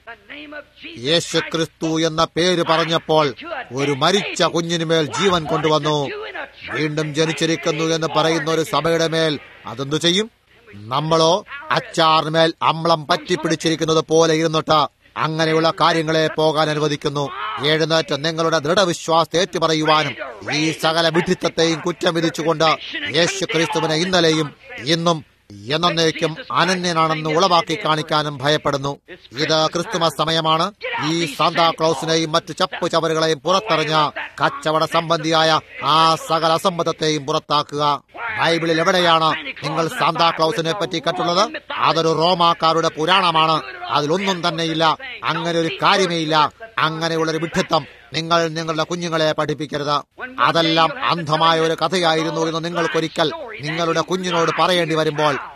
യേശു ക്രിസ്തു എന്ന പേര് പറഞ്ഞപ്പോൾ ഒരു മരിച്ച കുഞ്ഞിനുമേൽ ജീവൻ കൊണ്ടുവന്നു വീണ്ടും ജനിച്ചിരിക്കുന്നു എന്ന് പറയുന്ന ഒരു സഭയുടെ മേൽ അതെന്തു ചെയ്യും നമ്മളോ അച്ചാറിന്മേൽ അമ്ളം പറ്റിപ്പിടിച്ചിരിക്കുന്നത് പോലെ ഇരുന്നിട്ട് അങ്ങനെയുള്ള കാര്യങ്ങളെ പോകാൻ അനുവദിക്കുന്നു എഴുന്നേറ്റ് നിങ്ങളുടെ ദൃഢവിശ്വാസത്തെ ഏറ്റുപറയുവാനും ഈ സകല വിഡിത്തത്തെയും കുറ്റം വിധിച്ചുകൊണ്ട് യേശു ക്രിസ്തുവിനെ ഇന്നലെയും ഇന്നും എന്നേക്കും അനന്യനാണെന്ന് ഉളവാക്കി കാണിക്കാനും ഭയപ്പെടുന്നു ഇത് ക്രിസ്തുമസ് സമയമാണ് ഈ സാന്താക്ലോസിനെയും മറ്റു ചപ്പു ചവറുകളെയും പുറത്തെറിഞ്ഞ കച്ചവട സംബന്ധിയായ ആ സകല അസംബന്ധത്തെയും പുറത്താക്കുക ബൈബിളിൽ എവിടെയാണ് നിങ്ങൾ സാന്താക്ലോസിനെ പറ്റി കേട്ടുള്ളത് അതൊരു റോമാക്കാരുടെ പുരാണമാണ് അതിലൊന്നും തന്നെയില്ല അങ്ങനെ ഒരു കാര്യമേ ഇല്ല അങ്ങനെയുള്ളൊരു വിഡ്ഢിത്തം നിങ്ങൾ നിങ്ങളുടെ കുഞ്ഞുങ്ങളെ പഠിപ്പിക്കരുത് അതെല്ലാം അന്ധമായ ഒരു കഥയായിരുന്നു എന്ന് നിങ്ങൾക്കൊരിക്കൽ നിങ്ങളുടെ കുഞ്ഞിനോട് പറയേണ്ടി വരുമ്പോൾ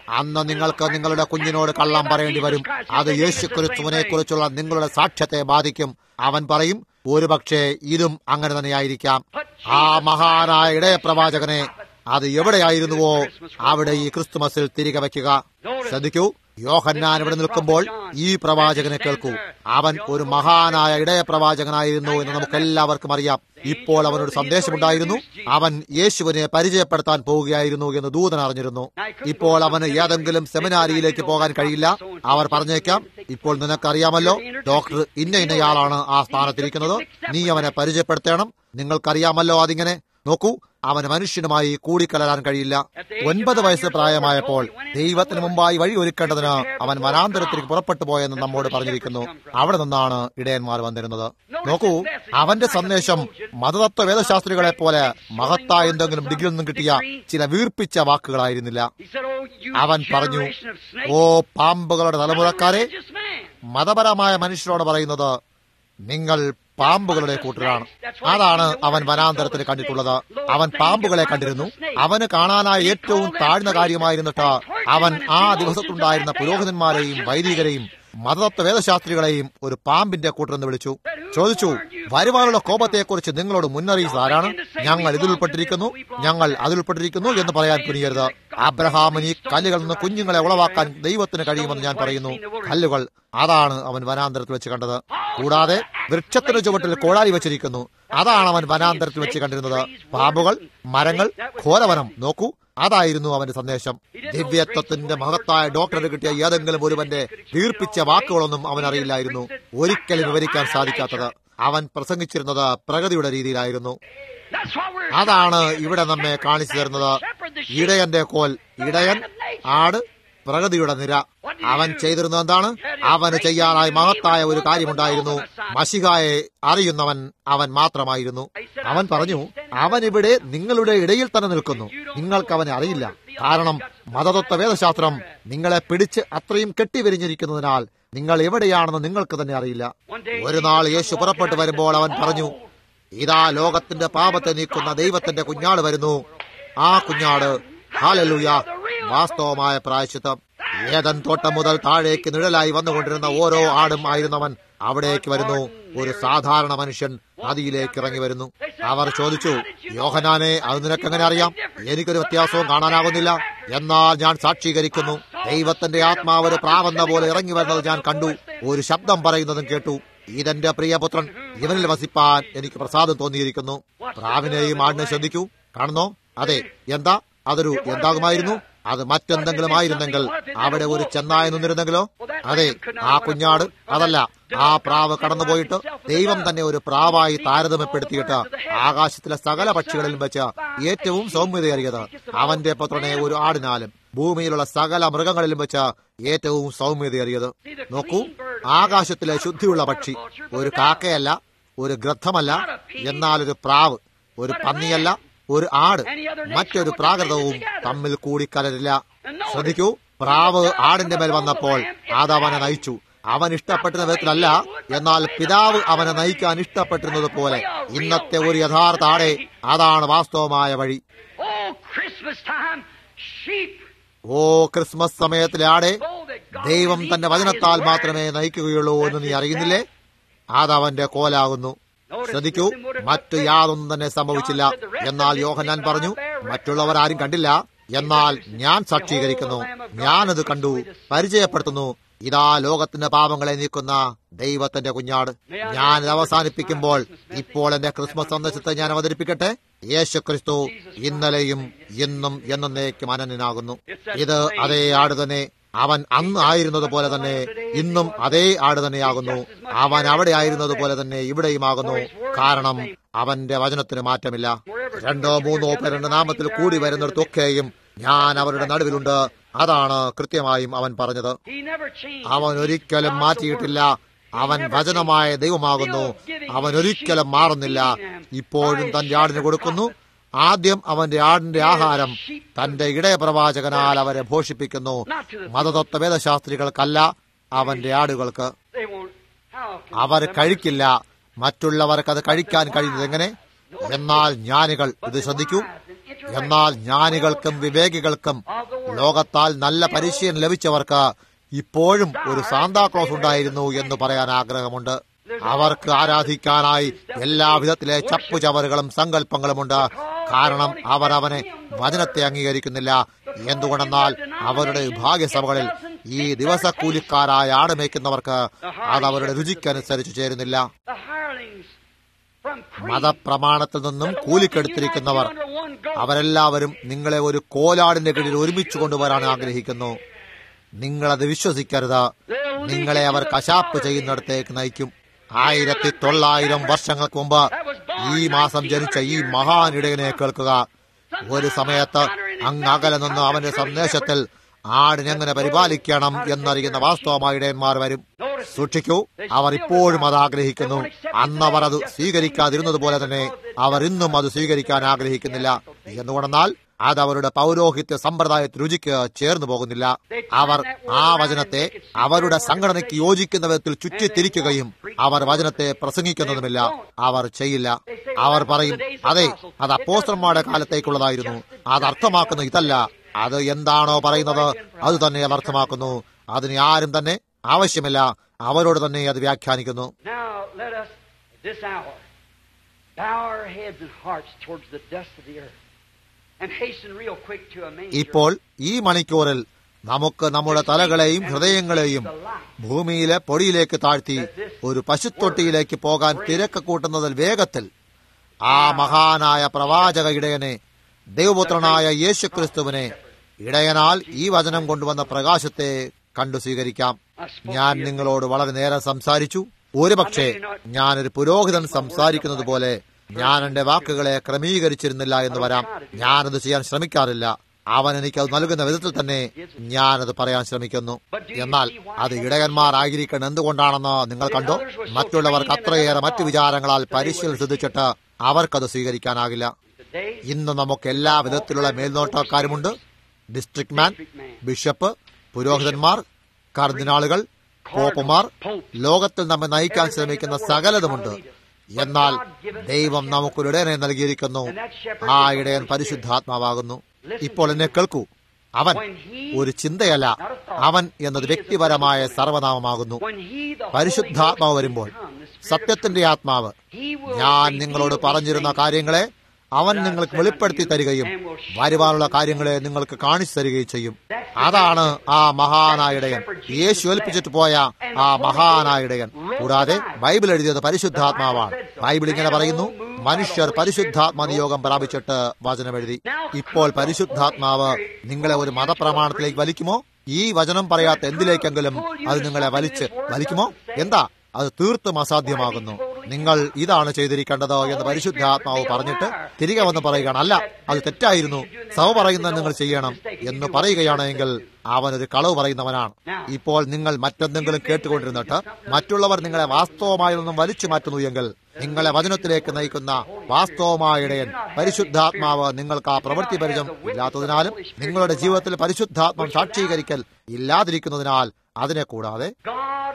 അന്ന് നിങ്ങൾക്ക് നിങ്ങളുടെ കുഞ്ഞിനോട് കള്ളം പറയേണ്ടി വരും അത് യേശു ക്രിസ്തുവിനെ കുറിച്ചുള്ള നിങ്ങളുടെ സാക്ഷ്യത്തെ ബാധിക്കും അവൻ പറയും ഒരുപക്ഷെ ഇതും അങ്ങനെ തന്നെയായിരിക്കാം ആ മഹാനായ ഇടയ പ്രവാചകനെ അത് എവിടെയായിരുന്നുവോ അവിടെ ഈ ക്രിസ്തുമസിൽ തിരികെ വയ്ക്കുക ശ്രദ്ധിക്കൂ യോഹന്നാൻ ഇവിടെ നിൽക്കുമ്പോൾ ഈ പ്രവാചകനെ കേൾക്കൂ അവൻ ഒരു മഹാനായ ഇടയ പ്രവാചകനായിരുന്നു എന്ന് നമുക്ക് എല്ലാവർക്കും അറിയാം ഇപ്പോൾ അവനൊരു സന്ദേശമുണ്ടായിരുന്നു അവൻ യേശുവിനെ പരിചയപ്പെടുത്താൻ പോവുകയായിരുന്നു എന്ന് ദൂതൻ അറിഞ്ഞിരുന്നു ഇപ്പോൾ അവന് ഏതെങ്കിലും സെമിനാരിയിലേക്ക് പോകാൻ കഴിയില്ല അവർ പറഞ്ഞേക്കാം ഇപ്പോൾ നിനക്കറിയാമല്ലോ ഡോക്ടർ ഇന്ന ഇന്നയാളാണ് ആ സ്ഥാനത്തിരിക്കുന്നത് നീ അവനെ പരിചയപ്പെടുത്തണം നിങ്ങൾക്കറിയാമല്ലോ അതിങ്ങനെ നോക്കൂ അവന് മനുഷ്യനുമായി കൂടിക്കലരാൻ കഴിയില്ല ഒൻപത് വയസ്സ് പ്രായമായപ്പോൾ ദൈവത്തിന് മുമ്പായി വഴി ഒരുക്കേണ്ടതിന് അവൻ വനാന്തരത്തിലേക്ക് പുറപ്പെട്ടു പോയെന്ന് നമ്മോട് പറഞ്ഞിരിക്കുന്നു അവിടെ നിന്നാണ് ഇടയന്മാർ വന്നിരുന്നത് നോക്കൂ അവന്റെ സന്ദേശം മതതത്വ വേദശാസ്ത്രികളെ പോലെ മഹത്തായ എന്തെങ്കിലും ഡിഗ്രി നിന്നും കിട്ടിയ ചില വീർപ്പിച്ച വാക്കുകളായിരുന്നില്ല അവൻ പറഞ്ഞു ഓ പാമ്പുകളുടെ തലമുറക്കാരെ മതപരമായ മനുഷ്യരോട് പറയുന്നത് നിങ്ങൾ പാമ്പുകളുടെ കൂട്ടരാണ് അതാണ് അവൻ വനാന്തരത്തിൽ കണ്ടിട്ടുള്ളത് അവൻ പാമ്പുകളെ കണ്ടിരുന്നു അവന് കാണാനായ ഏറ്റവും താഴ്ന്ന കാര്യമായിരുന്നിട്ട് അവൻ ആ ദിവസത്തുണ്ടായിരുന്ന പുരോഹിതന്മാരെയും വൈദികരെയും മതതത്വ വേദശാസ്ത്രികളെയും ഒരു പാമ്പിന്റെ കൂട്ടരെന്ന് വിളിച്ചു ചോദിച്ചു വരുവാനുള്ള കോപത്തെക്കുറിച്ച് നിങ്ങളോട് മുന്നറിയിപ്പ് ആരാണ് ഞങ്ങൾ ഇതിലുൾപ്പെട്ടിരിക്കുന്നു ഞങ്ങൾ അതിലുൾപ്പെട്ടിരിക്കുന്നു എന്ന് പറയാൻ തുനിയരുത് അബ്രഹാമിന് ഈ കല്ലുകളിൽ നിന്ന് കുഞ്ഞുങ്ങളെ ഉളവാക്കാൻ ദൈവത്തിന് കഴിയുമെന്ന് ഞാൻ പറയുന്നു കല്ലുകൾ അതാണ് അവൻ വനാന്തരത്തിൽ വെച്ച് കണ്ടത് കൂടാതെ വൃക്ഷത്തിന് ചുവട്ടിൽ കോടാലി വെച്ചിരിക്കുന്നു അതാണ് അവൻ വനാന്തരത്തിൽ വെച്ച് കണ്ടിരുന്നത് പാമ്പുകൾ മരങ്ങൾ ഘോരവനം നോക്കൂ അതായിരുന്നു അവന്റെ സന്ദേശം ദിവ്യത്വത്തിന്റെ മഹത്തായ ഡോക്ടറിന് കിട്ടിയ ഏതെങ്കിലും ഒരുവന്റെ വീർപ്പിച്ച വാക്കുകളൊന്നും അവൻ അറിയില്ലായിരുന്നു ഒരിക്കലും വിവരിക്കാൻ സാധിക്കാത്തത് അവൻ പ്രസംഗിച്ചിരുന്നത് പ്രഗതിയുടെ രീതിയിലായിരുന്നു അതാണ് ഇവിടെ നമ്മെ കാണിച്ചു തരുന്നത് ഇടയന്റെ കോൽ ഇടയൻ ആട് പ്രഗതിയുടെ നിര അവൻ ചെയ്തിരുന്നത് എന്താണ് അവന് ചെയ്യാനായി മഹത്തായ ഒരു കാര്യമുണ്ടായിരുന്നു മഷികായെ അറിയുന്നവൻ അവൻ മാത്രമായിരുന്നു അവൻ പറഞ്ഞു അവൻ ഇവിടെ നിങ്ങളുടെ ഇടയിൽ തന്നെ നിൽക്കുന്നു നിങ്ങൾക്ക് അവനെ അറിയില്ല കാരണം മതതത്വ വേദശാസ്ത്രം നിങ്ങളെ പിടിച്ച് അത്രയും കെട്ടിവിരിഞ്ഞിരിക്കുന്നതിനാൽ നിങ്ങൾ എവിടെയാണെന്ന് നിങ്ങൾക്ക് തന്നെ അറിയില്ല ഒരു നാൾ യേശു പുറപ്പെട്ടു വരുമ്പോൾ അവൻ പറഞ്ഞു ഇതാ ലോകത്തിന്റെ പാപത്തെ നീക്കുന്ന ദൈവത്തിന്റെ കുഞ്ഞാട് വരുന്നു ആ കുഞ്ഞാട് ഹാലലൂയ വാസ്തവമായ പ്രായശ്ചിത്തം ഏതൻ തോട്ടം മുതൽ താഴേക്ക് നിഴലായി വന്നുകൊണ്ടിരുന്ന ഓരോ ആടും ആയിരുന്നവൻ അവിടേക്ക് വരുന്നു ഒരു സാധാരണ മനുഷ്യൻ നദിയിലേക്ക് ഇറങ്ങി വരുന്നു അവർ ചോദിച്ചു യോഹനാനെ അത് നിനക്കെങ്ങനെ അറിയാം എനിക്കൊരു വ്യത്യാസവും കാണാനാകുന്നില്ല എന്നാൽ ഞാൻ സാക്ഷീകരിക്കുന്നു ദൈവത്തിന്റെ ആത്മാവ് ഒരു പ്രാവെന്ന പോലെ ഇറങ്ങി വരുന്നത് ഞാൻ കണ്ടു ഒരു ശബ്ദം പറയുന്നതും കേട്ടു ഇതെന്റെ പ്രിയപുത്രൻ ഇവനിൽ വസിപ്പാൻ എനിക്ക് പ്രസാദം തോന്നിയിരിക്കുന്നു പ്രാവിനെയും ആടിനെ ശ്രദ്ധിക്കൂ കാണുന്നോ അതെ എന്താ അതൊരു എന്താകുമായിരുന്നു അത് മറ്റെന്തെങ്കിലും ആയിരുന്നെങ്കിൽ അവിടെ ഒരു ചെന്നായ നിന്നിരുന്നെങ്കിലോ അതെ ആ കുഞ്ഞാട് അതല്ല ആ പ്രാവ് കടന്നുപോയിട്ട് ദൈവം തന്നെ ഒരു പ്രാവായി താരതമ്യപ്പെടുത്തിയിട്ട് ആകാശത്തിലെ സകല പക്ഷികളിലും വെച്ച് ഏറ്റവും സൗമ്യതയേറിയത് അവന്റെ പുത്രനെ ഒരു ആടിനാലും ഭൂമിയിലുള്ള സകല മൃഗങ്ങളിലും വെച്ച് ഏറ്റവും സൗമ്യതയേറിയത് നോക്കൂ ആകാശത്തിലെ ശുദ്ധിയുള്ള പക്ഷി ഒരു കാക്കയല്ല ഒരു ഗ്രന്ഥമല്ല എന്നാൽ ഒരു പ്രാവ് ഒരു പന്നിയല്ല ഒരു ആട് മറ്റൊരു പ്രാകൃതവും തമ്മിൽ കൂടി കലരില്ല ശ്രദ്ധിക്കൂ പ്രാവ് ആടിന്റെ മേൽ വന്നപ്പോൾ അത് അവനെ നയിച്ചു അവൻ ഇഷ്ടപ്പെട്ടുന്ന വിധത്തിലല്ല എന്നാൽ പിതാവ് അവനെ നയിക്കാൻ ഇഷ്ടപ്പെട്ടിരുന്നത് പോലെ ഇന്നത്തെ ഒരു യഥാർത്ഥ ആടെ അതാണ് വാസ്തവമായ വഴി ഓ ക്രിസ്മസ് സമയത്തിലെ ആടെ ദൈവം തന്റെ വചനത്താൽ മാത്രമേ നയിക്കുകയുള്ളൂ എന്ന് നീ അറിയുന്നില്ലേ അതവന്റെ കോലാകുന്നു ശ്രദ്ധിക്കൂ മറ്റു യാതൊന്നും തന്നെ സംഭവിച്ചില്ല എന്നാൽ യോഹന്നാൻ പറഞ്ഞു മറ്റുള്ളവർ ആരും കണ്ടില്ല എന്നാൽ ഞാൻ സാക്ഷീകരിക്കുന്നു ഞാനത് കണ്ടു പരിചയപ്പെടുത്തുന്നു ഇതാ ലോകത്തിന്റെ പാപങ്ങളെ നീക്കുന്ന ദൈവത്തിന്റെ കുഞ്ഞാട് ഞാൻ ഇത് അവസാനിപ്പിക്കുമ്പോൾ ഇപ്പോൾ എന്റെ ക്രിസ്മസ് സന്ദേശത്തെ ഞാൻ അവതരിപ്പിക്കട്ടെ യേശു ക്രിസ്തു ഇന്നലെയും ഇന്നും എന്നേക്കും അനന്യനാകുന്നു ഇത് അതേ ആട് തന്നെ അവൻ അന്ന് ആയിരുന്നത് പോലെ തന്നെ ഇന്നും അതേ ആട് തന്നെയാകുന്നു അവൻ അവിടെ ആയിരുന്നത് പോലെ തന്നെ ഇവിടെയുമാകുന്നു കാരണം അവന്റെ വചനത്തിന് മാറ്റമില്ല രണ്ടോ മൂന്നോ പേരുടെ നാമത്തിൽ കൂടി വരുന്നിടത്തൊക്കെയും ഞാൻ അവരുടെ നടുവിലുണ്ട് അതാണ് കൃത്യമായും അവൻ പറഞ്ഞത് അവൻ ഒരിക്കലും മാറ്റിയിട്ടില്ല അവൻ വചനമായ ദൈവമാകുന്നു അവൻ ഒരിക്കലും മാറുന്നില്ല ഇപ്പോഴും തന്റെ ആടിന് കൊടുക്കുന്നു ആദ്യം അവന്റെ ആടിന്റെ ആഹാരം തന്റെ ഇടയപ്രവാചകനാൽ അവരെ ഭോഷിപ്പിക്കുന്നു മതതത്വ വേദശാസ്ത്രികൾക്കല്ല അവന്റെ ആടുകൾക്ക് അവർ കഴിക്കില്ല മറ്റുള്ളവർക്ക് അത് കഴിക്കാൻ കഴിയുന്നത് എങ്ങനെ എന്നാൽ ജ്ഞാനികൾ ഇത് ശ്രദ്ധിക്കൂ എന്നാൽ ജ്ഞാനികൾക്കും വിവേകികൾക്കും ലോകത്താൽ നല്ല പരിശീലനം ലഭിച്ചവർക്ക് ഇപ്പോഴും ഒരു സാന്താക്ലോസ് ഉണ്ടായിരുന്നു എന്ന് പറയാൻ ആഗ്രഹമുണ്ട് അവർക്ക് ആരാധിക്കാനായി എല്ലാവിധത്തിലെ ചപ്പുചവറുകളും സങ്കല്പങ്ങളുമുണ്ട് കാരണം അവർ അവനെ വചനത്തെ അംഗീകരിക്കുന്നില്ല എന്തുകൊണ്ടെന്നാൽ അവരുടെ വിഭാഗ്യസഭകളിൽ ഈ ദിവസക്കൂലിക്കാരായ ആടുമേക്കുന്നവർക്ക് അത് അവരുടെ രുചിക്കനുസരിച്ച് ചേരുന്നില്ല The hirelings from Crete മതപ്രമാണത്തിൽ നിന്നും കൂലിക്കെടുത്തിരിക്കുന്നവർ അവരെല്ലാവരും നിങ്ങളെ ഒരു കോലാടിന്റെ കീഴിൽ ഒരുമിച്ച് കൊണ്ടുവരാൻ ആഗ്രഹിക്കുന്നു നിങ്ങളത് വിശ്വസിക്കരുത് നിങ്ങളെ അവർ കശാപ്പ് ചെയ്യുന്നിടത്തേക്ക് നയിക്കും ആയിരത്തി തൊള്ളായിരം വർഷങ്ങൾക്ക് മുമ്പ് ഈ മാസം ജനിച്ച ഈ മഹാനിടയനെ കേൾക്കുക ഒരു സമയത്ത് അങ്ങ് അകലെ നിന്ന് അവന്റെ സന്ദേശത്തിൽ ആടിനെങ്ങനെ പരിപാലിക്കണം എന്നറിയുന്ന വാസ്തവമായ ഇടയന്മാർ വരും സൂക്ഷിക്കൂ അവർ ഇപ്പോഴും അത് ആഗ്രഹിക്കുന്നു അന്ന് അവർ അത് സ്വീകരിക്കാതിരുന്നത് പോലെ തന്നെ അവർ ഇന്നും അത് സ്വീകരിക്കാൻ ആഗ്രഹിക്കുന്നില്ല എന്തുകൊണ്ടെന്നാൽ അത് അവരുടെ പൗരോഹിത്യ സമ്പ്രദായത്തിൽ രുചിക്ക് ചേർന്നു പോകുന്നില്ല അവർ ആ വചനത്തെ അവരുടെ സംഘടനയ്ക്ക് യോജിക്കുന്ന വിധത്തിൽ ചുറ്റിത്തിരിക്കുകയും അവർ വചനത്തെ പ്രസംഗിക്കുന്നതുമില്ല അവർ ചെയ്യില്ല അവർ പറയും അതെ അത് അപ്പോസ്റ്റർമാരുടെ കാലത്തേക്കുള്ളതായിരുന്നു അത് അർത്ഥമാക്കുന്ന ഇതല്ല അത് എന്താണോ പറയുന്നത് അത് തന്നെ അത് അർത്ഥമാക്കുന്നു അതിന് ആരും തന്നെ ആവശ്യമില്ല അവരോട് തന്നെ അത് വ്യാഖ്യാനിക്കുന്നു Now let us, at this hour, bow our heads and hearts towards the dust of the earth and hasten real quick to a manger. ഇപ്പോൾ ഈ മണിക്കൂറിൽ നമുക്ക് നമ്മുടെ തലകളെയും ഹൃദയങ്ങളെയും ഭൂമിയിലെ പൊടിയിലേക്ക് താഴ്ത്തി ഒരു പശുത്തൊട്ടിയിലേക്ക് പോകാൻ തിരക്ക് കൂട്ടുന്നതിൽ വേഗത്തിൽ ആ മഹാനായ പ്രവാചക ഇടയനെ ദൈവപുത്രനായ യേശുക്രിസ്തുവിനെ ഇടയനാൽ ഈ വചനം കൊണ്ടുവന്ന പ്രകാശത്തെ കണ്ടു സ്വീകരിക്കാം ഞാൻ നിങ്ങളോട് വളരെ നേരം സംസാരിച്ചു ഒരുപക്ഷെ ഞാനൊരു പുരോഹിതൻ സംസാരിക്കുന്നത് പോലെ ഞാൻ എന്റെ വാക്കുകളെ ക്രമീകരിച്ചിരുന്നില്ല എന്ന് വരാം ഞാനത് ചെയ്യാൻ ശ്രമിക്കാറില്ല അവൻ എനിക്ക് അത് നൽകുന്ന വിധത്തിൽ തന്നെ ഞാനത് പറയാൻ ശ്രമിക്കുന്നു എന്നാൽ അത് ഇടയന്മാരായിരിക്കണം എന്തുകൊണ്ടാണെന്ന് നിങ്ങൾ കണ്ടോ മറ്റുള്ളവർക്ക് അത്രയേറെ മറ്റു വിചാരങ്ങളാൽ പരിശീലനം സിദ്ധിച്ചിട്ട് അവർക്കത് സ്വീകരിക്കാനാകില്ല Today, ഇന്ന് നമുക്ക് എല്ലാ വിധത്തിലുള്ള മേൽനോട്ടക്കാരുമുണ്ട് ഡിസ്ട്രിക്ട് മാൻ ബിഷപ്പ് പുരോഹിതന്മാർ കർദിനാളുകൾ പോപ്പുമാർ ലോകത്തിൽ നമ്മെ നയിക്കാൻ ശ്രമിക്കുന്ന സകലതുമുണ്ട് എന്നാൽ ദൈവം നമുക്കൊരു ഇടയനെ നൽകിയിരിക്കുന്നു ആ ഇടയൻ പരിശുദ്ധാത്മാവാകുന്നു ഇപ്പോൾ എന്നെ കേൾക്കൂ അവൻ ഒരു ചിന്തയല്ല അവൻ എന്നത് വ്യക്തിപരമായ സർവനാമമാകുന്നു when he, the പരിശുദ്ധാത്മാവ് Holy Ghost, വരുമ്പോൾ has come, the Spirit of സത്യത്തിന്റെ ആത്മാവ് He will ഞാൻ reveal നിങ്ങളോട് these പറഞ്ഞിരുന്ന things കാര്യങ്ങളെ അവൻ നിങ്ങൾക്ക് വെളിപ്പെടുത്തി തരികയും വരുവാനുള്ള കാര്യങ്ങളെ നിങ്ങൾക്ക് കാണിച്ചു തരികയും ചെയ്യും അതാണ് ആ മഹാനായ ഇടയൻ യേശു ഏൽപ്പിച്ചിട്ട് പോയ ആ മഹാനായ ഇടയൻ കൂടാതെ ബൈബിൾ എഴുതിയത് പരിശുദ്ധാത്മാവാണ് ബൈബിൾ ഇങ്ങനെ പറയുന്നു മനുഷ്യർ പരിശുദ്ധാത്മ നിയോഗം പ്രാപിച്ചിട്ട് വചനം എഴുതി ഇപ്പോൾ പരിശുദ്ധാത്മാവ് നിങ്ങളെ ഒരു മതപ്രമാണത്തിലേക്ക് വലിക്കുമോ ഈ വചനം പറയാത്ത എന്തിലേക്കെങ്കിലും അത് നിങ്ങളെ വലിച്ച് വലിക്കുമോ എന്താ അത് തീർത്തും അസാധ്യമാകുന്നു നിങ്ങൾ ഇതാണ് ചെയ്തിരിക്കേണ്ടത് എന്ന് പരിശുദ്ധാത്മാവ് പറഞ്ഞിട്ട് തിരികെ വന്ന് പറയുകയാണ് അല്ല അത് തെറ്റായിരുന്നു സഭ പറയുന്നത് നിങ്ങൾ ചെയ്യണം എന്ന് പറയുകയാണെങ്കിൽ അവൻ ഒരു കളവ് പറയുന്നവനാണ് ഇപ്പോൾ നിങ്ങൾ മറ്റെന്തെങ്കിലും കേട്ടുകൊണ്ടിരുന്നിട്ട് മറ്റുള്ളവർ നിങ്ങളെ വാസ്തവമായി നിന്നും വലിച്ചു മാറ്റുന്നു എങ്കിൽ നിങ്ങളെ വചനത്തിലേക്ക് നയിക്കുന്ന വാസ്തവമായ ഇടയൻ പരിശുദ്ധാത്മാവ് നിങ്ങൾക്ക് ആ പ്രവൃത്തി പരിചയം ഇല്ലാത്തതിനാലും നിങ്ങളുടെ ജീവിതത്തിൽ പരിശുദ്ധാത്മം സാക്ഷീകരിക്കൽ ഇല്ലാതിരിക്കുന്നതിനാൽ അതിനെ കൂടാതെ God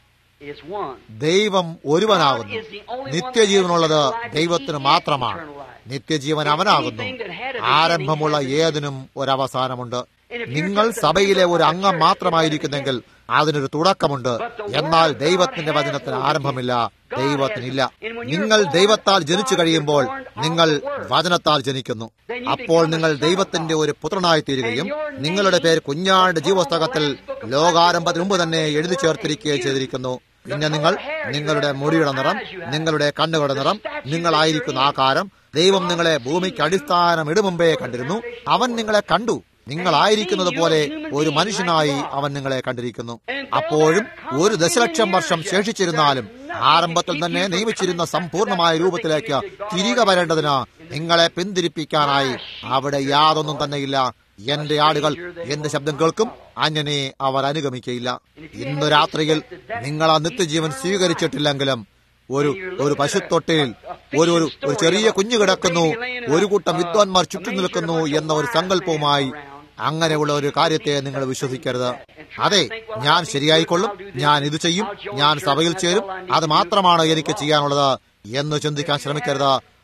is one. ദൈവം ഒരുവനാകുന്നു നിത്യജീവനുള്ളത് ദൈവത്തിന് മാത്രമാണ് നിത്യജീവൻ അവനാകുന്നു ആരംഭമുള്ള ഏതിനും ഒരവസാനമുണ്ട് നിങ്ങൾ സഭയിലെ ഒരു അംഗം മാത്രമായിരിക്കുന്നെങ്കിൽ അതിനൊരു തുടക്കമുണ്ട് എന്നാൽ ദൈവത്തിന്റെ വചനത്തിന് ആരംഭമില്ല ദൈവത്തിനില്ല നിങ്ങൾ ദൈവത്താൽ ജനിച്ചു കഴിയുമ്പോൾ നിങ്ങൾ വചനത്താൽ ജനിക്കുന്നു അപ്പോൾ നിങ്ങൾ ദൈവത്തിന്റെ ഒരു പുത്രനായി തീരുകയും നിങ്ങളുടെ പേര് കുഞ്ഞാണ്ട് ജീവപുസ്തകത്തിൽ ലോകാരംഭത്തിന് മുമ്പ് തന്നെ എഴുതി ചേർത്തിരിക്കുകയും ചെയ്തിരിക്കുന്നു പിന്നെ നിങ്ങൾ നിങ്ങളുടെ മുടിയുടെ നിറം നിങ്ങളുടെ കണ്ണുകളുടെ നിറം നിങ്ങളായിരിക്കുന്ന ആകാരം ദൈവം നിങ്ങളെ ഭൂമിക്ക് അടിസ്ഥാനം ഇടു മുമ്പേ കണ്ടിരുന്നു അവൻ നിങ്ങളെ കണ്ടു നിങ്ങളായിരിക്കുന്നത് പോലെ ഒരു മനുഷ്യനായി അവൻ നിങ്ങളെ കണ്ടിരിക്കുന്നു അപ്പോഴും ഒരു ദശലക്ഷം വർഷം ശേഷിച്ചിരുന്നാലും ആരംഭത്തിൽ തന്നെ നിയമിച്ചിരുന്ന സമ്പൂർണമായ രൂപത്തിലേക്ക് തിരികെ വരേണ്ടതിന് നിങ്ങളെ പിന്തിരിപ്പിക്കാനായി അവിടെ യാതൊന്നും തന്നെയില്ല എന്റെ ആടുകൾ എന്റെ ശബ്ദം കേൾക്കും അങ്ങനെ അവർ അനുഗമിക്കയില്ല ഇന്ന് രാത്രിയിൽ നിങ്ങൾ ആ നിത്യജീവൻ സ്വീകരിച്ചിട്ടില്ലെങ്കിലും ഒരു ഒരു പശുത്തൊട്ടിയിൽ ഒരു ഒരു ഒരു ചെറിയ കുഞ്ഞു കിടക്കുന്നു ഒരു കൂട്ടം വിദ്വാൻമാർ ചുറ്റും നിൽക്കുന്നു എന്ന ഒരു സങ്കല്പവുമായി അങ്ങനെയുള്ള ഒരു കാര്യത്തെ നിങ്ങൾ വിശ്വസിക്കരുത് അതെ ഞാൻ ശരിയായിക്കൊള്ളും ഞാൻ ഇത് ചെയ്യും ഞാൻ സഭയിൽ ചേരും അത് മാത്രമാണ് എനിക്ക് ചെയ്യാനുള്ളത് എന്ന് ചിന്തിക്കാൻ ശ്രമിക്കരുത്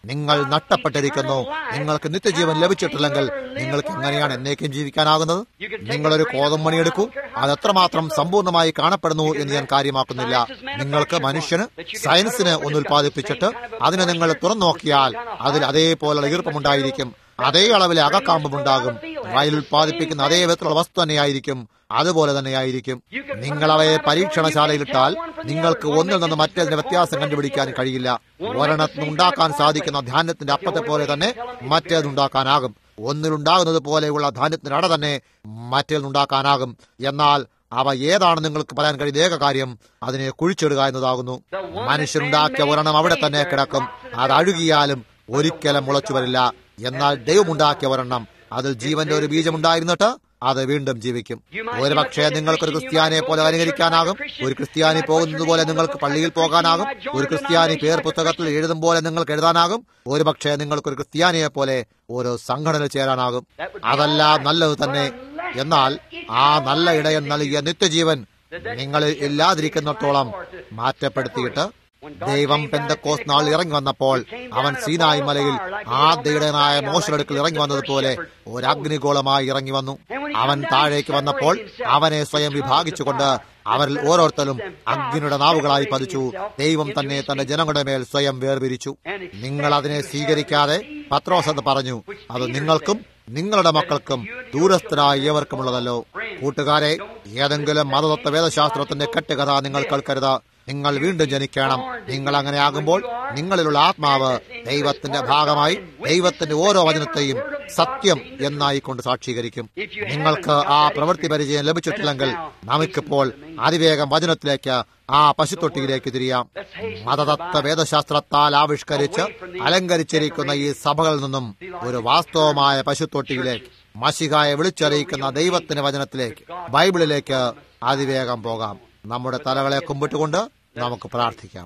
നിങ്ങൾ നഷ്ടപ്പെട്ടിരിക്കുന്നു നിങ്ങൾക്ക് നിത്യജീവൻ ലഭിച്ചിട്ടില്ലെങ്കിൽ നിങ്ങൾക്ക് എങ്ങനെയാണ് എന്നേക്കും ജീവിക്കാനാകുന്നത് നിങ്ങളൊരു കോതമ്പണി എടുക്കൂ അത് എത്രമാത്രം സമ്പൂർണ്ണമായി കാണപ്പെടുന്നു എന്ന് ഞാൻ കാര്യമാക്കുന്നില്ല നിങ്ങൾക്ക് മനുഷ്യന് സയൻസിന് ഒന്ന് ഉൽപ്പാദിപ്പിച്ചിട്ട് അതിനെ നിങ്ങൾ തുറന്നു നോക്കിയാൽ അതിൽ അതേപോലുള്ള ഈർപ്പമുണ്ടായിരിക്കും അതേ അളവിലെ അകക്കാമ്പുമുണ്ടാകും വയൽ ഉൽപ്പാദിപ്പിക്കുന്ന അതേ വിധത്തിലുള്ള വസ്തു തന്നെയായിരിക്കും അതുപോലെ തന്നെയായിരിക്കും നിങ്ങൾ അവയെ പരീക്ഷണശാലയിലിട്ടാൽ നിങ്ങൾക്ക് ഒന്നിൽ നിന്ന് മറ്റേതിന്റെ വ്യത്യാസം കണ്ടുപിടിക്കാൻ കഴിയില്ല ഒരെണ്ണത്തിന് ഉണ്ടാക്കാൻ സാധിക്കുന്ന ധാന്യത്തിന്റെ അപ്പത്തെ പോലെ തന്നെ മറ്റേതുണ്ടാക്കാനാകും ഒന്നിലുണ്ടാകുന്നത് പോലെയുള്ള ധാന്യത്തിന്റെ അട തന്നെ മറ്റേതുണ്ടാക്കാനാകും എന്നാൽ അവ ഏതാണ് നിങ്ങൾക്ക് പറയാൻ കഴിയുന്ന ഏക കാര്യം അതിനെ കുഴിച്ചിടുക എന്നതാകുന്നു മനുഷ്യരുണ്ടാക്കിയ ഒരെണ്ണം അവിടെ തന്നെ കിടക്കും അത് അഴുകിയാലും ഒരിക്കലും മുളച്ചു വരില്ല എന്നാൽ ദൈവമുണ്ടാക്കിയ ഒരെണ്ണം അതിൽ ജീവന്റെ ഒരു ബീജമുണ്ടായിരുന്നിട്ട് അത് വീണ്ടും ജീവിക്കും ഒരുപക്ഷെ നിങ്ങൾക്കൊരു ക്രിസ്ത്യാനിയെ പോലെ അനുകരിക്കാനാകും ഒരു ക്രിസ്ത്യാനി പോകുന്നത് പോലെ നിങ്ങൾക്ക് പള്ളിയിൽ പോകാനാകും ഒരു ക്രിസ്ത്യാനി പേർ പുസ്തകത്തിൽ എഴുതും പോലെ നിങ്ങൾക്ക് എഴുതാനാകും ഒരുപക്ഷെ നിങ്ങൾക്കൊരു ക്രിസ്ത്യാനിയെ പോലെ ഒരു സംഘടന ചേരാനാകും അതല്ല നല്ലത് തന്നെ എന്നാൽ ആ നല്ല ഇടയൻ നൽകിയ നിത്യജീവൻ നിങ്ങളിൽ ഇല്ലാതിരിക്കുന്നിടത്തോളം മാറ്റപ്പെടുത്തിയിട്ട് ദൈവം പെന്തക്കോസ് നാൾ ഇറങ്ങി വന്നപ്പോൾ അവൻ സീനായി മലയിൽ ആദ്യയിടനായ മോശടുക്കൽ ഇറങ്ങി വന്നതുപോലെ ഒരു അഗ്നിഗോളമായി ഇറങ്ങി വന്നു അവൻ താഴേക്ക് വന്നപ്പോൾ അവനെ സ്വയം വിഭാഗിച്ചുകൊണ്ട് അവരിൽ ഓരോരുത്തരും അഗ്നിയുടെ നാവുകളായി പതിച്ചു ദൈവം തന്നെ തന്റെ ജനങ്ങളുടെ മേൽ സ്വയം വേർപിരിച്ചു നിങ്ങൾ അതിനെ സ്വീകരിക്കാതെ പത്രോസ് എന്ന് പറഞ്ഞു അത് നിങ്ങൾക്കും നിങ്ങളുടെ മക്കൾക്കും ദൂരസ്ഥരായ ഏവർക്കുമുള്ളതല്ലോ കൂട്ടുകാരെ ഏതെങ്കിലും മതതത്വ വേദശാസ്ത്രത്തിന്റെ കെട്ടുകഥ നിങ്ങൾ കേൾക്കരുത് നിങ്ങൾ വീണ്ടും ജനിക്കണം നിങ്ങൾ അങ്ങനെ ആകുമ്പോൾ നിങ്ങളിലുള്ള ആത്മാവ് ദൈവത്തിന്റെ ഭാഗമായി ദൈവത്തിന്റെ ഓരോ വചനത്തെയും സത്യം എന്നായി കൊണ്ട് സാക്ഷീകരിക്കും നിങ്ങൾക്ക് ആ പ്രവൃത്തി പരിചയം ലഭിച്ചിട്ടില്ലെങ്കിൽ നമുക്കിപ്പോൾ അതിവേഗം വചനത്തിലേക്ക് ആ പശുത്തൊട്ടിയിലേക്ക് തിരിയാം മതതത്വ വേദശാസ്ത്രത്താൽ ആവിഷ്കരിച്ച് അലങ്കരിച്ചിരിക്കുന്ന ഈ സഭകളിൽ നിന്നും ഒരു വാസ്തവമായ പശുത്തൊട്ടിയിലേക്ക് മഷികായെ വിളിച്ചറിയിക്കുന്ന ദൈവത്തിന്റെ വചനത്തിലേക്ക് ബൈബിളിലേക്ക് അതിവേഗം പോകാം നമ്മുടെ തലകളെ കുമ്പിട്ടുകൊണ്ട് നമുക്ക് പ്രാർത്ഥിക്കാം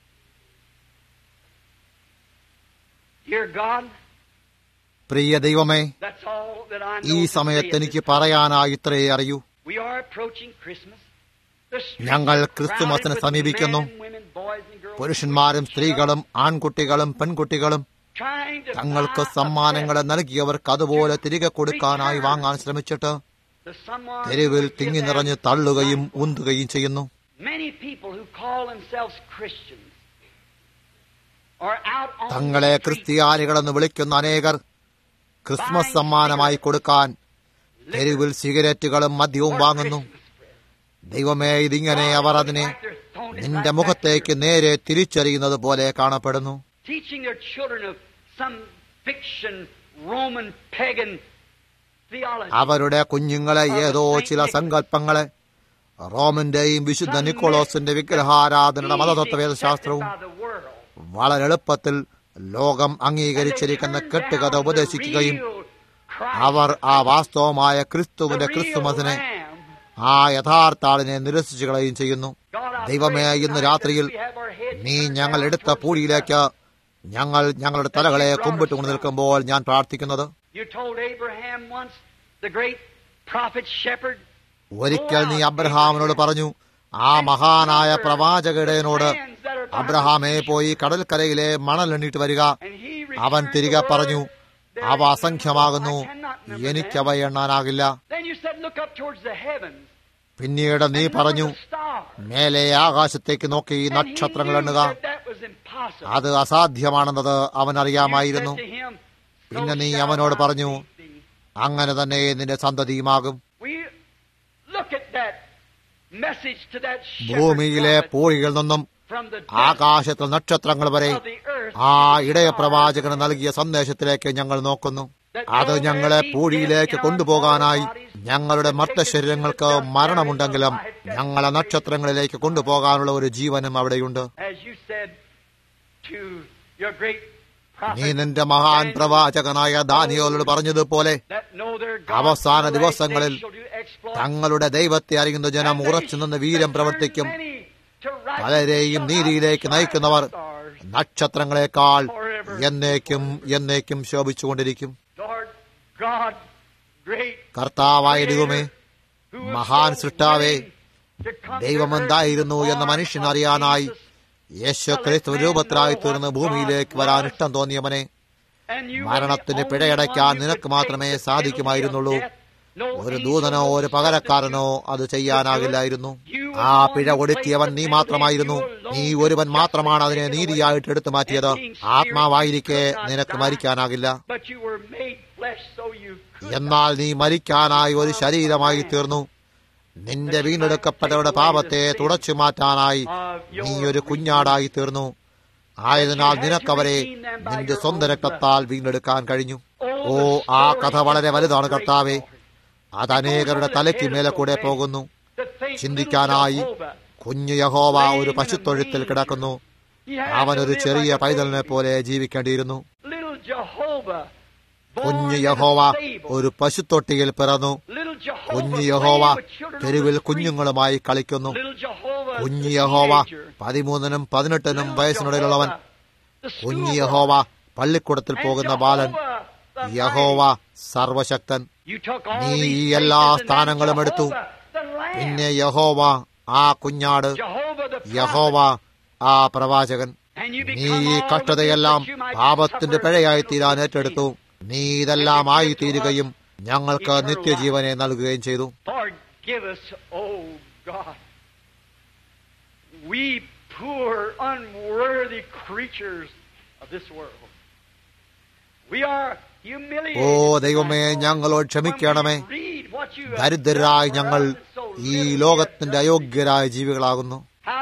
Dear God, പ്രിയ ദൈവമേ that's all that I know ഈ to say സമയത്ത് at എനിക്ക് this time. പറയാനായി ഇത്രയേ അറിയൂ We are approaching Christmas. The streets ഞങ്ങൾ are ക്രിസ്തുമസിനെ crowded with സമീപിക്കുന്നു. men, women, boys and girls, പുരുഷന്മാരും സ്ത്രീകളും ആൺകുട്ടികളും പെൺകുട്ടികളും trying to തങ്ങൾക്ക് buy a സമ്മാനങ്ങളെ നൽകിയവർക്ക് അതുപോലെ തിരികെ കൊടുക്കാനായി വാങ്ങാൻ ശ്രമിച്ചിട്ട് present to someone തെരുവിൽ who would തിങ്ങി give നിറഞ്ഞ് them തള്ളുകയും life. ഉന്തുകയും ചെയ്യുന്നു Many people who call themselves Christians are out on തങ്ങളെ the streets ക്രിസ്ത്യാനികളെന്ന് വിളിക്കുന്ന അനേകർ ക്രിസ്മസ് സമ്മാനമായി കൊടുക്കാൻ തെരുവിൽ സിഗരറ്റുകളും മദ്യവും വാങ്ങുന്നു ദൈവമേ ഇതിങ്ങനെ അവർ അതിനെ നിന്റെ മുഖത്തേക്ക് നേരെ തിരിച്ചറിയുന്നത് പോലെ കാണപ്പെടുന്നു teaching their children of some fiction Roman pagan theology. അവരുടെ കുഞ്ഞുങ്ങളെ ഏതോ ചില സങ്കല്പങ്ങളെ റോമിന്റെയും വിശുദ്ധ നിക്കോളോസിന്റെ വിഗ്രഹാരാധനയുടെ മതതത്വ വേദശാസ്ത്രവും by the world. വളരെ എളുപ്പത്തിൽ ലോകം അംഗീകരിച്ചിരിക്കുന്ന കെട്ടുകഥ ഉപദേശിക്കുകയും അവർ ആ വാസ്തവമായ ക്രിസ്തുവിന്റെ ക്രിസ്തുമസിനെ ആ യഥാർത്ഥ ആളിനെ നിരസിച്ചു കളയുകയും ചെയ്യുന്നു ദൈവമേ ഇന്ന് രാത്രിയിൽ നീ ഞങ്ങൾ എടുത്ത പൂഴിയിലേക്ക് ഞങ്ങൾ ഞങ്ങളുടെ തലകളെ കുമ്പിട്ടുകൊണ്ട് നിൽക്കുമ്പോൾ ഞാൻ പ്രാർത്ഥിക്കുന്നത് You told Abraham once, the great prophet shepherd, ഒരിക്കൽ നീ അബ്രഹാമിനോട് പറഞ്ഞു ആ മഹാനായ പ്രവാചകടയനോട് അബ്രഹാമെ പോയി കടൽക്കരയിലെ മണൽ എണ്ണിട്ട് വരിക and he അവൻ returned തിരികെ the പറഞ്ഞു word, അവ "There is അസംഖ്യമാകുന്നു I cannot number എനിക്കവ that." എണ്ണാനാകില്ല Then you said, look up towards the heavens. പിന്നീട് നീ and number പറഞ്ഞു the stars. മേലെ ആകാശത്തേക്ക് നോക്കി ഈ And he നക്ഷത്രങ്ങൾ knew എണ്ണുക that that was impossible. അത് അസാധ്യമാണെന്നത് അവൻ You അറിയാമായിരുന്നു said to him, "So പിന്നെ നീ shall അവനോട് thy പറഞ്ഞു seed be." അങ്ങനെ തന്നെ നിന്റെ സന്തതിയുമാകും We look at that message to that shepherd ഭൂമിയിലെ prophet പൂഴികളിൽ നിന്നും from the ആകാശത്തിൽ നക്ഷത്രങ്ങൾ വരെ depths of the earth ആ ഇടയ പ്രവാചകന് നൽകിയ സന്ദേശത്തിലേക്ക് ഞങ്ങൾ നോക്കുന്നു അത് ഞങ്ങളെ പൂഴിയിലേക്ക് കൊണ്ടുപോകാനായി ഞങ്ങളുടെ മർത്തശരീരങ്ങൾക്ക് മരണമുണ്ടെങ്കിലും ഞങ്ങളെ നക്ഷത്രങ്ങളിലേക്ക് കൊണ്ടുപോകാനുള്ള ഒരു ജീവനും അവിടെയുണ്ട് as you said to your great നീ prophet നിന്റെ മഹാൻ Daniel, പ്രവാചകനായ ദാനിയോലോട് പറഞ്ഞതുപോലെ that know their God അവസാന in the last ദിവസങ്ങളിൽ days shall do exploits. തങ്ങളുടെ ദൈവത്തെ അറിയുന്ന ജനം And they ഉറച്ചു നിന്ന് വീരം shall പ്രവർത്തിക്കും turn many to righteousness പലരെയും shall നീതിയിലേക്ക് outshine നയിക്കുന്നവർ the stars. നക്ഷത്രങ്ങളെക്കാൾ എന്നേക്കും എന്നേക്കും ശോഭിച്ചുകൊണ്ടിരിക്കും Lord God, great കർത്താവായ ദൈവമേ who was മഹാൻ so സൃഷ്ടാവേ, willing to come to ദൈവം earth എന്തായിരുന്നു to എന്ന born മനുഷ്യൻ of അറിയാനായി Jesus, യേശു ക്രിസ്തു രൂപത്തിലായി തീർന്ന് ഭൂമിയിലേക്ക് വരാൻ ഇഷ്ടം തോന്നിയവനെ മരണത്തിന് പിഴയടയ്ക്കാൻ നിനക്ക് മാത്രമേ സാധിക്കുമായിരുന്നുള്ളൂ ഒരു ദൂതനോ ഒരു പകരക്കാരനോ അത് ചെയ്യാനാകില്ലായിരുന്നു ആ പിഴ ഒടുക്കിയവൻ നീ മാത്രമായിരുന്നു നീ ഒരുവൻ മാത്രമാണ് അതിനെ നീതിയായിട്ട് എടുത്തു മാറ്റിയത് ആത്മാവായിരിക്കെ നിനക്ക് മരിക്കാനാകില്ല എന്നാൽ നീ മരിക്കാനായി ഒരു ശരീരമായി തീർന്നു നിന്റെ വീണ്ടെടുക്കപ്പെട്ടവരുടെ പാപത്തെ തുടച്ചു മാറ്റാനായി നീ ഒരു കുഞ്ഞാടായി തീർന്നു ആയതിനാൽ നിനക്കവരെ നിന്റെ സ്വന്തം രക്തത്താൽ വീണ്ടെടുക്കാൻ കഴിഞ്ഞു ഓ ആ കഥ വളരെ വലുതാണ് കർത്താവെ അത് അനേകരുടെ തലയ്ക്ക് മേലെ കൂടെ പോകുന്നു ചിന്തിക്കാനായി കുഞ്ഞു യഹോവ ഒരു പശുത്തൊഴുത്തിൽ കിടക്കുന്നു അവനൊരു ചെറിയ പൈതലിനെ പോലെ ജീവിക്കേണ്ടിയിരുന്നു കുഞ്ഞു യഹോവ ഒരു പശുത്തൊട്ടിയിൽ പിറന്നു കുഞ്ഞു യഹോവ തെരുവിൽ കുഞ്ഞുങ്ങളുമായി കളിക്കുന്നു കുഞ്ഞു യഹോവ പതിമൂന്നിനും പതിനെട്ടിനും വയസ്സിനിടയിലുള്ളവൻ കുഞ്ഞു യഹോവ പള്ളിക്കൂടത്തിൽ പോകുന്ന ബാലൻ യഹോവ സർവശക്തൻ നീ ഈ എല്ലാ സ്ഥാനങ്ങളും എടുത്തു പിന്നെ യഹോവ ആ കുഞ്ഞാട് യഹോവ ആ പ്രവാചകൻ നീ ഈ കഷ്ടതയെല്ലാം പാപത്തിന്റെ പിഴയായി തീരാൻ ഏറ്റെടുത്തു നീ ഇതെല്ലാം ആയി തീരുകയും ഞങ്ങൾക്ക് നിത്യജീവനെ നൽകുകയും ചെയ്തു We poor, unworthy creatures of this world. We are ഓ ദൈവമേ ഞങ്ങളോട് ക്ഷമിക്കണമേ ദരിദ്രരായി ഞങ്ങൾ ഈ ലോകത്തിന്റെ അയോഗ്യരായ ജീവികളാകുന്നു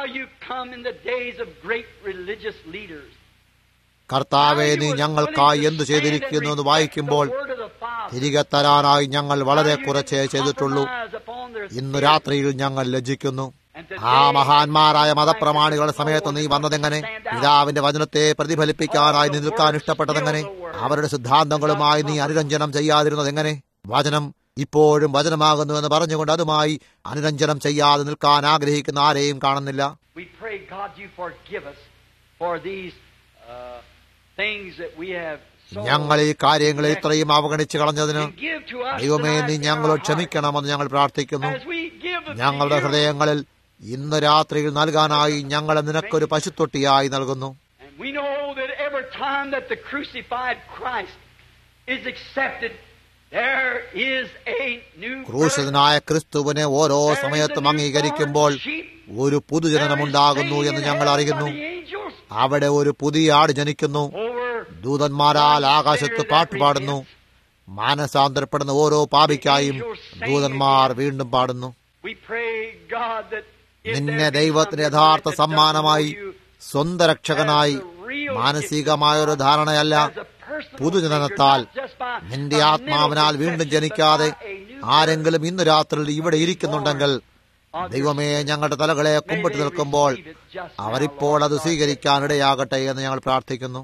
കർത്താവെ നീ ഞങ്ങൾക്കായി എന്തു ചെയ്തിരിക്കുന്നു എന്ന് വായിക്കുമ്പോൾ തിരികെ തരാനായി ഞങ്ങൾ വളരെ കുറച്ചേ ചെയ്തിട്ടുള്ളൂ ഇന്ന് രാത്രിയിൽ ഞങ്ങൾ ലജ്ജിക്കുന്നു ആ മഹാന്മാരായ മതപ്രമാണികളുടെ സമയത്ത് നീ വന്നതെങ്ങനെ പിതാവിന്റെ വചനത്തെ പ്രതിഫലിപ്പിക്കാനായി നീ നിൽക്കാൻ ഇഷ്ടപ്പെട്ടതെങ്ങനെ അവരുടെ സിദ്ധാന്തങ്ങളുമായി നീ അനുരഞ്ജനം ചെയ്യാതിരുന്നതെങ്ങനെ വചനം ഇപ്പോഴും വചനമാകുന്നു എന്ന് പറഞ്ഞുകൊണ്ട് അതുമായി അനുരഞ്ജനം ചെയ്യാതെ നിൽക്കാൻ ആഗ്രഹിക്കുന്ന ആരെയും കാണുന്നില്ല ഞങ്ങൾ ഈ കാര്യങ്ങളെ ഇത്രയും അവഗണിച്ചു കളഞ്ഞതിന് ദൈവമേ നീ ഞങ്ങളോട് ക്ഷമിക്കണമെന്ന് ഞങ്ങൾ പ്രാർത്ഥിക്കുന്നു ഞങ്ങളുടെ ഹൃദയങ്ങളിൽ ഇന്ന് രാത്രിയിൽ നൽകാനായി ഞങ്ങൾ നിനക്കൊരു പശുത്തൊട്ടിയായി നൽകുന്നു ക്രൂശിതനായ ക്രിസ്തുവിനെ ഓരോ സമയത്തും അംഗീകരിക്കുമ്പോൾ ഒരു പുതുജനനമുണ്ടാകുന്നു എന്ന് ഞങ്ങൾ അറിയുന്നു അവിടെ ഒരു പുതിയ ആട് ജനിക്കുന്നു ദൂതന്മാരാൽ ആകാശത്ത് പാട്ടുപാടുന്നു മാനസാന്തരപ്പെടുന്ന ഓരോ പാപിക്കായും ദൂതന്മാർ വീണ്ടും പാടുന്നു നിന്നെ ദൈവത്തിന് യഥാർത്ഥ സമ്മാനമായി സ്വന്തം രക്ഷകനായി മാനസികമായ ഒരു ധാരണയല്ല പുതുജനനത്താൽ നിന്റെ ആത്മാവിനാൽ വീണ്ടും ജനിക്കാതെ ആരെങ്കിലും ഇന്ന് രാത്രിയിൽ ഇവിടെ ഇരിക്കുന്നുണ്ടെങ്കിൽ ദൈവമേ ഞങ്ങളുടെ തലകളെ കുമ്പിട്ട് നിൽക്കുമ്പോൾ അവരിപ്പോൾ അത് സ്വീകരിക്കാൻ ഇടയാകട്ടെ എന്ന് ഞങ്ങൾ പ്രാർത്ഥിക്കുന്നു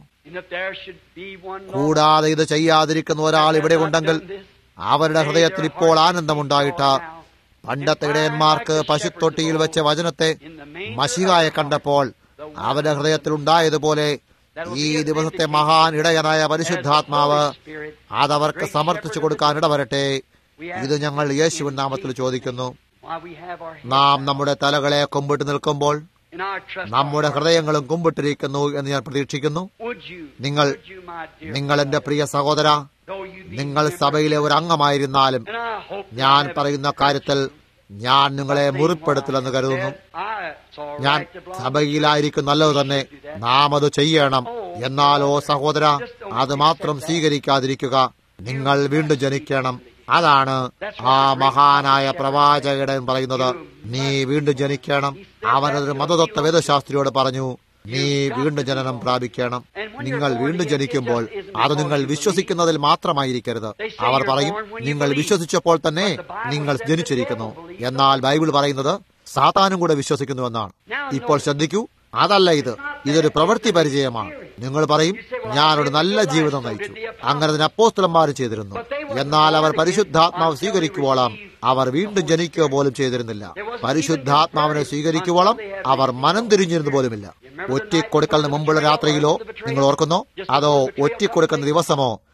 കൂടാതെ ഇത് ചെയ്യാതിരിക്കുന്ന ഒരാൾ ഇവിടെ ഉണ്ടെങ്കിൽ അവരുടെ ഹൃദയത്തിൽ ഇപ്പോൾ ആനന്ദമുണ്ടായിട്ട് പണ്ടത്തെ ഇടയന്മാർക്ക് പശുത്തൊട്ടിയിൽ വെച്ച വചനത്തെ മഷികായെ കണ്ടപ്പോൾ അവരുടെ ഹൃദയത്തിൽ ഉണ്ടായതുപോലെ ഈ ദിവസത്തെ മഹാൻ ഇടയനായ പരിശുദ്ധാത്മാവ് അതവർക്ക് സമർത്ഥിച്ചു കൊടുക്കാൻ ഇടവരട്ടെ ഇത് ഞങ്ങൾ യേശുവിൻ നാമത്തിൽ ചോദിക്കുന്നു നാം നമ്മുടെ തലകളെ കുമ്പിട്ട് നിൽക്കുമ്പോൾ നമ്മുടെ ഹൃദയങ്ങളും കുമ്പിട്ടിരിക്കുന്നു എന്ന് ഞാൻ പ്രതീക്ഷിക്കുന്നു നിങ്ങൾ നിങ്ങൾ എന്റെ പ്രിയ സഹോദര നിങ്ങൾ സഭയിലെ ഒരു അംഗമായിരുന്നാലും ഞാൻ പറയുന്ന കാര്യത്തിൽ ഞാൻ നിങ്ങളെ മുറിപ്പെടുത്തില്ലെന്ന് കരുതുന്നു ഞാൻ സഭയിലായിരിക്കും നല്ലത് തന്നെ നാം അത് ചെയ്യണം എന്നാലോ സഹോദര അത് മാത്രം സ്വീകരിക്കാതിരിക്കുക നിങ്ങൾ വീണ്ടും ജനിക്കണം അതാണ് ആ മഹാനായ പ്രവാചകൻ പറയുന്നത് നീ വീണ്ടും ജനിക്കണം അവനൊരു മതതത്വ വേദശാസ്ത്രിയോട് പറഞ്ഞു നീ വീണ്ടും ജനനം പ്രാപിക്കണം നിങ്ങൾ വീണ്ടും ജനിക്കുമ്പോൾ അത് നിങ്ങൾ വിശ്വസിക്കുന്നതിൽ മാത്രമായിരിക്കരുത് അവർ പറയും നിങ്ങൾ വിശ്വസിച്ചപ്പോൾ തന്നെ നിങ്ങൾ ജനിച്ചിരിക്കുന്നു എന്നാൽ ബൈബിൾ പറയുന്നത് സാത്താനും കൂടെ വിശ്വസിക്കുന്നുവെന്നാണ് ഇപ്പോൾ ശ്രദ്ധിക്കൂ അതല്ല ഇത് ഇതൊരു പ്രവൃത്തി പരിചയമാണ് നിങ്ങൾ പറയും ഞാനൊരു നല്ല ജീവിതം നയിച്ചു അങ്ങനെ അതിന് അപ്പോസ്തലന്മാർ ചെയ്തിരുന്നു എന്നാൽ അവർ പരിശുദ്ധാത്മാവ് സ്വീകരിക്കുവോളം അവർ വീണ്ടും ജനിക്കുക പോലും ചെയ്തിരുന്നില്ല പരിശുദ്ധാത്മാവിനെ സ്വീകരിക്കുവോളം അവർ മനം തിരിഞ്ഞിരുന്നു പോലുമില്ല ഒറ്റിക്കൊടുക്കലിന് മുമ്പുള്ള രാത്രിയിലോ നിങ്ങൾ ഓർക്കുന്നോ അതോ ഒറ്റിക്കൊടുക്കുന്ന ദിവസമോ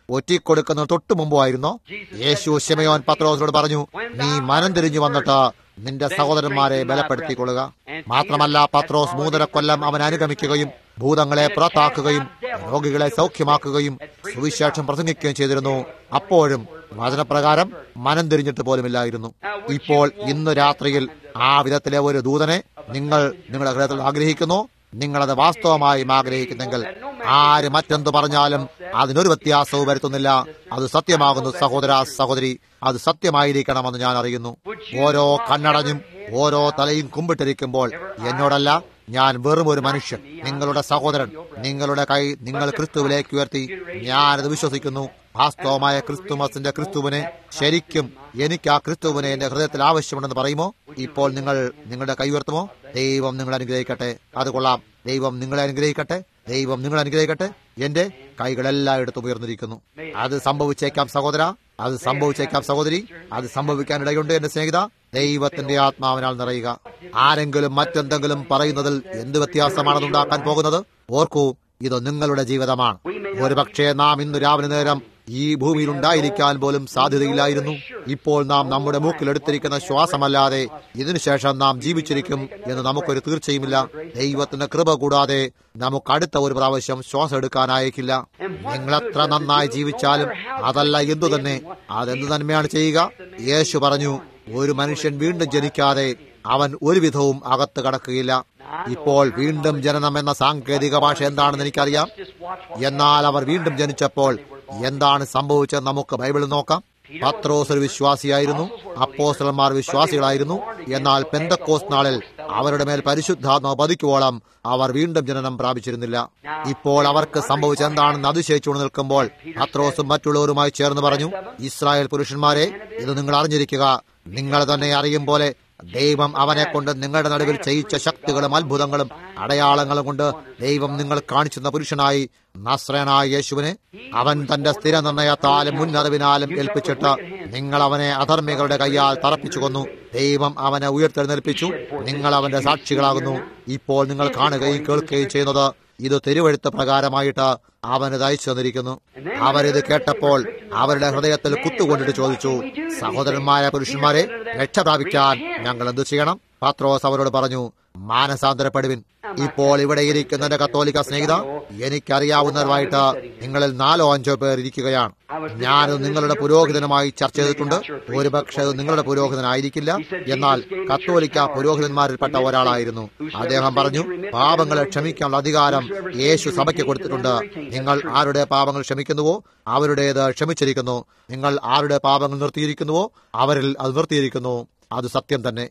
ഒറ്റിക്കൊടുക്കുന്ന തൊട്ടു മുമ്പുമായിരുന്നോ യേശു ശിമയോൻ പത്രോസിനോട് പറഞ്ഞു നീ മനം തിരിഞ്ഞു വന്നിട്ട് നിന്റെ സഹോദരന്മാരെ ബലപ്പെടുത്തിക്കൊള്ളുക മാത്രമല്ല പത്രോസ് മൂന്നര കൊല്ലം അവൻ അനുഗമിക്കുകയും ഭൂതങ്ങളെ പുറത്താക്കുകയും രോഗികളെ സൗഖ്യമാക്കുകയും സുവിശേഷം പ്രസംഗിക്കുകയും ചെയ്തിരുന്നു അപ്പോഴും വചനപ്രകാരം മനം തിരിഞ്ഞിട്ട് പോലുമില്ലായിരുന്നു ഇപ്പോൾ ഇന്ന് രാത്രിയിൽ ആ വിധത്തിലെ ഒരു ദൂതനെ നിങ്ങൾ നിങ്ങളുടെ ഹൃദയത്തിൽ ആഗ്രഹിക്കുന്നു നിങ്ങളത് വാസ്തവമായും ആഗ്രഹിക്കുന്നെങ്കിൽ ആര് മറ്റെന്ത് പറഞ്ഞാലും അതിനൊരു വ്യത്യാസവും വരുത്തുന്നില്ല അത് സത്യമാകുന്നു സഹോദര സഹോദരി അത് സത്യമായിരിക്കണമെന്ന് ഞാൻ അറിയുന്നു ഓരോ കണ്ണടഞ്ഞും ഓരോ തലയും കുമ്പിട്ടിരിക്കുമ്പോൾ എന്നോടല്ല ഞാൻ വെറും ഒരു മനുഷ്യൻ നിങ്ങളുടെ സഹോദരൻ നിങ്ങളുടെ കൈ നിങ്ങൾ ക്രിസ്തുവിലേക്ക് ഉയർത്തി ഞാനത് വിശ്വസിക്കുന്നു വാസ്തവമായ ക്രിസ്തുമസിന്റെ ക്രിസ്തുവിനെ ശരിക്കും എനിക്ക് ആ ക്രിസ്തുവിനെ എന്റെ ഹൃദയത്തിൽ ആവശ്യമുണ്ടെന്ന് പറയുമോ ഇപ്പോൾ നിങ്ങൾ നിങ്ങളുടെ കൈ ഉയർത്തുമോ ദൈവം നിങ്ങളെ അനുഗ്രഹിക്കട്ടെ അത് കൊള്ളാം ദൈവം നിങ്ങളെ അനുഗ്രഹിക്കട്ടെ ദൈവം നിങ്ങളെ അനുഗ്രഹിക്കട്ടെ എന്റെ കൈകളെല്ലായിടത്തും ഉയർന്നിരിക്കുന്നു അത് സംഭവിച്ചേക്കാം സഹോദര അത് സംഭവിച്ചേക്കാം സഹോദരി അത് സംഭവിക്കാനിടയുണ്ട് എന്റെ സ്നേഹിത ദൈവത്തിന്റെ ആത്മാവിനാൽ നിറയുക ആരെങ്കിലും മറ്റെന്തെങ്കിലും പറയുന്നതിൽ എന്ത് വ്യത്യാസമാണ് ഉണ്ടാക്കാൻ പോകുന്നത് ഓർക്കൂ ഇത് നിങ്ങളുടെ ജീവിതമാണ് ഒരുപക്ഷെ നാം ഇന്ന് രാവിലെ നേരം ഈ ഭൂമിയിൽ ഉണ്ടായിരിക്കാൻ പോലും സാധ്യതയില്ലായിരുന്നു ഇപ്പോൾ നാം നമ്മുടെ മൂക്കിൽ എടുത്തിരിക്കുന്ന ശ്വാസമല്ലാതെ ഇതിനുശേഷം നാം ജീവിച്ചിരിക്കും എന്ന് നമുക്കൊരു തീർച്ചയുമില്ല ദൈവത്തിന്റെ കൃപ കൂടാതെ നമുക്ക് അടുത്ത ഒരു പ്രാവശ്യം ശ്വാസം എടുക്കാനായേക്കില്ല നിങ്ങൾ എത്ര നന്നായി ജീവിച്ചാലും അതല്ല എന്തു തന്നെ അതെന്ത് നന്മയാണ് ചെയ്യുക യേശു പറഞ്ഞു ഒരു മനുഷ്യൻ വീണ്ടും ജനിക്കാതെ അവൻ ഒരു വിധവും അകത്ത് കടക്കുകയില്ല ഇപ്പോൾ വീണ്ടും ജനനം എന്ന സാങ്കേതിക ഭാഷ എന്താണെന്ന് എനിക്കറിയാം എന്നാൽ അവർ വീണ്ടും ജനിച്ചപ്പോൾ എന്താണ് സംഭവിച്ചത് നമുക്ക് ബൈബിളിൽ നോക്കാം പത്രോസ് ഒരു വിശ്വാസിയായിരുന്നു അപ്പോസ്റ്റലന്മാർ വിശ്വാസികളായിരുന്നു എന്നാൽ പെന്തക്കോസ് നാളിൽ അവരുടെ മേൽ പരിശുദ്ധാത്മ പതിക്കുവോളം അവർ വീണ്ടും ജനനം പ്രാപിച്ചിരുന്നില്ല ഇപ്പോൾ അവർക്ക് സംഭവിച്ച എന്താണെന്ന് അതിശയിച്ചുകൊണ്ട് നിൽക്കുമ്പോൾ പത്രോസും മറ്റുള്ളവരുമായി ചേർന്ന് പറഞ്ഞു ഇസ്രായേൽ പുരുഷന്മാരെ ഇത് നിങ്ങൾ അറിഞ്ഞിരിക്കുക നിങ്ങൾ തന്നെ അറിയും പോലെ ദൈവം അവനെ കൊണ്ട് നിങ്ങളുടെ നടുവിൽ ചെയ്യിച്ച ശക്തികളും അത്ഭുതങ്ങളും അടയാളങ്ങളും കൊണ്ട് ദൈവം നിങ്ങൾ കാണിച്ചുന്ന പുരുഷനായി നസ്രനായ യേശുവിനെ അവൻ തന്റെ സ്ഥിര നിർണയത്താലും മുന്നറിവിനാലും ഏൽപ്പിച്ചിട്ട് നിങ്ങൾ അവനെ അധർമ്മികളുടെ കൈയാൽ തറപ്പിച്ചു കൊന്നു ദൈവം അവനെ ഉയർത്തെഴുന്നേൽപ്പിച്ചു നിങ്ങൾ അവന്റെ സാക്ഷികളാകുന്നു ഇപ്പോൾ നിങ്ങൾ കാണുകയും കേൾക്കുകയും ചെയ്യുന്നത് ഇത് തിരുവഴുത്ത് പ്രകാരമായിട്ട് അവന് തയ്ച്ചു തന്നിരിക്കുന്നു അവരിത് കേട്ടപ്പോൾ അവരുടെ ഹൃദയത്തിൽ കുത്തുകൊണ്ടിട്ട് ചോദിച്ചു സഹോദരന്മാരായ പുരുഷന്മാരെ രക്ഷ പ്രാപിക്കാൻ ഞങ്ങൾ എന്തു ചെയ്യണം പത്രോസ് അവരോട് പറഞ്ഞു മാനസാന്തരപ്പെടുവിൻ ഇപ്പോൾ ഇവിടെ ഇരിക്കുന്ന എന്റെ കത്തോലിക്ക സ്നേഹിത എനിക്കറിയാവുന്നവരുമായിട്ട് നിങ്ങളിൽ നാലോ അഞ്ചോ പേർ ഇരിക്കുകയാണ് ഞാനത് നിങ്ങളുടെ പുരോഹിതനുമായി ചർച്ച ചെയ്തിട്ടുണ്ട് ഒരുപക്ഷെ അത് നിങ്ങളുടെ പുരോഹിതനായിരിക്കില്ല എന്നാൽ കത്തോലിക്ക പുരോഹിതന്മാരിൽപ്പെട്ട ഒരാളായിരുന്നു അദ്ദേഹം പറഞ്ഞു പാപങ്ങളെ ക്ഷമിക്കാനുള്ള അധികാരം യേശു സഭയ്ക്ക് കൊടുത്തിട്ടുണ്ട് നിങ്ങൾ ആരുടെ പാപങ്ങൾ ക്ഷമിക്കുന്നുവോ അവരുടേത് ക്ഷമിച്ചിരിക്കുന്നു നിങ്ങൾ ആരുടെ പാപങ്ങൾ നിർത്തിയിരിക്കുന്നുവോ അവരിൽ അത് നിർത്തിയിരിക്കുന്നു അത് സത്യം തന്നെ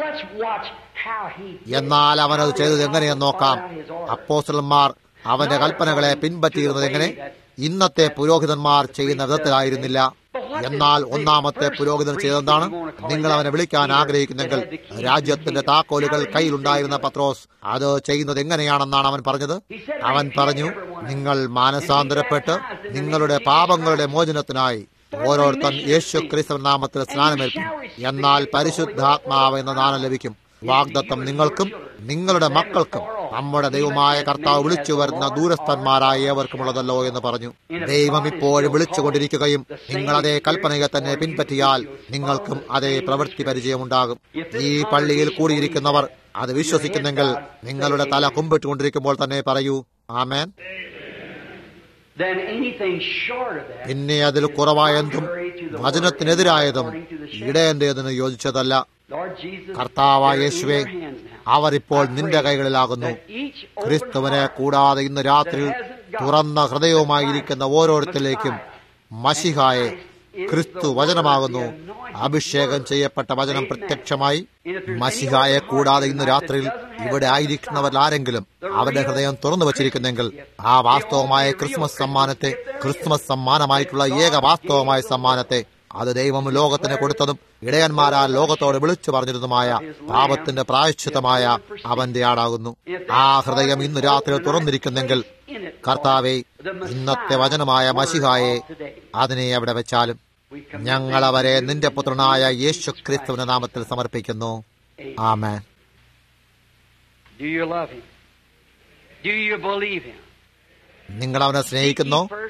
എന്നാൽ അവൻ അത് ചെയ്തത് എങ്ങനെയെന്ന് നോക്കാം അപ്പോസ്റ്റലന്മാർ അവന്റെ കൽപ്പനകളെ പിൻപറ്റിയിരുന്നത് എങ്ങനെ ഇന്നത്തെ പുരോഹിതന്മാർ ചെയ്യുന്ന വിധത്തിലായിരുന്നില്ല എന്നാൽ ഒന്നാമത്തെ പുരോഹിതൻ ചെയ്തെന്താണ് നിങ്ങൾ അവനെ വിളിക്കാൻ ആഗ്രഹിക്കുന്നെങ്കിൽ രാജ്യത്തിന്റെ താക്കോലുകൾ കയ്യിലുണ്ടായിരുന്ന പത്രോസ് അത് ചെയ്യുന്നത് എങ്ങനെയാണെന്നാണ് അവൻ പറഞ്ഞത് അവൻ പറഞ്ഞു നിങ്ങൾ മാനസാന്തരപ്പെട്ട് നിങ്ങളുടെ പാപങ്ങളുടെ മോചനത്തിനായി ഓരോരുത്തൻ യേശു ക്രിസ്തു നാമത്തിൽ സ്നാനമേൽക്കും എന്നാൽ പരിശുദ്ധാത്മാവ് എന്ന ദാനം ലഭിക്കും വാഗ്ദത്തം നിങ്ങൾക്കും നിങ്ങളുടെ മക്കൾക്കും നമ്മുടെ ദൈവമായ കർത്താവ് വിളിച്ചു വരുന്ന ദൂരസ്ഥന്മാരായ ഏവർക്കുമുള്ളതല്ലോ എന്ന് പറഞ്ഞു ദൈവം ഇപ്പോഴും വിളിച്ചുകൊണ്ടിരിക്കുകയും നിങ്ങൾ അതേ കൽപ്പനയെ തന്നെ പിൻപറ്റിയാൽ നിങ്ങൾക്കും അതേ പ്രവൃത്തി പരിചയമുണ്ടാകും ഈ പള്ളിയിൽ കൂടിയിരിക്കുന്നവർ അത് വിശ്വസിക്കുന്നെങ്കിൽ നിങ്ങളുടെ തല കുമ്പിട്ടുകൊണ്ടിരിക്കുമ്പോൾ തന്നെ പറയൂ ആമേൻ പിന്നെ അതിൽ കുറവായതും വചനത്തിനെതിരായതും ഇടയന്റേതിന് യോജിച്ചതല്ല കർത്താവായ യേശുവെ അവർ ഇപ്പോൾ നിന്റെ കൈകളിലാകുന്നു ക്രിസ്തുവിനെ കൂടാതെ ഇന്ന് രാത്രി തുറന്ന ഹൃദയവുമായിരിക്കുന്ന ഓരോരുത്തരിലേക്കും മഷിഹായെ ക്രിസ്തു വചനമാകുന്നു അഭിഷേകം ചെയ്യപ്പെട്ട വചനം പ്രത്യക്ഷമായി മഷിഹായെ കൂടാതെ ഇന്ന് രാത്രിയിൽ ഇവിടെ ആയിരിക്കുന്നവർ ആരെങ്കിലും അവരുടെ ഹൃദയം തുറന്നു വച്ചിരിക്കുന്നെങ്കിൽ ആ വാസ്തവമായ ക്രിസ്മസ് സമ്മാനത്തെ ക്രിസ്മസ് സമ്മാനമായിട്ടുള്ള ഏക വാസ്തവമായ സമ്മാനത്തെ അത് ദൈവം ലോകത്തിന് കൊടുത്തതും ഇടയന്മാരാ ലോകത്തോട് വിളിച്ചു പറഞ്ഞിരുന്നതുമായ പാപത്തിന്റെ പ്രായശ്ചിത്തമായ അവന്റെ ആടാകുന്നു ആ ഹൃദയം ഇന്ന് രാത്രി തുറന്നിരിക്കുന്നെങ്കിൽ കർത്താവെ ഇന്നത്തെ വചനമായ മഷിഹായെ അതിനെ അവിടെ വെച്ചാലും ഞങ്ങൾ അവരെ നിന്റെ പുത്രനായ യേശു ക്രിസ്തുവിന്റെ നാമത്തിൽ സമർപ്പിക്കുന്നു ആമേൻ Do you love him? Do you believe him? നിങ്ങൾ അവനെ സ്നേഹിക്കുന്നു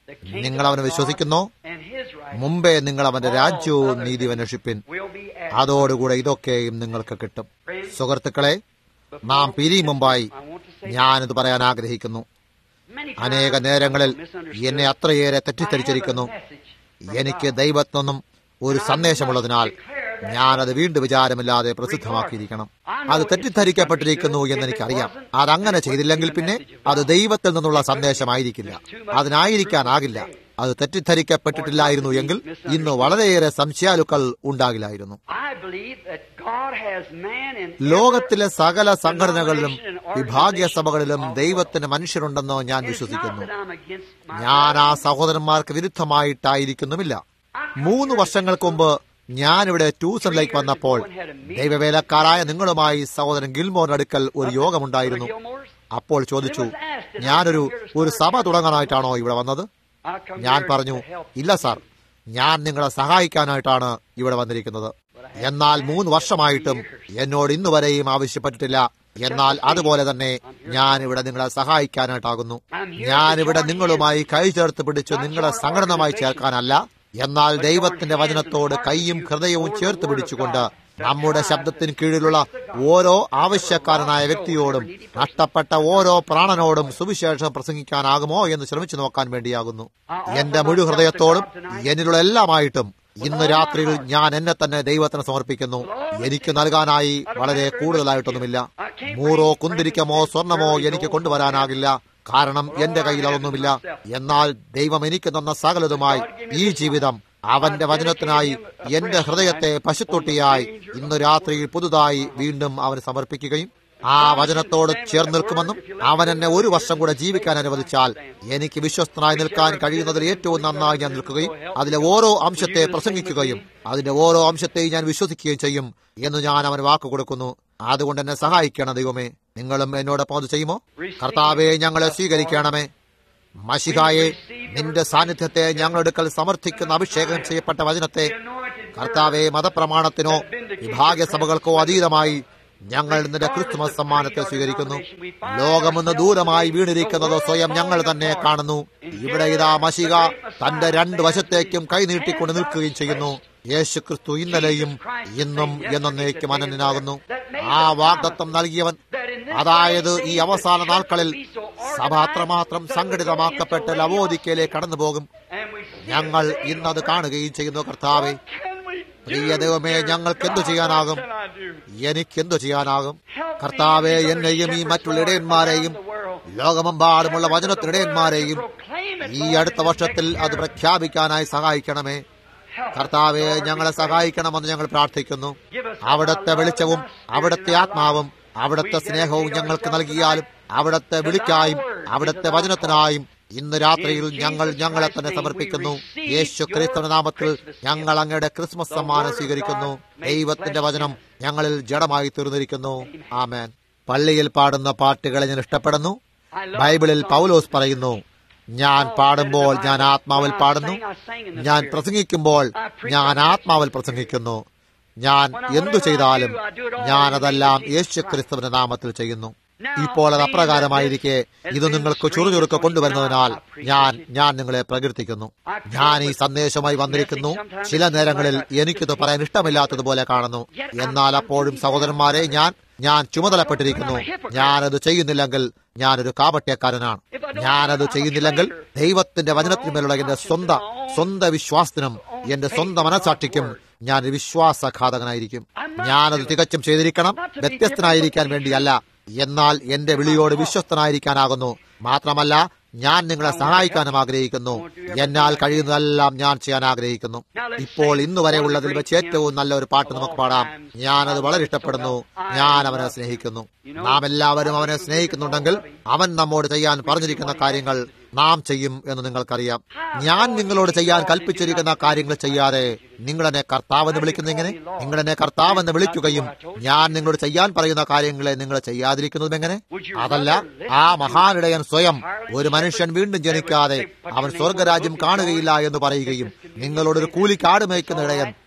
നിങ്ങൾ അവനെ വിശ്വസിക്കുന്നോ and his right മുമ്പേ നിങ്ങൾ അവന്റെ രാജ്യവും നീതിയും അന്വേഷിപ്പിൻ will be added. അതോടുകൂടെ ഇതൊക്കെയും നിങ്ങൾക്ക് കിട്ടും സുഹൃത്തുക്കളെ നാം പിരിയും മുമ്പായി I want to say ഞാനിത് പറയാൻ ആഗ്രഹിക്കുന്നു many അനേക times നേരങ്ങളിൽ people misunderstood. എന്നെ അത്രയേറെ I have a തെറ്റിദ്ധരിച്ചിരിക്കുന്നു message from എനിക്ക് God. ദൈവത്തിൽ നിന്നും ഒരു സന്ദേശമുള്ളതിനാൽ ഞാനത് വീണ്ടും വിചാരമില്ലാതെ പ്രസിദ്ധമാക്കിയിരിക്കണം അത് തെറ്റിദ്ധരിക്കപ്പെട്ടിരിക്കുന്നു എന്ന് എനിക്കറിയാം അതങ്ങനെ ചെയ്തില്ലെങ്കിൽ പിന്നെ അത് ദൈവത്തിൽ നിന്നുള്ള സന്ദേശമായിരിക്കില്ല അതിനായിരിക്കാനാകില്ല അത് തെറ്റിദ്ധരിക്കപ്പെട്ടിട്ടില്ലായിരുന്നു എങ്കിൽ ഇന്ന് വളരെയേറെ സംശയാലുക്കൾ ഉണ്ടാകില്ലായിരുന്നു I believe that God has man in ലോകത്തിലെ സകല സംഘടനകളിലും വിഭാഗീയ സഭകളിലും ദൈവത്തിന് മനുഷ്യരുണ്ടെന്ന് ഞാൻ It's not വിശ്വസിക്കുന്നു that I'm against my ഞാൻ ആ സഹോദരന്മാർക്ക് വിരുദ്ധമായിട്ടായിരിക്കുന്നുമില്ല മൂന്ന് വർഷങ്ങൾക്ക് മുമ്പ് ഞാൻ ഇവിടെ ട്യൂഷനിലേക്ക് വന്നപ്പോൾ ദൈവവേലക്കാരായ നിങ്ങളുമായി സഹോദരൻ ഗിൽമോറിന്റെ അടുക്കൽ ഒരു യോഗമുണ്ടായിരുന്നു Gilmore's. അപ്പോൾ ചോദിച്ചു ഞാനൊരു ഒരു സഭ തുടങ്ങാനായിട്ടാണോ ഇവിടെ വന്നത് I come ഞാൻ here പറഞ്ഞു to help. ഇല്ല സാർ ഞാൻ നിങ്ങളെ സഹായിക്കാനായിട്ടാണ് ഇവിടെ വന്നിരിക്കുന്നത് എന്നാൽ മൂന്ന് വർഷമായിട്ടും എന്നോട് ഇന്ന് വരെയും ആവശ്യപ്പെട്ടിട്ടില്ല എന്നാൽ അതുപോലെ തന്നെ ഞാൻ ഇവിടെ നിങ്ങളെ സഹായിക്കാനായിട്ടാകുന്നു ഞാൻ ഇവിടെ നിങ്ങളുമായി കൈ ചേർത്ത് പിടിച്ച് നിങ്ങളെ സംഘടനമായി ചേർക്കാനല്ല എന്നാൽ ദൈവത്തിന്റെ വചനത്തോട് കൈയും ഹൃദയവും ചേർത്ത് പിടിച്ചുകൊണ്ട് നമ്മുടെ ശബ്ദത്തിന് കീഴിലുള്ള ഓരോ ആവശ്യക്കാരനായ വ്യക്തിയോടും നഷ്ടപ്പെട്ട ഓരോ പ്രാണനോടും സുവിശേഷം പ്രസംഗിക്കാനാകുമോ എന്ന് ശ്രമിച്ചു നോക്കാൻ വേണ്ടിയാകുന്നു എന്റെ മുഴു ഹൃദയത്തോടും എന്നിലുള്ള എല്ലാമായിട്ടും ഇന്ന് രാത്രിയിൽ ഞാൻ എന്നെ തന്നെ ദൈവത്തിന് സമർപ്പിക്കുന്നു എനിക്ക് നൽകാനായി വളരെ കൂടുതലായിട്ടൊന്നുമില്ല മൂറോ കുന്തിരിക്കമോ സ്വർണമോ എനിക്ക് കൊണ്ടുവരാനാകില്ല കാരണം എന്റെ കയ്യിൽ അതൊന്നുമില്ല എന്നാൽ ദൈവം എനിക്ക് തന്ന സകലതുമായി ഈ ജീവിതം അവന്റെ വചനത്തിനായി എന്റെ ഹൃദയത്തെ പശുത്തൊട്ടിയായി ഇന്ന് രാത്രിയിൽ പുതുതായി വീണ്ടും അവന് സമർപ്പിക്കുകയും ആ വചനത്തോട് ചേർന്ന് നിൽക്കുമെന്നും അവൻ എന്നെ ഒരു വർഷം കൂടെ ജീവിക്കാൻ അനുവദിച്ചാൽ എനിക്ക് വിശ്വസ്തനായി നിൽക്കാൻ കഴിയുന്നതിൽ ഏറ്റവും നന്നായി ഞാൻ നിൽക്കുകയും അതിലെ ഓരോ അംശത്തെ പ്രസംഗിക്കുകയും അതിന്റെ ഓരോ അംശത്തെയും ഞാൻ വിശ്വസിക്കുകയും ചെയ്യും എന്ന് ഞാൻ അവന് വാക്ക് കൊടുക്കുന്നു അതുകൊണ്ട് എന്നെ സഹായിക്കണം ദൈവമേ നിങ്ങളും എന്നോടൊപ്പം അത് ചെയ്യുമോ കർത്താവെ ഞങ്ങളെ സ്വീകരിക്കണമേ മഷികായെ നിന്റെ സാന്നിധ്യത്തെ ഞങ്ങളെടുക്കൽ സമർത്ഥിക്കുന്ന അഭിഷേകം ചെയ്യപ്പെട്ട വചനത്തെ കർത്താവെ മതപ്രമാണത്തിനോ വിഭാഗ സഭകൾക്കോ അതീതമായി ഞങ്ങൾ നിന്റെ ക്രിസ്തുമസ് സമ്മാനത്തെ സ്വീകരിക്കുന്നു ലോകമെന്ന് ദൂരമായി വീണിരിക്കുന്നത് സ്വയം ഞങ്ങൾ തന്നെ കാണുന്നു ഇവിടെ ഇതാ മഷിക തന്റെ രണ്ട് വശത്തേക്കും കൈനീട്ടിക്കൊണ്ട് നിൽക്കുകയും ചെയ്യുന്നു യേശു ക്രിസ്തു ഇന്നലെയും ഇന്നും എന്നേക്കും അനന്യനാകുന്നു ആ വാഗ്ദത്വം നൽകിയവൻ അതായത് ഈ അവസാന നാൾക്കളിൽ സഭ അത്രമാത്രം സംഘടിതമാക്കപ്പെട്ട് ലവോദിക്കയിലേക്ക് കടന്നു പോകും And we see ഞങ്ങൾ ഇന്നത് കാണുകയും ചെയ്യുന്നു കർത്താവെ Can we do പ്രിയ ദൈവമേ ഞങ്ങൾക്ക് എന്തു ചെയ്യാനാകും What can I do? എനിക്കെന്തു ചെയ്യാനാകും കർത്താവെ എന്നെയും ഈ മറ്റുള്ള ഇടയന്മാരെയും ലോകമെമ്പാടുമുള്ള വചനത്തിനിടയന്മാരെയും ഈ അടുത്ത വർഷത്തിൽ അത് പ്രഖ്യാപിക്കാനായി സഹായിക്കണമേ കർത്താവെ ഞങ്ങളെ സഹായിക്കണമെന്ന് ഞങ്ങൾ പ്രാർത്ഥിക്കുന്നു അവിടുത്തെ വെളിച്ചവും അവിടുത്തെ ആത്മാവും അവിടുത്തെ സ്നേഹവും ഞങ്ങൾക്ക് നൽകിയാലും അവിടുത്തെ വിളിക്കായും അവിടുത്തെ വചനത്തിനായും ഇന്ന് രാത്രിയിൽ ഞങ്ങൾ ഞങ്ങളെ തന്നെ സമർപ്പിക്കുന്നു യേശു ക്രിസ്തുവിന്റെ നാമത്തിൽ ഞങ്ങൾ അങ്ങയുടെ ക്രിസ്മസ് സമ്മാനം സ്വീകരിക്കുന്നു ദൈവത്തിന്റെ വചനം ഞങ്ങളിൽ ജഡമായി തീർന്നിരിക്കുന്നു ആമേൻ പള്ളിയിൽ പാടുന്ന പാട്ടുകളെ ഞാൻ ഇഷ്ടപ്പെടുന്നു ബൈബിളിൽ പൗലോസ് പറയുന്നു ഞാൻ പാടുമ്പോൾ ഞാൻ ആത്മാവിൽ പാടുന്നു ഞാൻ പ്രസംഗിക്കുമ്പോൾ ഞാൻ ആത്മാവിൽ പ്രസംഗിക്കുന്നു ഞാൻ എന്തു ചെയ്താലും ഞാനതെല്ലാം യേശു ക്രിസ്തുവിന്റെ നാമത്തിൽ ചെയ്യുന്നു ഇപ്പോൾ അത് അപ്രകാരമായിരിക്കെ ഇത് നിങ്ങൾക്ക് ചുറുചുറുക്ക് കൊണ്ടുവരുന്നതിനാൽ ഞാൻ ഞാൻ നിങ്ങളെ പ്രകീർത്തിക്കുന്നു ഞാൻ ഈ സന്ദേശമായി വന്നിരിക്കുന്നു ചില നേരങ്ങളിൽ എനിക്കിത് പറയാൻ ഇഷ്ടമില്ലാത്തതുപോലെ കാണുന്നു എന്നാൽ അപ്പോഴും സഹോദരന്മാരെ ഞാൻ ഞാൻ ചുമതലപ്പെട്ടിരിക്കുന്നു ഞാനത് ചെയ്യുന്നില്ലെങ്കിൽ ഞാനൊരു കാപട്യക്കാരനാണ് ഞാനത് ചെയ്യുന്നില്ലെങ്കിൽ ദൈവത്തിന്റെ വചനത്തിന്മേലുള്ള എന്റെ സ്വന്തം സ്വന്തം വിശ്വാസത്തിനും എന്റെ സ്വന്തം മനസാക്ഷിക്കും ഞാൻ ഒരു വിശ്വാസഘാതകനായിരിക്കും ഞാനത് തികച്ചും ചെയ്തിരിക്കണം വ്യത്യസ്തനായിരിക്കാൻ വേണ്ടിയല്ല എന്നാൽ എന്റെ വിളിയോട് വിശ്വസ്തനായിരിക്കാനാകുന്നു മാത്രമല്ല ഞാൻ നിങ്ങളെ സഹായിക്കാനും ആഗ്രഹിക്കുന്നു എന്നാൽ കഴിയുന്നതെല്ലാം ഞാൻ ചെയ്യാൻ ആഗ്രഹിക്കുന്നു ഇപ്പോൾ ഇന്ന് വരെ ഉള്ളതിൽ വെച്ച് ഏറ്റവും നല്ല ഒരു പാട്ട് നമുക്ക് പാടാം ഞാനത് വളരെ ഇഷ്ടപ്പെടുന്നു ഞാൻ അവനെ സ്നേഹിക്കുന്നു നാം എല്ലാവരും അവനെ സ്നേഹിക്കുന്നുണ്ടെങ്കിൽ അവൻ നമ്മോട് ചെയ്യാൻ പറഞ്ഞിരിക്കുന്ന കാര്യങ്ങൾ നാം ചെയ്യും എന്ന് നിങ്ങൾക്കറിയാം ഞാൻ നിങ്ങളോട് ചെയ്യാൻ കൽപ്പിച്ചിരിക്കുന്ന കാര്യങ്ങൾ ചെയ്യാതെ നിങ്ങളെന്നെ കർത്താവെന്ന് വിളിക്കുന്ന എങ്ങനെ നിങ്ങളെന്നെ കർത്താവെന്ന് വിളിക്കുകയും ഞാൻ നിങ്ങളോട് ചെയ്യാൻ പറയുന്ന കാര്യങ്ങളെ നിങ്ങൾ ചെയ്യാതിരിക്കുന്നതും എങ്ങനെ അതല്ല ആ മഹാനിടയൻ സ്വയം ഒരു മനുഷ്യൻ വീണ്ടും ജനിക്കാതെ അവൻ സ്വർഗരാജ്യം കാണുകയില്ല എന്ന് പറയുകയും നിങ്ങളോടൊരു കൂലിക്കാട് മേയ്ക്കുന്ന ഇടയൻ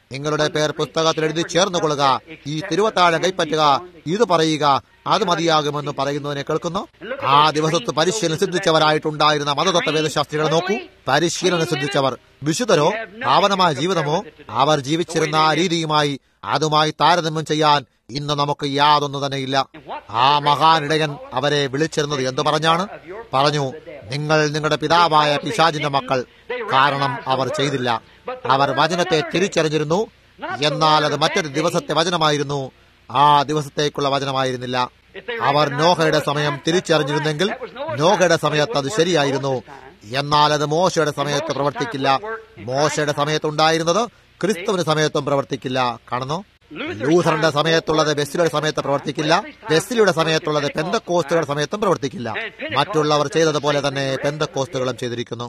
നിങ്ങളുടെ പേർ പുസ്തകത്തിൽ എഴുതി ചേർന്നുകൊള്ളുക ഈ തിരുവത്താഴം കൈപ്പറ്റുക ഇത് പറയുക അത് മതിയാകുമെന്ന് പറയുന്നതിനെ കേൾക്കുന്നു ആ ദിവസത്ത് പരിശീലനം സിദ്ധിച്ചവരായിട്ടുണ്ടായിരുന്ന മതതത്വ വേദശാസ്ത്രികളെ നോക്കൂ പരിശീലനം സിദ്ധിച്ചവർ വിശുദ്ധരോ പാവനമായ ജീവിതമോ അവർ ജീവിച്ചിരുന്ന ആ രീതിയുമായി അതുമായി താരതമ്യം ചെയ്യാൻ ഇന്ന് നമുക്ക് യാതൊന്നു തന്നെയില്ല ആ മഹാനിടയൻ അവരെ വിളിച്ചിരുന്നത് എന്തു പറഞ്ഞാണ് പറഞ്ഞു നിങ്ങൾ നിങ്ങളുടെ പിതാവായ പിശാചിന്റെ മക്കൾ കാരണം അവർ ചെയ്തില്ല അവർ വചനത്തെ തിരിച്ചറിഞ്ഞിരുന്നു എന്നാൽ അത് മറ്റൊരു ദിവസത്തെ വചനമായിരുന്നു ആ ദിവസത്തേക്കുള്ള വചനമായിരുന്നില്ല അവർ നോഹയുടെ സമയം തിരിച്ചറിഞ്ഞിരുന്നെങ്കിൽ നോഹയുടെ സമയത്ത് അത് ശരിയായിരുന്നു എന്നാൽ അത് മോശയുടെ സമയത്ത് പ്രവർത്തിക്കില്ല മോശയുടെ സമയത്തുണ്ടായിരുന്നത് ക്രിസ്തുവിന് സമയത്തും പ്രവർത്തിക്കില്ല കാണുന്നു ലൂഥറിന്റെ സമയത്തുള്ളത് വെസ്ലിയുടെ സമയത്ത് പ്രവർത്തിക്കില്ല വെസ്ലിയുടെ സമയത്തുള്ളത് പെന്തക്കോസ്റ്റുകളുടെ സമയത്തും പ്രവർത്തിക്കില്ല മറ്റുള്ളവർ ചെയ്തതുപോലെ തന്നെ പെന്തക്കോസ്റ്റുകളും ചെയ്തിരിക്കുന്നു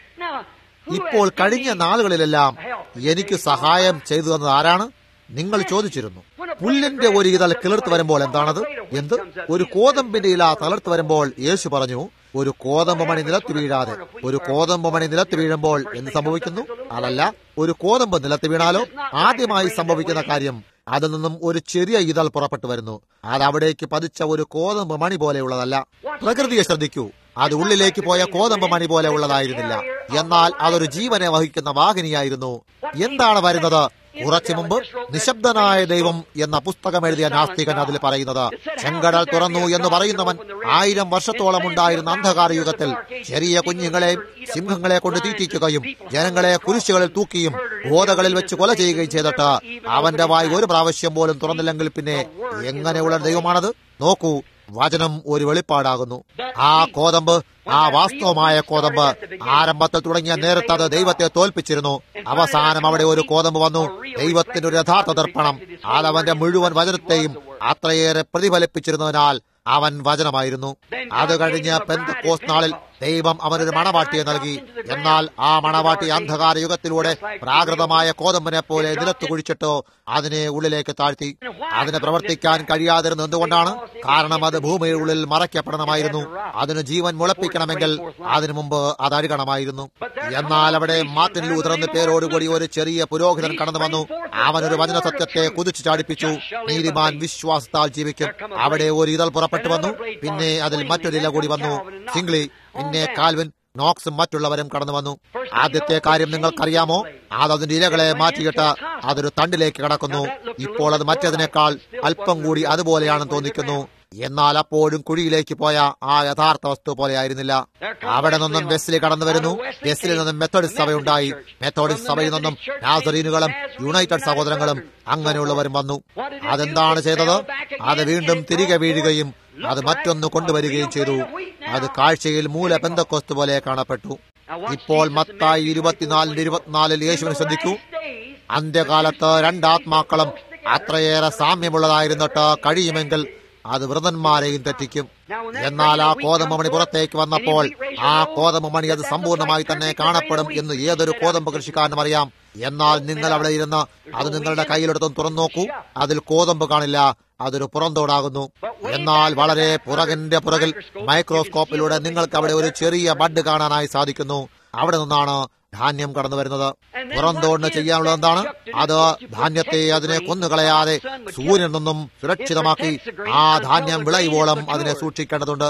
ഇപ്പോൾ കഴിഞ്ഞ നാളുകളിലെല്ലാം എനിക്ക് സഹായം ചെയ്തു തന്നത് ആരാണ് നിങ്ങൾ ചോദിച്ചിരുന്നു പുല്ലിന്റെ ഒരു ഇതൾ കിളിർത്ത് വരുമ്പോൾ എന്താണത് എന്ത് ഒരു കോതമ്പിന്റെ ഇല തളർത്ത് വരുമ്പോൾ യേശു പറഞ്ഞു ഒരു കോതമ്പ് മണി നിലത്ത് വീഴാതെ ഒരു കോതമ്പ് മണി നിലത്ത് വീഴുമ്പോൾ എന്ത് സംഭവിക്കുന്നു അതല്ല ഒരു കോതമ്പ് നിലത്ത് വീണാലോ ആദ്യമായി സംഭവിക്കുന്ന കാര്യം അതിൽ നിന്നും ഒരു ചെറിയ ഇതൾ പുറപ്പെട്ടു വരുന്നു അത് അവിടേക്ക് പതിച്ച ഒരു കോതമ്പ് മണി പോലെയുള്ളതല്ല പ്രകൃതിയെ ശ്രദ്ധിക്കൂ അത് ഉള്ളിലേക്ക് പോയ കോതമ്പ് മണി പോലെ ഉള്ളതായിരുന്നില്ല എന്നാൽ അതൊരു ജീവനെ വഹിക്കുന്ന വാഹിനിയായിരുന്നു എന്താണ് വരുന്നത് കുറച്ചു മുമ്പ് നിശബ്ദനായ ദൈവം എന്ന പുസ്തകം എഴുതിയ നാസ്തികൻ അതിൽ പറയുന്നത് ചെങ്കടൽ തുറന്നു എന്ന് പറയുന്നവൻ ആയിരം വർഷത്തോളം ഉണ്ടായിരുന്ന അന്ധകാര യുഗത്തിൽ ചെറിയ കുഞ്ഞുങ്ങളെയും സിംഹങ്ങളെ കൊണ്ട് തീറ്റിക്കുകയും ജനങ്ങളെ കുരിശുകളിൽ തൂക്കിയും ബോധകളിൽ വെച്ച് കൊല ചെയ്യുകയും ചെയ്തിട്ട് അവന്റെ വായി ഒരു പ്രാവശ്യം പോലും തുറന്നില്ലെങ്കിൽ പിന്നെ എങ്ങനെയുള്ള ദൈവമാണത് നോക്കൂ വചനം ഒരു വെളിപ്പാടാകുന്നു ആ കോതമ്പ് ആ വാസ്തവമായ കോതമ്പ് ആരംഭത്തിൽ തുടങ്ങിയ നേരത്തെ അത് ദൈവത്തെ തോൽപ്പിച്ചിരുന്നു അവസാനം അവിടെ ഒരു കോതമ്പ് വന്നു ദൈവത്തിന്റെ ഒരു യഥാർത്ഥ ദർപ്പണം അതവന്റെ മുഴുവൻ വചനത്തെയും അത്രയേറെ പ്രതിഫലിപ്പിച്ചിരുന്നതിനാൽ അവൻ വചനമായിരുന്നു അത് കഴിഞ്ഞ് പെന്തക്കോസ് നാളിൽ ദൈവം അവനൊരു മണവാട്ടിയെ നൽകി എന്നാൽ ആ മണവാട്ടി അന്ധകാര യുഗത്തിലൂടെ പ്രാകൃതമായ കോതമ്പനെ പോലെ നിലത്ത് കുഴിച്ചിട്ടോ അതിനെ ഉള്ളിലേക്ക് താഴ്ത്തി അതിന് പ്രവർത്തിക്കാൻ കഴിയാതിരുന്നത് എന്തുകൊണ്ടാണ് കാരണം അത് ഭൂമിയുടെ ഉള്ളിൽ മറയ്ക്കപ്പെടണമായിരുന്നു അതിന് ജീവൻ മുളപ്പിക്കണമെങ്കിൽ അതിനു മുമ്പ് അത് അഴുകണമായിരുന്നു എന്നാൽ അവിടെ മാർട്ടിൻ ലൂതർ എന്ന പേരോടുകൂടി ഒരു ചെറിയ പുരോഹിതൻ കടന്നു വന്നു അവനൊരു വചന സത്യത്തെ കുതിച്ചു ചാടിപ്പിച്ചു നീതിമാൻ വിശ്വാസത്താൽ ജീവിക്കും അവിടെ ഒരു ഇതൾ പുറപ്പെട്ടു വന്നു പിന്നെ അതിൽ മറ്റൊരു ഇല കൂടി വന്നു സിംഗ്ലി പിന്നെ കാൽവിൻ നോക്സും മറ്റുള്ളവരും കടന്നു വന്നു ആദ്യത്തെ കാര്യം നിങ്ങൾക്കറിയാമോ അത് അതിന്റെ ഇലകളെ മാറ്റിയിട്ട് അതൊരു തണ്ടിലേക്ക് കടക്കുന്നു ഇപ്പോൾ അത് മറ്റതിനേക്കാൾ അല്പം കൂടി അതുപോലെയാണെന്ന് തോന്നിക്കുന്നു എന്നാൽ അപ്പോഴും കുഴിയിലേക്ക് പോയ ആ യഥാർത്ഥ വസ്തു പോലെ ആയിരുന്നില്ല അവിടെ നിന്നും വെസ്ലി കടന്നു വരുന്നു വെസ്ലിൽ നിന്നും മെത്തഡിസ്റ്റ് സഭയുണ്ടായി മെത്തോഡിസ്റ്റ് സഭയിൽ നിന്നും നാസറീനുകളും യുണൈറ്റഡ് സഹോദരങ്ങളും അങ്ങനെയുള്ളവരും വന്നു അതെന്താണ് ചെയ്തത് അത് വീണ്ടും തിരികെ വീഴുകയും അത് മറ്റൊന്ന് കൊണ്ടുവരികയും ചെയ്തു അത് കാഴ്ചയിൽ മൂല പെന്തക്കൊസ്തു പോലെ കാണപ്പെട്ടു ഇപ്പോൾ മത്തായി ഇരുപത്തിനാലിന്റെ ഇരുപത്തിനാലിൽ യേശുവിനെ ശ്രദ്ധിക്കൂ അന്ത്യകാലത്ത് രണ്ടാത്മാക്കളും അത്രയേറെ സാമ്യമുള്ളതായിരുന്നിട്ട് കഴിയുമെങ്കിൽ അത് വൃതന്മാരെയും തെറ്റിക്കും എന്നാൽ ആ കോതമ്പ് മണി പുറത്തേക്ക് വന്നപ്പോൾ ആ കോതമ്പ് മണി അത് സമ്പൂർണ്ണമായി തന്നെ കാണപ്പെടും എന്ന് ഏതൊരു കോതമ്പ് കൃഷിക്കാരനും അറിയാം എന്നാൽ നിങ്ങൾ അവിടെ ഇരുന്ന് അത് നിങ്ങളുടെ കയ്യിലെടുത്തും തുറന്നു നോക്കൂ അതിൽ കോതമ്പ് കാണില്ല അതൊരു പുറന്തോടാകുന്നു എന്നാൽ വളരെ പുറകിന്റെ പുറകിൽ മൈക്രോസ്കോപ്പിലൂടെ നിങ്ങൾക്ക് അവിടെ ഒരു ചെറിയ ബഡ് കാണാനായി സാധിക്കുന്നു അവിടെ നിന്നാണ് ധാന്യം കടന്നു വരുന്നത് പുറന്തോടിന് ചെയ്യാനുള്ളത് എന്താണ് അത് ധാന്യത്തെ അതിനെ കൊന്നുകളയാതെ സൂര്യനിൽ നിന്നും സുരക്ഷിതമാക്കി ആ ധാന്യം വിളയുവോളം അതിനെ സൂക്ഷിക്കേണ്ടതുണ്ട്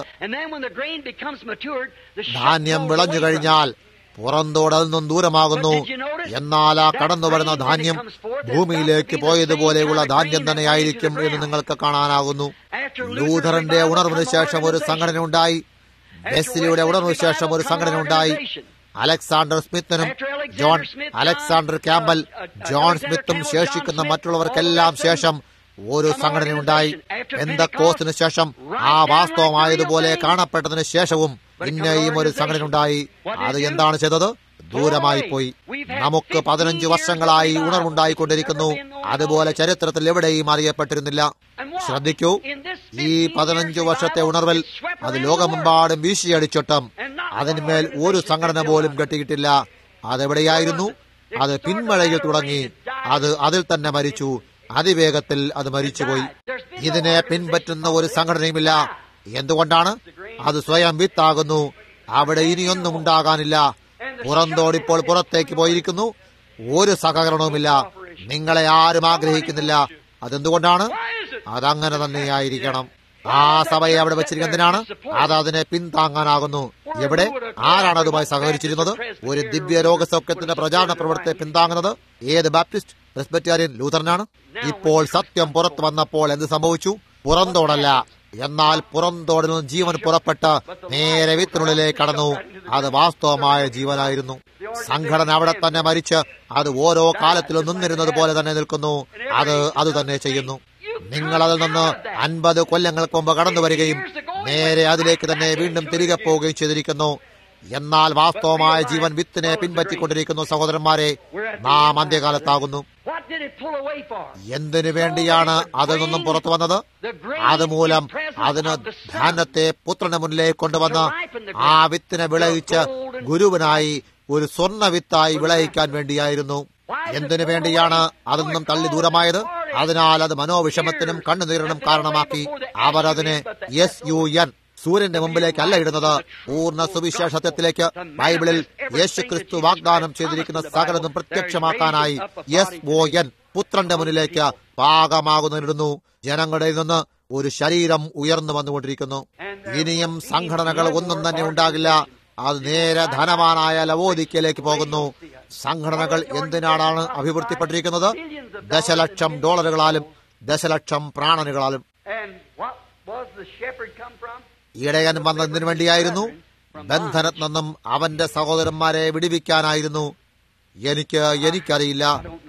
ധാന്യം വിളഞ്ഞു കഴിഞ്ഞാൽ പുറന്തോട് അതിൽ നിന്നും ദൂരമാകുന്നു എന്നാൽ ആ കടന്നു വരുന്ന ധാന്യം ഭൂമിയിലേക്ക് പോയതുപോലെയുള്ള ധാന്യം തന്നെയായിരിക്കും എന്ന് നിങ്ങൾക്ക് കാണാനാകുന്നു ലൂഥറിന്റെ ഉണർവിന് ശേഷം ഒരു സംഘടന ഉണ്ടായി ബെസ്ലിയുടെ ഉണർവിന് ശേഷം ഒരു സംഘടന ഉണ്ടായി അലക്സാണ്ടർ സ്മിത്തിനും ജോൺ അലക്സാണ്ടർ ക്യാമ്പൽ ജോൺ സ്മിത്തും ശേഷിക്കുന്ന മറ്റുള്ളവർക്കെല്ലാം ശേഷം ഒരു സംഘടനയുണ്ടായി എന്ത കോസിന് ശേഷം ആ വാസ്തവമായതുപോലെ കാണപ്പെട്ടതിന് ശേഷവും പിന്നെയും ഒരു സംഘടന ഉണ്ടായി അത് എന്താണ് ചെയ്തത് ദൂരമായി പോയി നമുക്ക് പതിനഞ്ച് വർഷങ്ങളായി ഉണർവുണ്ടായിക്കൊണ്ടിരിക്കുന്നു അതുപോലെ ചരിത്രത്തിൽ എവിടെയും അറിയപ്പെട്ടിരുന്നില്ല ശ്രദ്ധിക്കൂ ഈ പതിനഞ്ച് വർഷത്തെ ഉണർവിൽ അത് ലോകമെമ്പാടും വീശിയടിച്ചിട്ടും അതിന്മേൽ ഒരു സംഘടന പോലും കെട്ടിയിട്ടില്ല അതെവിടെയായിരുന്നു അത് പിന്മഴയിൽ തുടങ്ങി അത് അതിൽ തന്നെ മരിച്ചു അതിവേഗത്തിൽ അത് മരിച്ചുപോയി ഇതിനെ പിൻപറ്റുന്ന ഒരു സംഘടനയുമില്ല എന്തുകൊണ്ടാണ് അത് സ്വയം വിത്താകുന്നു അവിടെ ഇനിയൊന്നും ഉണ്ടാകാനില്ല പുറന്തോടിപ്പോൾ പുറത്തേക്ക് പോയിരിക്കുന്നു ഒരു സഹകരണവുമില്ല നിങ്ങളെ ആരും ആഗ്രഹിക്കുന്നില്ല അതെന്തുകൊണ്ടാണ് അതങ്ങനെ തന്നെയായിരിക്കണം ആ സഭയെ അവിടെ വെച്ചിരിക്കുന്നതിനാണ് അത് അതിനെ പിന്താങ്ങാനാകുന്നു എവിടെ ആരാണ് അതുമായി സഹകരിച്ചിരുന്നത് ഒരു ദിവ്യ രോഗസൗഖ്യത്തിന്റെ പ്രചാരണ പ്രവർത്തനത്തെ പിന്താങ്ങുന്നത് ഏത് ബാപ്റ്റിസ്റ്റ് പ്രസ്ബറ്റാരിയൻ ലൂഥറിനാണ് ഇപ്പോൾ സത്യം പുറത്തു വന്നപ്പോൾ എന്ത് സംഭവിച്ചു പുറന്തോടല്ല എന്നാൽ പുറന്തോടിൽ നിന്ന് ജീവൻ പുറപ്പെട്ട് നേരെ വിത്തിനുള്ളിലേക്ക് കടന്നു അത് വാസ്തവമായ ജീവനായിരുന്നു സംഘടന അവിടെ തന്നെ മരിച്ച് അത് ഓരോ കാലത്തിലും നിന്നിരുന്നത് പോലെ തന്നെ നിൽക്കുന്നു അത് അത് തന്നെ ചെയ്യുന്നു നിങ്ങൾ അതിൽ നിന്ന് അൻപത് കൊല്ലങ്ങൾക്ക് മുമ്പ് കടന്നു വരികയും നേരെ അതിലേക്ക് തന്നെ വീണ്ടും തിരികെ പോവുകയും ചെയ്തിരിക്കുന്നു എന്നാൽ വാസ്തവമായ ജീവൻ വിത്തിനെ പിൻപറ്റിക്കൊണ്ടിരിക്കുന്നു സഹോദരന്മാരെ നാം അന്ത്യകാലത്താകുന്നു What did it pull away for? എന്തിനു വേണ്ടിയാണ് അതിൽ നിന്നും പുറത്തു വന്നത് അതുമൂലം അതിന് ധാന്യത്തെ പുത്രന് മുന്നിലേക്ക് കൊണ്ടുവന്ന് ആ വിത്തിനെ വിളയിച്ച് ഗുരുവിനായി ഒരു സ്വർണ്ണ വിത്തായി വിളയിക്കാൻ വേണ്ടിയായിരുന്നു എന്തിനു വേണ്ടിയാണ് അതിൽ നിന്നും തള്ളി ദൂരമായത് അതിനാൽ അത് മനോവിഷമത്തിനും കണ്ണുനീരിനും കാരണമാക്കി അവർ അതിനെ എസ് യു എൻ സൂര്യന്റെ മുമ്പിലേക്കല്ല ഇടുന്നത് പൂർണ്ണ സുവിശേഷത്വത്തിലേക്ക് ബൈബിളിൽ യേശു ക്രിസ്തു വാഗ്ദാനം ചെയ്തിരിക്കുന്ന സകലതും പ്രത്യക്ഷമാക്കാനായി എസ് ഒ എൻ പുത്രന്റെ മുന്നിലേക്ക് പാകമാകുന്നതിനിടുന്നു ജനങ്ങളുടെ നിന്ന് ഒരു ശരീരം ഉയർന്നു വന്നുകൊണ്ടിരിക്കുന്നു ഇനിയും സംഘടനകൾ ഒന്നും തന്നെ ഉണ്ടാകില്ല അത് നേരെ ധനവാനായ ലവോദിക്കയിലേക്ക് പോകുന്നു സംഘടനകൾ എന്തിനാണ് അഭിവൃദ്ധിപ്പെട്ടിരിക്കുന്നത് ദശലക്ഷം ഡോളറുകളാലും ദശലക്ഷം പ്രാണനുകളാലും And what was the shepherd come from? ഇടയൻ വന്നതിനു വേണ്ടിയായിരുന്നു ബന്ധനത്തിൽ നിന്നും അവന്റെ സഹോദരന്മാരെ വിടുവിക്കാനായിരുന്നു എനിക്ക് എനിക്കറിയില്ല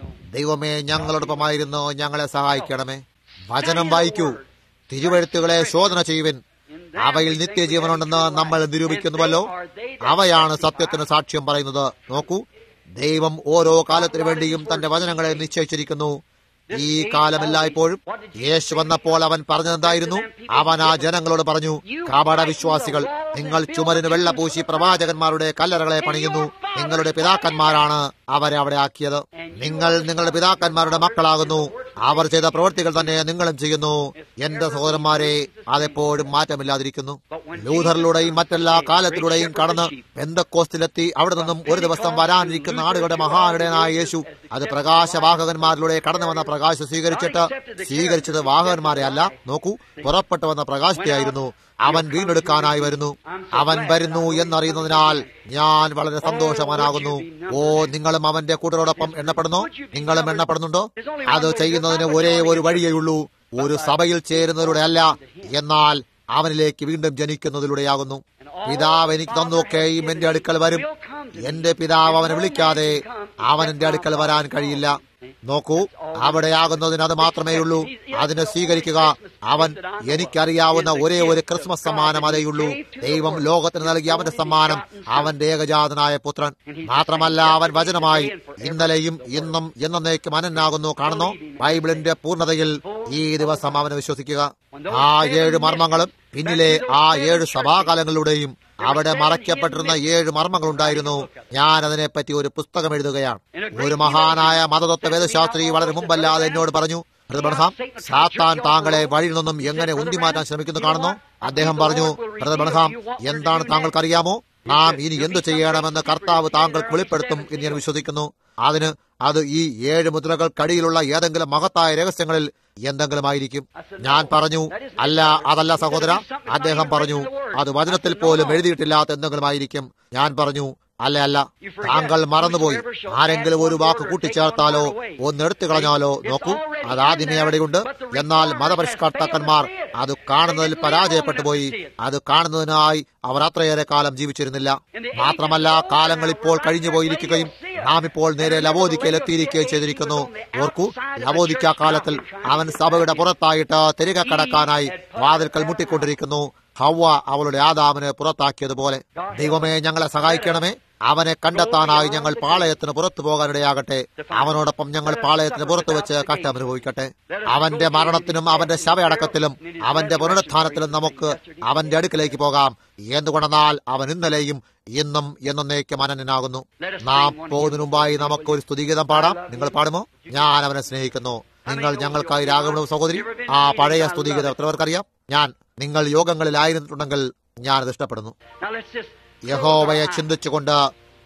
ദൈവമേ ഞങ്ങളോടൊപ്പമായിരുന്നു ഞങ്ങളെ സഹായിക്കണമേ വചനം വായിക്കൂ തിരുവഴുത്തുകളെ ശോധന ചെയ്യുവിൻ അവയിൽ നിത്യജീവനുണ്ടെന്ന് നമ്മൾ നിരൂപിക്കുന്നുവല്ലോ അവയാണ് സത്യത്തിന് സാക്ഷ്യം പറയുന്നത് നോക്കൂ ദൈവം ഓരോ കാലത്തിനു വേണ്ടിയും തന്റെ വചനങ്ങളെ നിശ്ചയിച്ചിരിക്കുന്നു ഈ കാലമെല്ലായ്പ്പോഴും യേശു വന്നപ്പോൾ അവൻ പറഞ്ഞതെന്തായിരുന്നു അവൻ ആ ജനങ്ങളോട് പറഞ്ഞു കപട വിശ്വാസികൾ നിങ്ങൾ ചുമരിന് വെള്ള പൂശി പ്രവാചകന്മാരുടെ കല്ലറകളെ പണിയുന്നു നിങ്ങളുടെ പിതാക്കന്മാരാണ് അവരെ അവിടെ ആക്കിയത് നിങ്ങൾ നിങ്ങളുടെ പിതാക്കന്മാരുടെ മക്കളാകുന്നു അവർ ചെയ്ത പ്രവൃത്തികൾ തന്നെ നിങ്ങളും ചെയ്യുന്നു എന്റെ സഹോദരന്മാരെ അതെപ്പോഴും മാറ്റമില്ലാതിരിക്കുന്നു ലൂഥറിലൂടെയും മറ്റെല്ലാ കാലത്തിലൂടെയും കടന്ന് ബന്ധക്കോസ്തിലെത്തി അവിടെ നിന്നും ഒരു ദിവസം വരാനിരിക്കുന്ന ആളുകളുടെ മഹാനുടനായ യേശു അത് പ്രകാശവാഹകന്മാരിലൂടെ കടന്നു വന്ന പ്രകാശം സ്വീകരിച്ചിട്ട് സ്വീകരിച്ചത് വാഹകന്മാരെ അല്ല നോക്കൂ പുറപ്പെട്ടു വന്ന പ്രകാശത്തെയായിരുന്നു അവൻ വീണ്ടെടുക്കാനായി വരുന്നു അവൻ വരുന്നു എന്നറിയുന്നതിനാൽ ഞാൻ വളരെ സന്തോഷവാനാകുന്നു ഓ നിങ്ങളും അവന്റെ കൂട്ടരോടൊപ്പം എണ്ണപ്പെടുന്നോ നിങ്ങളും എണ്ണപ്പെടുന്നുണ്ടോ അത് ചെയ്യുന്നതിന് ഒരേ ഒരു വഴിയേയുള്ളൂ ഒരു സഭയിൽ ചേരുന്നതിലൂടെ അല്ല എന്നാൽ അവനിലേക്ക് വീണ്ടും ജനിക്കുന്നതിലൂടെയാകുന്നു പിതാവ് എനിക്ക് തന്നൊക്കെയും എന്റെ അടുക്കൽ വരും എന്റെ പിതാവ് അവനെ വിളിക്കാതെ അവൻ എന്റെ അടുക്കൽ വരാൻ കഴിയില്ല നോക്കൂ അവിടെയാകുന്നതിന് അത് മാത്രമേ ഉള്ളൂ അതിനെ സ്വീകരിക്കുക അവൻ എനിക്കറിയാവുന്ന ഒരേ ഒരു ക്രിസ്മസ് സമ്മാനം അതേയുള്ളൂ ദൈവം ലോകത്തിന് നൽകിയ അവന്റെ സമ്മാനം അവന്റെ ഏകജാതനായ പുത്രൻ മാത്രമല്ല അവൻ വചനമായി ഇന്നലെയും ഇന്നും എന്നേക്കും അനന്നാകുന്നു കാണുന്നു ബൈബിളിന്റെ പൂർണ്ണതയിൽ ഈ ദിവസം അവനെ വിശ്വസിക്കുക ആ ഏഴ് മർമ്മങ്ങളും പിന്നിലെ ആ ഏഴ് സഭാകാലങ്ങളിലൂടെയും അവിടെ മറയ്ക്കപ്പെട്ടിരുന്ന ഏഴ് മർമ്മങ്ങളുണ്ടായിരുന്നു ഞാൻ അതിനെപ്പറ്റി ഒരു പുസ്തകം എഴുതുകയാണ് ഒരു മഹാനായ മതതത്വ വേദശാസ്ത്രി വളരെ മുമ്പല്ലാതെ എന്നോട് പറഞ്ഞു ബ്രദർ ബൺഹാം സാത്താൻ താങ്കളെ വഴിയിൽ നിന്നും എങ്ങനെ ഉന്തിമാറ്റാൻ ശ്രമിക്കുന്നു കാണുന്നു അദ്ദേഹം പറഞ്ഞു ബ്രദർ ബൺഹാം എന്താണ് താങ്കൾക്കറിയാമോ നാം ഇനി എന്തു ചെയ്യണമെന്ന് കർത്താവ് താങ്കൾക്ക് വെളിപ്പെടുത്തും എന്ന് ഞാൻ വിശ്വസിക്കുന്നു അതിന് അത് ഈ ഏഴ് മുദ്രകൾക്കടിയിലുള്ള ഏതെങ്കിലും മഹത്തായ രഹസ്യങ്ങളിൽ എന്തെങ്കിലും ആയിരിക്കും ഞാൻ പറഞ്ഞു അല്ല അതല്ല സഹോദര അദ്ദേഹം പറഞ്ഞു അത് വചനത്തിൽ പോലും എഴുതിയിട്ടില്ലാത്ത എന്തെങ്കിലും ആയിരിക്കും ഞാൻ പറഞ്ഞു അല്ല അല്ല താങ്കൾ മറന്നുപോയി ആരെങ്കിലും ഒരു വാക്ക് കൂട്ടിച്ചേർത്താലോ ഒന്ന് എടുത്തു കളഞ്ഞാലോ നോക്കൂ അത് ആദ്യമേ അവിടെയുണ്ട് എന്നാൽ മതപരിഷ്കർത്താക്കന്മാർ അത് കാണുന്നതിൽ പരാജയപ്പെട്ടു പോയി അത് കാണുന്നതിനായി അവർ അത്രയേറെ കാലം ജീവിച്ചിരുന്നില്ല മാത്രമല്ല കാലങ്ങൾ ഇപ്പോൾ കഴിഞ്ഞു പോയിരിക്കുകയും നാം ഇപ്പോൾ നേരെ ലവോദിക്കയിൽ എത്തിയിരിക്കുകയും ചെയ്തിരിക്കുന്നു ഓർക്കൂ ലവോദിക്ക കാലത്തിൽ അവൻ സഭയുടെ പുറത്തായിട്ട് തിരികെ കടക്കാനായി വാതിൽക്കൽ മുട്ടിക്കൊണ്ടിരിക്കുന്നു ഹവ്വ അവളുടെ ആദാമിനെ പുറത്താക്കിയതുപോലെ ദൈവമേ ഞങ്ങളെ സഹായിക്കണമേ അവനെ കണ്ടെത്താനായി ഞങ്ങൾ പാളയത്തിന് പുറത്തു പോകാനിടയാകട്ടെ അവനോടൊപ്പം ഞങ്ങൾ പാളയത്തിന് പുറത്തു വെച്ച് കഷ്ടം അനുഭവിക്കട്ടെ അവന്റെ മരണത്തിനും അവന്റെ ശവയടക്കത്തിലും അവന്റെ പുനരുത്ഥാനത്തിലും നമുക്ക് അവന്റെ അടുക്കിലേക്ക് പോകാം എന്തുകൊണ്ടെന്നാൽ അവൻ ഇന്നലെയും ഇന്നും എന്നേക്കും അനന്യനാകുന്നു നാം പോകുന്നതിന് മുമ്പായി നമുക്ക് ഒരു സ്തുതിഗീതം പാടാം നിങ്ങൾ പാടുമോ ഞാൻ അവനെ സ്നേഹിക്കുന്നു നിങ്ങൾ ഞങ്ങൾക്കായി രാഗങ്ങളും സഹോദരി ആ പഴയ സ്തുതിഗീതം എത്രവർക്കറിയാം ഞാൻ നിങ്ങൾ യോഗങ്ങളിലായിരുന്നിട്ടുണ്ടെങ്കിൽ ഞാനത് ഇഷ്ടപ്പെടുന്നു Now let's just യഹോവയെ ചിന്തിച്ചുകൊണ്ട്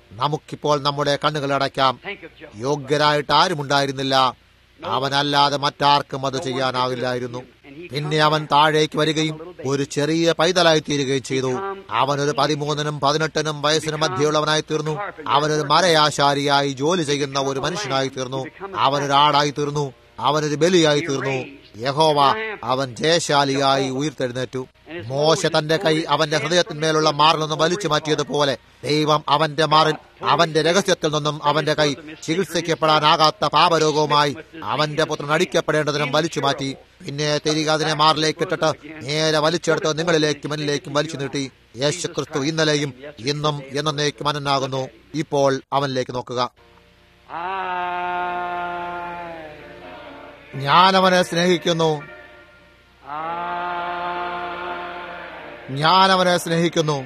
നമുക്കിപ്പോൾ നമ്മുടെ കണ്ണുകൾ അടയ്ക്കാം Think of Jehovah. യോഗ്യരായിട്ട് ആരുമുണ്ടായിരുന്നില്ല അവനല്ലാതെ മറ്റാർക്കും അത് ചെയ്യാനാവില്ലായിരുന്നു പിന്നെ അവൻ താഴേക്ക് വരികയും ഒരു ചെറിയ പൈതലായി തീരുകയും ചെയ്തു അവനൊരു പതിമൂന്നിനും പതിനെട്ടിനും വയസ്സിന് മധ്യയുള്ളവനായി തീർന്നു അവനൊരു മരയാശാരിയായി ജോലി ചെയ്യുന്ന ഒരു മനുഷ്യനായി തീർന്നു അവനൊരാടായി തീർന്നു അവനൊരു ബലിയായി തീർന്നു യഹോവ അവൻ ജയശാലിയായി ഉയർത്തെഴുന്നേറ്റു മോശ തന്റെ കൈ അവന്റെ ഹൃദയത്തിന്മേലുള്ള മാറിൽ നിന്നും വലിച്ചു മാറ്റിയതുപോലെ ദൈവം അവന്റെ മാറിൽ അവന്റെ രഹസ്യത്തിൽ നിന്നും അവന്റെ കൈ ചികിത്സിക്കപ്പെടാനാകാത്ത പാപരോഗവുമായി അവന്റെ പുത്രൻ അടിക്കപ്പെടേണ്ടതിനും വലിച്ചു മാറ്റി പിന്നെ തിരികെ അതിനെ മാറിലേക്ക് ഇട്ടിട്ട് നേരെ വലിച്ചെടുത്ത് നിങ്ങളിലേക്കും എന്നിലേക്കും വലിച്ചു നീട്ടി യേശു ക്രിസ്തു ഇന്നലെയും ഇന്നും എന്നേക്കും അനന്നാകുന്നു ഇപ്പോൾ അവനിലേക്ക് നോക്കുക I, ഞാൻ അവനെ സ്നേഹിക്കുന്നു I, ഞാൻ അവനെ സ്നേഹിക്കുന്നു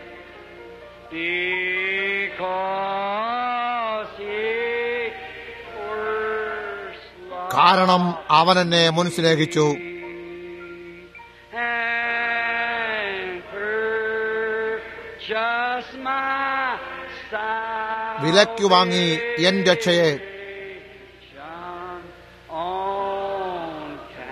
because he first loved കാരണം അവൻ എന്നെ മുൻ സ്നേഹിച്ചു and purchased my വിലയ്ക്കു വാങ്ങി എൻ രക്ഷയെ salvation on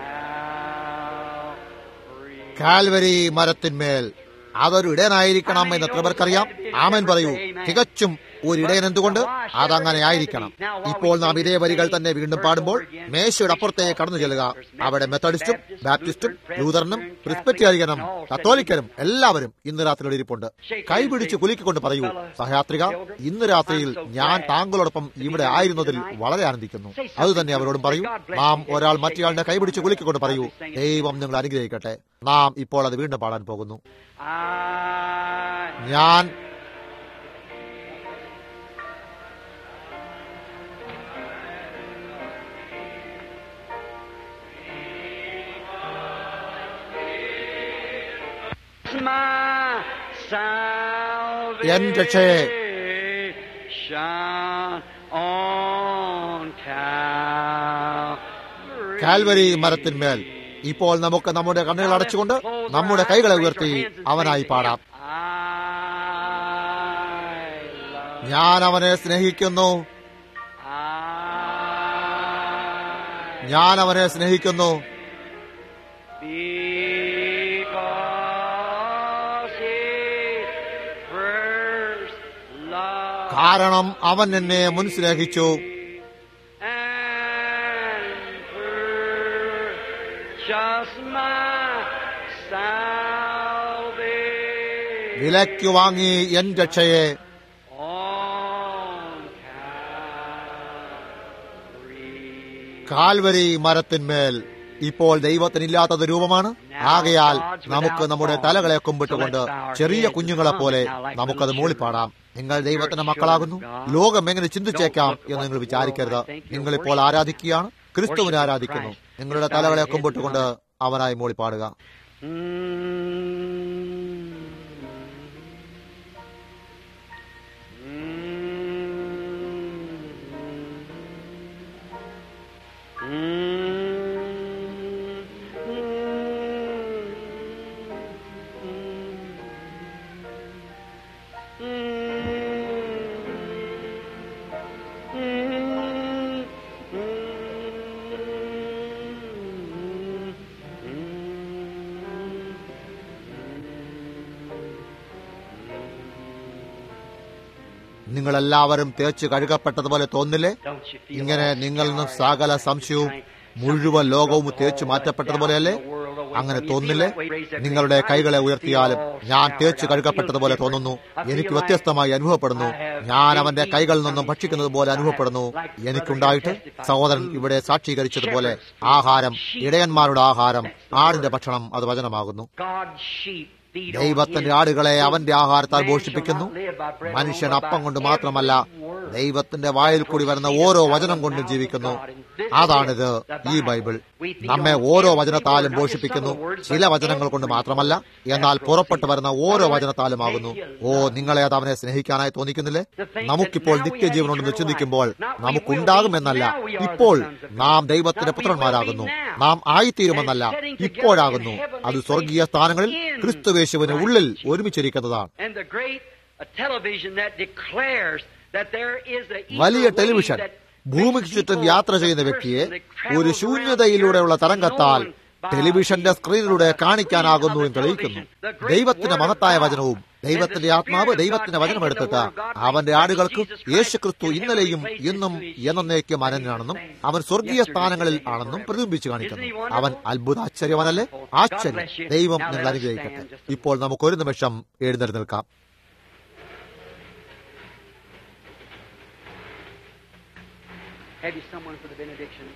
Calvary. കാൽവരി മരത്തിന്മേൽ അതൊരു ഇടയനായിരിക്കണം എന്ന് എത്ര പേർക്കറിയാം ആമൻ പറയൂ തികച്ചും ഒരു ഇടയൻ എന്തുകൊണ്ട് അതങ്ങനെ ആയിരിക്കണം ഇപ്പോൾ നാം ഇതേ വരികൾ തന്നെ വീണ്ടും പാടുമ്പോൾ മേശയുടെ അപ്പുറത്തേക്ക് കടന്നു ചെല്ലുക അവിടെ മെത്തഡിസ്റ്റും ബാപ്റ്റിസ്റ്റും ലൂതറിനും ക്രിസ്പറ്റിയാരികനും കത്തോലിക്കനും എല്ലാവരും ഇന്ന് രാത്രിയുടെ ഇരിപ്പുണ്ട് കൈപിടിച്ച് കുലുക്കിക്കൊണ്ട് പറയൂ സഹയാത്രിക ഇന്ന് രാത്രിയിൽ ഞാൻ താങ്കളോടൊപ്പം ഇവിടെ ആയിരുന്നതിൽ വളരെ ആനന്ദിക്കുന്നു അതുതന്നെ അവരോടും പറയൂ നാം ഒരാൾ മറ്റേയാളുടെ കൈപിടിച്ച് കുലുക്കിക്കൊണ്ട് പറയൂ ദൈവം നിങ്ങൾ അനുഗ്രഹിക്കട്ടെ നാം ഇപ്പോൾ അത് വീണ്ടും പാടാൻ പോകുന്നു I ഞാൻ my എൻ രക്ഷയെ salvation on Calvary. കാൽവരി മരത്തിന്മേൽ ഇപ്പോൾ നമുക്ക് നമ്മുടെ കണ്ണുകൾ അടച്ചുകൊണ്ട് നമ്മുടെ കൈകളെ ഉയർത്തി അവനായി പാടാം I love ഞാൻ അവനെ സ്നേഹിക്കുന്നു I ഞാൻ അവനെ സ്നേഹിക്കുന്നു because he first loved കാരണം അവൻ എന്നെ മുൻ സ്നേഹിച്ചു and purchased my salvation വിലയ്ക്കു വാങ്ങി എൻ രക്ഷയെ on Calvary. കാൽവരി മരത്തിന്മേൽ ഇപ്പോൾ ദൈവത്തിനില്ലാത്തത് രൂപമാണ് ആകയാൽ നമുക്ക് നമ്മുടെ തലകളെ കുമ്പിട്ടുകൊണ്ട് ചെറിയ കുഞ്ഞുങ്ങളെ പോലെ നമുക്കത് മൂളിപ്പാടാം നിങ്ങൾ ദൈവത്തിന്റെ മക്കളാകുന്നു ലോകം എങ്ങനെ ചിന്തിച്ചേക്കാം എന്ന് നിങ്ങൾ വിചാരിക്കരുത് നിങ്ങളിപ്പോൾ ആരാധിക്കുകയാണ് ക്രിസ്തുവിനെ ആരാധിക്കുന്നു നിങ്ങളുടെ തലകളെ കുമ്പിട്ടുകൊണ്ട് അവനായി മൂളിപ്പാടുക നിങ്ങളെല്ലാവരും തേച്ച് കഴുകപ്പെട്ടതുപോലെ തോന്നില്ലേ Don't you feel ഇങ്ങനെ all നിങ്ങളിൽ നിന്നും scarred, സകല സംശയവും മുഴുവൻ ലോകവും തേച്ചു മാറ്റപ്പെട്ടതുപോലെയല്ലേ അങ്ങനെ തോന്നില്ലേ നിങ്ങളുടെ കൈകളെ ഉയർത്തിയാലും ഞാൻ തേച്ച് കഴുകപ്പെട്ടതുപോലെ തോന്നുന്നു എനിക്ക് വ്യത്യസ്തമായി അനുഭവപ്പെടുന്നു ഞാൻ അവന്റെ കൈകളിൽ നിന്നും ഭക്ഷിക്കുന്നത് പോലെ അനുഭവപ്പെടുന്നു എനിക്കുണ്ടായിട്ട് സഹോദരൻ ഇവിടെ സാക്ഷീകരിച്ചതുപോലെ ആഹാരം ഇടയന്മാരുടെ ആഹാരം ആടിന്റെ ഭക്ഷണം അത് വചനമാകുന്നു God's sheep feed on ദൈവത്തിന്റെ his ആടുകളെ food. അവന്റെ ആഹാരത്താൽ Man പോഷിപ്പിക്കുന്നു shall not live by bread alone, മനുഷ്യൻ but അപ്പം by കൊണ്ട് every മാത്രമല്ല word ദൈവത്തിന്റെ വായിൽ കൂടി വരുന്ന ഓരോ വചനം കൊണ്ടും ജീവിക്കുന്നു അതാണിത് ഈ ബൈബിൾ നമ്മെ ഓരോ വചനത്താലും പോഷിപ്പിക്കുന്നു ചില വചനങ്ങൾ കൊണ്ട് മാത്രമല്ല എന്നാൽ പുറപ്പെട്ടു വരുന്ന ഓരോ വചനത്താലുമാകുന്നു ഓ നിങ്ങളെ അത് അവനെ സ്നേഹിക്കാനായി തോന്നിക്കുന്നില്ലേ നമുക്കിപ്പോൾ നിത്യജീവനുണ്ടെന്ന് ചിന്തിക്കുമ്പോൾ നമുക്കുണ്ടാകുമെന്നല്ല ഇപ്പോൾ നാം ദൈവത്തിന്റെ പുത്രന്മാരാകുന്നു നാം ആയിത്തീരുമെന്നല്ല ഇപ്പോഴാകുന്നു അത് സ്വർഗീയ സ്ഥാനങ്ങളിൽ ക്രിസ്തുവേശുവിന് ഉള്ളിൽ ഒരുമിച്ചിരിക്കുന്നതാണ് And the great a television that declares that there is a വലിയ ടെലിവിഷൻ ഭൂമിക്ക് ചുറ്റും യാത്ര ചെയ്യുന്ന വ്യക്തിയെ ഒരു ശൂന്യതയിലൂടെയുള്ള തരംഗത്താൽ ടെലിവിഷന്റെ സ്ക്രീനിലൂടെ കാണിക്കാനാകുന്നു എന്ന് തെളിയിക്കുന്നു ദൈവത്തിന്റെ മഹത്തായ വചനവും ദൈവത്തിന്റെ ആത്മാവ് ദൈവത്തിന്റെ വചനം എടുത്തിട്ട് അവന്റെ ആടുകൾക്ക് യേശുക്രിസ്തു ഇന്നലെയും ഇന്നും എന്നേക്കും അനന്യനാണെന്നും അവൻ സ്വർഗീയ സ്ഥാനങ്ങളിൽ ആണെന്നും പ്രതിബിംബിച്ചു കാണിക്കുന്നു അവൻ അത്ഭുത ആശ്ചര്യമനല്ലേ ആശ്ചര്യം ദൈവം നിങ്ങൾ അനുഗ്രഹിക്കട്ടെ ഇപ്പോൾ നമുക്ക് ഒരു നിമിഷം എഴുന്നേറ്റ് നിൽക്കാം Have you someone for the benediction?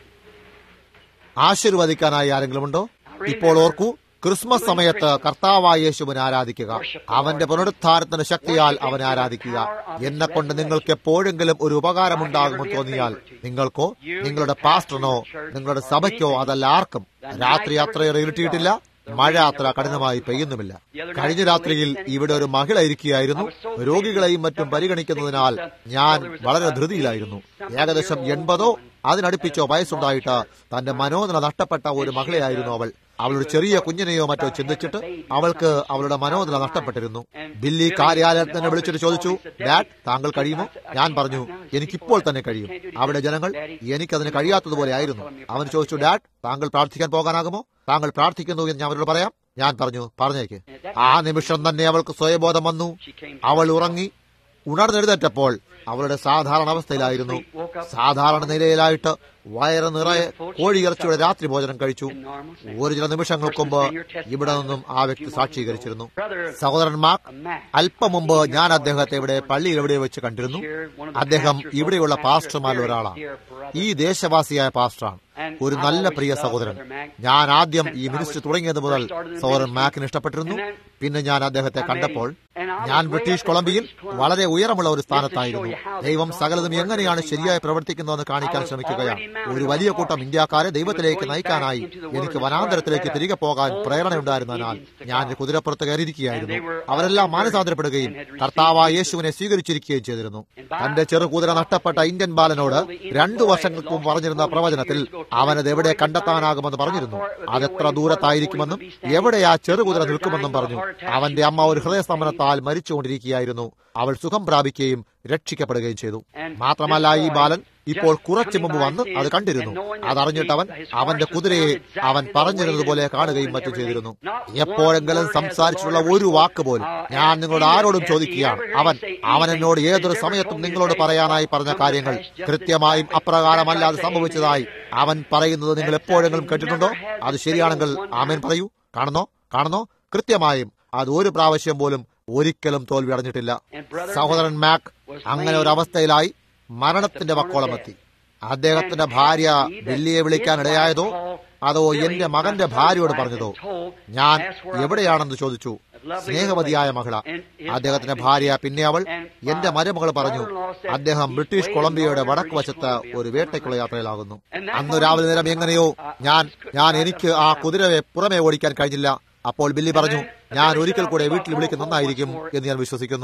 ആശീർവദിക്കാനായി ആരെങ്കിലും ഉണ്ടോ ഇപ്പോൾ ഓർക്കൂ ക്രിസ്മസ് സമയത്ത് കർത്താവായ യേശുവിനെ ആരാധിക്കുക അവന്റെ പുനരുദ്ധാരത്തിന്റെ ശക്തിയാൽ അവനെ ആരാധിക്കുക എന്നെ കൊണ്ട് നിങ്ങൾക്ക് എപ്പോഴെങ്കിലും ഒരു ഉപകാരമുണ്ടാകുമെന്ന് തോന്നിയാൽ നിങ്ങൾക്കോ നിങ്ങളുടെ പാസ്റ്ററിനോ നിങ്ങളുടെ സഭയ്ക്കോ അതല്ല ആർക്കും രാത്രി അത്രയേറെ ഇരുട്ടിയിട്ടില്ല മഴ അത്ര കഠിനമായി പെയ്യുന്നുമില്ല കഴിഞ്ഞ രാത്രിയിൽ ഇവിടെ ഒരു മഹിള ഇരിക്കുകയായിരുന്നു രോഗികളെയും മറ്റും പരിഗണിക്കുന്നതിനാൽ ഞാൻ വളരെ ധൃതിയിലായിരുന്നു ഏകദേശം എൺപതോ അതിനടുപ്പിച്ചോ വയസ്സുണ്ടായിട്ട് തന്റെ മനോനില നഷ്ടപ്പെട്ട ഒരു മഹിളയായിരുന്നു അവൾ അവളൊരു ചെറിയ കുഞ്ഞിനെയോ മറ്റോ ചിന്തിച്ചിട്ട് അവൾക്ക് അവളുടെ മനോനില നഷ്ടപ്പെട്ടിരുന്നു ബില്ലി കാര്യാലയത്തിൽ തന്നെ വിളിച്ചിട്ട് ചോദിച്ചു ഡാഡ് താങ്കൾ കഴിയുമോ ഞാൻ പറഞ്ഞു എനിക്കിപ്പോൾ തന്നെ കഴിയും അവിടെ ജനങ്ങൾ എനിക്കതിന് കഴിയാത്തതുപോലെ ആയിരുന്നു അവൻ ചോദിച്ചു ഡാഡ് താങ്കൾ പ്രാർത്ഥിക്കാൻ പോകാനാകുമോ താങ്കൾ പ്രാർത്ഥിക്കുന്നു എന്ന് ഞാൻ അവരോട് പറയാം ഞാൻ പറഞ്ഞു പറഞ്ഞേക്ക് ആ നിമിഷം തന്നെ അവൾക്ക് സ്വയബോധം വന്നു അവൾ ഉറങ്ങി ഉണർന്നെഴുന്നേറ്റപ്പോൾ അവളുടെ സാധാരണ അവസ്ഥയിലായിരുന്നു സാധാരണ നിലയിലായിട്ട് വയറ് നിറയെ കോഴിയിറച്ചിയുടെ രാത്രി ഭോജനം കഴിച്ചു ഒരു ചില നിമിഷങ്ങൾക്ക് മുമ്പ് ഇവിടെ നിന്നും ആ വ്യക്തി സാക്ഷീകരിച്ചിരുന്നു സഹോദരൻ മാർക്ക് അല്പം മുമ്പ് ഞാൻ അദ്ദേഹത്തെ ഇവിടെ പള്ളിയിൽ എവിടെ വെച്ച് കണ്ടിരുന്നു അദ്ദേഹം ഇവിടെയുള്ള പാസ്റ്റർമാരിൽ ഒരാളാണ് ഈ ദേശവാസിയായ പാസ്റ്ററാണ് ഒരു നല്ല പ്രിയ സഹോദരൻ ഞാൻ ആദ്യം ഈ മിനിസ്റ്റർ തുടങ്ങിയത് മുതൽ സഹോദരൻ മാക്കിന് ഇഷ്ടപ്പെട്ടിരുന്നു പിന്നെ ഞാൻ അദ്ദേഹത്തെ കണ്ടപ്പോൾ ഞാൻ ബ്രിട്ടീഷ് കൊളംബിയയിൽ വളരെ ഉയരമുള്ള ഒരു സ്ഥാനത്തായിരുന്നു ദൈവം സകലതും എങ്ങനെയാണ് ശരിയായി പ്രവർത്തിക്കുന്നതെന്ന് കാണിക്കാൻ ശ്രമിക്കുകയാണ് ഒരു വലിയ കൂട്ടം ഇന്ത്യക്കാരെ ദൈവത്തിലേക്ക് നയിക്കാനായി എനിക്ക് വനാന്തരത്തിലേക്ക് തിരികെ പോകാൻ പ്രേരണയുണ്ടായിരുന്നതിനാൽ ഞാൻ ഒരു കുതിരപ്പുറത്ത് കയറിയിരിക്കുകയായിരുന്നു അവരെല്ലാം മാനസാന്തരപ്പെടുകയും കർത്താവായ യേശുവിനെ സ്വീകരിച്ചിരിക്കുകയും ചെയ്തിരുന്നു തന്റെ ചെറുകുതിര നഷ്ടപ്പെട്ട ഇന്ത്യൻ ബാലനോട് രണ്ടു വർഷങ്ങൾക്ക് മുമ്പ് പറഞ്ഞിരുന്ന പ്രവചനത്തിൽ അവനത് എവിടെ കണ്ടെത്താനാകുമെന്ന് പറഞ്ഞിരുന്നു അതെത്ര ദൂരത്തായിരിക്കുമെന്നും എവിടെ ആ ചെറുകുതിര നിൽക്കുമെന്നും പറഞ്ഞു അവന്റെ അമ്മ ഒരു ഹൃദയസ്തംഭനത്താൽ മരിച്ചുകൊണ്ടിരിക്കുകയായിരുന്നു അവൾ സുഖം പ്രാപിക്കുകയും രക്ഷിക്കപ്പെടുകയും ചെയ്തു മാത്രമല്ല ഈ ബാലൻ ഇപ്പോൾ കുറച്ചു മുമ്പ് വന്ന് അത് കണ്ടിരുന്നു അതറിഞ്ഞിട്ട് അവൻ അവന്റെ കുതിരയെ അവൻ പറഞ്ഞിരുന്നതുപോലെ കാണുകയും മറ്റും ചെയ്തിരുന്നു എപ്പോഴെങ്കിലും സംസാരിച്ചിട്ടുള്ള ഒരു വാക്ക് പോലും ഞാൻ നിങ്ങളോട് ആരോടും ചോദിക്കുകയാണ് അവൻ അവൻ എന്നോട് ഏതൊരു സമയത്തും നിങ്ങളോട് പറയാനായി പറഞ്ഞ കാര്യങ്ങൾ കൃത്യമായും അപ്രകാരമല്ലാതെ സംഭവിച്ചതായി അവൻ പറയുന്നത് നിങ്ങൾ എപ്പോഴെങ്കിലും കേട്ടിട്ടുണ്ടോ അത് ശരിയാണെങ്കിൽ ആമേൻ പറയൂ കാണുന്നോ കാണുന്നോ കൃത്യമായും അത് ഒരു പ്രാവശ്യം പോലും ഒരിക്കലും തോൽവി അടഞ്ഞിട്ടില്ല സഹോദരൻ മാക് അങ്ങനെ ഒരു അവസ്ഥയിലായി മരണത്തിന്റെ വക്കോളമെത്തി അദ്ദേഹത്തിന്റെ ഭാര്യ ബില്ലിയെ വിളിക്കാൻ ഇടയായതോ അതോ എന്റെ മകന്റെ ഭാര്യയോട് പറഞ്ഞതോ ഞാൻ എവിടെയാണെന്ന് ചോദിച്ചു സ്നേഹവതിയായ മഹിള അദ്ദേഹത്തിന്റെ ഭാര്യ പിന്നെ അവൾ എന്റെ മരുമകൾ പറഞ്ഞു അദ്ദേഹം ബ്രിട്ടീഷ് കൊളംബിയയുടെ വടക്ക് വശത്ത് ഒരു വേട്ടയ്ക്കുള്ള യാത്രയിലാകുന്നു അന്ന് രാവിലെ നേരം എങ്ങനെയോ ഞാൻ ഞാൻ എനിക്ക് ആ കുതിരയെ പുറമെ ഓടിക്കാൻ കഴിഞ്ഞില്ല അപ്പോൾ ബില്ലി പറഞ്ഞു ഞാൻ ഒരിക്കൽ കൂടെ വീട്ടിൽ വിളിക്കുന്ന നന്നായിരിക്കും എന്ന് ഞാൻ വിശ്വസിക്കുന്നു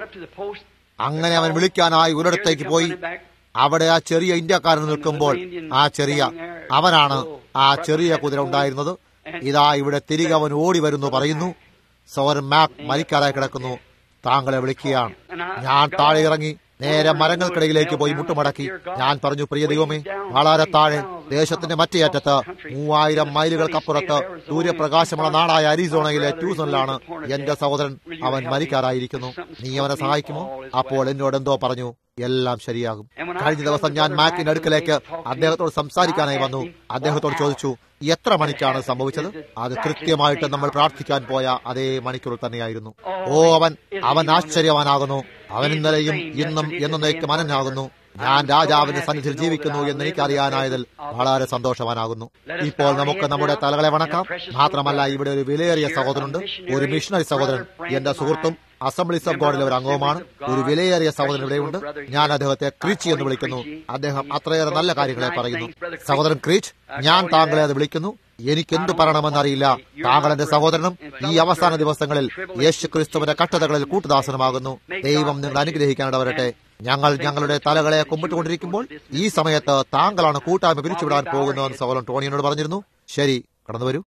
അങ്ങനെ അവൻ വിളിക്കാനായി ഒരിടത്തേക്ക് പോയി അവിടെ ആ ചെറിയ ഇന്ത്യക്കാരൻ നിൽക്കുമ്പോൾ ആ ചെറിയ അവനാണ് ആ ചെറിയ കുതിര ഉണ്ടായിരുന്നത് ഇതാ ഇവിടെ തിരികെ അവൻ ഓടി വരുന്നു പറയുന്നു സോരൻ മാക് മരിക്കാറായി കിടക്കുന്നു താങ്കളെ വിളിക്കുകയാണ് ഞാൻ താഴെ ഇറങ്ങി നേരെ മരങ്ങൾക്കിടയിലേക്ക് പോയി മുട്ടുമടക്കി ഞാൻ പറഞ്ഞു പ്രിയ ദൈവമേ വളരെ താഴെ ദേശത്തിന്റെ മറ്റേ അറ്റത്ത് മൂവായിരം മൈലുകൾക്കപ്പുറത്ത് സൂര്യപ്രകാശമുള്ള നാടായ അരിസോണയിലെ ട്യൂസണിലാണ് എന്റെ സഹോദരൻ അവൻ മരിക്കാറായിരിക്കുന്നു നീ അവനെ സഹായിക്കുമോ അപ്പോൾ എന്നോട് എന്തോ പറഞ്ഞു എല്ലാം ശരിയാകും കഴിഞ്ഞ ദിവസം ഞാൻ മാക്കിന്റെ അടുക്കലേക്ക് അദ്ദേഹത്തോട് സംസാരിക്കാനായി വന്നു അദ്ദേഹത്തോട് ചോദിച്ചു എത്ര മണിക്കാണ് സംഭവിച്ചത് അത് കൃത്യമായിട്ട് നമ്മൾ പ്രാർത്ഥിക്കാൻ പോയ അതേ മണിക്കൂർ തന്നെയായിരുന്നു ഓ അവൻ അവൻ ആശ്ചര്യവാനാകുന്നു അവൻ ഇന്നലെയും ഇന്നും എന്നേക്കും അനനാകുന്നു ഞാൻ രാജാവിന്റെ സന്നിധിയിൽ ജീവിക്കുന്നു എന്ന് എനിക്കറിയാനായതിൽ വളരെ സന്തോഷവാനാകുന്നു ഇപ്പോൾ നമുക്ക് നമ്മുടെ തലകളെ വണക്കാം മാത്രമല്ല ഇവിടെ ഒരു വിലയേറിയ സഹോദരനുണ്ട് ഒരു മിഷണറി സഹോദരൻ എന്റെ സുഹൃത്തും അസംബ്ലീസ് ഓഫ് ഗോഡിലെ ഒരു അംഗവുമാണ് ഒരു വിലയേറിയ സഹോദരൻ ഇവിടെയുണ്ട് ഞാൻ അദ്ദേഹത്തെ ക്രീച്ച് എന്ന് വിളിക്കുന്നു അദ്ദേഹം അത്രയേറെ നല്ല കാര്യങ്ങളെ പറയുന്നു സഹോദരൻ ക്രീച്ച് ഞാൻ താങ്കളെ അത് വിളിക്കുന്നു എനിക്ക് എന്തു പറയണമെന്നറിയില്ല താങ്കൾ എന്റെ സഹോദരനും ഈ അവസാന ദിവസങ്ങളിൽ യേശു ക്രിസ്തുവിന്റെ കട്ടതകളിൽ കൂട്ടുദാസനമാകുന്നു ദൈവം നിങ്ങൾ അനുഗ്രഹിക്കാനിട വരട്ടെ ഞങ്ങൾ ഞങ്ങളുടെ തലകളെ കുമ്പിട്ടുകൊണ്ടിരിക്കുമ്പോൾ ഈ സമയത്ത് താങ്കളാണ് കൂട്ടായ്മ പിരിച്ചുവിടാൻ പോകുന്നതെന്ന് സഹോദരൻ ടോണിയോട് പറഞ്ഞിരുന്നു ശരി കടന്നു വരൂ